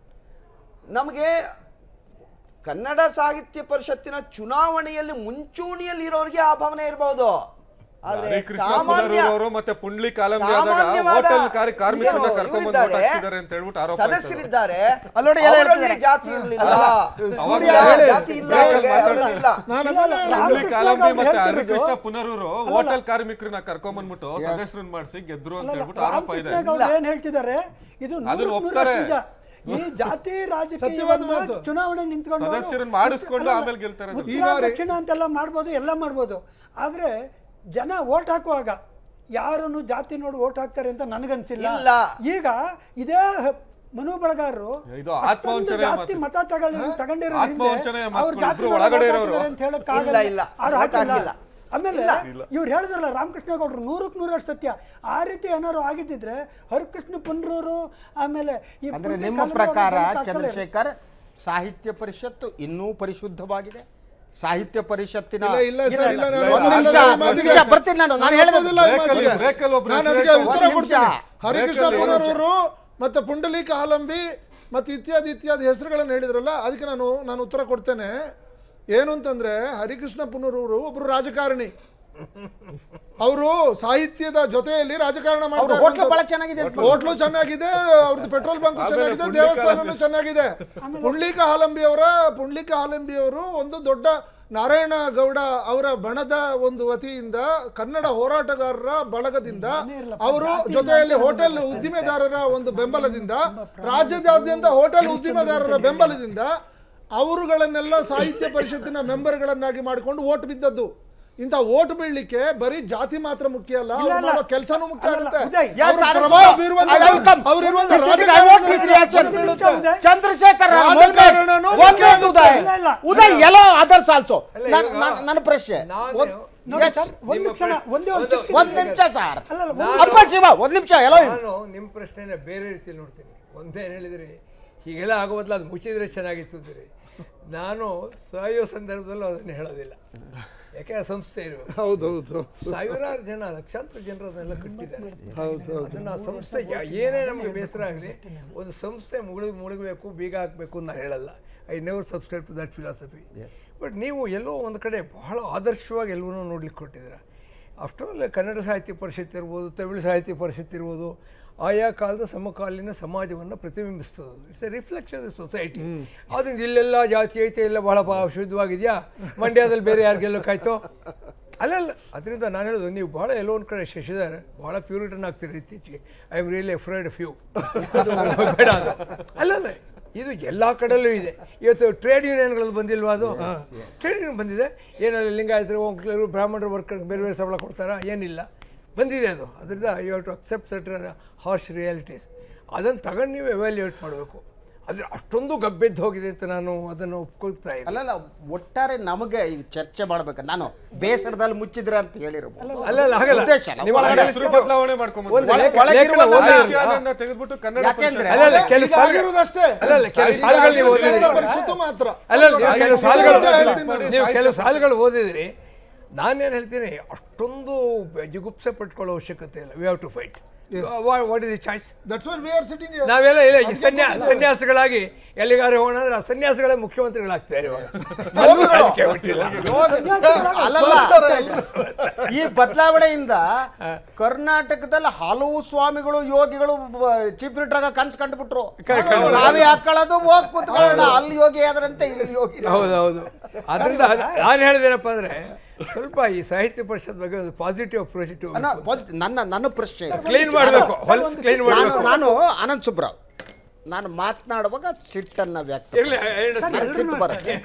ನಮಗೆ ಕನ್ನಡ ಸಾಹಿತ್ಯ ಪರಿಷತ್ತಿನ ಚುನಾವಣೆಯಲ್ಲಿ ಮುಂಚೂಣಿಯಲ್ಲಿ ಇರೋರಿಗೆ ಆ ಭಾವನೆ ಇರಬಹುದು ಆದ್ರೆ ಹರಿಕೃಷ್ಣ ಸಾಮಾನ್ಯ ಅವರು ಮತ್ತೆ ಪುಂಡ್ಲಿ ಕಾಲಂಬಿ ಆದಾಗ ಸಾಮಾನ್ಯವಾದ ಹೋಟೆಲ್ ಕಾರ್ಯ ಕಾರ್ಮಿಕರನ್ನ ಏನು ಕರ್ಕೊಂಡ್ ಬಂದು ಇವರಿದ್ದಾರೆ, vote ಹಾಕ್ತಿದ್ದಾರೆ ಅಂತ ಹೇಳ್ಬಿಟ್ಟು ಆರೋಪ ಆಯ್ತು. ಸದಸ್ಯರಿದ್ದಾರೆ ಅಲ್ಲಿ ನೋಡಿ ಎಲ್ಲ ಅವರಲ್ಲಿ ಹೇಳ್ತಿದ್ದಾರೆ. ಜಾತಿ ಇರಲಿಲ್ಲ ಅವಾಗ ಸೂರ್ಯ ಜಾತಿ ಇಲ್ಲ ಹೇಳಿ. ಅವ್ರಿಗೆ, ಅವರಲ್ಲಿ ಇಲ್ಲ ನಾನು ಅದನ್ನ ಪುಂಡ್ಲಿ ಕಾಲಂಬಿ ಮತ್ತೆ ಹೇಳ್ತಿರೋದು- ಹರಿಕೃಷ್ಣ ಪುನರೂರು ಹೋಟೆಲ್ ಕಾರ್ಮಿಕರನ್ನ ಕರ್ಕೊಂಡ್ ಬಂದ್ಬಿಟ್ಟು ಸದಸ್ಯರನ್ನ ಮಾಡಿಸಿ ಗೆದ್ರು ಅಂತ ಹೇಳ್ಬಿಟ್ಟು ಆರೋಪ ಇದೆ ರಾಮಕೃಷ್ಣಗೌಡ ಏನ್ ಹೇಳ್ತಿದ್ದಾರೆ ಇದು ಅದನ್ನ ನೂರಕ್ಕೆ ನೂರಷ್ಟು ಒಪ್ತಾರೆ. ನಿಜ ಈ ಜಾತಿ ಸತ್ಯವಾದ ರಾಜಕೀಯ ಮಾತು. ಚುನಾವಣೆ ನಿಂತ್ಕೊಂಡು ಸದಸ್ಯರನ್ನ ಮಾಡಿಸ್ಕೊಂಡು ಆಮೇಲೆ ಗೆಲ್ತಾರೆ ಅಂತ. ಉತ್ತರ ಈ ಬಾರಿ- ದಕ್ಷಿಣ ಅಂತೆಲ್ಲ ಮಾಡ್ಬೋದು ಎಲ್ಲ ಮಾಡ್ಬೋದು ಆದ್ರೆ ಜನ ಓಟ್ ಹಾಕುವಾಗ ಯಾರನ್ನು ಜಾತಿ ನೋಡಿ ಓಟ್ ಹಾಕ್ತಾರೆ ಅಂತ ನನಗನ್ಸಿಲ್ಲ ಇಲ್ಲ. ಈಗ ಇದೇ ಹ- ಮನು ಬಳಗಾರರು ಇದು ಅಷ್ಟೊಂದು ಆತ್ಮವಂಚನೆಯ ಜಾಸ್ತಿ ಮಾತು. ಮತ ತಗೊಳ್ಳಿ ತಗೊಂಡಿರೋ ಆತ್ಮವಂಚನೆಯ ಅವ್ರ ಮಾತುಗಳು ಜಾತಿ ಇಬ್ರು ನೋಡಿ ಒಳಗಡೆ vote ಇರೋರು. ಹಾಕಿದ್ದಾರೆ ಅಂತ ಹೇಳಕ್ ಇಲ್ಲ, ಆಗಲ್ಲ. ಇಲ್ಲ. ಅವ್ರು vote ಹಾಕಿಲ್ಲ ಹಾಕಿಲ್ಲ. ಆಮೇಲೆ ಇಲ್ಲ. ಇವ್ರು ಹೇಳಿದ್ರಲ್ಲ ರಾಮಕೃಷ್ಣಗೌಡರು ನೂರಕ್ಕೆ ನೂರಷ್ಟು ಸತ್ಯ ಆ ರೀತಿ ಏನಾದ್ರು ಆಗಿದ್ದಿದ್ರೆ ಹರಿಕೃಷ್ಣ ಪುಂಡ್ರೂರು ಆಮೇಲೆ ಈ ಅಂದ್ರೆ ಪುಂಡ್ಲಿ ನಿಮ್ಮ ಕಾಲಂಬಿ ಪ್ರಕಾರ ಅವ್ರನ್ನ ಹಾಕ್ತಲೇ ಇಲ್ಲ. ಚಂದ್ರಶೇಖರ್ ಸಾಹಿತ್ಯ ಪರಿಷತ್ತು ಇನ್ನೂ ಪರಿಶುದ್ಧವಾಗಿದೆ ಸಾಹಿತ್ಯ ಪರಿಷತ್ತಿನ ಇಲ್ಲ ಇಲ್ಲ ಸರ್ ಇಲ್ಲ ನಾನು ಒಂದು ನಾನು ನಿಮಿಷ, ಈ ಒಂದು ಮಾತಿಗೆ- ನಿಮಿಷ, ಬರ್ತೀನಿ ನಾನು. ನಾನು ಹೇಳಿದೆ ಒಪ್ಪೋದಿಲ್ಲ ಈ ಬ್ರೇಕಲ್ಲಿ- ಮಾತಿಗೆ. ಬ್ರೇಕಲ್ಲಿ ಒಬ್ರು ನಾನು ಹೆಸರು ಅದಕ್ಕೆ ಹೇಳ್ತಾರೆ. ಉತ್ತರ ಒಂದು ನಿಮಿಷ. ಕೊಡ್ತೀನಿ ಹರಿಕೃಷ್ಣ ಬ್ರೇಕಲ್ಲಿ ಒಂದು ಪುನರೂರು ಮತ್ತೆ ಪುಂಡಲೀಕ ಹಾಲಂಬಿ ಮತ್ತೆ ಇತ್ಯಾದಿ ಇತ್ಯಾದಿ ಹೆಸರುಗಳನ್ನು ಹೇಳಿದ್ರಲ್ಲ ಅದಕ್ಕೆ ನಾನು ನಾನು ಉತ್ತರ ಕೊಡ್ತೇನೆ ಏನು ಅಂತಂದ್ರೆ ಹರಿಕೃಷ್ಣ ಪುನರೂರು ಒಬ್ರು ರಾಜಕಾರಣಿ ಅವರು ಸಾಹಿತ್ಯದ ಜೊತೆಯಲ್ಲಿ ರಾಜಕಾರಣ ಅವ್ರ ಹೋಟ್ಲು ಬಹಳ ಮಾಡ್ತಾರೆ ಚೆನ್ನಾಗಿದೆ ಅಂತ ಹೋಟ್ಲು ಚೆನ್ನಾಗಿದೆ ಅವ್ರದ್ದು ಪೆಟ್ರೋಲ್ ಬಂಕ್ ಆಮೇಲೆ ಚೆನ್ನಾಗಿದೆ ಪುಂಡ್ಲಿಕ ದೇವಸ್ಥಾನನೂ ಹಾಲಂಬಿ. ಚೆನ್ನಾಗಿದೆ ಪುಂಡ್ಲಿಕ ಹಾಲಂಬಿ ಅವರ ಪುಂಡ್ಲಿಕ ಹಾಲಂಬಿ ಅವರು ಒಂದು ದೊಡ್ಡ ನಾರಾಯಣ ಗೌಡ ಅವರ ಬಣದ ಒಂದು ವತಿಯಿಂದ ಕನ್ನಡ ಹೋರಾಟಗಾರರ ಬಳಗದಿಂದ ಅವರು ಜೊತೆಯಲ್ಲಿ ಹೋಟೆಲ್ ಉದ್ದಿಮೆದಾರರ ಒಂದು ಬೆಂಬಲದಿಂದ ರಾಜ್ಯದಾದ್ಯಂತ ಹೋಟೆಲ್ ಉದ್ದಿಮೆದಾರರ ಬೆಂಬಲದಿಂದ ಅವರುಗಳನ್ನೆಲ್ಲ ಸಾಹಿತ್ಯ ಪರಿಷತ್ತಿನ ಮೆಂಬರ್ಗಳನ್ನಾಗಿ ಮಾಡಿಕೊಂಡು ಓಟ್ ಬಿದ್ದದ್ದು ಇಂಥ ಓಟ್ ಬೀಳ್ಲಿಕ್ಕೆ ಬರೀ ಜಾತಿ ಮಾತ್ರ ಮುಖ್ಯ ಅಲ್ಲ ಇಲ್ಲ, ಅವ್ರು ಇಲ್ಲ. ಮಾಡೋ ಕೆಲಸನೂ ಮುಖ್ಯ ಅಲ್ಲ, ಆಗುತ್ತೆ ಉದಯ್, Yes, ಅವ್ರ I ಪ್ರಭಾವ welcome. ಬೀರುವಂತ I welcome. ಅವ್ರಿರುವಂತ This is the ರಾಜಕಾರಣದ I want his reaction. ಮೇಲೆ ಬೀಳುತ್ತೆ. ಉದಯ್. ಚಂದ್ರಶೇಖರ್ ರಾಜಕಾರಣನೂ One ಮುಖ್ಯ minute, ಉದಯ್ ಇಲ್ಲ, ಇಲ್ಲ. ಉದಯ್ ಎಲ್ಲೋ ಅದರ್ಸ್ ಆಲ್ಸೋ ಅಲ್ಲ, ನನ್ನ ಇವಾಗ ನನ್ನ- ನನ್ನ ಪ್ರಶ್ನೆ ನಾನು- ಒಂದ್- ನೋಡಿ Yes. ಸರ್, ಒಂದು ನಿಮ್ಮ ಕ್ಷಣ ಪ್ರಶ್ನೆ- ಒಂದೇ ಒಂದು ಒಂದು- ಚಿಕ್ಕ ಒಂದ್ ನಿಮಿಷ ಸರ್ ಅಲ್ಲ, ಅಲ್ಲ, ನಾನು- ಅಪ್ಪ ಶಿವ ಒಂದ್ ನಿಮಿಷ ಎಲ್ಲೋ ನಾನು ನಿಮ್ಮ ಪ್ರಶ್ನೆನ ಬೇರೆ ರೀತಿಯಲ್ಲಿ ನೋಡ್ತೀನಿ ಒಂದೇನು ಹೇಳಿದ್ರಿ ಹೀಗೆಲ್ಲ ಆಗೋ ಬದಲು ಅದು ಮುಚ್ಚಿದ್ರೆ ಚೆನ್ನಾಗಿತ್ತು ಅಂತೀರಿ ನಾನು ಸಾಯೋ ಸಂದರ್ಭದಲ್ಲೂ ಅದನ್ನು ಹೇಳೋದಿಲ್ಲ ಯಾಕೆಂದ್ರೆ ಸಂಸ್ಥೆ ಇರಬೇಕು ಹೌದೌದು ಸಾವಿರಾರು ಜನ ಲಕ್ಷಾಂತರ ಜನರು ಅದನ್ನೆಲ್ಲ ಕಟ್ಟಿದ್ದಾರೆ ಹೌದು ಅದನ್ನ ಆ ಸಂಸ್ಥೆ ಯಾ- ಏನೇ ನಮಗೆ ಬೇಸರ ಆಗಲಿ ಒಂದು ಸಂಸ್ಥೆ ಮುಳುಗಿ ಮುಳುಗಬೇಕು ಬೀಗ ಹಾಕಬೇಕು ಅಂತ ನಾನು ಹೇಳಲ್ಲ I never subscribe to that philosophy but ನೀವು ಎಲ್ಲೋ ಒಂದು ಕಡೆ ಬಹಳ ಆದರ್ಶವಾಗಿ ಎಲ್ಲವನ್ನೂ ನೋಡ್ಲಿಕ್ಕೆ ಕೊಟ್ಟಿದ್ದೀರ ಆಫ್ಟರ್ ಆಲ್ ಕನ್ನಡ ಸಾಹಿತ್ಯ ಪರಿಷತ್ ಇರ್ಬೋದು ತಮಿಳು ಸಾಹಿತ್ಯ ಪರಿಷತ್ ಇರ್ಬೋದು ಆಯಾ ಕಾಲದ ಸಮಕಾಲೀನ ಸಮಾಜವನ್ನು ಪ್ರತಿಬಿಂಬಿಸ್ತದೆ it's a reflection of society ಆದ್ದರಿಂದ ಇಲ್ಲೆಲ್ಲ ಜಾತಿ ಐತೆ ಇಲ್ಲ ಬಹಳ ಬಹಳ ಶುದ್ಧವಾಗಿದೆಯಾ ಮಂಡ್ಯದಲ್ಲಿ ಬೇರೆ ಯಾರು ಗೆಲ್ಲೋಕ್ಕಾಯ್ತು ಅಲ್ಲಲ್ಲ ಅದರಿಂದ ನಾನು ಹೇಳೋದು ನೀವು ಭಾಳ ಎಲ್ಲೋ ಒಂದು ಕಡೆ ಶಶಿದಾರೆ ಭಾಳ ಪ್ಯೂರಿಟನ್ ಆಗ್ತೀರಿ ಇತ್ತೀಚೆಗೆ I am really afraid of you ಬೇಡ ಅದು ಅಲ್ಲಲ್ಲ ಇದು ಎಲ್ಲ ಕಡೆಯಲ್ಲೂ ಇದೆ ಇವತ್ತು ಟ್ರೇಡ್ ಯೂನಿಯನ್ಗಳು ಬಂದಿಲ್ವಾ ಅದು ಟ್ರೇಡ್ ಯೂನಿಯನ್ ಬಂದಿದೆ ಏನಲ್ಲಿ ಲಿಂಗಾಯತರು ಒಕ್ಕಲರು ಬ್ರಾಹ್ಮಣರು ವರ್ಕರ್ಗೆ ಬೇರೆ ಬೇರೆ ಸಂಬಳ ಕೊಡ್ತಾರಾ ಏನಿಲ್ಲ ಬಂದಿದೆ ಅದು ಅದರಿಂದ you have to accept certain harsh realities ಅದನ್ನು ತಗೊಂಡು ನೀವು ಎವ್ಯಾಲ್ಯೂಯೇಟ್ ಮಾಡಬೇಕು ಆದರೆ ಅಷ್ಟೊಂದು ಗಬ್ಬೆದ್ದು ಹೋಗಿದೆ ಅಂತ ನಾನು ಅದನ್ನು ಒಪ್ಕೊಳ್ತಾ ಇಲ್ಲ ಅಲ್ಲಲ್ಲ ಒಟ್ಟಾರೆ ನಮಗೆ ಈ ಚರ್ಚೆ ಮಾಡ್ಬೇಕು ನಾನು ಬೇಸರದಲ್ಲಿ ಮುಚ್ಚಿದ್ರೆ ಅಂತ ಹೇಳಿರ್ಬೋದು ಅಲ್ಲಲ್ಲ ಹಾಗಲ್ಲ ಉದ್ದೇಶ ಅಲ್ಲ. ನೀವು ಒಳಗಡೆ ಹಾಗೆ ಹೆಸರು ಬದಲಾವಣೆ ಮಾಡ್ಕೊಂಡ್ ಒಂದು ಒಳಗೆ- ಲೇಖನ- ಒಳಗಿರುವ ಲೇಖನ ಒಂದು ಓದಿರಲ್ಲ. ವ್ಯಾಖ್ಯಾನವನ್ನ ತೆಗೆದ್ಬಿಟ್ಟು ಕನ್ನಡ ಯಾಕೆಂದ್ರೆ ಅಲ್ಲ ಅಲ್ಲ ಕೆಲವು ಈಗ ಸಾಲುಗಳು ಆಗಿರೋದಷ್ಟೇ ಅಲ್ಲ ಕೆಲವು ಈಗ ಸಾಲುಗಳು ನೀವು ಆಗಿರೋದು ಓದಿದ್ರಿ ಕನ್ನಡ ಪರಿಷತ್ತು ಮಾತ್ರ ಅಲ್ಲ ಅಲ್ಲ, ನೀವು ಕೆಲವು ಸಾಹಿತ್ಯ ಸಾಲುಗಳು ಹೇಳ್ತೀನಿ ನಾನು. ನೀವು ಕೆಲವು ಸಾಲುಗಳು ಓದಿದ್ರಿ ನಾನೇನು ಹೇಳ್ತೀನಿ ಅಷ್ಟೊಂದು ಜಿಗುಪ್ಸೆ ಪಟ್ಕೊಳ್ಳೋ ಅವಶ್ಯಕತೆ ಇಲ್ಲ we have to fight what is the choice that's why we are sitting ನಾವೆಲ್ಲ ಇಲ್ಲ ಈ ಸನ್ಯಾ ಸನ್ಯಾಸಿಗಳಾಗಿ ಎಲ್ಲಿಗಾರು ಹೋಗೋಣ ಅಂದ್ರೆ ಆ ಸನ್ಯಾಸಿಗಳೇ ಮುಖ್ಯಮಂತ್ರಿಗಳಾಗ್ತಾರೆ ಇವಾಗ. ನಮಗೂ ರಾಜಕೀಯ ಬಿಟ್ಟಿಲ್ಲ. ಅಲ್ಲಲ್ಲ ಈ ಬದಲಾವಣೆಯಿಂದ ಕರ್ನಾಟಕದಲ್ಲಿ ಹಲವು ಸ್ವಾಮಿಗಳು ಯೋಗಿಗಳು ಚೀಫ್ ಮಿನಿಸ್ಟರ್ ಕನ್ಸ್ ಕಂಡುಬಿಟ್ರು ನಾವೇ ಹಾಕೊಳ್ಳೋದು ಹೋಗಿ ಕೂತ್ಕೊಳ್ಳೋಣ ಅಲ್ಲಿ ಯೋಗಿ ಆದ್ರಂತೆ ಇಲ್ಲಿ ಯೋಗಿ ಹೌದು ಹೌದು ಅದರಿಂದ ನಾನು ಹೇಳಿದೇನಪ್ಪ ಅಂದ್ರೆ ಸ್ವಲ್ಪ ಈ ಸಾಹಿತ್ಯ ಪರಿಷತ್ ಬಗ್ಗೆ ಒಂದು ಪಾಸಿಟಿವ್ ಪಾಸಿಟಿವ್ ಅನ್ನೋ posit- ನನ್ನ ನನ್ನ ಪ್ರಶ್ನೆ ಇದು. ಕ್ಲೀನ್ ಮಾಡಬೇಕು ಹೊಲಸು ಕ್ಲೀನ್ ನಾನು ಮಾಡಬೇಕು ನಾನು ಅನಂತ್ ಸುಬ್ರಾವ್ ನಾನು ಮಾತನಾಡುವಾಗ ಸಿಟ್ಟನ್ನ ವ್ಯಕ್ತ ಇರ್ಲಿ I understand. ನನಗೆ ಸಿಟ್ಟು ಬರುತ್ತೆ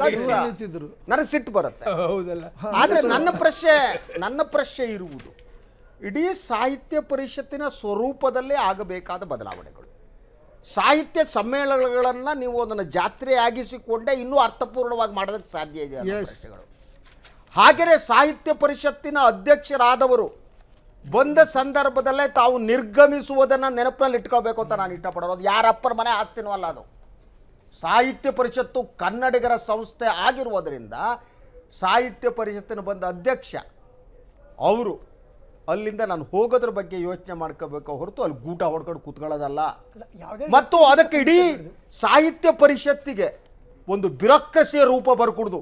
ನನಗೆ ಸಿಟ್ಟು ಬರುತ್ತೆ ಹೌದಲ್ಲ ಆದರೆ ನನ್ನ ಪ್ರಶ್ನೆ ನನ್ನ ಪ್ರಶ್ನೆ ಇರುವುದು ಇಡೀ ಸಾಹಿತ್ಯ ಪರಿಷತ್ತಿನ ಸ್ವರೂಪದಲ್ಲೇ ಆಗಬೇಕಾದ ಬದಲಾವಣೆಗಳು ಸಾಹಿತ್ಯ ಸಮ್ಮೇಳನಗಳನ್ನು ನೀವು ಅದನ್ನು ಜಾತ್ರೆಯಾಗಿಸಿಕೊಂಡೇ ಇನ್ನೂ ಅರ್ಥಪೂರ್ಣವಾಗಿ ಮಾಡೋದಕ್ಕೆ ಸಾಧ್ಯ ಇದೆ ಅನ್ನೋ ಪ್ರಶ್ನೆಗಳು ಹಾಗೆಯೇ ಸಾಹಿತ್ಯ ಪರಿಷತ್ತಿನ ಅಧ್ಯಕ್ಷರಾದವರು ಬಂದ ಸಂದರ್ಭದಲ್ಲೇ ತಾವು ನಿರ್ಗಮಿಸುವುದನ್ನು ನೆನಪಿನಲ್ಲಿ ಇಟ್ಕೋಬೇಕು ಅಂತ ನಾನು ಇಷ್ಟಪಡೋದು ಅದು ಯಾರಪ್ಪರ ಮನೆ ಆಸ್ತಿನೂ ಅಲ್ಲ ಅದು ಸಾಹಿತ್ಯ ಪರಿಷತ್ತು ಕನ್ನಡಿಗರ ಸಂಸ್ಥೆ ಆಗಿರುವುದರಿಂದ ಸಾಹಿತ್ಯ ಪರಿಷತ್ತಿನ ಬಂದ ಅಧ್ಯಕ್ಷ ಅವರು ಅಲ್ಲಿಂದ ನಾನು ಹೋಗೋದ್ರ ಬಗ್ಗೆ ಯೋಚನೆ ಮಾಡ್ಕೋಬೇಕು ಹೊರತು ಅಲ್ಲಿ ಗೂಟ ಹೊಡ್ಕೊಂಡು ಕೂತ್ಕೊಳ್ಳೋದಲ್ಲ ಯಾವುದೇ ಮತ್ತು ಅದಕ್ಕೆ ಇಡೀ ಸಾಹಿತ್ಯ ಪರಿಷತ್ತಿಗೆ ಒಂದು ಬ್ಯೂರೋಕ್ರಸಿಯ ರೂಪ ಬರ್ಕೂಡ್ದು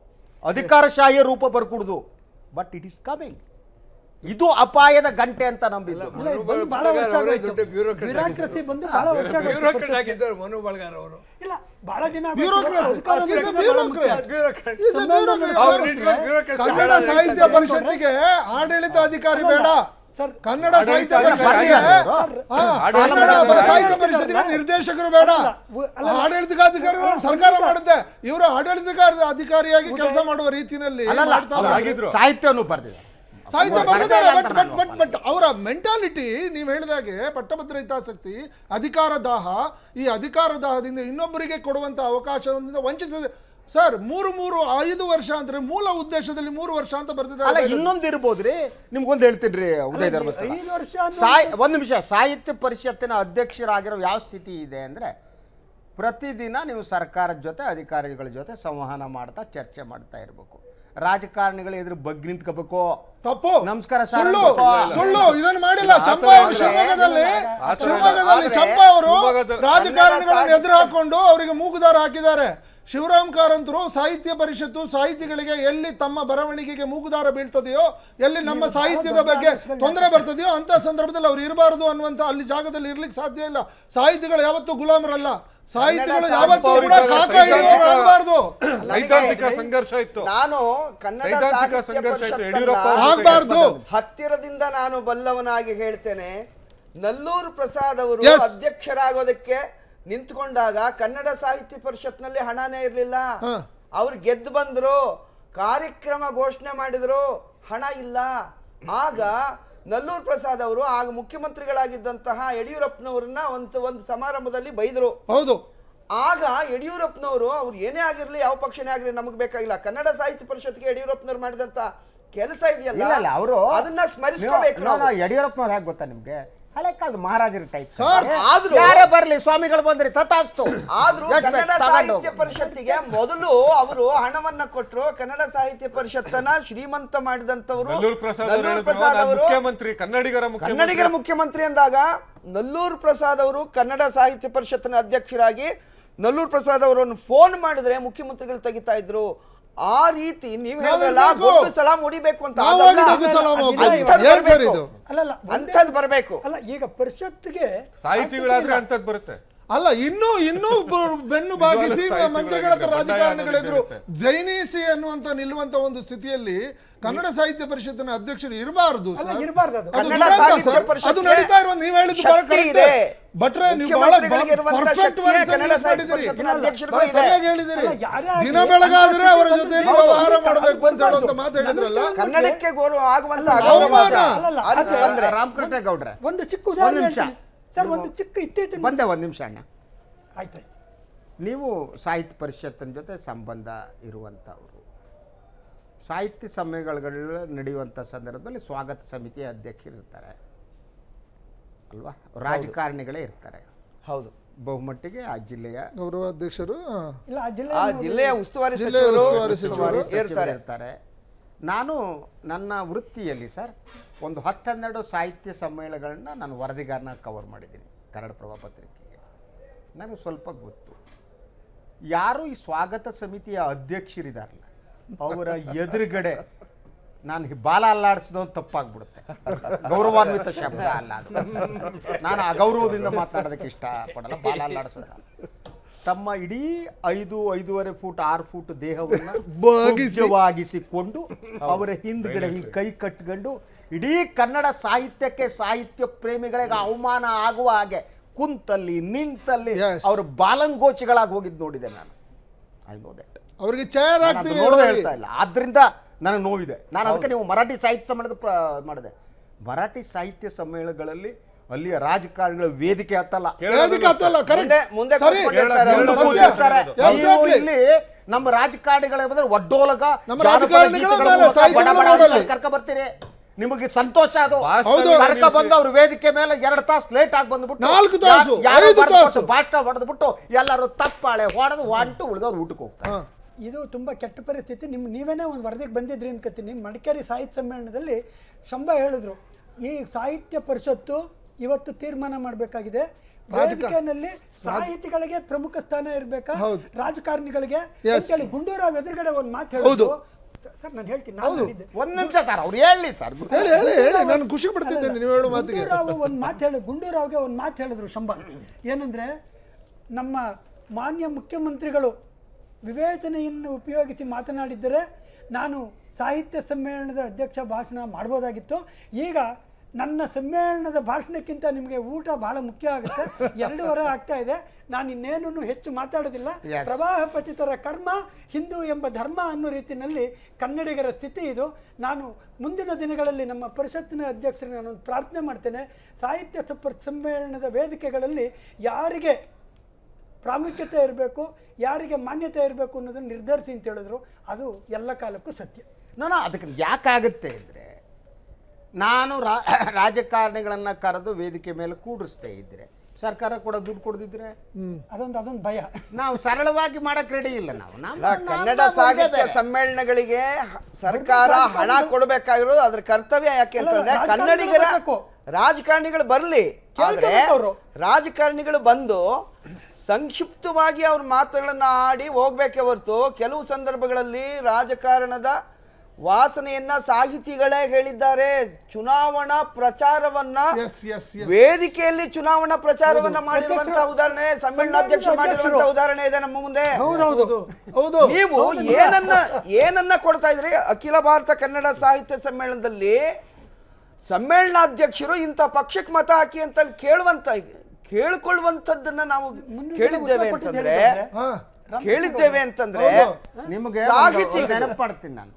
ಅಧಿಕಾರಶಾಹಿಯ ರೂಪ ಬರ್ಕೂಡ್ದು ಬಟ್ ಇಟ್ ಇಸ್ ಕಮಿಂಗ್ ಇದು ಅಪಾಯದ ಗಂಟೆ ಅಂತ ನಂಬಿದ್ದು ಇಲ್ಲ, ಇದು ಬಂದು ಬಹಳ ವರ್ಷ ಅವರೇ ಆಗೋಯ್ತು. ದೊಡ್ಡ bureaucrat ಬ್ಯೂರೋಕ್ರಸಿ ಬಂದು ಬಹಳ ವರ್ಷ ಆಗೋಯ್ತು. ಬ್ಯೂರೋಕ್ರಾಟ್ ಆಗಿದ್ದವರು ಮನು ಬಳಗಾರ್ ಅವರು ಇಲ್ಲ ಬಹಳ ದಿನ ಆಗೋಯ್ತು. ಬ್ಯೂರೋಕ್ರಸಿ. ಅಧಿಕಾರ He's a ನಡೆಸೋದು ಬಹಳ ಮುಖ್ಯ. bureaucrat. He's a ಸಮ್ಮೇಳನ bureaucrat. ಅವ್ರು ನಡೆಸೋದು ಇಟ್ಕೊಂಡು bureaucracy ಕನ್ನಡ ಬೇಡ ಸಾಹಿತ್ಯ ಅಂತ ಪರಿಷತ್ತಿಗೆ ಆಡಳಿತ ಅಧಿಕಾರಿ ಬೇಡ ಸರ್, ಕನ್ನಡ ಸಾಹಿತ್ಯ ಆಡಳಿತ ಪರಿಷತ್ತಿಗೆ ಅಧಿಕಾರಿ ಹಾ, ಆಡಳಿತ ಕನ್ನಡ ಅಧಿಕಾರಿ. ಸಾಹಿತ್ಯ ಪರಿಷತ್ತಿಗೆ ನಿರ್ದೇಶಕರು ಬೇಡ ಅಲ್ಲ, ಆಡಳಿತಾಧಿಕಾರಿಗಳು ಸರ್ಕಾರ ಮಾಡುತ್ತೆ ಇವರು ಆಡಳಿತಾಧಿಕಾರಿ ಅಧಿಕಾರಿಯಾಗಿ ಕೆಲಸ ಮಾಡುವ ರೀತಿಯಲ್ಲಿ ಅಲ್ಲಲ್ಲ ಮಾಡ್ತಾ ಅವ್ರು ಇದ್ದಾರೆ. ಆಗಿದ್ರು. ಸಾಹಿತ್ಯವನ್ನು ಬರ್ದಿದ್ದಾರೆ ಸಾಹಿತ್ಯ ಅವ್ರು ಬರ್ದಿದ್ದಾರೆ ಬರ್ದಿದ್ದಾರೆ ಬಟ್ ಅಂತ ಬಟ್ ನಾನು ಬಟ್ ಬಟ್ ಅವರ ಮೆಂಟಾಲಿಟಿ ನೀವು ಹೇಳಿದಾಗೆ ಪಟ್ಟಭದ್ರ ಹಿತಾಸಕ್ತಿ ಅಧಿಕಾರ ದಾಹ ಈ ಅಧಿಕಾರ ದಾಹದಿಂದ ಇನ್ನೊಬ್ಬರಿಗೆ ಕೊಡುವಂತ ಅವಕಾಶದಿಂದ ವಂಚಿಸಿದೆ ಸರ್ ಮೂರು ಮೂರು ಐದು ವರ್ಷ ಅಂದ್ರೆ ಮೂಲ ಉದ್ದೇಶದಲ್ಲಿ ಮೂರು ವರ್ಷ ಅಂತ ಅಲ್ಲ ಬರ್ತಿದ್ದಾರೆ ಇನ್ನೊಂದು ಇರ್ಬೋದ್ರಿ ನಿಮ್ಗೊಂದು ಹೇಳ್ತೀನಿ ರೀ ಉದಯ ಧರ್ಮಸ್ಥಳ ಐದು ವರ್ಷ ಅನ್ನೋ- ಸಾಯ್ ಒಂದು ನಿಮಿಷ ಸಾಹಿತ್ಯ ಪರಿಷತ್ತಿನ ಅಧ್ಯಕ್ಷರಾಗಿರೋ ಯಾವ ಸ್ಥಿತಿ ಇದೆ ಅಂದರೆ ಪ್ರತಿದಿನ ನೀವು ಸರ್ಕಾರದ ಜೊತೆ ಅಧಿಕಾರಿಗಳ ಜೊತೆ ಸಂವಹನ ಮಾಡ್ತಾ ಚರ್ಚೆ ಮಾಡ್ತಾ ಇರಬೇಕು ರಾಜಕಾರಣಿಗಳು ಎದುರು ಬಗ್ಗೆ ನಿಂತ್ಕೋಬೇಕು ತಪ್ಪು ನಮಸ್ಕಾರ ಸರ್ ಸುಳ್ಳು ಅನ್ಬೇಕು. ಸುಳ್ಳು ಇದನ್ನು ಮಾಡಿಲ್ಲ ಆ ಥರ ಚಂಪಾ ಅವರು ಇಲ್ಲ. ಶಿವಮೊಗ್ಗದಲ್ಲಿ ಆ ಥರ ಇಲ್ಲ. ಶಿವಮೊಗ್ಗದಲ್ಲಿ ಆದ್ರೆ ಚಂಪಾ ಅವರು ಶಿವಮೊಗ್ಗದ- ರಾಜಕಾರಣಿಗಳನ್ನು ಎದುರು ಹಾಕೊಂಡು ಅವರಿಗೆ ಮೂಗುದಾರ ಹಾಕಿದ್ದಾರೆ ಶಿವರಾಮ್ ಕಾರಂತರು ಸಾಹಿತ್ಯ ಪರಿಷತ್ತು ಸಾಹಿತಿಗಳಿಗೆ ಎಲ್ಲಿ ತಮ್ಮ ಬರವಣಿಗೆಗೆ ಮೂಗುದಾರ ಬೀಳ್ತದೆಯೋ ಎಲ್ಲಿ ನಮ್ಮ ಸಾಹಿತ್ಯದ ಬಗ್ಗೆ ತೊಂದರೆ ಬರ್ತದೆಯೋ ಅಂತ ಸಂದರ್ಭದಲ್ಲಿ ಅವ್ರು ಇರಬಾರದು ಅನ್ನುವಂತ ಅಲ್ಲಿ ಜಾಗದಲ್ಲಿ ಇರ್ಲಿಕ್ಕೆ ಸಾಧ್ಯ ಇಲ್ಲ ಸಾಹಿತಿಗಳು ಯಾವತ್ತೂ ಗುಲಾಮರಲ್ಲ ಸಾಹಿತಿಗಳು ಯಾವತ್ತೂ ಕೂಡ ಕಾಕ ಹಿಡಿಯೋರು ಆಗಬಾರ್ದು ಸೈದ್ಧಾಂತಿಕ ಸಂಘರ್ಷ ಇತ್ತು ನಾನು ಕನ್ನಡ ಸೈದ್ಧಾಂತಿಕ ಸಾಹಿತ್ಯ ಸಂಘರ್ಷ ಇತ್ತು ಪರಿಷತ್ತನ್ನ ಯಡಿಯೂರಪ್ಪ ಅವ್ರ ಆಗ್ಬಾರ್ದು ಹತ್ತಿರದಿಂದ ನಾನು ಬಲ್ಲವನಾಗಿ ಹೇಳ್ತೇನೆ ನಲ್ಲೂರು ಪ್ರಸಾದ್ ಅವರು Yes. ಅಧ್ಯಕ್ಷರಾಗೋದಕ್ಕೆ ನಿಂತ್ಕೊಂಡಾಗ ಕನ್ನಡ ಸಾಹಿತ್ಯ ಪರಿಷತ್ನಲ್ಲಿ ಹಣನೇ ಇರಲಿಲ್ಲ ಹಾ. ಅವ್ರು ಗೆದ್ದು ಬಂದ್ರು ಕಾರ್ಯಕ್ರಮ ಘೋಷಣೆ ಮಾಡಿದ್ರು ಹಣ ಇಲ್ಲ ಆಗ ನಲ್ಲೂರು ಪ್ರಸಾದ್ ಅವರು ಆಗ ಮುಖ್ಯಮಂತ್ರಿಗಳಾಗಿದ್ದಂತಹ ಯಡಿಯೂರಪ್ಪನವ್ರನ್ನ ಒಂದು ಒಂದು ಸಮಾರಂಭದಲ್ಲಿ ಬೈದರು ಹೌದು ಆಗ ಯಡಿಯೂರಪ್ಪನವರು ಅವ್ರು ಏನೇ ಆಗಿರ್ಲಿ ಯಾವ ಪಕ್ಷನೇ ಆಗಿರ್ಲಿ ನಮಗೆ ಬೇಕಾಗಿಲ್ಲ ಕನ್ನಡ ಸಾಹಿತ್ಯ ಪರಿಷತ್ಗೆ ಯಡಿಯೂರಪ್ಪನವ್ರು ಮಾಡಿದಂತ ಕೆಲಸ ಇದೆಯಲ್ಲ ಇಲ್ಲ ಇಲ್ಲ ಅವರು ಅದನ್ನ ಸ್ಮರಿಸ್ಕೋಬೇಕು ನಾವು ಯಡಿಯೂರಪ್ಪನವ್ರು ಹೇಗೆ ಗೊತ್ತಾ ನಿಮ್ಗೆ ಹಳೆ ಕಾಲದ ಮಹಾರಾಜರ ಟೈಪ್ ಸರ್, ಆದ್ರೂ- ಯಾರೇ ಬರ್ಲಿ ಸ್ವಾಮಿಗಳು ಬಂದ್ರಿ ತಥಾಸ್ತು ಆದ್ರೂ ಎಷ್ಟ್ ಕನ್ನಡ ಬೇಕು ತಗೊಂಡು ಸಾಹಿತ್ಯ ಪರಿಷತ್ತಿಗೆ ಮೊದಲು ಅವರು ಹಣವನ್ನ ಕೊಟ್ಟರು ಕನ್ನಡ ಸಾಹಿತ್ಯ ಪರಿಷತ್ತನ್ನ ಶ್ರೀಮಂತ ಮಾಡಿದಂತವರು ನಲ್ಲೂರು ಪ್ರಸಾದ್ ಅವರು ನಲ್ಲೂರು ಹೇಳಿದ್ರು, ಪ್ರಸಾದ್ ನಾನು ಅವರು ಮುಖ್ಯಮಂತ್ರಿ ಕನ್ನಡಿಗರ ಮುಖ್ಯಮಂತ್ರಿ ಕನ್ನಡಿಗರ ಮುಖ್ಯಮಂತ್ರಿ ಅಂದಾಗ ನಲ್ಲೂರು ಪ್ರಸಾದ್ ಅವರು ಕನ್ನಡ ಸಾಹಿತ್ಯ ಪರಿಷತ್ತಿನ ಅಧ್ಯಕ್ಷರಾಗಿ ನಲ್ಲೂರು ಪ್ರಸಾದ್ ಅವರನ್ನು ಫೋನ್ ಮಾಡಿದ್ರೆ ಮುಖ್ಯಮಂತ್ರಿಗಳು ತೆಗಿತಾ ಇದ್ರು ಆ ರೀತಿ ನೀವು ಹೇಳಿದ್ರಲ್ಲ ನಾವಿರ್ಬೇಕು. ಗುಡ್ಡು ಸಲಾಂ ಹೊಡಿಬೇಕು ಅಂತ ನಾವಾಗಿ ಅದಲ್ಲ. ಡೊಗ್ಗು ಸಲಾಂ ಹೋಗ್ಬೇಕು. ಅಂಥದ್ದು ಏನ್ ಸರ್ ಬರ್ಬೇಕು. ಇದು? ಅಲ್ಲಲ್ಲ ಒಂದೇ- ಅಂಥದ್ದು ಬರಬೇಕು ಅಲ್ಲ ಈಗ ಪರಿಷತ್ಗೆ ಸಾಹಿತಿಗಳಾದ್ರೆ ಅಂತದ್ ಬರುತ್ತೆ ಅಲ್ಲ ಇನ್ನೂ ಇನ್ನೂ ಬ- ಬೆನ್ನು ಬಾಗಿಸಿ ಸಾಹಿತಿಗಳು ಮಂತ್ರಿಗಳ ಹತ್ರ ಇರುತ್ತೆ, ರಾಜಕಾರಣಿಗಳೆದುರು ಬಂಡಾಯ ದಯನೀಸಿ ಅನ್ನುವಂತ ನಿಲ್ಲುವಂತ ಒಂದು ಸ್ಥಿತಿಯಲ್ಲಿ ಕನ್ನಡ ಸಾಹಿತ್ಯ ಪರಿಷತ್ತಿನ ಅಧ್ಯಕ್ಷರು ಇರಬಾರದು ಅಲ್ಲ ಇರಬಾರ್ದು ಅದು ಅದು ಕನ್ನಡ ದುರಂತ ಸಾಹಿತ್ಯ ಸರ್. ಅದು ಪರಿಷತ್ಗೆ ನಡೀತಾ ಇರುವ ನೀವು ಹೇಳಿದ್ದು ಬಹಳ ಶಕ್ತಿ correct. ಇದೆ. ಭಟ್ರೆ ನೀವು ಬಹಳ ಮುಖ್ಯಮಂತ್ರಿಗಳಿಗೆ ಇರುವಂತ perfect ಶಕ್ತಿಯೇ words ಕನ್ನಡ use ಸಾಹಿತ್ಯ ಮಾಡಿದ್ದೀರಿ. ಪರಿಷತ್ತಿನ ಅಧ್ಯಕ್ಷರಿಗೂ ಬಹಳ ಇದೆ. ಸರಿಯಾಗಿ ಹೇಳಿದ್ದೀರಿ ಅಲ್ಲ, ಯಾರೇ ಆಗ್ಲಿ, ದಿನ ಬೆಳಗಾದ್ರೆ ಅವರ ಅಂತರ್ಜಾಲ ಜೊತೆ ಬಂದು ವ್ಯವಹಾರ ಅದು ಮಾಡಬೇಕು ಅಂತ ಬಂದು ಹೇಳುವಂತ ಮಾತು ಹೇಳಿದ್ರಲ್ಲ ನನ್ನ ಕನ್ನಡಕ್ಕೆ ಗೌರವ ಆಗುವಂತ ಅಲ್ಲ, ಅವಮಾನ. ಅಲ್ಲಲ್ಲ, ಆ ರೀತಿ ಅದು- ಬಂದ್ರೆ ರಾಮಕೃಷ್ಣ ಗೌಡ್ರೆ ಒಂದು ಚಿಕ್ಕ ಉದಾಹರಣೆ ನಿಮಿಷ. ಹೇಳ್ತೀನಿ. ಸರ್ ಒಂದು ಚಿಕ್ಕ ಇತ್ತೀಚಿನ ಬಂದೆ ಒಂದು ನಿಮಿಷ ಅಣ್ಣ ಆಯ್ತಾಯ್ತು ನೀವು ಸಾಹಿತ್ಯ ಪರಿಷತ್ತಿನ ಜೊತೆ ಸಂಬಂಧ ಇರುವಂಥವರು ಸಾಹಿತ್ಯ ಸಮ್ಮೇಳನಗಳು ನಡೆಯುವಂಥ ಸಂದರ್ಭದಲ್ಲಿ ಸ್ವಾಗತ ಸಮಿತಿಯ ಅಧ್ಯಕ್ಷರು ಇರ್ತಾರೆ ಅಲ್ವಾ ರಾಜಕಾರಣಿಗಳೇ ಇರ್ತಾರೆ ಹೌದು ಬಹುಮಟ್ಟಿಗೆ ಆ ಜಿಲ್ಲೆಯ ಗೌರವ ಅಧ್ಯಕ್ಷರು ಆ, ಇಲ್ಲ ಆ ಜಿಲ್ಲೆ ಆ ಜಿಲ್ಲೆಯ ಉಸ್ತುವಾರಿ ಜಿಲ್ಲೆಯ ಸಚಿವರು ಉಸ್ತುವಾರಿ ಉಸ್ತುವಾರಿ ಸಚಿವರು ಸಚಿವರು ಇರ್ತಾರೆ ಇರ್ತಾರೆ ನಾನು ನನ್ನ ವೃತ್ತಿಯಲ್ಲಿ ಸರ್ ಒಂದು ಹತ್ತೆರಡು ಸಾಹಿತ್ಯ ಸಮ್ಮೇಳನಗಳನ್ನ ನಾನು ವರದಿಗಾರನ ಕವರ್ ಮಾಡಿದ್ದೀನಿ ಕನ್ನಡ ಪ್ರಭ ಪತ್ರಿಕೆಗೆ ನನಗೆ ಸ್ವಲ್ಪ ಗೊತ್ತು ಯಾರು ಈ ಸ್ವಾಗತ ಸಮಿತಿಯ ಅಧ್ಯಕ್ಷರಿದಾರಲ್ಲ ಅವರ ಎದುರುಗಡೆ ನಾನು ಹಿ- ಬಾಲ ಅಲ್ಲಾಡಿಸಿದವನು ತಪ್ಪಾಗ್ಬಿಡುತ್ತೆ ಗೌರವಾನ್ವಿತ ಶಬ್ದ ಅಲ್ಲ ಅದು ನಾನು ಅಗೌರವದಿಂದ ಮಾತನಾಡೋದಕ್ಕೆ ಇಷ್ಟಪಡಲ್ಲ ಬಾಲ ಅಲ್ಲಾಡಿಸೋದ ತಮ್ಮ ಇಡೀ ಐದು ಐದೂವರೆ ಫೂಟ್ ಆರು ಫೂಟ್ ದೇಹವನ್ನು ಭಾಗಿಸಿಕೊಂಡು ಅವರ ಹಿಂದ್ಗಡೆ ಹಿಂಗೆ ಕೈ ಕಟ್ಕೊಂಡು ಇಡೀ ಕನ್ನಡ ಸಾಹಿತ್ಯಕ್ಕೆ ಸಾಹಿತ್ಯ ಪ್ರೇಮಿಗಳಿಗೆ ಅವಮಾನ ಆಗುವ ಹಾಗೆ ಕುಂತಲ್ಲಿ ನಿಂತಲ್ಲಿ Yes. ಅವರು ಬಾಲಂಗೋಚಿಗಳಾಗಿ ಹೋಗಿದ್ದು ನೋಡಿದೆ ನಾನು ಐ ನೋ ದಟ್ ಅವ್ರಿಗೆ ಚೇರ್ ನಾನು ಅದು ಹಾಕ್ತೀವಿ ನೋಡದೆ ಹೇಳಿ. ಹೇಳ್ತಾ ಇಲ್ಲ ಆದ್ರಿಂದ ನನಗೆ ನೋವಿದೆ ನಾನು ಅದಕ್ಕೆ ನೀವು ಮರಾಠಿ ಸಾಹಿತ್ಯ ಸಮ್ಮೇಳನದ ಪ್ರ ಮಾಡಿದೆ ಮರಾಠಿ ಸಾಹಿತ್ಯ ಸಮ್ಮೇಳನಗಳಲ್ಲಿ ಅಲ್ಲಿಯ ರಾಜಕಾರಣಿಗಳ ವೇದಿಕೆ ಹತ್ತಲ್ಲ ವೇದಿಕೆ ಹತ್ತಲ್ಲ ಕರೆಕ್ಟ್ ಮುಂದೆ ಮುಂದೆ ಸರಿ ಕೂತ್ಕೊಂಡಿರ್ತಾರೆ ಮುಂದೆ ಅವ್ರು. ಕೂತಿರ್ತಾರೆ. Exactly. ನೀವು ಇಲ್ಲಿ ನಮ್ಮ ರಾಜಕಾರಣಿಗಳ ಬಂದ್ರೆ ಒಡ್ಡೋಲಗ ನಮ್ಮ ಜಾನಪದ ರಾಜಕಾರಣಿಗಳ ಗೀತೆಗಳ ಮೇಲೆ ಮೂಲಕ ಸಾಹಿತ್ಯ ಬಡ ಬಡ ನೋಡಲ್ಲ. ಅಂತ ಕರ್ಕ ಬರ್ತೀರಿ ನಿಮಗೆ ಸಂತೋಷ ಅದು ಭಾಷಣ ಹೌದು. ಕರ್ಕ ಬಂದು ಅವ್ರ ವೇದಿಕೆ ಮೇಲೆ ಎರಡು ತಾಸು ಲೇಟ್ ಆಗಿ ಬಂದ್ಬಿಟ್ಟು ನಾಲ್ಕು ತಾಸು, ಯಾ- ಯಾರೋ ಐದು ಬರ್ದ್ಬಿಟ್ಟು ತಾಸು. ಭಾಷಣ ಹೊಡೆದ್ಬಿಟ್ಟು ಎಲ್ಲರೂ ತಪ್ಪಾಳೆ ಹೊಡೆದು ಹೊಂಟು ಉಳಿದವ್ರು ಊಟಕ್ಕೆ ಹೋಗ್ತಾರೆ ಹಾ. ಇದು ತುಂಬ ಕೆಟ್ಟ ಪರಿಸ್ಥಿತಿ ನಿಮ್ಮ ನೀವೇನೇ ಒಂದು ವರದಿಗೆ ಬಂದಿದ್ರಿ ಅನ್ಕೋತೀನಿ ಮಡಿಕೇರಿ ಸಾಹಿತ್ಯ ಸಮ್ಮೇಳನದಲ್ಲಿ ಶಂಭ ಹೇಳಿದ್ರು ಈ ಸಾಹಿತ್ಯ ಪರಿಷತ್ತು ಇವತ್ತು ತೀರ್ಮಾನ ಮಾಡಬೇಕಾಗಿದೆ ವೇದಿಕೆಯಲ್ಲಿ ಸಾಹಿತಿಗಳಿಗೆ ಪ್ರಮುಖ ಸ್ಥಾನ ಇರಬೇಕಾ ಹೌದು. ರಾಜಕಾರಣಿಗಳಿಗೆ Yes. ಅಂತೇಳಿ ಗುಂಡೂರಾವ್ ಎದುರುಗಡೆ ಒಂದು ಮಾತು ಹೌದು. ಹೇಳಿದ್ರು ಸರ್ ನಾನು ಹೇಳ್ತೀನಿ ನಾನು ಹೇಳಿದ್ದೆ ಒಂದ್ ನಿಮಿಷ ಸರ್ ಅವ್ರು ಹೇಳಿ ಸರ್ ಹೇಳಿ ಹೇಳಿ ಹೇಳಿ ನಾನು ಖುಷಿ ಪಡ್ತಿದ್ದೇನೆ ನೀವು ಹೇಳೋ ಮಾತಿಗೆ ಗುಂಡೂರಾವ್ ಒಂದು ಮಾತು ಹೇಳಿ ಗುಂಡೂರಾವ್ಗೆ ಒಂದು ಮಾತು ಹೇಳಿದ್ರು ಶಂಭ ಏನಂದ್ರೆ ನಮ್ಮ ಮಾನ್ಯ ಮುಖ್ಯಮಂತ್ರಿಗಳು ವಿವೇಚನೆಯನ್ನು ಉಪಯೋಗಿಸಿ ಮಾತನಾಡಿದ್ದರೆ ನಾನು ಸಾಹಿತ್ಯ ಸಮ್ಮೇಳನದ ಅಧ್ಯಕ್ಷ ಭಾಷಣ ಮಾಡ್ಬೋದಾಗಿತ್ತು ಈಗ ನನ್ನ ಸಮ್ಮೇಳನದ ಭಾಷಣಕ್ಕಿಂತ ನಿಮಗೆ ಊಟ ಬಹಳ ಮುಖ್ಯ ಆಗುತ್ತೆ ಎರಡೂವರೆ ಆಗ್ತಾ ಇದೆ ನಾನು ಇನ್ನೇನೂ ಹೆಚ್ಚು ಮಾತಾಡೋದಿಲ್ಲ Yes. ಪ್ರವಾಹ ಪತಿತರ ಕರ್ಮ ಹಿಂದೂ ಎಂಬ ಧರ್ಮ ಅನ್ನೋ ರೀತಿಯಲ್ಲಿ ಕನ್ನಡಿಗರ ಸ್ಥಿತಿ ಇದು ನಾನು ಮುಂದಿನ ದಿನಗಳಲ್ಲಿ ನಮ್ಮ ಪರಿಷತ್ತಿನ ಅಧ್ಯಕ್ಷರಿಗೆ ನಾನು ಒಂದು ಪ್ರಾರ್ಥನೆ ಮಾಡ್ತೇನೆ ಸಾಹಿತ್ಯ ಸಪ್ಪ- ಸಮ್ಮೇಳನದ ವೇದಿಕೆಗಳಲ್ಲಿ ಯಾರಿಗೆ ಪ್ರಾಮುಖ್ಯತೆ ಇರಬೇಕು ಯಾರಿಗೆ ಮಾನ್ಯತೆ ಇರಬೇಕು ಅನ್ನೋದನ್ನು ನಿರ್ಧರಿಸಿ ಅಂತ ಹೇಳಿದ್ರು ಅದು ಎಲ್ಲ ಕಾಲಕ್ಕೂ ಸತ್ಯ ನಾನು ಅದಕ್ಕೆ ಯಾಕಾಗುತ್ತೆ ಅಂದರೆ ನಾನು ರಾ ರಾಜಕಾರಣಿಗಳನ್ನು ಕರೆದು ವೇದಿಕೆ ಮೇಲೆ ಕೂಡಿಸ್ತಾ ಇದ್ರೆ ಸರ್ಕಾರ ಕೂಡ ದುಡ್ಡು ಕೊಡ್ದಿದ್ರೆ ಅದೊಂದು ಅದೊಂದು ಭಯ ನಾವು ಸರಳವಾಗಿ ಮಾಡಕ್ ರೆಡಿ ಇಲ್ಲ ನಾವು ನಮ್ಮ- ಅಲ್ಲ, ನಮ್ಮ ಕನ್ನಡ ಒಂದೇ ಸಾಹಿತ್ಯ ಬೇರೆ. ಸಮ್ಮೇಳನಗಳಿಗೆ ಹ- ಸರ್ಕಾರ ಹಣ ಕೊಡಬೇಕಾಗಿರೋದು ಅದ್ರ ಕರ್ತವ್ಯ ಯಾಕೆ ಅಲ್ಲ, ಅಂತಂದ್ರೆ ರಾಜಕಾರಣಿಗಳು ಕನ್ನಡಿಗರ ಬರ್ಬೇಕು. ರಾಜಕಾರಣಿಗಳು ಬರ್ಲಿ ಆದ್ರೆ ಕೇಳ್ಕೊಬೇಕು ಅವ್ರು. ರಾಜಕಾರಣಿಗಳು ಬಂದು ಸಂಕ್ಷಿಪ್ತವಾಗಿ ಅವ್ರ ಮಾತುಗಳನ್ನ ಆಡಿ ಹೋಗ್ಬೇಕೇ ಹೊರತು ಕೆಲವು ಸಂದರ್ಭಗಳಲ್ಲಿ ರಾಜಕಾರಣದ ವಾಸನೆಯನ್ನ ಸಾಹಿತಿಗಳೇ ಹೇಳಿದ್ದಾರೆ ಚುನಾವಣಾ ಪ್ರಚಾರವನ್ನ Yes, yes, yes. ವೇದಿಕೆಯಲ್ಲಿ ಚುನಾವಣಾ ಪ್ರಚಾರವನ್ನ ಮಾಡಿರುವಂತಹ ಉದಾಹರಣೆ ಸಮ್ಮೇಳನಾಧ್ಯಕ್ಷ ಸಮ್ಮೇಳನಾಧ್ಯಕ್ಷರು. ಮಾಡಿರುವಂತಹ ಉದಾಹರಣೆ ಇದೆ ನಮ್ಮ ಮುಂದೆ ಹೌದೌದು ಹೌದು ನೀವು ಏನನ್ನ ಏನನ್ನ ಕೊಡ್ತಾ ಇದ್ರಿ ಅಖಿಲ ಭಾರತ ಕನ್ನಡ ಸಾಹಿತ್ಯ ಸಮ್ಮೇಳನದಲ್ಲಿ ಸಮ್ಮೇಳನಾಧ್ಯಕ್ಷರು ಇಂಥ ಪಕ್ಷಕ್ಕೆ ಮತ ಹಾಕಿ ಅಂತ ಕೇಳುವಂತ ಕೇಳ್ಕೊಳ್ಳುವಂಥದ್ದನ್ನ ನಾವು ಮುಂದಿನ ದಿನ ಕೇಳಿದ್ದೇವೆ ಉತ್ತರ ಕೊಟ್ಟಿದ್ದು ಅಂತಂದ್ರೆ ಹೇಳಿದ್ರೆ, ಹಾ ಕೇಳಿದ್ದೇವೆ ಅಂತಂದ್ರೆ ನಿಮಗೆ ಸಾಹಿತಿ ನೆನಪಾಡ್ತೀನಿ ನಾನು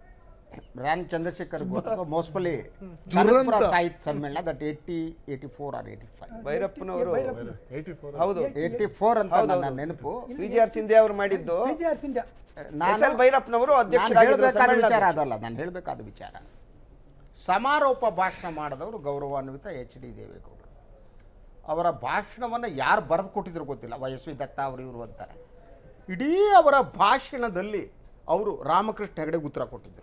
ರಾಮ್ ಚಂದ್ರಶೇಖರ್ ಗೊತ್ತು ಮೋಸ್ಪಲ್ಲಿ ದುರಂತ. ಕನಕಪುರ ಸಾಹಿತ್ಯ ಸಮ್ಮೇಳನ that eighty eighty four or eighty five ಭೈರಪ್ಪನವರು ಏಯ್ಟಿ ಫೋರ್ ಹೌದು ಏಯ್ಟಿ ಫೋರ್ ಅಂತ ನನ್ನ ನೆನಪು ವಿ ಜಿ ಆರ್ ಸಿಂಧೆ ಅವರು ಮಾಡಿದ್ದು ವಿದ್ಯಾರ್ಥಿ ಸಿಂಧ್ಯ. ಎಸ್ ಎಲ್ ಭೈರಪ್ಪನವರು ನಾನು ಅಧ್ಯಕ್ಷರಾಗಿದ್ದರು ಹೇಳಬೇಕಾದ ವಿಚಾರ ಸಮ್ಮೇಳನದ. ಅದಲ್ಲ ನಾನು ಹೇಳಬೇಕಾದ ವಿಚಾರ ಸಮಾರೋಪ ಭಾಷಣ ಮಾಡಿದವರು ಗೌರವಾನ್ವಿತ ಎಚ್ ಡಿ ದೇವೇಗೌಡರು ಅವರ ಭಾಷಣವನ್ನು ಯಾರು ಬರೆದು ಕೊಟ್ಟಿದ್ರು ಗೊತ್ತಿಲ್ಲ ವೈ ಎಸ್ ವಿ ದತ್ತ ಅವರು ಇವರು ಅಂತಾರೆ ಇಡೀ ಅವರ ಭಾಷಣದಲ್ಲಿ ಅವರು ರಾಮಕೃಷ್ಣ ಹೆಗಡೆಗೆ ಉತ್ತರ ಕೊಟ್ಟಿದ್ದರು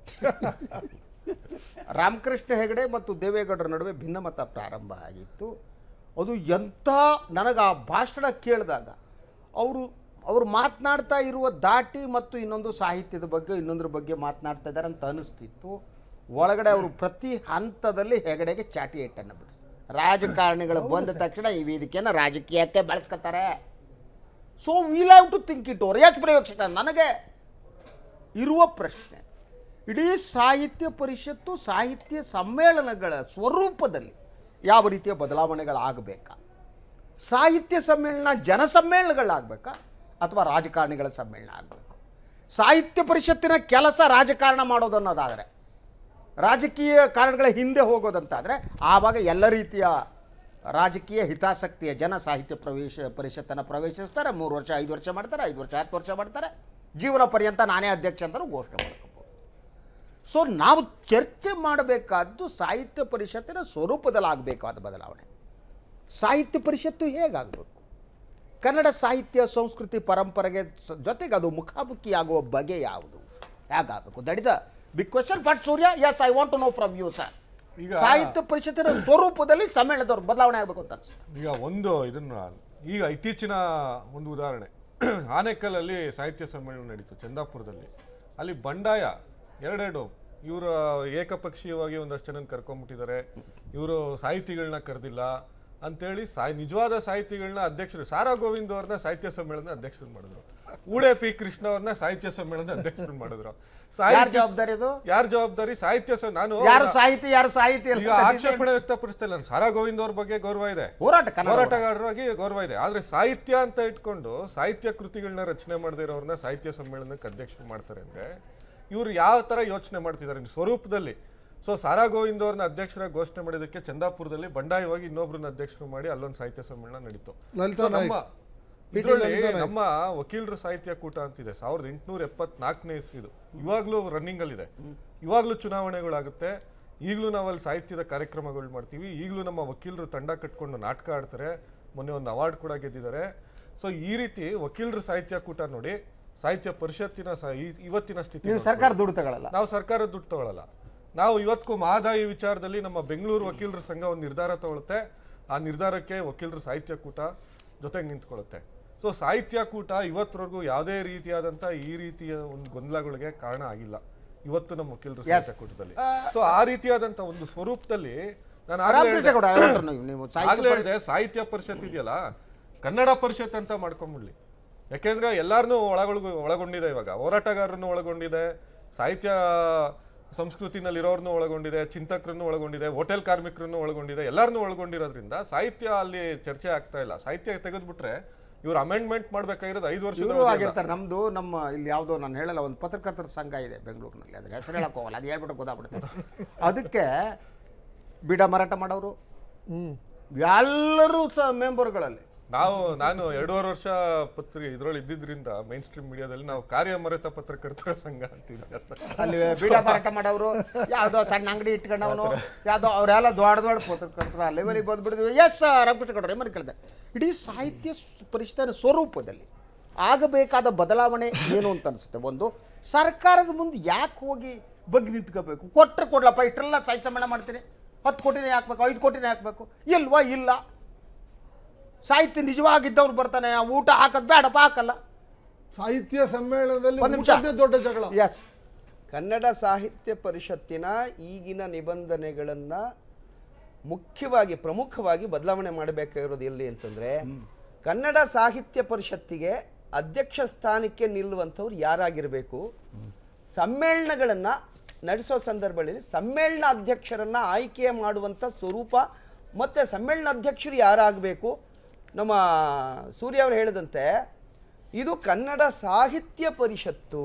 ರಾಮಕೃಷ್ಣ ಹೆಗಡೆ ಮತ್ತು ದೇವೇಗೌಡರ ನಡುವೆ ಭಿನ್ನಮತ ಪ್ರಾರಂಭ ಆಗಿತ್ತು ಅದು ಎಂಥ ನನಗೆ ಆ ಭಾಷಣ ಕೇಳಿದಾಗ ಅವರು ಅವರು ಮಾತನಾಡ್ತಾ ಇರುವ ದಾಟಿ ಮತ್ತು ಇನ್ನೊಂದು ಸಾಹಿತ್ಯದ ಬಗ್ಗೆ ಇನ್ನೊಂದ್ರ ಬಗ್ಗೆ ಮಾತನಾಡ್ತಾ ಇದ್ದಾರೆ ಅಂತ ಅನಿಸ್ತಿತ್ತು ಒಳಗಡೆ ಅವರು ಪ್ರತಿ ಹಂತದಲ್ಲಿ ಹೆಗಡೆಗೆ ಚಾಟಿ ಏಟನ್ನು ಬಿಡಿದ್ರು ರಾಜಕಾರಣಿಗಳು ಬಂದ ತಕ್ಷಣ ಈ ವೇದಿಕೆಯನ್ನು ರಾಜಕೀಯಕ್ಕೆ ಬಳಸ್ಕೊತಾರೆ so will have to think it or ಯಾಕೆ ಪ್ರಯೋಗಿಸ್ತಾ ನನಗೆ ಇರುವ ಪ್ರಶ್ನೆ ಇಡೀ ಸಾಹಿತ್ಯ ಪರಿಷತ್ತು ಸಾಹಿತ್ಯ ಸಮ್ಮೇಳನಗಳ ಸ್ವರೂಪದಲ್ಲಿ ಯಾವ ರೀತಿಯ ಬದಲಾವಣೆಗಳಾಗಬೇಕಾ ಸಾಹಿತ್ಯ ಸಮ್ಮೇಳನ ಜನ ಸಮ್ಮೇಳನಗಳಾಗಬೇಕಾ ಅಥವಾ ರಾಜಕಾರಣಿಗಳ ಸಮ್ಮೇಳನ ಆಗಬೇಕು ಸಾಹಿತ್ಯ ಪರಿಷತ್ತಿನ ಕೆಲಸ ರಾಜಕಾರಣ ಮಾಡೋದನ್ನೋದಾದರೆ ರಾಜಕೀಯ ಕಾರಣಗಳ ಹಿಂದೆ ಹೋಗೋದಂತಾದರೆ ಆವಾಗ ಎಲ್ಲ ರೀತಿಯ ರಾಜಕೀಯ ಹಿತಾಸಕ್ತಿಯ ಜನ ಸಾಹಿತ್ಯ ಪ್ರವೇಶ ಪರಿಷತ್ತನ್ನು ಪ್ರವೇಶಿಸ್ತಾರೆ ಮೂರು ವರ್ಷ ಐದು ವರ್ಷ ಮಾಡ್ತಾರೆ ಐದು ವರ್ಷ ಹತ್ತು ವರ್ಷ ಮಾಡ್ತಾರೆ ಜೀವನ ಪರ್ಯಂತ ನಾನೇ ಅಧ್ಯಕ್ಷ ಅಂತಲೂ ಘೋಷಣೆ ಮಾಡ್ಕೋಬೋದು ಸೊ ನಾವು ಚರ್ಚೆ ಮಾಡಬೇಕಾದ್ದು ಸಾಹಿತ್ಯ ಪರಿಷತ್ತಿನ ಸ್ವರೂಪದಲ್ಲಿ ಆಗಬೇಕಾದ ಬದಲಾವಣೆ ಸಾಹಿತ್ಯ ಪರಿಷತ್ತು ಹೇಗಾಗಬೇಕು ಕನ್ನಡ ಸಾಹಿತ್ಯ ಸಂಸ್ಕೃತಿ ಪರಂಪರೆಗೆ ಸ- ಜೊತೆಗೆ ಅದು ಮುಖಾಮುಖಿಯಾಗುವ ಬಗೆ ಯಾವುದು ಹೇಗಾಗಬೇಕು that is a big question but Surya yes I want to know from you sir ಈಗ ಸಾಹಿತ್ಯ ಪರಿಷತ್ತಿನ ಸ್ವರೂಪದಲ್ಲಿ ಸಮ್ಮೇಳನದವ್ರು ಬದಲಾವಣೆ ಆಗಬೇಕು ಅಂತ ಅನ್ಸುತ್ತೆ ಈಗ ಒಂದು ಇದನ್ನ ಈಗ ಇತ್ತೀಚಿನ ಒಂದು ಉದಾಹರಣೆ ಆನೇಕಲ್ಲಲ್ಲಿ ಸಾಹಿತ್ಯ ಸಮ್ಮೇಳನ ನಡೀತು ಚಂದಾಪುರದಲ್ಲಿ ಅಲ್ಲಿ ಬಂಡಾಯ ಎರಡೆರಡು ಇವರು ಏಕಪಕ್ಷೀಯವಾಗಿ ಒಂದಷ್ಟು ಜನ ಕರ್ಕೊಂಡ್ಬಿಟ್ಟಿದ್ದಾರೆ ಇವರು ಸಾಹಿತಿಗಳನ್ನ ಕರೆದಿಲ್ಲ ಅಂತೇಳಿ ಸಾಯ್ ನಿಜವಾದ ಸಾಹಿತಿಗಳನ್ನ ಅಧ್ಯಕ್ಷರು ಸಾರಾ ಗೋವಿಂದ್ ಅವ್ರನ್ನ ಸಾಹಿತ್ಯ ಸಮ್ಮೇಳನ ಅಧ್ಯಕ್ಷರು ಮಾಡಿದ್ರು ಉಡೆ ಪಿ ಕೃಷ್ಣ ಅವ್ರನ್ನ ಸಾಹಿತ್ಯ ಸಮ್ಮೇಳನದ ಅಧ್ಯಕ್ಷರು ಮಾಡಿದ್ರು ಯಾರ್ ಜವಾಬ್ದಾರಿ ಇದು? ಯಾರ ಜವಾಬ್ದಾರಿ ಸಾಹಿತ್ಯ ಸ- ನಾನು ಯಾರು ಸಾಹಿತಿ ಯಾರು ಸಾಹಿತಿ ಈಗ ಆಕ್ಷೇಪಣೆ ವ್ಯಕ್ತಪಡಿಸ್ತಾ ಇಲ್ಲ ನಾನು ಸಾರಾ ಗೋವಿಂದ್ ಅವ್ರ ಬಗ್ಗೆ ಗೌರವ ಇದೆ ಹೋರಾಟ ಕನ್ನಡ ಹೋರಾಟಗಾರರಾಗಿ ಗೌರವ ಇದೆ ಆದ್ರೆ ಸಾಹಿತ್ಯ ಅಂತ ಇಟ್ಕೊಂಡು ಸಾಹಿತ್ಯ ಕೃತಿಗಳನ್ನ ರಚನೆ ಮಾಡದೇ ಇರೋರ್ನ ಸಾಹಿತ್ಯ ಸಮ್ಮೇಳನಕ್ಕೆ ಅಧ್ಯಕ್ಷರು ಮಾಡ್ತಾರೆ ಅಂದ್ರೆ ಇವ್ರು ಯಾವ ತರ ಯೋಚನೆ ಮಾಡ್ತಿದ್ದಾರೆ ಈ ಸ್ವರೂಪದಲ್ಲಿ ಸೊ ಸಾರಾ ಗೋವಿಂದ್ ಅವ್ರನ್ನ ಅಧ್ಯಕ್ಷರಾಗಿ ಘೋಷಣೆ ಮಾಡಿದಕ್ಕೆ ಚಂದಾಪುರದಲ್ಲಿ ಬಂಡಾಯವಾಗಿ ಇನ್ನೊಬ್ರನ್ನ ಅಧ್ಯಕ್ಷರು ಮಾಡಿ ಅಲ್ಲೊಂದು ಸಾಹಿತ್ಯ ಸಮ್ಮೇಳನ ನಡೀತು ಲಲಿತಾ So, ನಮ್ಮ ನಾಯ್ಕ್. ಇದ್ರಲ್ಲಿ ಲಲಿತಾ ನಾಯ್ಕ್. ನಮ್ಮ ವಕೀಲರ ಸಾಹಿತ್ಯ ಕೂಟ ಅಂತಿದೆ ಸಾವಿರದ ಎಂಟುನೂರ ಎಪ್ಪತ್ನಾಲ್ಕನೇ ಇಸ್ವಿದು ಇವಾಗ್ಲೂ ರನ್ನಿಂಗ್ ಅಲ್ಲಿದೆ ಇವಾಗ್ಲೂ ಚುನಾವಣೆಗಳಾಗುತ್ತೆ ಈಗಲೂ ನಾವು ಅಲ್ಲಿ ಸಾಹಿತ್ಯದ ಕಾರ್ಯಕ್ರಮಗಳು ಮಾಡ್ತೀವಿ ಈಗಲೂ ನಮ್ಮ ವಕೀಲರು ತಂಡ ಕಟ್ಕೊಂಡು ನಾಟಕ ಆಡ್ತಾರೆ ಮೊನ್ನೆ ಒಂದು ಅವಾರ್ಡ್ ಕೂಡ ಗೆದ್ದಿದ್ದಾರೆ ಸೊ ಈ ರೀತಿ ವಕೀಲರ ಸಾಹಿತ್ಯ ಕೂಟ ನೋಡಿ ಸಾಹಿತ್ಯ ಪರಿಷತ್ತಿನ ಸ- ಈ- ಇವತ್ತಿನ ಸ್ಥಿತಿ ನೀವು ನೋಡ್ಕೊಳ್ಳಿ. ಸರ್ಕಾರ ದುಡ್ಡು ತಗೊಳ್ಳಲ್ಲ ನಾವು ಸರ್ಕಾರದ ದುಡ್ಡು ತಗೊಳ್ಳಲ್ಲ ನಾವು ಇವತ್ತಿಗೂ ಮಹದಾಯಿ ವಿಚಾರದಲ್ಲಿ ನಮ್ಮ ಬೆಂಗಳೂರು ವಕೀಲರ ಸಂಘ ಒಂದು ನಿರ್ಧಾರ ತಗೊಳುತ್ತೆ ಆ ನಿರ್ಧಾರಕ್ಕೆ ವಕೀಲರ ಸಾಹಿತ್ಯ ಕೂಟ ಜೊತೆಗೆ ನಿಂತ್ಕೊಳ್ಳುತ್ತೆ ಸೊ ಸಾಹಿತ್ಯ ಕೂಟ ಇವತ್ತರೆಗೂ ಯಾವುದೇ ರೀತಿಯಾದಂಥ ಈ ರೀತಿಯ ಒಂದು ಗೊಂದಲಗಳಿಗೆ ಕಾರಣ ಆಗಿಲ್ಲ ಇವತ್ತು ನಮ್ಮ ವಕೀಲರ ಸಾಹಿತ್ಯ ಕೂಟದಲ್ಲಿ ಸೊ ಆ ರೀತಿಯಾದಂಥ ಒಂದು ಸ್ವರೂಪದಲ್ಲಿ ನಾನು ಆಗ್ಲೇ ಹೇಳ್ದೆ- ರಾಮಕೃಷ್ಣ ಗೌಡ ಹೇಳ್ಬಿಟ್ರು ನೀವು ನೀವು ಸಾಹಿತ್ಯ ಆಗ್ಲೇ ಹೇಳಿದೆ ಸಾಹಿತ್ಯ ಪರಿಷತ್ ಇದೆಯಲ್ಲ ಕನ್ನಡ ಪರಿಷತ್ ಅಂತ ಮಾಡ್ಕೊಂಬಿಡ್ಲಿ ಯಾಕೆಂದ್ರೆ ಎಲ್ಲಾರನ್ನೂ ಒಳಗೊಳಗ ಒಳಗೊಂಡಿದೆ ಇವಾಗ ಹೋರಾಟಗಾರರನ್ನು ಒಳಗೊಂಡಿದೆ ಸಾಹಿತ್ಯ ಸಂಸ್ಕೃತಿನಲ್ಲಿರೋರ್ನು ಒಳಗೊಂಡಿದೆ ಚಿಂತಕರನ್ನು ಒಳಗೊಂಡಿದೆ ಹೋಟೆಲ್ ಕಾರ್ಮಿಕರನ್ನು ಒಳಗೊಂಡಿದೆ ಎಲ್ಲರನ್ನೂ ಒಳಗೊಂಡಿರೋದ್ರಿಂದ ಸಾಹಿತ್ಯ ಅಲ್ಲಿ ಚರ್ಚೆ ಆಗ್ತಾ ಇಲ್ಲ ಸಾಹಿತ್ಯ ತೆಗೆದ್ಬಿಟ್ರೆ ಇವ್ರು ಅಮೆಂಡ್ಮೆಂಟ್ ಮಾಡ್ಬೇಕಾಗಿರೋದು ಐದು ವರ್ಷದ ಇವರು ಅವಧಿ ಅಲ್ಲ. ಆಗಿರ್ತಾರೆ ನಮ್ದು ನಮ್ಮ ಇಲ್ಲಿ ಯಾವುದೋ ನಾನು ಹೇಳಲ್ಲ ಒಂದು ಪತ್ರಕರ್ತರ ಸಂಘ ಇದೆ ಬೆಂಗಳೂರಿನಲ್ಲಿ ಅದ್ರ ಹೆಸರು ಹೇಳಕ್ ಹೋಗಲ್ಲ ಅದು ಹೇಳ್ಬಿಟ್ಟು ಗೊತ್ತಾಗ್ಬಿಡುತ್ತೆ ಅದಕ್ಕೆ ಬಿಡ ಮಾರಾಟ ಮಾಡೋರು ಎಲ್ಲರೂ ಸಹ ಮೆಂಬರ್ಗಳಲ್ಲಿ ನಾವು ನಾನು ಎರಡೂವರೆ ವರ್ಷ ಪತ್ರಿಕೆ ಇದ್ರೊಳಗೆ ಇದ್ದಿದ್ರಿಂದ ಮೈನ್ ಸ್ಟ್ರೀಮ್ ಮೀಡಿಯಾದಲ್ಲಿ ನಾವು ಕಾರ್ಯಮರೆತ ಪತ್ರಕರ್ತರ ಸಂಘ ಅಂತಿದ್ದೆ ಅಲ್ಲಿ ಬೀಡ ಮಾರಾಟ ಮಾಡೋರು ಯಾವುದೋ ಸಣ್ಣ ಅಂಗಡಿ ಇಟ್ಕೊಂಡವನು ಯಾವುದೋ ಅವರೆಲ್ಲ ದೊಡ್ಡ ದೊಡ್ಡ ಪತ್ರಕರ್ತರ ಲೆವೆಲಿಗೆ ಬಂದ್ಬಿಡಿದ್ವಿ ಎಸ್ ರಾಮಕೃಷ್ಣ ಗೌಡ್ರೆ ಮನೆ ಕೇಳಿದೆ ಇಡೀ ಸಾಹಿತ್ಯ ಸ್- ಪರಿಷತ್ತಿನ ಸ್ವರೂಪದಲ್ಲಿ ಆಗಬೇಕಾದ ಬದಲಾವಣೆ ಏನು ಅಂತ ಅನಿಸುತ್ತೆ ಒಂದು ಸರ್ಕಾರದ ಮುಂದೆ ಯಾಕೆ ಹೋಗಿ ಬಗ್ಗೆ ನಿಂತ್ಕೋಬೇಕು ಕೊಟ್ಟರೆ ಕೊಡ್ಲಪ್ಪ ಇಷ್ಟೆಲ್ಲ ಸಾಹಿತ್ಯ ಸಮ್ಮೇಳನ ಮಾಡ್ತೀನಿ ಹತ್ತು ಕೋಟಿನೇ ಹಾಕ್ಬೇಕು ಐದು ಕೋಟಿನೇ ಹಾಕಬೇಕು ಇಲ್ವಾ ಇಲ್ಲ ಸಾಹಿತ್ಯ ನಿಜವಾಗಿದ್ದವ್ರು ಬರ್ತಾನೆ ಆ ಊಟ ಹಾಕೋದು ಬೇಡಪ್ಪ ಹಾಕಲ್ಲ ಸಾಹಿತ್ಯ ಸಮ್ಮೇಳನದಲ್ಲಿ ಒಂದ್ ನಿಮಿಷ. ಊಟದ್ದೇ ದೊಡ್ಡ ಜಗಳ ಎಸ್ ಕನ್ನಡ ಸಾಹಿತ್ಯ ಪರಿಷತ್ತಿನ ಈಗಿನ ನಿಬಂಧನೆಗಳನ್ನು ಮುಖ್ಯವಾಗಿ ಪ್ರಮುಖವಾಗಿ ಬದಲಾವಣೆ ಮಾಡಬೇಕಾಗಿರೋದು ಎಲ್ಲಿ ಅಂತಂದರೆ ಕನ್ನಡ ಸಾಹಿತ್ಯ ಪರಿಷತ್ತಿಗೆ ಅಧ್ಯಕ್ಷ ಸ್ಥಾನಕ್ಕೆ ನಿಲ್ಲುವಂಥವ್ರು ಯಾರಾಗಿರಬೇಕು ಸಮ್ಮೇಳನಗಳನ್ನು ನಡೆಸೋ ಸಂದರ್ಭದಲ್ಲಿ ಸಮ್ಮೇಳನ ಅಧ್ಯಕ್ಷರನ್ನು ಆಯ್ಕೆ ಮಾಡುವಂಥ ಸ್ವರೂಪ ಮತ್ತು ಸಮ್ಮೇಳನ ಅಧ್ಯಕ್ಷರು ಯಾರಾಗಬೇಕು ನಮ್ಮ ಸೂರ್ಯ ಅವರು ಹೇಳಿದಂತೆ ಇದು ಕನ್ನಡ ಸಾಹಿತ್ಯ ಪರಿಷತ್ತು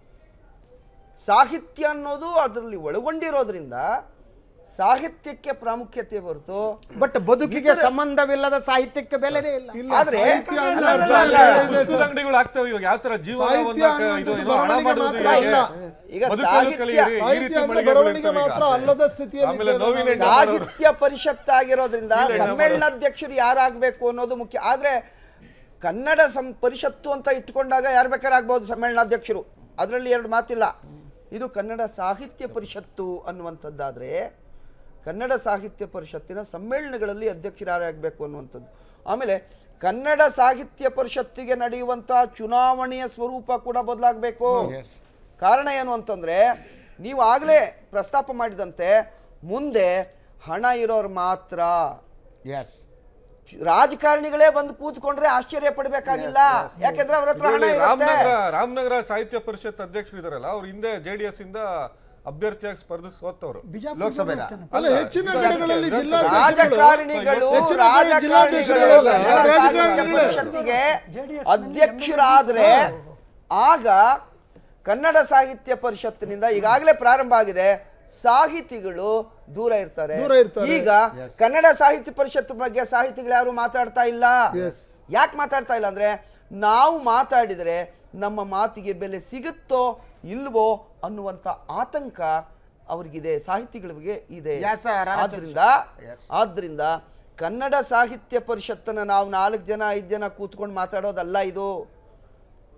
ಸಾಹಿತ್ಯ ಅನ್ನೋದು ಅದರಲ್ಲಿ ಒಳಗೊಂಡಿರೋದ್ರಿಂದ ಸಾಹಿತ್ಯಕ್ಕೆ ಪ್ರಾಮುಖ್ಯತೆ ಹೊರತು ಬಟ್ ಬದುಕಿಗೆ ಸಂಬಂಧವಿಲ್ಲದ ಸಾಹಿತ್ಯಕ್ಕೆ ಬೆಲೆನೇ ಇಲ್ಲ ಇಲ್ಲ, ಆದ್ರೆ- ಸಾಹಿತ್ಯ ಅಂದ್ರೆ ಅಲ್ಲ, ಅರ್ಥ ಅಲ್ಲ, ಬೇರೆ ಅಲ್ಲ. ಇದೆ ಸರ್. ಅಂಗಡಿಗಳು ಆಗ್ತವೆ ಇವಾಗ ಯಾವ ತರ ಸಾಹಿತ್ಯ ಜೀವನ ಅನ್ನುವಂಥದ್ದು ಬರವಣಿಗೆ ಮಾತ್ರ ಅಲ್ಲ. ಈಗ ಸಾಹಿತ್ಯ- ಸಾಹಿತ್ಯ ಅಂದ್ರೆ ಬರವಣಿಗೆ ಮಾತ್ರ ಅಲ್ಲದ ಸ್ಥಿತಿಯಲ್ಲಿ ಆಮೇಲೆ ಇದ್ದೇವೆ ನೋವಿನ ನಾವು. ಸಾಹಿತ್ಯ ಪರಿಷತ್ತಾಗಿರೋದ್ರಿಂದ ಇಲ್ಲ, ಇಲ್ಲ, ಸಮ್ಮೇಳನಾಧ್ಯಕ್ಷರು ಯಾರಾಗಬೇಕು ಅನ್ನೋದು ಮುಖ್ಯ ಆದ್ರೆ ಕನ್ನಡ ಸಂ ಪರಿಷತ್ತು ಅಂತ ಇಟ್ಕೊಂಡಾಗ ಯಾರು ಬೇಕಾದ್ರೆ ಆಗ್ಬೋದು ಸಮ್ಮೇಳನಾಧ್ಯಕ್ಷರು ಅದರಲ್ಲಿ ಎರಡು ಮಾತಿಲ್ಲ ಇದು ಕನ್ನಡ ಸಾಹಿತ್ಯ ಪರಿಷತ್ತು ಅನ್ನುವಂಥದ್ದಾದ್ರೆ ಕನ್ನಡ ಸಾಹಿತ್ಯ ಪರಿಷತ್ತಿನ ಸಮ್ಮೇಳನಗಳಲ್ಲಿ ಅಧ್ಯಕ್ಷರು ಯಾರಾಗಬೇಕು ಅನ್ನುವಂಥದ್ದು ಆಮೇಲೆ ಕನ್ನಡ ಸಾಹಿತ್ಯ ಪರಿಷತ್ತಿಗೆ ನಡೆಯುವಂತಹ ಚುನಾವಣೆಯ ಸ್ವರೂಪ ಕೂಡ ಬದಲಾಗಬೇಕು ಕಾರಣ ಏನು ಅಂತಂದ್ರೆ ನೀವು ಆಗಲೇ ಪ್ರಸ್ತಾಪ ಮಾಡಿದಂತೆ ಮುಂದೆ ಹಣ ಇರೋರು ಮಾತ್ರ ಎಸ್ ಚು- ರಾಜಕಾರಣಿಗಳೇ ಬಂದು ಕೂತ್ಕೊಂಡ್ರೆ ಆಶ್ಚರ್ಯ ಪಡಬೇಕಾಗಿಲ್ಲ ಯಾಕೆಂದ್ರೆ ಅವ್ರ ಹತ್ರ ಹಣ ಇದ್ರಲ್ಲಿ ಇರುತ್ತೆ ರಾಮನಗರ ರಾಮನಗರ ಸಾಹಿತ್ಯ ಪರಿಷತ್ ಅಧ್ಯಕ್ಷರು ಇದಾರಲ್ಲ ಅವ್ರ ಹಿಂದೆ ಜೆಡಿಎಸ್ ಇಂದ ಅಭ್ಯರ್ಥಿಯಾಗಿ ಸ್ಪರ್ಧಿಸಿ ಸೋತವ್ರು ಲೋಕಸಭೆನ ಅಲ್ಲ ಹೆಚ್ಚಿನ ಕಡೆಗಳಲ್ಲಿ ಜಿಲ್ಲಾ ರಾಜಕಾರಣಿಗಳು ಹೆಚ್ಚಿನ ಕಡೆ ಜಿಲ್ಲಾಧ್ಯಕ್ಷರುಗಳು ರಾಜಕಾರಣಿಗಳು ಅಲ್ಲ, ಕನ್ನಡ ಸಾಹಿತ್ಯ ರಾಜಕಾರಣಿಗಳೇ. ಪರಿಷತ್ತಿಗೆ ಅಧ್ಯಕ್ಷರಾದ್ರೆ ಆಗ ಕನ್ನಡ ಸಾಹಿತ್ಯ ಪರಿಷತ್ತಿನಿಂದ ಈಗಾಗಲೇ ಪ್ರಾರಂಭ ಆಗಿದೆ ಸಾಹಿತಿಗಳು ದೂರ ಇರ್ತಾರೆ ದೂರ ಇರ್ತಾರೆ. ಈಗ ಕನ್ನಡ ಸಾಹಿತ್ಯ ಪರಿಷತ್ ಬಗ್ಗೆ ಸಾಹಿತಿಗಳು ಯಾರು ಮಾತಾಡ್ತಾ ಇಲ್ಲ Yes. ಯಾಕೆ ಮಾತಾಡ್ತಾ ಇಲ್ಲ ಅಂದ್ರೆ ನಾವು ಮಾತಾಡಿದರೆ ನಮ್ಮ ಮಾತಿಗೆ ಬೆಲೆ ಸಿಗುತ್ತೋ ಇಲ್ವೋ ಅನ್ನುವಂಥ ಆತಂಕ ಅವ್ರಿಗಿದೆ ಸಾಹಿತಿಗಳಿಗೆ ಇದೆ Yes, sir. ರಾಮಚಂದ್ರ. ಆದ್ರಿಂದ ಆದ್ರಿಂದ ಕನ್ನಡ ಸಾಹಿತ್ಯ ಪರಿಷತ್ತನ್ನ ನಾವು ನಾಲ್ಕು ಜನ ಐದು ಜನ ಕೂತ್ಕೊಂಡು ಮಾತಾಡೋದಲ್ಲ ಇದು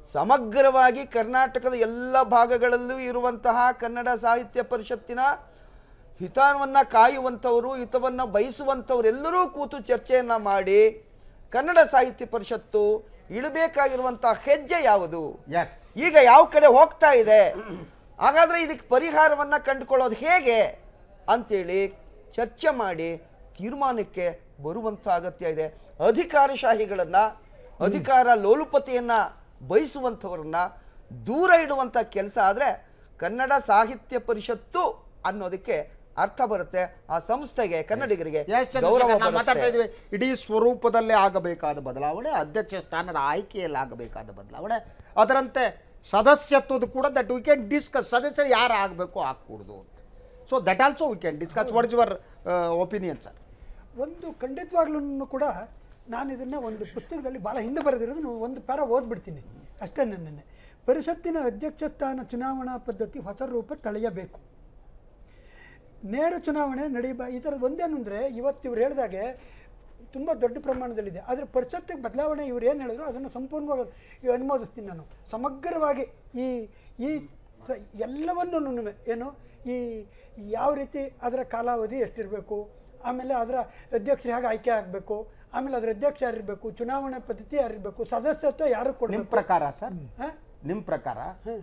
ಸಮಗ್ರವಾಗಿ ಕರ್ನಾಟಕದ ಎಲ್ಲ ಭಾಗಗಳಲ್ಲೂ ಇರುವಂತಹ ಕನ್ನಡ ಸಾಹಿತ್ಯ ಪರಿಷತ್ತಿನ ಹಿತವನ್ನು ಕಾಯುವಂಥವರು ಹಿತವನ್ನು ಬಯಸುವಂಥವರೆಲ್ಲರೂ ಕೂತು ಚರ್ಚೆಯನ್ನು ಮಾಡಿ ಕನ್ನಡ ಸಾಹಿತ್ಯ ಪರಿಷತ್ತು ಇಡಬೇಕಾಗಿರುವಂಥ ಹೆಜ್ಜೆ ಯಾವುದು ಎಸ್ ಈಗ ಯಾವ ಕಡೆ ಹೋಗ್ತಾ ಇದೆ ಹಾಗಾದ್ರೆ ಇದಕ್ಕೆ ಪರಿಹಾರವನ್ನು ಕಂಡುಕೊಳ್ಳೋದು ಹೇಗೆ ಅಂತೇಳಿ ಚರ್ಚೆ ಮಾಡಿ ತೀರ್ಮಾನಕ್ಕೆ ಬರುವಂಥ ಅಗತ್ಯ ಇದೆ ಅಧಿಕಾರಶಾಹಿಗಳನ್ನು ಅಧಿಕಾರ ಲೋಲುಪತೆಯನ್ನು ಬಯಸುವಂಥವ್ರನ್ನ ದೂರ ಇಡುವಂಥ ಕೆಲಸ ಆದರೆ ಕನ್ನಡ ಸಾಹಿತ್ಯ ಪರಿಷತ್ತು ಅನ್ನೋದಕ್ಕೆ ಅರ್ಥ ಬರುತ್ತೆ ಆ ಸಂಸ್ಥೆಗೆ ಕನ್ನಡಿಗರಿಗೆ ಎಸ್ ಗೌರವ ನಾವು ಮಾತಾಡ್ತಾ ಬರುತ್ತೆ ಇದ್ವಿ ಇಡೀ ಸ್ವರೂಪದಲ್ಲೇ ಆಗಬೇಕಾದ ಬದಲಾವಣೆ ಅಧ್ಯಕ್ಷ ಸ್ಥಾನದ ಆಯ್ಕೆಯಲ್ಲಿ ಆಗಬೇಕಾದ ಬದಲಾವಣೆ ಅದರಂತೆ ಸದಸ್ಯತ್ವದ ಕೂಡ ದಟ್ ವಿ ಕ್ಯಾನ್ ಡಿಸ್ಕಸ್ ಸದಸ್ಯರು ಯಾರು ಆಗಬೇಕು ಆಗ್ಕೂಡ್ದು ಅಂತ so that also we can discuss what is your opinion sir ಒಂದು ಖಂಡಿತವಾಗ್ಲೂ ಕೂಡ ನಾನು ಇದನ್ನು ಒಂದು ಪುಸ್ತಕದಲ್ಲಿ ಭಾಳ ಹಿಂದೆ ಬರೆದಿರೋದು ನಾನು ಒಂದು ಪ್ಯಾರ ಓದ್ಬಿಡ್ತೀನಿ ಅಷ್ಟೇ ನನ್ನೇ ಪರಿಷತ್ತಿನ ಅಧ್ಯಕ್ಷ ಸ್ಥಾನ ಚುನಾವಣಾ ಪದ್ಧತಿ ಹೊಸ ರೂಪ ತಳೆಯಬೇಕು ನೇರ ಚುನಾವಣೆ ನಡೆಯಬ ಈ ಥರದ್ದು ಒಂದೇನು ಅಂದರೆ ಇವತ್ತು ಇವ್ರು ಹೇಳಿದಾಗೆ ತುಂಬ ದೊಡ್ಡ ಪ್ರಮಾಣದಲ್ಲಿದೆ ಆದರೆ ಪರಿಷತ್ತಿಗೆ ಬದಲಾವಣೆ ಇವ್ರು ಏನು ಹೇಳಿದ್ರು ಅದನ್ನು ಸಂಪೂರ್ಣವಾಗಿ ಇವ್ ಅನುಮೋದಿಸ್ತೀನಿ ನಾನು ಸಮಗ್ರವಾಗಿ ಈ ಈ ಸ ಎಲ್ಲವನ್ನೂ ಏನು ಈ ಯಾವ ರೀತಿ ಅದರ ಕಾಲಾವಧಿ ಎಷ್ಟಿರಬೇಕು ಆಮೇಲೆ ಅದರ ಅಧ್ಯಕ್ಷರು ಹೇಗೆ ಆಯ್ಕೆ ಆಗಬೇಕು ಆಮೇಲೆ ಅದರ ಅಧ್ಯಕ್ಷ ಯಾರಿರಬೇಕು ಚುನಾವಣೆ ಪದ್ಧತಿ ಯಾರಿರಬೇಕು ಸದಸ್ಯತ್ವ ಯಾರು ನಿಮ್ಮ ಕೊಡಬೇಕು ಪ್ರಕಾರ ಸರ್ ಹಾಂ ನಿಮ್ಮ ಪ್ರಕಾರ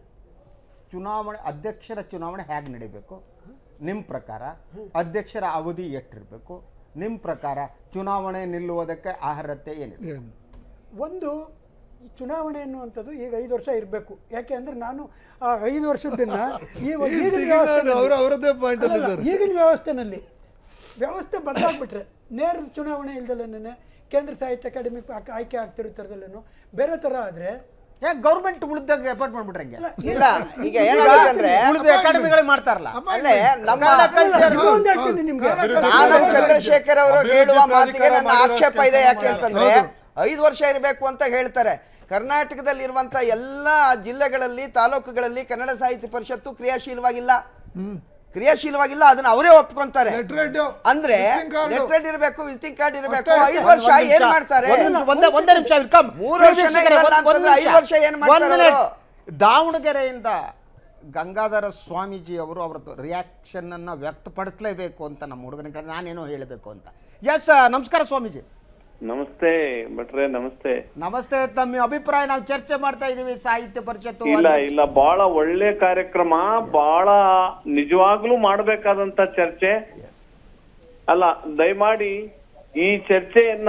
ಚುನಾವಣೆ ಅಧ್ಯಕ್ಷರ ಚುನಾವಣೆ ಹೇಗೆ ನಡಿಬೇಕು ನಿಮ್ಮ ಪ್ರಕಾರ ಅಧ್ಯಕ್ಷರ ಅವಧಿ ಎಷ್ಟಿರಬೇಕು ನಿಮ್ಮ ಪ್ರಕಾರ ಚುನಾವಣೆ ನಿಲ್ಲುವುದಕ್ಕೆ ಅರ್ಹತೆ ಏನಿದೆ ಏನು ಒಂದು ಈ ಚುನಾವಣೆ ಅನ್ನುವಂಥದ್ದು ಈಗ ಐದು ವರ್ಷ ಇರಬೇಕು ಯಾಕೆ ಅಂದರೆ ನಾನು ಆ ಐದು ವರ್ಷದ್ದನ್ನು ಈ ಈಗಿನ ವ್ಯವಸ್ಥೆನಲ್ಲಿ- ಅವ್ರು ಅವರದ್ದೇ point ಅಲ್ಲಿ ಅಲ್ಲಲ್ಲ, ಈಗಿನ ವ್ಯವಸ್ಥೆನಲ್ಲಿ ವ್ಯವಸ್ಥೆ ಬದಲಾಗ್ಬಿಟ್ರೆ ನೇರ ಚುನಾವಣೆ ಇಲ್ದಲೇನೆ ಕೇಂದ್ರ ಸಾಹಿತ್ಯ ಅಕಾಡೆಮಿ ಆಕ್- ಆಯ್ಕೆ ಆಗ್ತಿರುತ್ತರದಲ್ಲೇನು ಬೇರೆ ಥರ ಆದರೆ ಯಾಕೆ ಗೌರ್ಮೆಂಟ್ ಉಳಿದಾಗ ಅಪಾಯಿಂಟ್ ಮಾಡ್ಬಿಟ್ರೆ ಹಂಗೆ ಇಲ್ಲ ಈಗ ಏನಾಗುತ್ತೆ ಅಂದ್ರೆ ಉಳಿದ ಅಕಾಡೆಮಿಗಳೇ ಮಾಡ್ತಾರಲ್ಲ ಅಲ್ಲೇ ನಮ್ಮ ಇನ್ನೊಂದು ಹೇಳ್ತೀನಿ ನಿಮಗೆ ನಾನು ಚಂದ್ರಶೇಖರ್ ಅವರು ಅಭಿವೃದ್ಧಿ ಹೇಳುವ ಮಾತಿಗೆ ಪ್ರಾಧಿಕಾರ ನನ್ನ ಮಾಡಿರೋ ಆಕ್ಷೇಪ ಇದೆ ಕೆಲ್ಸ ಯಾಕೆ ಅಂತಂದ್ರೆ ಐದು ವರ್ಷ ಇರಬೇಕು ಅಂತ ಹೇಳ್ತಾರೆ ಕರ್ನಾಟಕದಲ್ಲಿ ಇರುವಂತ ಎಲ್ಲ ಜಿಲ್ಲೆಗಳಲ್ಲಿ ತಾಲೂಕುಗಳಲ್ಲಿ ಕನ್ನಡ ಸಾಹಿತ್ಯ ಪರಿಷತ್ತು ಕ್ರಿಯಾಶೀಲವಾಗಿಲ್ಲ ಕ್ರಿಯಾಶೀಲವಾಗಿಲ್ಲ ಅದನ್ನ ಅವರೇ ಒಪ್ಕೊಂತಾರೆ ಲೆಟ್ರೇಡ್ ಅಂದ್ರೆ visiting card. ಲೆಟ್ರೇಡ್ ಇರಬೇಕು ವಿಸಿಟಿಂಗ್ ಕಾರ್ಡ್ ಇರಬೇಕು ಅಷ್ಟೇ. ಐದು ಒಂದ್- ವರ್ಷ ಒಂದ್ ನಿಮಿಷ, ಏನ್ ಮಾಡ್ತಾರೆ ಒಂದ್ ನಿಮಿಷ, ಒಂದೇ ಒಂದೇ ನಿಮಿಷ ಇಲ್ಲಿ come. ಮೂರು ಪ್ರಿಯ ವರ್ಷನೇ ವೀಕ್ಷಕರೇ, ಇರಲ್ಲ ಒಂದ್- ಒಂದ್ ಅಂತಂದ್ರೆ ಐದು ನಿಮಿಷ. ವರ್ಷ ಏನ್ ಮಾಡ್ತಾರೆ ಒಂದ್ minute. ಅವರು? ದಾವಣಗೆರೆಯಿಂದ ಗಂಗಾಧರ ಸ್ವಾಮೀಜಿ ಅವರು ಅವರದ್ದು ರಿಯಾಕ್ಷನ್ ಅನ್ನ ವ್ಯಕ್ತಪಡಿಸಲೇಬೇಕು ಅಂತ ನಮ್ಮ ಹುಡುಗನಿಗೆ ನಾನೇನೋ ಹೇಳಬೇಕು ಅಂತ ಎಸ್ ನಮಸ್ಕಾರ ಸ್ವಾಮೀಜಿ ನಮಸ್ತೆ ಭಟ್ರೆ ನಮಸ್ತೆ ನಮಸ್ತೆ ತಮ್ಮ ಅಭಿಪ್ರಾಯ ನಾವು ಚರ್ಚೆ ಮಾಡ್ತಾ ಇದೀವಿ ಸಾಹಿತ್ಯ ಪರಿಷತ್ತು ಇಲ್ಲ ಅಧ್ಯಕ್ಷ- ಇಲ್ಲ ಬಹಳ ಒಳ್ಳೆ ಕಾರ್ಯಕ್ರಮ ಬಹಳ ನಿಜವಾಗ್ಲೂ ಮಾಡ್ಬೇಕಾದಂತ ಚರ್ಚೆ ಅಲ್ಲ ದಯಮಾಡಿ ಈ ಚರ್ಚೆಯನ್ನ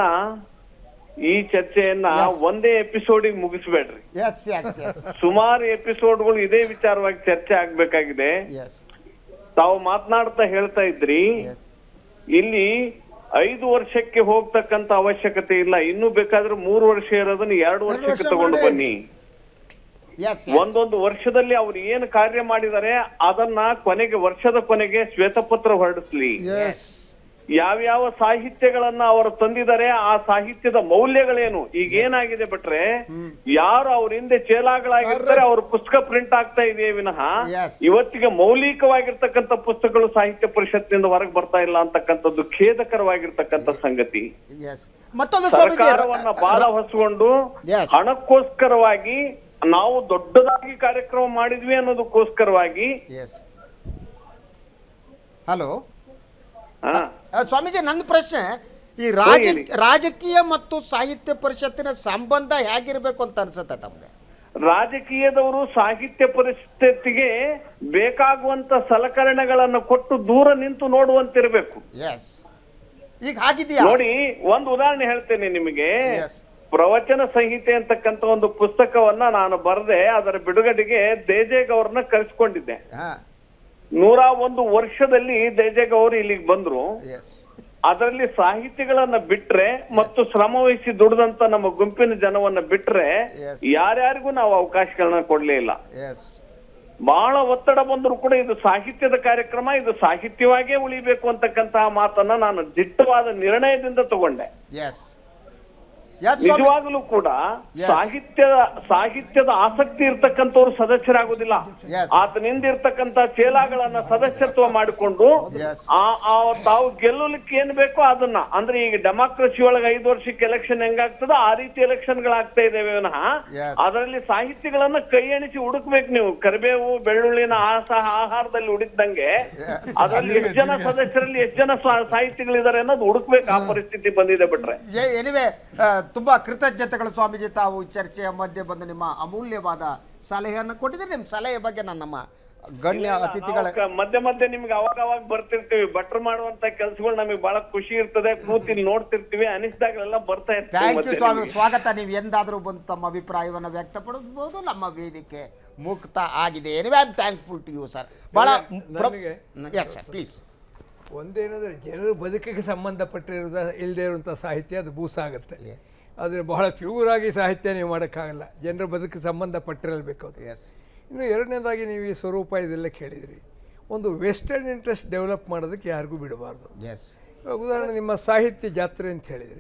ಈ ಚರ್ಚೆಯನ್ನ ಒಂದೇ ಎಪಿಸೋಡಿಗೆ ಮುಗಿಸ್ಬೇಡ್ರಿ ಎಸ್ ಎಸ್ ಎಸ್ ಸುಮಾರು ಎಪಿಸೋಡ್ಗಳು ಇದೇ ವಿಚಾರವಾಗಿ ಚರ್ಚೆ ಆಗ್ಬೇಕಾಗಿದೆ ಎಸ್ ತಾವು ಮಾತನಾಡ್ತಾ ಹೇಳ್ತಾ ಇದ್ರಿ ಎಸ್ ಇಲ್ಲಿ ಐದು ವರ್ಷಕ್ಕೆ ಹೋಗ್ತಕ್ಕಂತ ಅವಶ್ಯಕತೆ ಇಲ್ಲ ಇನ್ನು ಬೇಕಾದ್ರೆ ಮೂರು ವರ್ಷ ಇರೋದನ್ನ ಎರಡು ವರ್ಷಕ್ಕೆ ವರ್ಷ ತಗೊಂಡು ಮಾಡಿ. ಬನ್ನಿ ಎಸ್ ಒಂದೊಂದು ವರ್ಷದಲ್ಲಿ ಅವ್ರು ಏನು ಕಾರ್ಯ ಮಾಡಿದ್ದಾರೆ ಅದನ್ನ ಕೊನೆಗೆ ವರ್ಷದ ಕೊನೆಗೆ ಶ್ವೇತಪತ್ರ ಹೊರಡಿಸ್ಲಿ ಎಸ್ ಯಾವ್ಯಾವ ಸಾಹಿತ್ಯಗಳನ್ನ ಅವರು ತಂದಿದ್ದಾರೆ ಆ ಸಾಹಿತ್ಯದ ಮೌಲ್ಯಗಳೇನು ಈಗ ಏನಾಗಿದೆ ಬಿಟ್ರೆ ಯಾರು ಅವ್ರ ಹಿಂದೆ ಚೇಲಾಗಳಾಗಿರ್ತಾರೆ ಅವ್ರ ಪುಸ್ತಕ ಪ್ರಿಂಟ್ ಆಗ್ತಾ ಇದೆಯೇ ವಿನಃ Yes. ಇವತ್ತಿಗೆ ಮೌಲಿಕವಾಗಿರ್ತಕ್ಕಂಥ ಪುಸ್ತಕಗಳು ಸಾಹಿತ್ಯ ಪರಿಷತ್ನಿಂದ ಹೊರಗೆ ಬರ್ತಾ ಇಲ್ಲ ಅಂತಕ್ಕಂಥದ್ದು ಖೇದಕರವಾಗಿರ್ತಕ್ಕಂಥ ಸಂಗತಿ ಎಸ್ ಮತ್ತೊಂದು ಸ್ವಾಮೀಜಿ ಸರ್ಕಾರವನ್ನ ಬಾಲ ಹೊಸ್ಕೊಂಡು Yes. ಹಣಕ್ಕೋಸ್ಕರವಾಗಿ ನಾವು ದೊಡ್ಡದಾಗಿ ಕಾರ್ಯಕ್ರಮ ಮಾಡಿದ್ವಿ ಅನ್ನೋದಕ್ಕೋಸ್ಕರವಾಗಿ ಎಸ್ ಹಲೋ ಹಾ ಸ್ವಾಮೀಜಿ ನನ್ನ ಪ್ರಶ್ನೆ ಈ ರಾಜ ಹೇಳಿ. ರಾಜಕೀಯ ಮತ್ತು ಸಾಹಿತ್ಯ ಪರಿಷತ್ತಿನ ಸಂಬಂಧ ಹೇಗಿರ್ಬೇಕು ಅಂತ ಅನ್ಸುತ್ತೆ ತಮ್ಗೆ ರಾಜಕೀಯದವರು ಸಾಹಿತ್ಯ ಪರಿಸ್ಥಿತಿಗೆ ಬೇಕಾಗುವಂತ ಸಲಕರಣೆಗಳನ್ನು ಕೊಟ್ಟು ದೂರ ನಿಂತು ನೋಡುವಂತಿರ್ಬೇಕು ಎಸ್ ಈಗ ಆಗಿದೆಯಾ ನೋಡಿ ಒಂದು ಉದಾಹರಣೆ ಹೇಳ್ತೇನೆ ನಿಮಗೆ Yes. ಪ್ರವಚನ ಸಂಹಿತೆ ಅಂತಕ್ಕಂತ ಒಂದು ಪುಸ್ತಕವನ್ನ ನಾನು ಬರೆದೆ ಅದರ ಬಿಡುಗಡೆಗೆ ದೇಜೇಗೌರ್ನ ಕರೆಸ್ಕೊಂಡಿದ್ದೆ ಹಾ ನೂರ ಒಂದು ವರ್ಷದಲ್ಲಿ ದೇಜೇಗೌರ್ ಇಲ್ಲಿಗೆ ಬಂದ್ರು ಎಸ್ ಅದರಲ್ಲಿ ಸಾಹಿತಿಗಳನ್ನ ಬಿಟ್ರೆ ಮತ್ತು ಶ್ರಮ ವಹಿಸಿ ದುಡಿದಂತ ನಮ್ಮ ಗುಂಪಿನ ಜನವನ್ನ ಬಿಟ್ರೆ Yes. ಯಾರ್ಯಾರಿಗೂ ನಾವು ಅವಕಾಶಗಳನ್ನ ಕೊಡ್ಲೇ ಇಲ್ಲ ಎಸ್ ಬಹಳ ಒತ್ತಡ ಬಂದರೂ ಕೂಡ ಇದು ಸಾಹಿತ್ಯದ ಕಾರ್ಯಕ್ರಮ ಇದು ಸಾಹಿತ್ಯವಾಗೇ ಉಳಿಬೇಕು ಅಂತಕ್ಕಂತಹ ಮಾತನ್ನ ನಾನು ದಿಟ್ಟವಾದ ನಿರ್ಣಯದಿಂದ ತಗೊಂಡೆ ಎಸ್ Yes, ಸ್ವಾಮಿ. ನಿಜವಾಗ್ಲೂ ಕೂಡ Yes. ಸಾಹಿತ್ಯದ ಸಾಹಿತ್ಯದ ಆಸಕ್ತಿ ಇರ್ತಕ್ಕಂಥವ್ರು ಸದಸ್ಯರಾಗುದಿಲ್ಲ Yes. ಆತನಿಂದ ಇರ್ತಕ್ಕಂಥ ಚೇಲಾಗಳನ್ನ ಸದಸ್ಯತ್ವ ಮಾಡಿಕೊಂಡು Yes. ಆ ಆ ತಾವು ಗೆಲ್ಲಲಿಕ್ಕೆ ಏನ್ ಬೇಕೋ ಅದನ್ನ ಅಂದ್ರೆ ಈಗ ಡೆಮಾಕ್ರಸಿ ಒಳಗೆ ಐದು ವರ್ಷಕ್ಕೆ ಎಲೆಕ್ಷನ್ ಹೆಂಗಾಗ್ತದೋ ಆ ರೀತಿ ಎಲೆಕ್ಷನ್ ಗಳಾಗ್ತಾ ಇದಾವೆ ವಿನಃ Yes. ಅದರಲ್ಲಿ ಸಾಹಿತ್ಯಗಳನ್ನ ಕೈ ಎಣಿಸಿ ಹುಡುಕ್ಬೇಕು ನೀವು ಕರಿಬೇವು ಬೆಳ್ಳುಳ್ಳಿನ ಆಸ ಆಹಾರದಲ್ಲಿ ಹುಡಿದಂಗೆ ಅದರಲ್ಲಿ ಎಷ್ಟು ಜನ ಸದಸ್ಯರಲ್ಲಿ ಎಷ್ಟು ಜನ ಸಾ- ಸಾಹಿತಿಗಳಿದ್ದಾರೆ ಅನ್ನೋದು ಹುಡುಕ್ಬೇಕು ಆ ಪರಿಸ್ಥಿತಿ ಬಂದಿದೆ ಬಿಟ್ರೆ ಎನಿವೆ ತುಂಬಾ ಕೃತಜ್ಞತೆಗಳು ಸ್ವಾಮೀಜಿ ತಾವು ಚರ್ಚೆಯ ಮಧ್ಯೆ ಬಂದು ನಿಮ್ಮ ಅಮೂಲ್ಯವಾದ ಸಲಹೆಯನ್ನು ಕೊಟ್ಟಿದ್ದೀರಿ ನಿಮ್ಮ ಸಲಹೆ ಬಗ್ಗೆ ನಾನು ನಮ್ಮ ಗಣ್ಯ ಅತಿಥಿಗಳ ನಾವು ಕ- ಮಧ್ಯೆ ಮಧ್ಯೆ ನಿಮ್ಗೆ ಅವಾಗ ಅವಾಗ ಬರ್ತಿರ್ತೀವಿ ಭಟ್ರು ಮಾಡುವಂತ ಕೆಲ್ಸಗಳು ನಮಗೆ ಬಹಳ ಖುಷಿ ಇರ್ತದೆ ಕೂತಿ ಇಲ್ಲಿ ನೋಡ್ತಿರ್ತೀವಿ ಅನಿಸ್ದಾಗಲೆಲ್ಲ ಬರ್ತಾ ಇರ್ತೀವಿ ಥ್ಯಾಂಕ್ ಯು ಮತ್ತೆ ಸ್ವಾಮಿ ನಿಮ್ಗೆ. ಸ್ವಾಗತ ನೀವು ಎಂದಾದರೂ ಬಂದು ತಮ್ಮ ಅಭಿಪ್ರಾಯವನ್ನು ವ್ಯಕ್ತಪಡಿಸಬಹುದು ನಮ್ಮ ವೇದಿಕೆ ಮುಕ್ತ ಆಗಿದೆ anyway I am thankful to you sir ಬಹಳ ನನಗೆ ಎಸ್ ಸರ್ ಪ್ಲೀಸ್ ಒಂದೇನಂದ್ರೆ ಜನರ ಬದುಕಿಗೆ ಸಂಬಂಧಪಟ್ಟಿರೋದ ಇಲ್ಲದೆ ಇರುವಂಥ ಸಾಹಿತ್ಯ ಅದು ಬೂಸ ಆಗುತ್ತೆ ಆದರೆ ಬಹಳ ಪ್ಯೂರ್ ಆಗಿ ಸಾಹಿತ್ಯ ನೀವು ಮಾಡೋಕ್ಕಾಗಲ್ಲ ಜನರ ಬದುಕಿಗೆ ಸಂಬಂಧಪಟ್ಟಿರಬೇಕು ಅದು ಎಸ್ ಇನ್ನು ಎರಡನೇದಾಗಿ ನೀವು ಈ ಸ್ವರೂಪ ಇದೆಲ್ಲ ಕೇಳಿದಿರಿ ಒಂದು ವೆಸ್ಟರ್ನ್ ಇಂಟ್ರೆಸ್ಟ್ ಡೆವಲಪ್ ಮಾಡೋದಕ್ಕೆ ಯಾರಿಗೂ ಬಿಡಬಾರ್ದು ಎಸ್ ಇವಾಗ ಉದಾಹರಣೆ ನಿಮ್ಮ ಸಾಹಿತ್ಯ ಜಾತ್ರೆ ಅಂತ ಹೇಳಿದ್ರಿ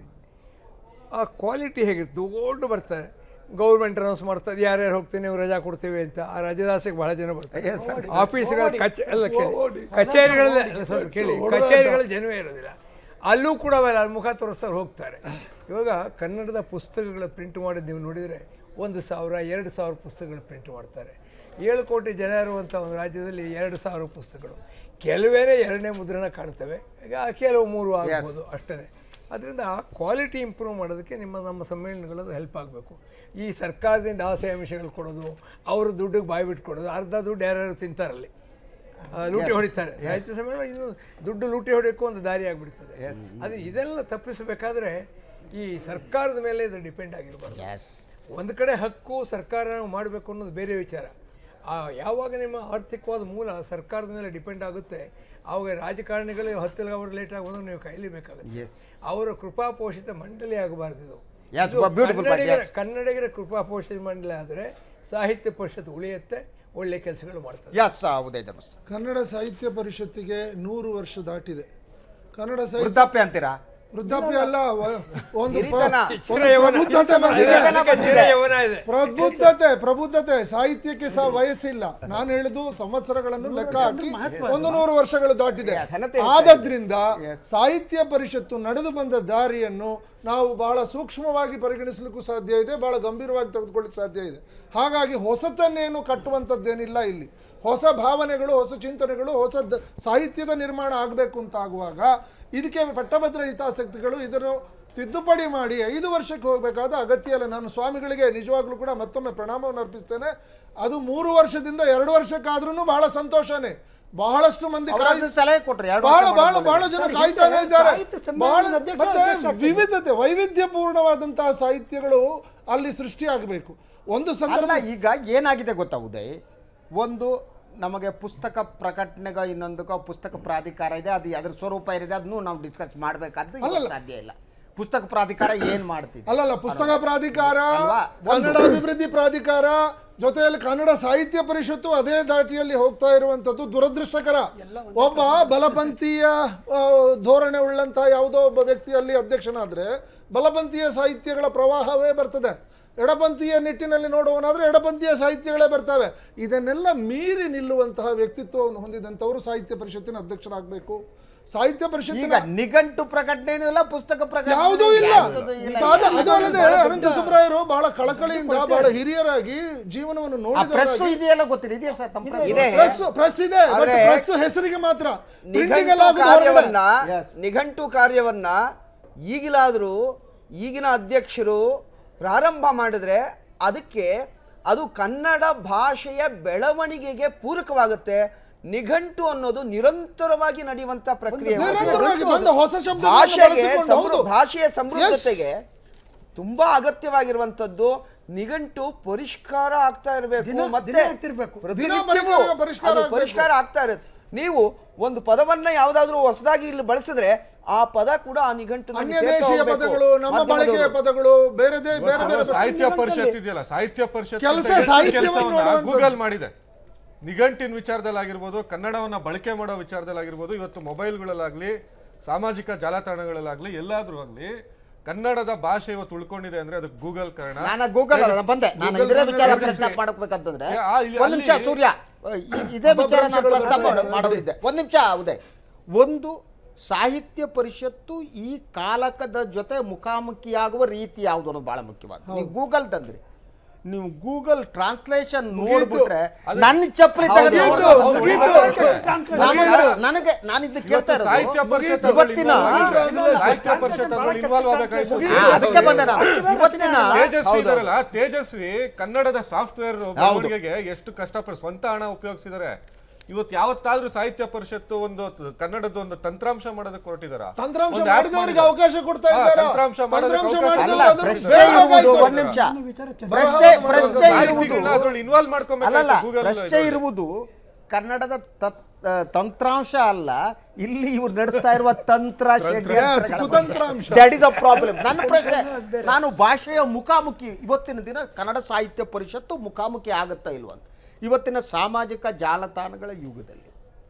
ಆ ಕ್ವಾಲಿಟಿ ಹೇಗಿರುತ್ತೆ ದೊಡ್ಡ ಬರ್ತಾರೆ ಗೌರ್ಮೆಂಟ್ ಅನೌನ್ಸ್ ಮಾಡ್ತಾರೆ ಯಾರ್ಯಾರು ಹೋಗ್ತೀವಿ ನೀವು ರಜಾ ಕೊಡ್ತೀವಿ ಅಂತ ಆ ರಜದಾಸೆಗೆ ಬಹಳ ಜನ ಬರ್ತಾರೆ ಆಫೀಸ್ಗಳ ಕಚೇ ಅಲ್ಲ ಕೇಳಿ ಕಚೇರಿಗಳಲ್ಲಿ ಅಲ್ಲ, ಸ್ವಲ್ಪ ಕೇಳಿ ಕಚೇರಿಗಳಲ್ಲಿ ಜನವೇ ಇರೋದಿಲ್ಲ ಅಲ್ಲೂ ಕೂಡ ಅವೆಲ್ಲ ಅಲ್ಲಿ ಮುಖ ತೋರಿಸ್ತಾರೆ ಹೋಗ್ತಾರೆ ಇವಾಗ ಕನ್ನಡದ ಪುಸ್ತಕಗಳ ಪ್ರಿಂಟ್ ಮಾಡಿದ್ದು ನೀವು ನೋಡಿದರೆ ಒಂದು ಸಾವಿರ ಎರಡು ಸಾವಿರ ಪುಸ್ತಕಗಳು ಪ್ರಿಂಟ್ ಮಾಡ್ತಾರೆ ಏಳು ಕೋಟಿ ಜನ ಇರುವಂಥ ಒಂದು ರಾಜ್ಯದಲ್ಲಿ ಎರಡು ಸಾವಿರ ಪುಸ್ತಕಗಳು ಕೆಲವೇನೇ ಎರಡನೇ ಮುದ್ರಣ ಕಾಣ್ತವೆ ಈಗ ಕೆಲವು ಮೂರು ಆಗ್ಬೋದು ಅಷ್ಟೇ ಅದರಿಂದ ಆ ಕ್ವಾಲಿಟಿ ಇಂಪ್ರೂವ್ ಮಾಡೋದಕ್ಕೆ ನಿಮ್ಮ ನಮ್ಮ ಸಮ್ಮೇಳನಗಳದ್ದು ಹೆಲ್ಪ್ ಆಗಬೇಕು ಈ ಸರ್ಕಾರದಿಂದ ಆಸೆ ಅಂಶಗಳು ಕೊಡೋದು ಅವರು ದುಡ್ಡಿಗೆ ಬಾಯಿ ಬಿಟ್ಟು ಕೊಡೋದು ಅರ್ಧ ದುಡ್ಡು ಯಾರ್ಯಾರು ತಿಂತಾರಲ್ಲಿ ಆ, ಲೂಟಿ ಹೊಡಿತಾರೆ ಸಾಹಿತ್ಯ ಸಮ್ಮೇಳನ ಇನ್ನು ದುಡ್ಡು ಲೂಟಿ ಹೊಡೆಯೋಕ್ಕೂ ಒಂದು ದಾರಿ ಆಗಿಬಿಡ್ತದೆ ಅದು ಇದೆಲ್ಲ ತಪ್ಪಿಸಬೇಕಾದ್ರೆ ಈ ಸರ್ಕಾರದ ಮೇಲೆ ಇದು ಡಿಪೆಂಡ್ ಆಗಿರಬಾರ್ದು ಎಸ್ ಒಂದು ಕಡೆ ಹಕ್ಕು ಸರ್ಕಾರ ಮಾಡಬೇಕು ಅನ್ನೋದು ಬೇರೆ ವಿಚಾರ ಆ ಯಾವಾಗ ನಿಮ್ಮ ಆರ್ಥಿಕವಾದ ಮೂಲ ಸರ್ಕಾರದ ಮೇಲೆ ಡಿಪೆಂಡ್ ಆಗುತ್ತೆ ಆವಾಗ ರಾಜಕಾರಣಿಗಳು ಹತ್ತು ಅವರು ಲೇಟ್ ಆಗೋದು ನೀವು ಕಾಯಲೇಬೇಕಾಗುತ್ತೆ ಅವರ ಕೃಪಾಪೋಷಿತ ಮಂಡಳಿ ಆಗಬಾರ್ದು ಇದು Yes, ಇದು beautiful point, ಕನ್ನಡಿಗರ yes. ಕನ್ನಡಿಗರ ಕೃಪಾಪೋಷಿತ ಮಂಡಳಿ ಆದರೆ ಸಾಹಿತ್ಯ ಪರಿಷತ್ ಉಳಿಯುತ್ತೆ ಒಳ್ಳೆ ಕೆಲಸಗಳು ಮಾಡ್ತದೆ ಎಸ್ ಉದಯ ಧರ್ಮಸ್ ಕನ್ನಡ ಸಾಹಿತ್ಯ ಪರಿಷತ್ತಿಗೆ ನೂರು ವರ್ಷ ದಾಟಿದೆ ಕನ್ನಡ ಸಾಹಿತ್ಯ ವೃದ್ಧಾಪ್ಯ ಅಂತೀರಾ ವೃದ್ಧಾಪ್ಯ ಅಲ್ಲ ವ- ಒಂದು ಪ್ರ- ಹಿರಿತನ. ಒಂದು ಪ್ರಬುದ್ಧತೆ ಬಂದಿದೆ ಹಿರಿತನ ಬಂದಿದೆ. ಯವನ ಇದೆ ಪ್ರಬುದ್ಧತೆ ಪ್ರಬುದ್ಧತೆ ಸಾಹಿತ್ಯಕ್ಕೆ ಸಹ ವಯಸ್ಸಿಲ್ಲ ನಾನು ಹೇಳುದು ಸಂವತ್ಸರಗಳನ್ನು ಲೆಕ್ಕ ಹಾಕಿ ಒಂದು ನೂರು ವರ್ಷಗಳು ದಾಟಿದೆ ಘನತೆ ಆದದ್ರಿಂದ ಸಾಹಿತ್ಯ ಪರಿಷತ್ತು ನಡೆದು ಬಂದ ದಾರಿಯನ್ನು ನಾವು ಬಹಳ ಸೂಕ್ಷ್ಮವಾಗಿ ಪರಿಗಣಿಸಲಿಕ್ಕೂ ಸಾಧ್ಯ ಇದೆ ಬಹಳ ಗಂಭೀರವಾಗಿ ತೆಗೆದುಕೊಳ್ಳಿಕ್ಕೆ ಸಾಧ್ಯ ಇದೆ ಹಾಗಾಗಿ ಹೊಸತನ್ನೇನು ಕಟ್ಟುವಂಥದ್ದೇನಿಲ್ಲ ಇಲ್ಲಿ ಹೊಸ ಭಾವನೆಗಳು ಹೊಸ ಚಿಂತನೆಗಳು ಹೊಸ ದ- ಸಾಹಿತ್ಯದ ನಿರ್ಮಾಣ ಆಗಬೇಕು ಅಂತ ಆಗುವಾಗ ಇದಕ್ಕೆ ಪಟ್ಟಭದ್ರ ಹಿತಾಸಕ್ತಿಗಳು ಇದನ್ನು ತಿದ್ದುಪಡಿ ಮಾಡಿ ಐದು ವರ್ಷಕ್ಕೆ ಹೋಗಬೇಕಾದ ಅಗತ್ಯ ಇಲ್ಲ ನಾನು ಸ್ವಾಮಿಗಳಿಗೆ ನಿಜವಾಗ್ಲೂ ಕೂಡ ಮತ್ತೊಮ್ಮೆ ಪ್ರಣಾಮವನ್ನು ಅರ್ಪಿಸ್ತೇನೆ ಅದು ಮೂರು ವರ್ಷದಿಂದ ಎರಡು ವರ್ಷಕ್ಕಾದ್ರೂ ಬಹಳ ಸಂತೋಷನೇ ಬಹಳಷ್ಟು ಮಂದಿ ಅವ್ರು ಕಾಯ್- ಅದನ್ನ ಸಲಹೆ ಕೊಟ್ರು ಎರಡು ಬಹಳ ವರ್ಷ ಬಹಳ ಮಾಡೋದು ಬಹಳ ಜನ ಕಾಯ್ತಾನೆ ಇದ್ದಾರೆ ಸಾಹಿತ್ಯ ಸಮ್ಮೇಳನದ ಬಹಳ ಅಧ್ಯಕ್ಷ ಮತ್ತೆ ಅಧ್ಯಕ್ಷ ಆಗ್ತಾರೆ. ವಿವಿಧತೆ ವೈವಿಧ್ಯಪೂರ್ಣವಾದಂತಹ ಸಾಹಿತ್ಯಗಳು ಅಲ್ಲಿ ಸೃಷ್ಟಿಯಾಗಬೇಕು ಒಂದು ಸಂದರ್ಭ ಅಲ್ಲ ಈಗ ಏನಾಗಿದೆ ಗೊತ್ತಾ ಉದಯ್ ಒಂದು ನಮಗೆ ಪುಸ್ತಕ ಪ್ರಕಟಣೆಗ ಇನ್ನೊಂದಕ್ಕೆ ಪುಸ್ತಕ ಪ್ರಾಧಿಕಾರ ಇದೆ ಅದು ಅದ್ರ ಸ್ವರೂಪ ಏನಿದೆ ಅದನ್ನು ನಾವು ಡಿಸ್ಕಸ್ ಮಾಡಬೇಕಾದ್ದು ಅಲ್ಲಲ್ಲ. ಸಾಧ್ಯ ಇಲ್ಲ ಪುಸ್ತಕ ಪ್ರಾಧಿಕಾರ ಏನ್ ಮಾಡ್ತಿದೆ ಅಲ್ಲಲ್ಲ ಪುಸ್ತಕ ಪ್ರಾಧಿಕಾರ ಅಲ್ವಾ? ಕನ್ನಡ ಅಭಿವೃದ್ಧಿ ಪ್ರಾಧಿಕಾರ ಜೊತೆಯಲ್ಲಿ ಕನ್ನಡ ಸಾಹಿತ್ಯ ಪರಿಷತ್ತು ಅದೇ ದಾಟಿಯಲ್ಲಿ ಹೋಗ್ತಾ ಇರುವಂತದ್ದು ದುರದೃಷ್ಟಕರ ಒಬ್ಬ ಬಲಪಂಥೀಯ ಆ, ಧೋರಣೆ ಉಳ್ಳಂತಹ ಯಾವುದೋ ಒಬ್ಬ ವ್ಯಕ್ತಿ ಅಲ್ಲಿ ಅಧ್ಯಕ್ಷನಾದ್ರೆ ಬಲಪಂಥೀಯ ಸಾಹಿತ್ಯಗಳ ಪ್ರವಾಹವೇ ಬರ್ತದೆ ಎಡಪಂಥೀಯ ನಿಟ್ಟಿನಲ್ಲಿ ನೋಡುವನಾದ್ರೆ ಎಡಪಂಥೀಯ ಸಾಹಿತ್ಯಗಳೇ ಬರ್ತವೆ ಇದನ್ನೆಲ್ಲ ಮೀರಿ ನಿಲ್ಲುವಂತಹ ವ್ಯಕ್ತಿತ್ವವನ್ನು ಹೊಂದಿದಂಥವರು ಸಾಹಿತ್ಯ ಪರಿಷತ್ತಿನ ಅಧ್ಯಕ್ಷರಾಗಬೇಕು ಸಾಹಿತ್ಯ ಈಗ ಪರಿಷತ್ತಿನ ನಿಘಂಟು ಪ್ರಕಟಣೆನೂ ಇಲ್ಲ ಪುಸ್ತಕ ಪ್ರಕಟಣೆ ಯಾವುದೂ ಇಲ್ಲ ಯಾವುದೂ ಇಲ್ಲ. ಅದು ಅದು ಅಲ್ಲದೆ ಅನಂತ ಸುಬ್ರಾಯರು ಬಹಳ ಕಳಕಳಿಯಿಂದ ಬಹಳ ಹಿರಿಯರಾಗಿ ಜೀವನವನ್ನು ಆ ಪ್ರೆಸ್ ನೋಡಿದವರಾಗಿ ಇದೆಯಲ್ಲ ಗೊತ್ತಿಲ್ಲ ಇದೆಯಾ ಸರ್ ತಮ್ಮ press? ಇದೆ ಪ್ರೆಸ್ ಪ್ರೆಸ್ ಇದೆ ಬಟ್ ಆದ್ರೆ ಪ್ರೆಸ್ ಹೆಸರಿಗೆ ಮಾತ್ರ ಪ್ರಿಂಟಿಂಗ್ ಎಲ್ಲ ನಿಘಂಟು ಆಗುದು ಹೊರಗಡೆ. ಕಾರ್ಯವನ್ನ ನಿಘಂಟು ಕಾರ್ಯವನ್ನ ಈಗಲಾದರೂ ಈಗಿನ ಅಧ್ಯಕ್ಷರು ಪ್ರಾರಂಭ ಮಾಡಿದ್ರೆ ಅದಕ್ಕೆ ಅದು ಕನ್ನಡ ಭಾಷೆಯ ಬೆಳವಣಿಗೆಗೆ ಪೂರಕವಾಗುತ್ತೆ ನಿಘಂಟು ಅನ್ನೋದು ನಿರಂತರವಾಗಿ ನಡೆಯುವಂತ ಪ್ರಕ್ರಿಯೆ ನಿರಂತರವಾಗಿ ಬಂದ ಹೊಸ ಶಬ್ದಗಳನ್ನು ಭಾಷೆಗೆ ಬಳಸಿಕೊಂಡು, ಸಮೃ- ಹೌದು. ಭಾಷೆಯ ಸಮೃದ್ಧತೆಗೆ ತುಂಬಾ ಅಗತ್ಯವಾಗಿರುವಂತದ್ದು ನಿಘಂಟು ಪರಿಷ್ಕಾರ ಆಗ್ತಾ ಇರಬೇಕು ದಿನ- ಮತ್ತೆ ದಿನ ಆಗ್ತಿರ್ಬೇಕು. ದಿನ ಪ್ರತಿನಿತ್ಯವೂ ಪರಿಷ್ಕಾರ- ಪರಿಷ್ಕಾರ ಅದು ಆಗ್ಬೇಕು. ಪರಿಷ್ಕಾರ ಆಗ್ತಾ ಇರುತ್ತೆ ನೀವು ಒಂದು ಪದವನ್ನ ಯಾವ್ದಾದ್ರು ಹೊಸದಾಗಿ ಇಲ್ಲಿ ಬಳಸಿದ್ರೆ ಆ ಪದ ಕೂಡ ಆ ನಿಘಂಟು ಅನ್ಯ ದೇಶೀಯ ಪದಗಳು ನಮ್ಮ ಬಳಕೆಯ ಪದಗಳು ಬೇರೆ ದೇ- ಬೇರೆ ಬೇರೆ ಸಾಹಿತ್ಯ ಪರಿಷತ್ ಇದೆಯಲ್ಲ ಸಾಹಿತ್ಯ ಪರಿಷತ್ ಕೆಲಸ ಅಂತ ಸಾಹಿತ್ಯವನ್ನು ಕೆಲ್ಸವನ್ನ ನೋಡುವಂಥದ್ದು. ಗೂಗಲ್ ಮಾಡಿದೆ ನಿಘಂಟಿನ ವಿಚಾರದಲ್ಲಾಗಿರ್ಬೋದು ಕನ್ನಡವನ್ನ ಬಳಕೆ ಮಾಡೋ ವಿಚಾರದಲ್ಲಾಗಿರ್ಬೋದು ಇವತ್ತು ಮೊಬೈಲ್ಗಳಲ್ಲಾಗ್ಲಿ ಸಾಮಾಜಿಕ ಜಾಲತಾಣಗಳಲ್ಲಾಗ್ಲಿ ಎಲ್ಲಾದ್ರೂ ಆಗಲಿ ಕನ್ನಡದ ಭಾಷೆ ಇವತ್ತು ಉಳ್ಕೊಂಡಿದೆ ಅಂದ್ರೆ ಅದಕ್ಕೆ ಗೂಗಲ್ ಕಾರಣ ನಾನು ಗೂಗಲ್ ಅಲ್ಲ ನಾನು ಬಂದೆ ನಾನು Google ಇದೇ ಬಂದ್ರೆ ವಿಚಾರ ಬಿಡಿಸಿ. ಪ್ರಸ್ತಾಪ ಮಾಡಬೇಕಂತಂದ್ರೆ ಏ, ಆ, ಇಲ್ಲಿ- ಒಂದು ನಿಮಿಷ ಅಲ್ಲಿ- ಸೂರ್ಯ ಇ- ಇದೇ ವಿಚಾರ ನಾನು ಪ್ರಸ್ತಾಪ ಮಾಡ- ಮಾಡೋದಿದ್ದೆ ಒಂದು ನಿಮಿಷ ಉದಯ್ ಒಂದು ಸಾಹಿತ್ಯ ಪರಿಷತ್ತು ಈ ಕಾಲಕದ ಜೊತೆ ಮುಖಾಮುಖಿಯಾಗುವ ರೀತಿ ಯಾವುದು ಅನ್ನೋದು ಬಹಳ ಮುಖ್ಯವಾದ ನೀವು ಗೂಗಲ್ ತಂದ್ರಿ ನೀವು ಗೂಗಲ್ ಟ್ರಾನ್ಸ್ಲೇಷನ್ ನೋಡ್ಬಿಟ್ರೆ ನನ್ನ ಚಪ್ಪಲಿ ತೆಗೆದು ಮುಗೀತು, ನೋಡ್ಬೋದು. ಮುಗೀತು. ನಾನು- ನನಗೆ ನಾನು ಇದು ಕೇಳ್ತಾ ಇವತ್ತು ಸಾಹಿತ್ಯ ಇರೋದು ಪರಿಷತ್ ಇವತ್ತಿನ ಸಾಹಿತ್ಯ ಪರಿಷತ್ ಇನ್ವಾಲ್ವ್ ಆಗಬೇಕಾಯ್ತು ಆ, ಅದಕ್ಕೆ ಬಂದೆ ನಾನು ಇವತ್ತಿನ ತೇಜಸ್ವಿ ಇದಾರಲ್ಲ ತೇಜಸ್ವಿ ಕನ್ನಡದ ಸಾಫ್ಟ್ವೇರ್ ಬೆಳವಣಿಗೆಗೆ ಎಷ್ಟು ಕಷ್ಟಪಟ್ಟು ಸ್ವಂತ ಹಣ ಉಪಯೋಗಿಸಿದ್ದಾರೆ ಇವತ್ತು ಯಾವತ್ತಾದ್ರೂ ಸಾಹಿತ್ಯ ಪರಿಷತ್ತು ಒಂದು ತ- ಕನ್ನಡದ ಒಂದು ತಂತ್ರಾಂಶ ಮಾಡೋದಕ್ಕೆ ಹೊರಟಿದಾರ ತಂತ್ರಾಂಶ ಮಾಡಿದವರಿಗೆ ಅವಕಾಶ ಕೊಡ್ತಾ ಹಾ, ಇದ್ದಾರೆ ತಂತ್ರಾಂಶ ಮಾಡೋದಕ್ಕೆ ತಂತ್ರಾಂಶ ಅವಕಾಶ ಮಾಡಿದವರು ಅಲ್ಲ ಅದನ್ನು ಪ್ರಶ್ನೆ ಬೇಗವಾಗಾಯ್ತು. ಇರುವುದು ಒಂದು ನಿಮಿಷ ಪ್ರಶ್ನೆ ಪ್ರಶ್ನೆ ಇರುವುದು ಅದ್ರಲ್ಲಿ ಇನ್ವಾಲ್ವ್ ಅಲ್ಲಲ್ಲ ಮಾಡ್ಕೊಬೇಕು ಗೂಗಲ್ ಪ್ರಶ್ನೆ ಇರುವುದು ಕನ್ನಡದ ತತ್- ಆ, ತಂತ್ರಾಂಶ ಅಲ್ಲ ಇಲ್ಲಿ ಇವ್ರು ನಡೆಸ್ತಾ ಇರುವ ತಂತ್ರ ಕುತಂತ್ರಾಂಶ. ದಟ್ ಇಸ್ ಅ ಪ್ರಾಬ್ಲಮ್ ನನ್ನ ಪ್ರಶ್ನೆ ನಾನು ಭಾಷೆಯ ಮುಖಾಮುಖಿ ಇವತ್ತಿನ ದಿನ ಕನ್ನಡ ಸಾಹಿತ್ಯ ಪರಿಷತ್ತು ಮುಖಾಮುಖಿ ಆಗುತ್ತಾ ಇಲ್ವಾ ಅಂತ ಇವತ್ತಿನ ಸಾಮಾಜಿಕ ಜಾಲತಾಣಗಳ ಯುಗದಲ್ಲಿ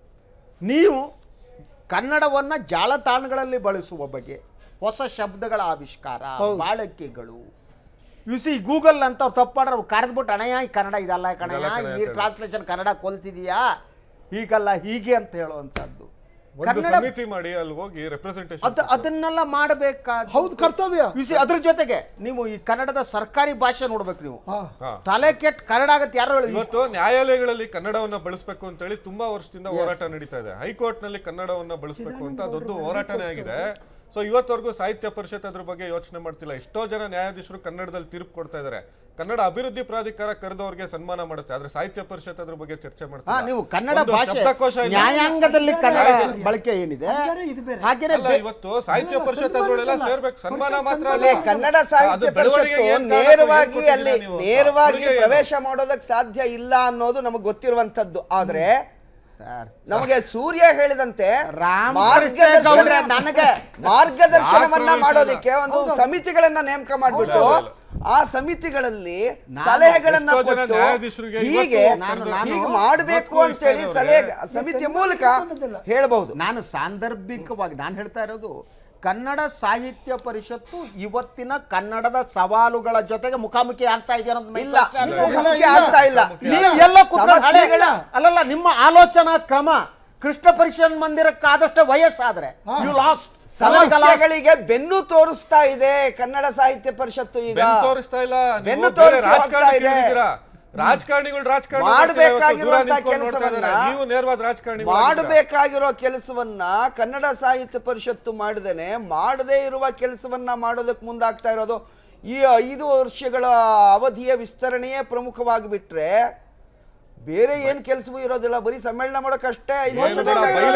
ನೀವು ಕನ್ನಡವನ್ನ ಜಾಲತಾಣಗಳಲ್ಲಿ ಬಳಸುವ ಬಗ್ಗೆ ಹೊಸ ಶಬ್ದಗಳ ಆವಿಷ್ಕಾರ ಬಾಳಕೆಗಳು ಯು ಸಿ ಗೂಗಲ್ ಅಂತ ಅವ್ರು ತಪ್ಪು ಮಾಡ್ರೆ ಅವ್ರು ಕರೆದ್ಬಿಟ್ಟು ಅಣಯ್ಯ ಈ ಕನ್ನಡ ಇದಲ್ಲ ಕಣಯ್ಯ ಈ ಟ್ರಾನ್ಸ್ಲೇಷನ್ ಕನ್ನಡ ಕೊಲ್ತಿದೀಯಾ ಹೀಗಲ್ಲ ಹೀಗೆ ಅಂತ ಹೇಳುವಂಥದ್ದು ಒಂದು ಕನ್ನಡ ಸಮಿತಿ ಮಾಡಿ ಅಲ್ಲಿ ಹೋಗಿ ರೆಪ್ರೆಸೆಂಟೇಷನ್ ಅದ ಅದನ್ನೆಲ್ಲ ಮಾಡಬೇಕಾದ ಹೌದು ಕರ್ತವ್ಯ ಯು ಸಿ ಅದ್ರ ಜೊತೆಗೆ ನೀವು ಈ ಕನ್ನಡದ ಸರ್ಕಾರಿ ಭಾಷೆ ನೋಡ್ಬೇಕು ನೀವು ಹಾ. ತಲೆ ಕೆಟ್ಟ ಕನ್ನಡ ಆಗತ್ತೆ ಯಾರು ಹೇಳಿ ಇವತ್ತು ನ್ಯಾಯಾಲಯಗಳಲ್ಲಿ ಕನ್ನಡವನ್ನ ಬಳಸಬೇಕು ಅಂತ ಹೇಳಿ ತುಂಬಾ ವರ್ಷದಿಂದ ಹೋರಾಟ ನಡೀತಾ ಇದೆ ಹೈಕೋರ್ಟ್ ನಲ್ಲಿ ಕನ್ನಡವನ್ನ ಬಳಸಬೇಕು ಅಂತ ದೊಡ್ಡ ಹೋರಾಟನೇ ಆಗಿದೆ ಸೊ ಇವತ್ತವರೆಗೂ ಸಾಹಿತ್ಯ ಪರಿಷತ್ ಅದ್ರ ಬಗ್ಗೆ ಯೋಚನೆ ಮಾಡ್ತಿಲ್ಲ ಎಷ್ಟೋ ಜನ ನ್ಯಾಯಾಧೀಶರು ಕನ್ನಡದಲ್ಲಿ ತೀರ್ಪು ಕೊಡ್ತಾ ಇದ್ದಾರೆ ಕನ್ನಡ ಅಭಿವೃದ್ಧಿ ಪ್ರಾಧಿಕಾರ ಕರೆದವ್ರಿಗೆ ಸನ್ಮಾನ ಮಾಡುತ್ತೆ ಆದ್ರೆ ಸಾಹಿತ್ಯ ಪರಿಷತ್ ಅದ್ರ ಬಗ್ಗೆ ಚರ್ಚೆ ಹಾ ಮಾಡ್ತಾರೆ ನೀವು ಕನ್ನಡ ಒಂದು ಭಾಷೆ ಶಬ್ದಕೋಶ ಇಲ್ಲ. ನ್ಯಾಯಾಂಗದಲ್ಲಿ ಕನ್ನಡ ಬಳಕೆ ಏನಿದೆ ಬೇರೆ, ಇದು ಬೇರೆ. ಹಾಗೇನೆ ಅಲ್ಲ ಬೆ- ಇವತ್ತು ಸಾಹಿತ್ಯ ಪರಿಷತ್ ಅದ್ರೊಳಗೆಲ್ಲ ಸೇರ್ಬೇಕು ಸನ್ಮಾನ ಮಾತ್ರ ಅಲ್ಲಿ ಅಲ್ಲ. ಕನ್ನಡ ಅದು ಸಾಹಿತ್ಯ ಬೆಳವಣಿಗೆಗೆ ಪರಿಷತ್ತು ಏನ್ ಕಾರಣ ನೇರವಾಗಿ ಹೇಳ್ಕೊಟ್ಟಿದ್ದೀರಾ ಅಲ್ಲಿ ನೀವು? ನೇರವಾಗಿ ಕೊಡುಗೆ ಏನು? ಪ್ರವೇಶ ಮಾಡೋದಕ್ಕೆ ಸಾಧ್ಯ ಇಲ್ಲ ಅನ್ನೋದು ನಮಗೆ ಗೊತ್ತಿರುವಂತದ್ದು ಆದ್ರೆ ಸರ್, ನಮಗೆ ಸೂರ್ಯ ಹೇಳಿದಂತೆ ರಾಮಕೃಷ್ಣ ಗೌಡ್ರೆ, ನನಗೆ ಮಾರ್ಗದರ್ಶನವನ್ನ ಯಾಕ್ರೋ ಮಾಡೋದಕ್ಕೆ ಒಂದು ಸಮಿತಿಗಳನ್ನ ನೇಮಕ ಮಾಡ್ಬಿಟ್ಟು ಆ ಸಮಿತಿಗಳಲ್ಲಿ ನಾನು ಸಲಹೆಗಳನ್ನ ಎಷ್ಟೋ ಜನ ಕೊಟ್ಟು ನ್ಯಾಯಾಧೀಶರಿಗೆ ಹೀಗೆ ಇವತ್ತು ನಾನು- ನಾನು ಹೀಗೆ ಮಾಡಬೇಕು ಇವತ್ತು ಅಂತೇಳಿ ಇಷ್ಟ ಸಲಹೆ ಇರೋರಿಗೆ ಸಮಿತಿಯ ಮೂಲಕ ಹೇಳ್ಬಹುದು ನಾನು ಸಾಂದರ್ಭಿಕವಾಗಿ ನಾನು ಹೇಳ್ತಾ ಇರೋದು ಕನ್ನಡ ಸಾಹಿತ್ಯ ಪರಿಷತ್ತು ಇವತ್ತಿನ ಕನ್ನಡದ ಸವಾಲುಗಳ ಜೊತೆಗೆ ಮುಖಾಮುಖಿ ಆಗ್ತಾ ಇದೆ ಅನ್ನೋದು main ಇಲ್ಲ question. ಮುಖಾಮುಖಿ ಆಗ್ತಾ ಇಲ್ಲ ನೀವು ಎಲ್ಲ ಕೂತ್ಕೊಂಡು ಹಳೆ ಸಮಸ್ಯೆಗಳ ಅಲ್ಲಲ್ಲ ನಿಮ್ಮ ಆಲೋಚನಾ ಕ್ರಮ ಕೃಷ್ಣ ಪರಿಷತ್ ಮಂದಿರಕ್ಕಾದಷ್ಟೇ ವಯಸ್ಸಾದ್ರೆ ಯು ಲಾಸ್ಟ್ ಸಮಸ್ಯೆಗಳಿಗೆ ಬೆನ್ನು ತೋರಿಸ್ತಾ ಇದೆ ಕನ್ನಡ ಸಾಹಿತ್ಯ ಪರಿಷತ್ತು ಈಗ ಬೆನ್ನು ತೋರಿಸ್ತಾ ಇಲ್ಲ ನೀವು ಬೆನ್ನು ಬೇರೆ ತೋರಿಸಿ ರಾಜಕಾರಣ ಹೋಗ್ತಾ ಇದೆ. ಕೇಳಿದ್ದೀರಾ? ರಾಜಕಾರಣಿಗಳು ರಾಜಕಾರಣ ಮಾಡ್ಬೇಕಾಗಿರುವಂತ ಮಾಡ್ತಾರೆ, ಇವತ್ತು ದೂರ ನಿಂತ್ಕೊಂಡು ಕೆಲಸವನ್ನ ನೋಡ್ತಾ ಇದ್ದಾರೆ. ನೀವು ನೇರವಾದ ರಾಜಕಾರಣಿ ಮಾಡಬೇಕಾಗಿರೋ ಕೆಲಸವನ್ನ ಕನ್ನಡ ಸಾಹಿತ್ಯ ಪರಿಷತ್ತು ಮಾಡದೇನೆ ಮಾಡದೇ ಇರುವ ಕೆಲಸವನ್ನ ಮಾಡೋದಕ್ಕೆ ಮುಂದಾಗ್ತಾ ಇರೋದು ಈ ಐದು ವರ್ಷಗಳ ಅವಧಿಯ ವಿಸ್ತರಣೆಯೇ ಪ್ರಮುಖವಾಗಿ ಬಿಟ್ರೆ ಬೇರೆ ಏನ್ ಕೆಲಸವೂ ಇರೋದಿಲ್ಲ ಬರೀ ಸಮ್ಮೇಳನ ಮಾಡೋಕಷ್ಟೇ ಐದು ವರ್ಷದ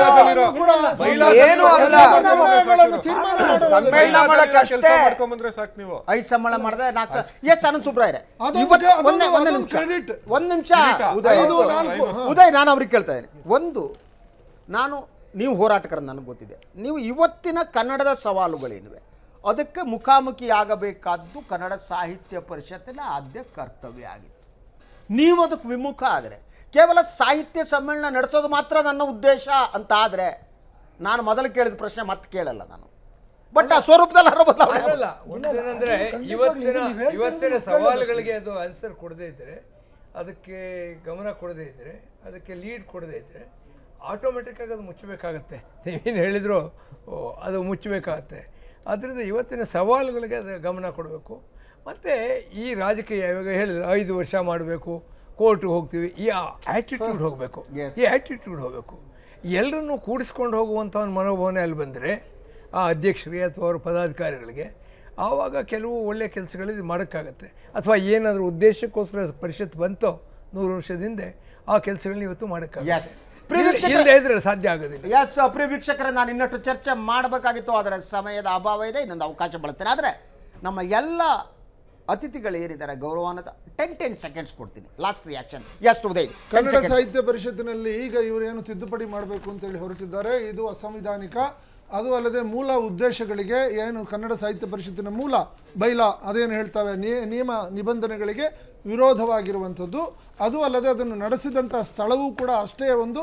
ಏನು ಅಲ್ಲ ನಿರ್ಣಯಗಳನ್ನು ತೀರ್ಮಾನ ಮಾಡೋದು ಸಮ್ಮೇಳನ ಮಾಡಕ್ಕಷ್ಟೇ ಮಾಡ್ಕೊಂಬಂದ್ರೆ ಸಾಕು ನೀವು ಐದು ಸಂಬಳ ಮಾಡಿದ್ರೆ ನಾಲ್ಕು ಸ- ಎಸ್ ಅನಂತ ಸುಬ್ರಾಯರೆ ಅದೊಂದು- ಇವತ್ತು ಅದೊಂದು- ಒಂದೇ ಒಂದೇ ಅದೊಂದು ನಿಮಿಷ credit. ಒಂದ್ ನಿಮಿಷ Credit ಆ? ಉದಯ್ ಐದು, ನಾಲ್ಕು, ಹಾ. ಉದಯ್ ನಾನು ಅವ್ರಿಗೆ ಕೇಳ್ತಾ ಇದ್ದೀನಿ ಒಂದು ನಾನು ನೀವು ಹೋರಾಟಗಾರ ನನಗೆ ಗೊತ್ತಿದೆ ನೀವು ಇವತ್ತಿನ ಕನ್ನಡದ ಸವಾಲುಗಳೇನಿವೆ ಅದಕ್ಕೆ ಮುಖಾಮುಖಿಯಾಗಬೇಕಾದ್ದು ಕನ್ನಡ ಸಾಹಿತ್ಯ ಪರಿಷತ್ತಿನ ಆದ್ಯ ಕರ್ತವ್ಯ ಆಗಿತ್ತು ನೀವು ಅದಕ್ಕೆ ವಿಮುಖ ಆದರೆ ಕೇವಲ ಸಾಹಿತ್ಯ ಸಮ್ಮೇಳನ ನಡೆಸೋದು ಮಾತ್ರ ನನ್ನ ಉದ್ದೇಶ ಅಂತ ಆದರೆ ನಾನು ಮೊದಲು ಕೇಳಿದ ಪ್ರಶ್ನೆ ಮತ್ತೆ ಕೇಳಲ್ಲ ನಾನು ಬಟ್ ಆ ಸ್ವರೂಪದಲ್ಲಿ ಅದ್ರ ಬದಲಾವಣೆ ಅಲ್ಲ ಒಂದೇನಂದ್ರೆ ಇವತ್ತಿನ ಇವತ್ತಿನ ಸವಾಲುಗಳಿಗೆ ಅದು ಆನ್ಸರ್ ಕೊಡದೇ ಇದ್ರೆ ಅದಕ್ಕೆ ಗಮನ ಕೊಡದೇ ಇದ್ರೆ ಅದಕ್ಕೆ ಲೀಡ್ ಕೊಡದೇ ಇದ್ರೆ ಆಟೋಮೆಟಿಕ್ ಆಗಿ ಅದು ಮುಚ್ಚಬೇಕಾಗತ್ತೆ ನೀವೇನು ಹೇಳಿದ್ರು ಓ, ಅದು ಮುಚ್ಚಬೇಕಾಗತ್ತೆ ಅದರಿಂದ ಇವತ್ತಿನ ಸವಾಲುಗಳಿಗೆ ಅದು ಗಮನ ಕೊಡಬೇಕು ಮತ್ತು ಈ ರಾಜಕೀಯ ಇವಾಗ ಹೇಳಿದ್ರು ಐದು ವರ್ಷ ಮಾಡಬೇಕು ಕೋರ್ಟ್ಗೆ ಹೋಗ್ತೀವಿ ಈ ಆ್ಯಟಿಟ್ಯೂಡ್ ಹೋಗಬೇಕು ಈ ಆ್ಯಟಿಟ್ಯೂಡ್ ಹೋಗಬೇಕು ಎಲ್ಲರನ್ನೂ ಕೂಡಿಸ್ಕೊಂಡು ಹೋಗುವಂಥ ಒಂದು ಮನೋಭಾವನೆ ಅಲ್ಲಿ ಬಂದರೆ ಆ ಅಧ್ಯಕ್ಷರಿಗೆ ಅಥವಾ ಅವ್ರ ಪದಾಧಿಕಾರಿಗಳಿಗೆ ಆವಾಗ ಕೆಲವು ಒಳ್ಳೆಯ ಕೆಲಸಗಳು ಮಾಡೋಕ್ಕಾಗತ್ತೆ ಅಥವಾ ಏನಾದರೂ ಉದ್ದೇಶಕ್ಕೋಸ್ಕರ ಪರಿಷತ್ ಬಂತೋ ನೂರು ವರ್ಷದ ಹಿಂದೆ ಆ ಕೆಲಸಗಳನ್ನ ಇವತ್ತು Yes. ಮಾಡೋಕ್ಕಾಗತ್ತೆ ಪ್ರಿಯ ವೀಕ್ಷಕರೇ- ಇಲ್ಲದೆ ಇದ್ರೆ ಸಾಧ್ಯ ಆಗೋದಿಲ್ಲ ಎಸ್ ಪ್ರಿಯ ವೀಕ್ಷಕರೇ ನಾನು ಇನ್ನಷ್ಟು ಚರ್ಚೆ ಮಾಡಬೇಕಾಗಿತ್ತು ಆದರೆ ಸಮಯದ ಅಭಾವ ಇದೆ ಇನ್ನೊಂದು ಅವಕಾಶ ಬಳಸ್ತೇನೆ ಆದರೆ ನಮ್ಮ ಎಲ್ಲ ಅತಿಥಿಗಳು ಏನಿದ್ದಾರೆ ಗೌರವಾನ್ವಿತ ಟೆನ್ ಟೆನ್ ಸೆಕೆಂಡ್ಸ್ ಕೊಡ್ತೀನಿ ಲಾಸ್ಟ್ ರಿಯಾಕ್ಷನ್ ಎಷ್ಟು ಉದಯ್ ಕನ್ನಡ ಸಾಹಿತ್ಯ ಪರಿಷತ್ತಿನಲ್ಲಿ ಈಗ ಇವರು ಏನು ತಿದ್ದುಪಡಿ ಮಾಡಬೇಕು ಅಂತೇಳಿ ಹೊರಟಿದ್ದಾರೆ ಇದು ಅಸಂವಿಧಾನಿಕ ಅದು ಅಲ್ಲದೆ ಮೂಲ ಉದ್ದೇಶಗಳಿಗೆ ಏನು ಕನ್ನಡ ಸಾಹಿತ್ಯ ಪರಿಷತ್ತಿನ ಮೂಲ ಬೈಲ ಅದೇನು ಹೇಳ್ತವೆ ನಿ- ನಿಯಮ ನಿಬಂಧನೆಗಳಿಗೆ ವಿರೋಧವಾಗಿರುವಂಥದ್ದು ಅದು ಅಲ್ಲದೆ ಅದನ್ನು ನಡೆಸಿದಂಥ ಸ್ಥಳವೂ ಕೂಡ ಅಷ್ಟೇ ಒಂದು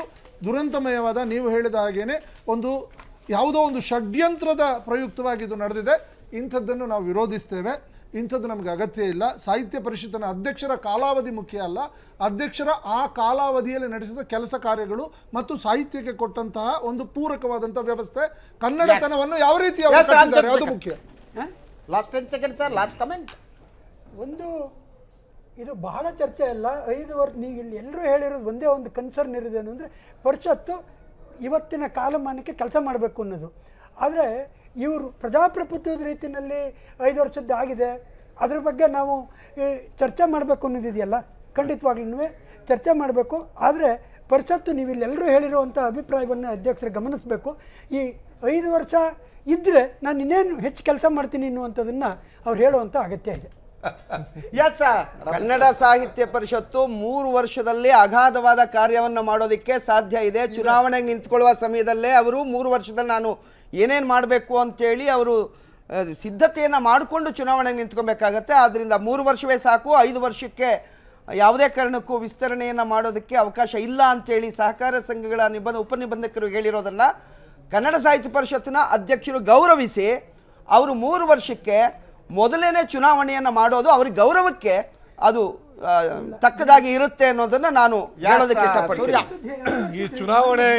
ದುರಂತಮಯವಾದ ನೀವು ಹೇಳಿದ ಹಾಗೇನೆ ಒಂದು ಯಾವುದೋ ಒಂದು ಷಡ್ಯಂತ್ರದ ಪ್ರಯುಕ್ತವಾಗಿ ಇದು ನಡೆದಿದೆ ಇಂಥದ್ದನ್ನು ನಾವು ವಿರೋಧಿಸ್ತೇವೆ ಇಂಥದ್ದು ನಮಗೆ ಅಗತ್ಯ ಇಲ್ಲ ಸಾಹಿತ್ಯ ಪರಿಷತ್ತಿನ ಅಧ್ಯಕ್ಷರ ಕಾಲಾವಧಿ ಮುಖ್ಯ ಅಲ್ಲ ಅಧ್ಯಕ್ಷರ ಆ ಕಾಲಾವಧಿಯಲ್ಲಿ ನಡೆಸಿದ ಕೆಲಸ ಕಾರ್ಯಗಳು ಮತ್ತು ಸಾಹಿತ್ಯಕ್ಕೆ ಕೊಟ್ಟಂತಹ ಒಂದು ಪೂರಕವಾದಂತಹ ವ್ಯವಸ್ಥೆ ಕನ್ನಡತನವನ್ನು ಯಾವ ರೀತಿ ಅವರು Yes, ಕಟ್ಟಿದ್ದಾರೆ ಅದು Ramchandra. ಮುಖ್ಯ last ten second sir last comment ಒಂದು ಇದು ಬಹಳ ಚರ್ಚೆ ಅಲ್ಲ ಐದು ವರ್ಷ ನೀವು ಇಲ್ಲಿ ಎಲ್ಲರೂ ಹೇಳಿರೋದು ಒಂದೇ ಒಂದು ಕನ್ಸರ್ನ್ ಇರೋದೇನು ಅಂದರೆ ಪರಿಷತ್ತು ಇವತ್ತಿನ ಕಾಲಮಾನಕ್ಕೆ ಕೆಲಸ ಮಾಡಬೇಕು ಅನ್ನೋದು ಆದರೆ ಇವರು ಪ್ರಜಾಪ್ರಭುತ್ವದ ರೀತಿಯಲ್ಲಿ ಐದು ವರ್ಷದ್ದು ಆಗಿದೆ ಅದ್ರ ಬಗ್ಗೆ ನಾವು ಈ, ಚರ್ಚೆ ಮಾಡಬೇಕು ಅನ್ನೋದಿದೆಯಲ್ಲ ಖಂಡಿತವಾಗ್ಲೂ ಚರ್ಚೆ ಮಾಡಬೇಕು ಆದರೆ ಪರಿಷತ್ತು ನೀವು ಇಲ್ಲೆಲ್ಲರೂ ಹೇಳಿರುವಂಥ ಅಭಿಪ್ರಾಯವನ್ನು ಅಧ್ಯಕ್ಷರು ಗಮನಿಸಬೇಕು ಈ ಐದು ವರ್ಷ ಇದ್ದರೆ ನಾನು ಇನ್ನೇನು ಹೆಚ್ಚು ಕೆಲಸ ಮಾಡ್ತೀನಿ ಅನ್ನುವಂಥದ್ದನ್ನು ಅವ್ರು ಹೇಳುವಂಥ ಅಗತ್ಯ ಇದೆ ಎಸ್ ಸರ್ ಕನ್ನಡ ಸಾಹಿತ್ಯ ಪರಿಷತ್ತು ಮೂರು ವರ್ಷದಲ್ಲಿ ಅಗಾಧವಾದ ಕಾರ್ಯವನ್ನು ಮಾಡೋದಕ್ಕೆ ಸಾಧ್ಯ ಇದೆ ಚುನಾವಣೆಗೆ ನಿಂತ್ಕೊಳ್ಳುವ ಸಮಯದಲ್ಲೇ ಅವರು ಮೂರು ವರ್ಷದಲ್ಲಿ ನಾನು ಏನೇನು ಮಾಡಬೇಕು ಅಂತೇಳಿ ಅವರು ಆ, ಸಿದ್ಧತೆಯನ್ನು ಮಾಡಿಕೊಂಡು ಚುನಾವಣೆಗೆ ನಿಂತ್ಕೊಬೇಕಾಗತ್ತೆ ಆದ್ದರಿಂದ ಮೂರು ವರ್ಷವೇ ಸಾಕು ಐದು ವರ್ಷಕ್ಕೆ ಯಾವುದೇ ಕಾರಣಕ್ಕೂ ವಿಸ್ತರಣೆಯನ್ನು ಮಾಡೋದಕ್ಕೆ ಅವಕಾಶ ಇಲ್ಲ ಅಂತೇಳಿ ಸಹಕಾರ ಸಂಘಗಳ ನಿಬಂಧ ಉಪನಿಬಂಧಕರು ಹೇಳಿರೋದನ್ನ ಕನ್ನಡ ಸಾಹಿತ್ಯ ಪರಿಷತ್ತಿನ ಅಧ್ಯಕ್ಷರು ಗೌರವಿಸಿ ಅವರು ಮೂರು ವರ್ಷಕ್ಕೆ ಮೊದಲೇನೆ ಚುನಾವಣೆಯನ್ನು ಮಾಡೋದು ಅವ್ರ ಗೌರವಕ್ಕೆ ಅದು ಆ, ತಕ್ಕದಾಗಿ ಇರುತ್ತೆ ಅನ್ನೋದನ್ನ ನಾನು ಹೇಳೋದಕ್ಕೆ ಇಷ್ಟಪಡ್ತೀನಿ ಈ ಚುನಾವಣೆ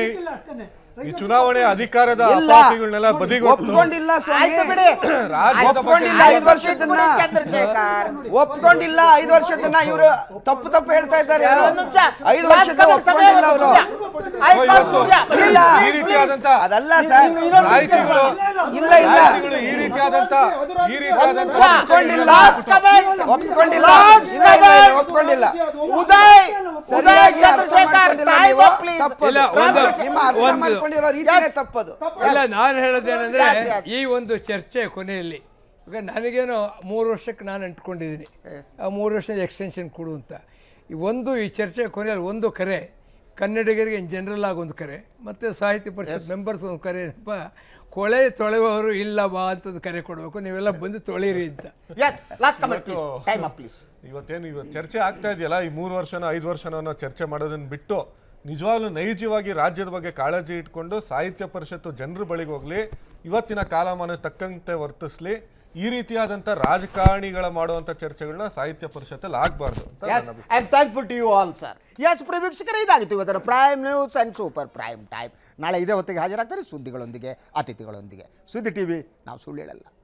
ಈ ಚುನಾವಣೆ ಅಧಿಕಾರದ ಇಲ್ಲ. ಅಪಾತಿಗಳನ್ನೆಲ್ಲ ಬದಿಗೊಟ್ಟು ಒಪ್ಕೊಂಡಿಲ್ಲ ಸ್ವಾಮಿ ಆಯ್ತು ಬಿಡಿ. ರಾಜ್ಯದ ಒಪ್ಕೊಂಡಿಲ್ಲ ಬಗ್ಗೆ ಐದು ವರ್ಷದನ್ನ ಚಂದ್ರಶೇಖರ್ ಒಪ್ಕೊಂಡಿಲ್ಲ ಐದು ವರ್ಷದನ್ನ ಇವರು ತಪ್ಪು ತಪ್ಪು ಹೇಳ್ತಾ ಇದ್ದಾರೆ ಇವ್ರು. ಒಂದ್ ನಿಮಿಷ. ಐದು ವರ್ಷದ ರಾಜಕಾರಣ ಸಮಯ ಒಪ್ಕೊಂಡಿಲ್ಲ ಅವರು ಇವತ್ತು ಆಯ್ತು, ಇವತ್ತು ಸೂರ್ಯ. ಇಲ್ಲ. ಈ ರೀತಿಯಾದಂತ ಅದಲ್ಲ ಸರ್ ರಾಜ್ಯಗಳು ಇಲ್ಲ ಇಲ್ಲ ರಾಜ್ಯಗಳು ಈ ರೀತಿಯಾದಂತ ಈ ರೀತಿಯಾದಂತ ಒಪ್ಕೊಂಡಿಲ್ಲ ಒಪ್ಕೊಂಡಿಲ್ಲ Last ಇಲ್ಲ ಇಲ್ಲ ಇಲ್ಲ, comment. ಒಪ್ಕೊಂಡಿಲ್ಲ ಉದಯ್ ಉದಯ್ ಸರಿಯಾಗಿ ಅರ್ಥ ಚಂದ್ರಶೇಖರ್ ಮಾಡ್ಕೊಂಡಿಲ್ಲ time ನೀವು. up, please. ತಪ್ಪದು. ಇಲ್ಲ, ಒಂದು- ನಿಮ್ಮ ಅರ್ಥ ಒಂದು- ಮಾಡ್ಕೊಂಡಿರೋ ರೀತಿನೇ ತಪ್ಪದು ಇಲ್ಲ ನಾನು ಹೇಳೋದೇನೆಂದ್ರೆ Yes, yes. ಈ ಒಂದು ಚರ್ಚೆ ಕೊನೆಯಲ್ಲಿ ಈಗ ನನಗೇನೋ ಮೂರು ವರ್ಷಕ್ಕೆ ನಾನು ಅಂಟ್ಕೊಂಡಿದ್ದೀನಿ ಆ ಮೂರು ವರ್ಷದ ಎಕ್ಸ್ಟೆನ್ಷನ್ ಕೊಡು ಅಂತ ಈ ಒಂದು ಈ ಚರ್ಚೆ ಕೊನೆಯಲ್ಲಿ ಒಂದು ಕರೆ ಕನ್ನಡಿಗರಿಗೆ ಇನ್ ಜನರಲ್ ಆಗಿ ಒಂದು ಕರೆ ಮತ್ತು ಸಾಹಿತ್ಯ ಪರಿಷತ್ ಮೆಂಬರ್ಸ್ ಒಂದು ಕರೆ ಏನಪ್ಪ ಕೊಳೆ ತೊಳೆಯುವವರು ಇಲ್ಲ ಬಾ ಅಂತದ್ದು ಕರೆ ಕೊಡಬೇಕು ನೀವೆಲ್ಲ ಬಂದು ತೊಳೀರಿ ಅಂತ yes last comment please time up please ಇವತ್ತೇನು ಇವತ್ತು ಚರ್ಚೆ ಆಗ್ತಾ ಇದೆಯಲ್ಲ ಈ ಮೂರು ವರ್ಷನ ಐದು ವರ್ಷನ ಅನ್ನೋ ಚರ್ಚೆ ಮಾಡೋದನ್ನ ಬಿಟ್ಟು ನಿಜವಾಗ್ಲೂ ನೈಜವಾಗಿ ರಾಜ್ಯದ ಬಗ್ಗೆ ಕಾಳಜಿ ಇಟ್ಕೊಂಡು ಸಾಹಿತ್ಯ ಪರಿಷತ್ತು ಜನರ ಬಳಿಗೆ ಹೋಗ್ಲಿ ಇವತ್ತಿನ ಕಾಲಮಾನ ತಕ್ಕಂತೆ ವರ್ತಿಸ್ಲಿ ಈ ರೀತಿಯಾದಂಥ ರಾಜಕಾರಣಿಗಳ ಮಾಡುವಂಥ ಚರ್ಚೆಗಳನ್ನ ಸಾಹಿತ್ಯ ಪರಿಷತ್ತಲ್ಲಿ ಆಗಬಾರ್ದು ಅಂತ ಎಸ್ ನನ್ನ I am thankful to you all sir yes ಪ್ರೇಕ್ಷಕರೇ ಇದಾಗಿತ್ತು ಇವತ್ತಿನ prime news and super prime time ನಾಳೆ ಇದೇ ಹೊತ್ತಿಗೆ ಹಾಜರಾಗ್ತಾರೆ ಸುದ್ದಿಗಳೊಂದಿಗೆ ಅತಿಥಿಗಳೊಂದಿಗೆ ಸುದ್ದಿ ಟಿವಿ ನಾವು ಸುಳ್ಳು ಹೇಳಲ್ಲ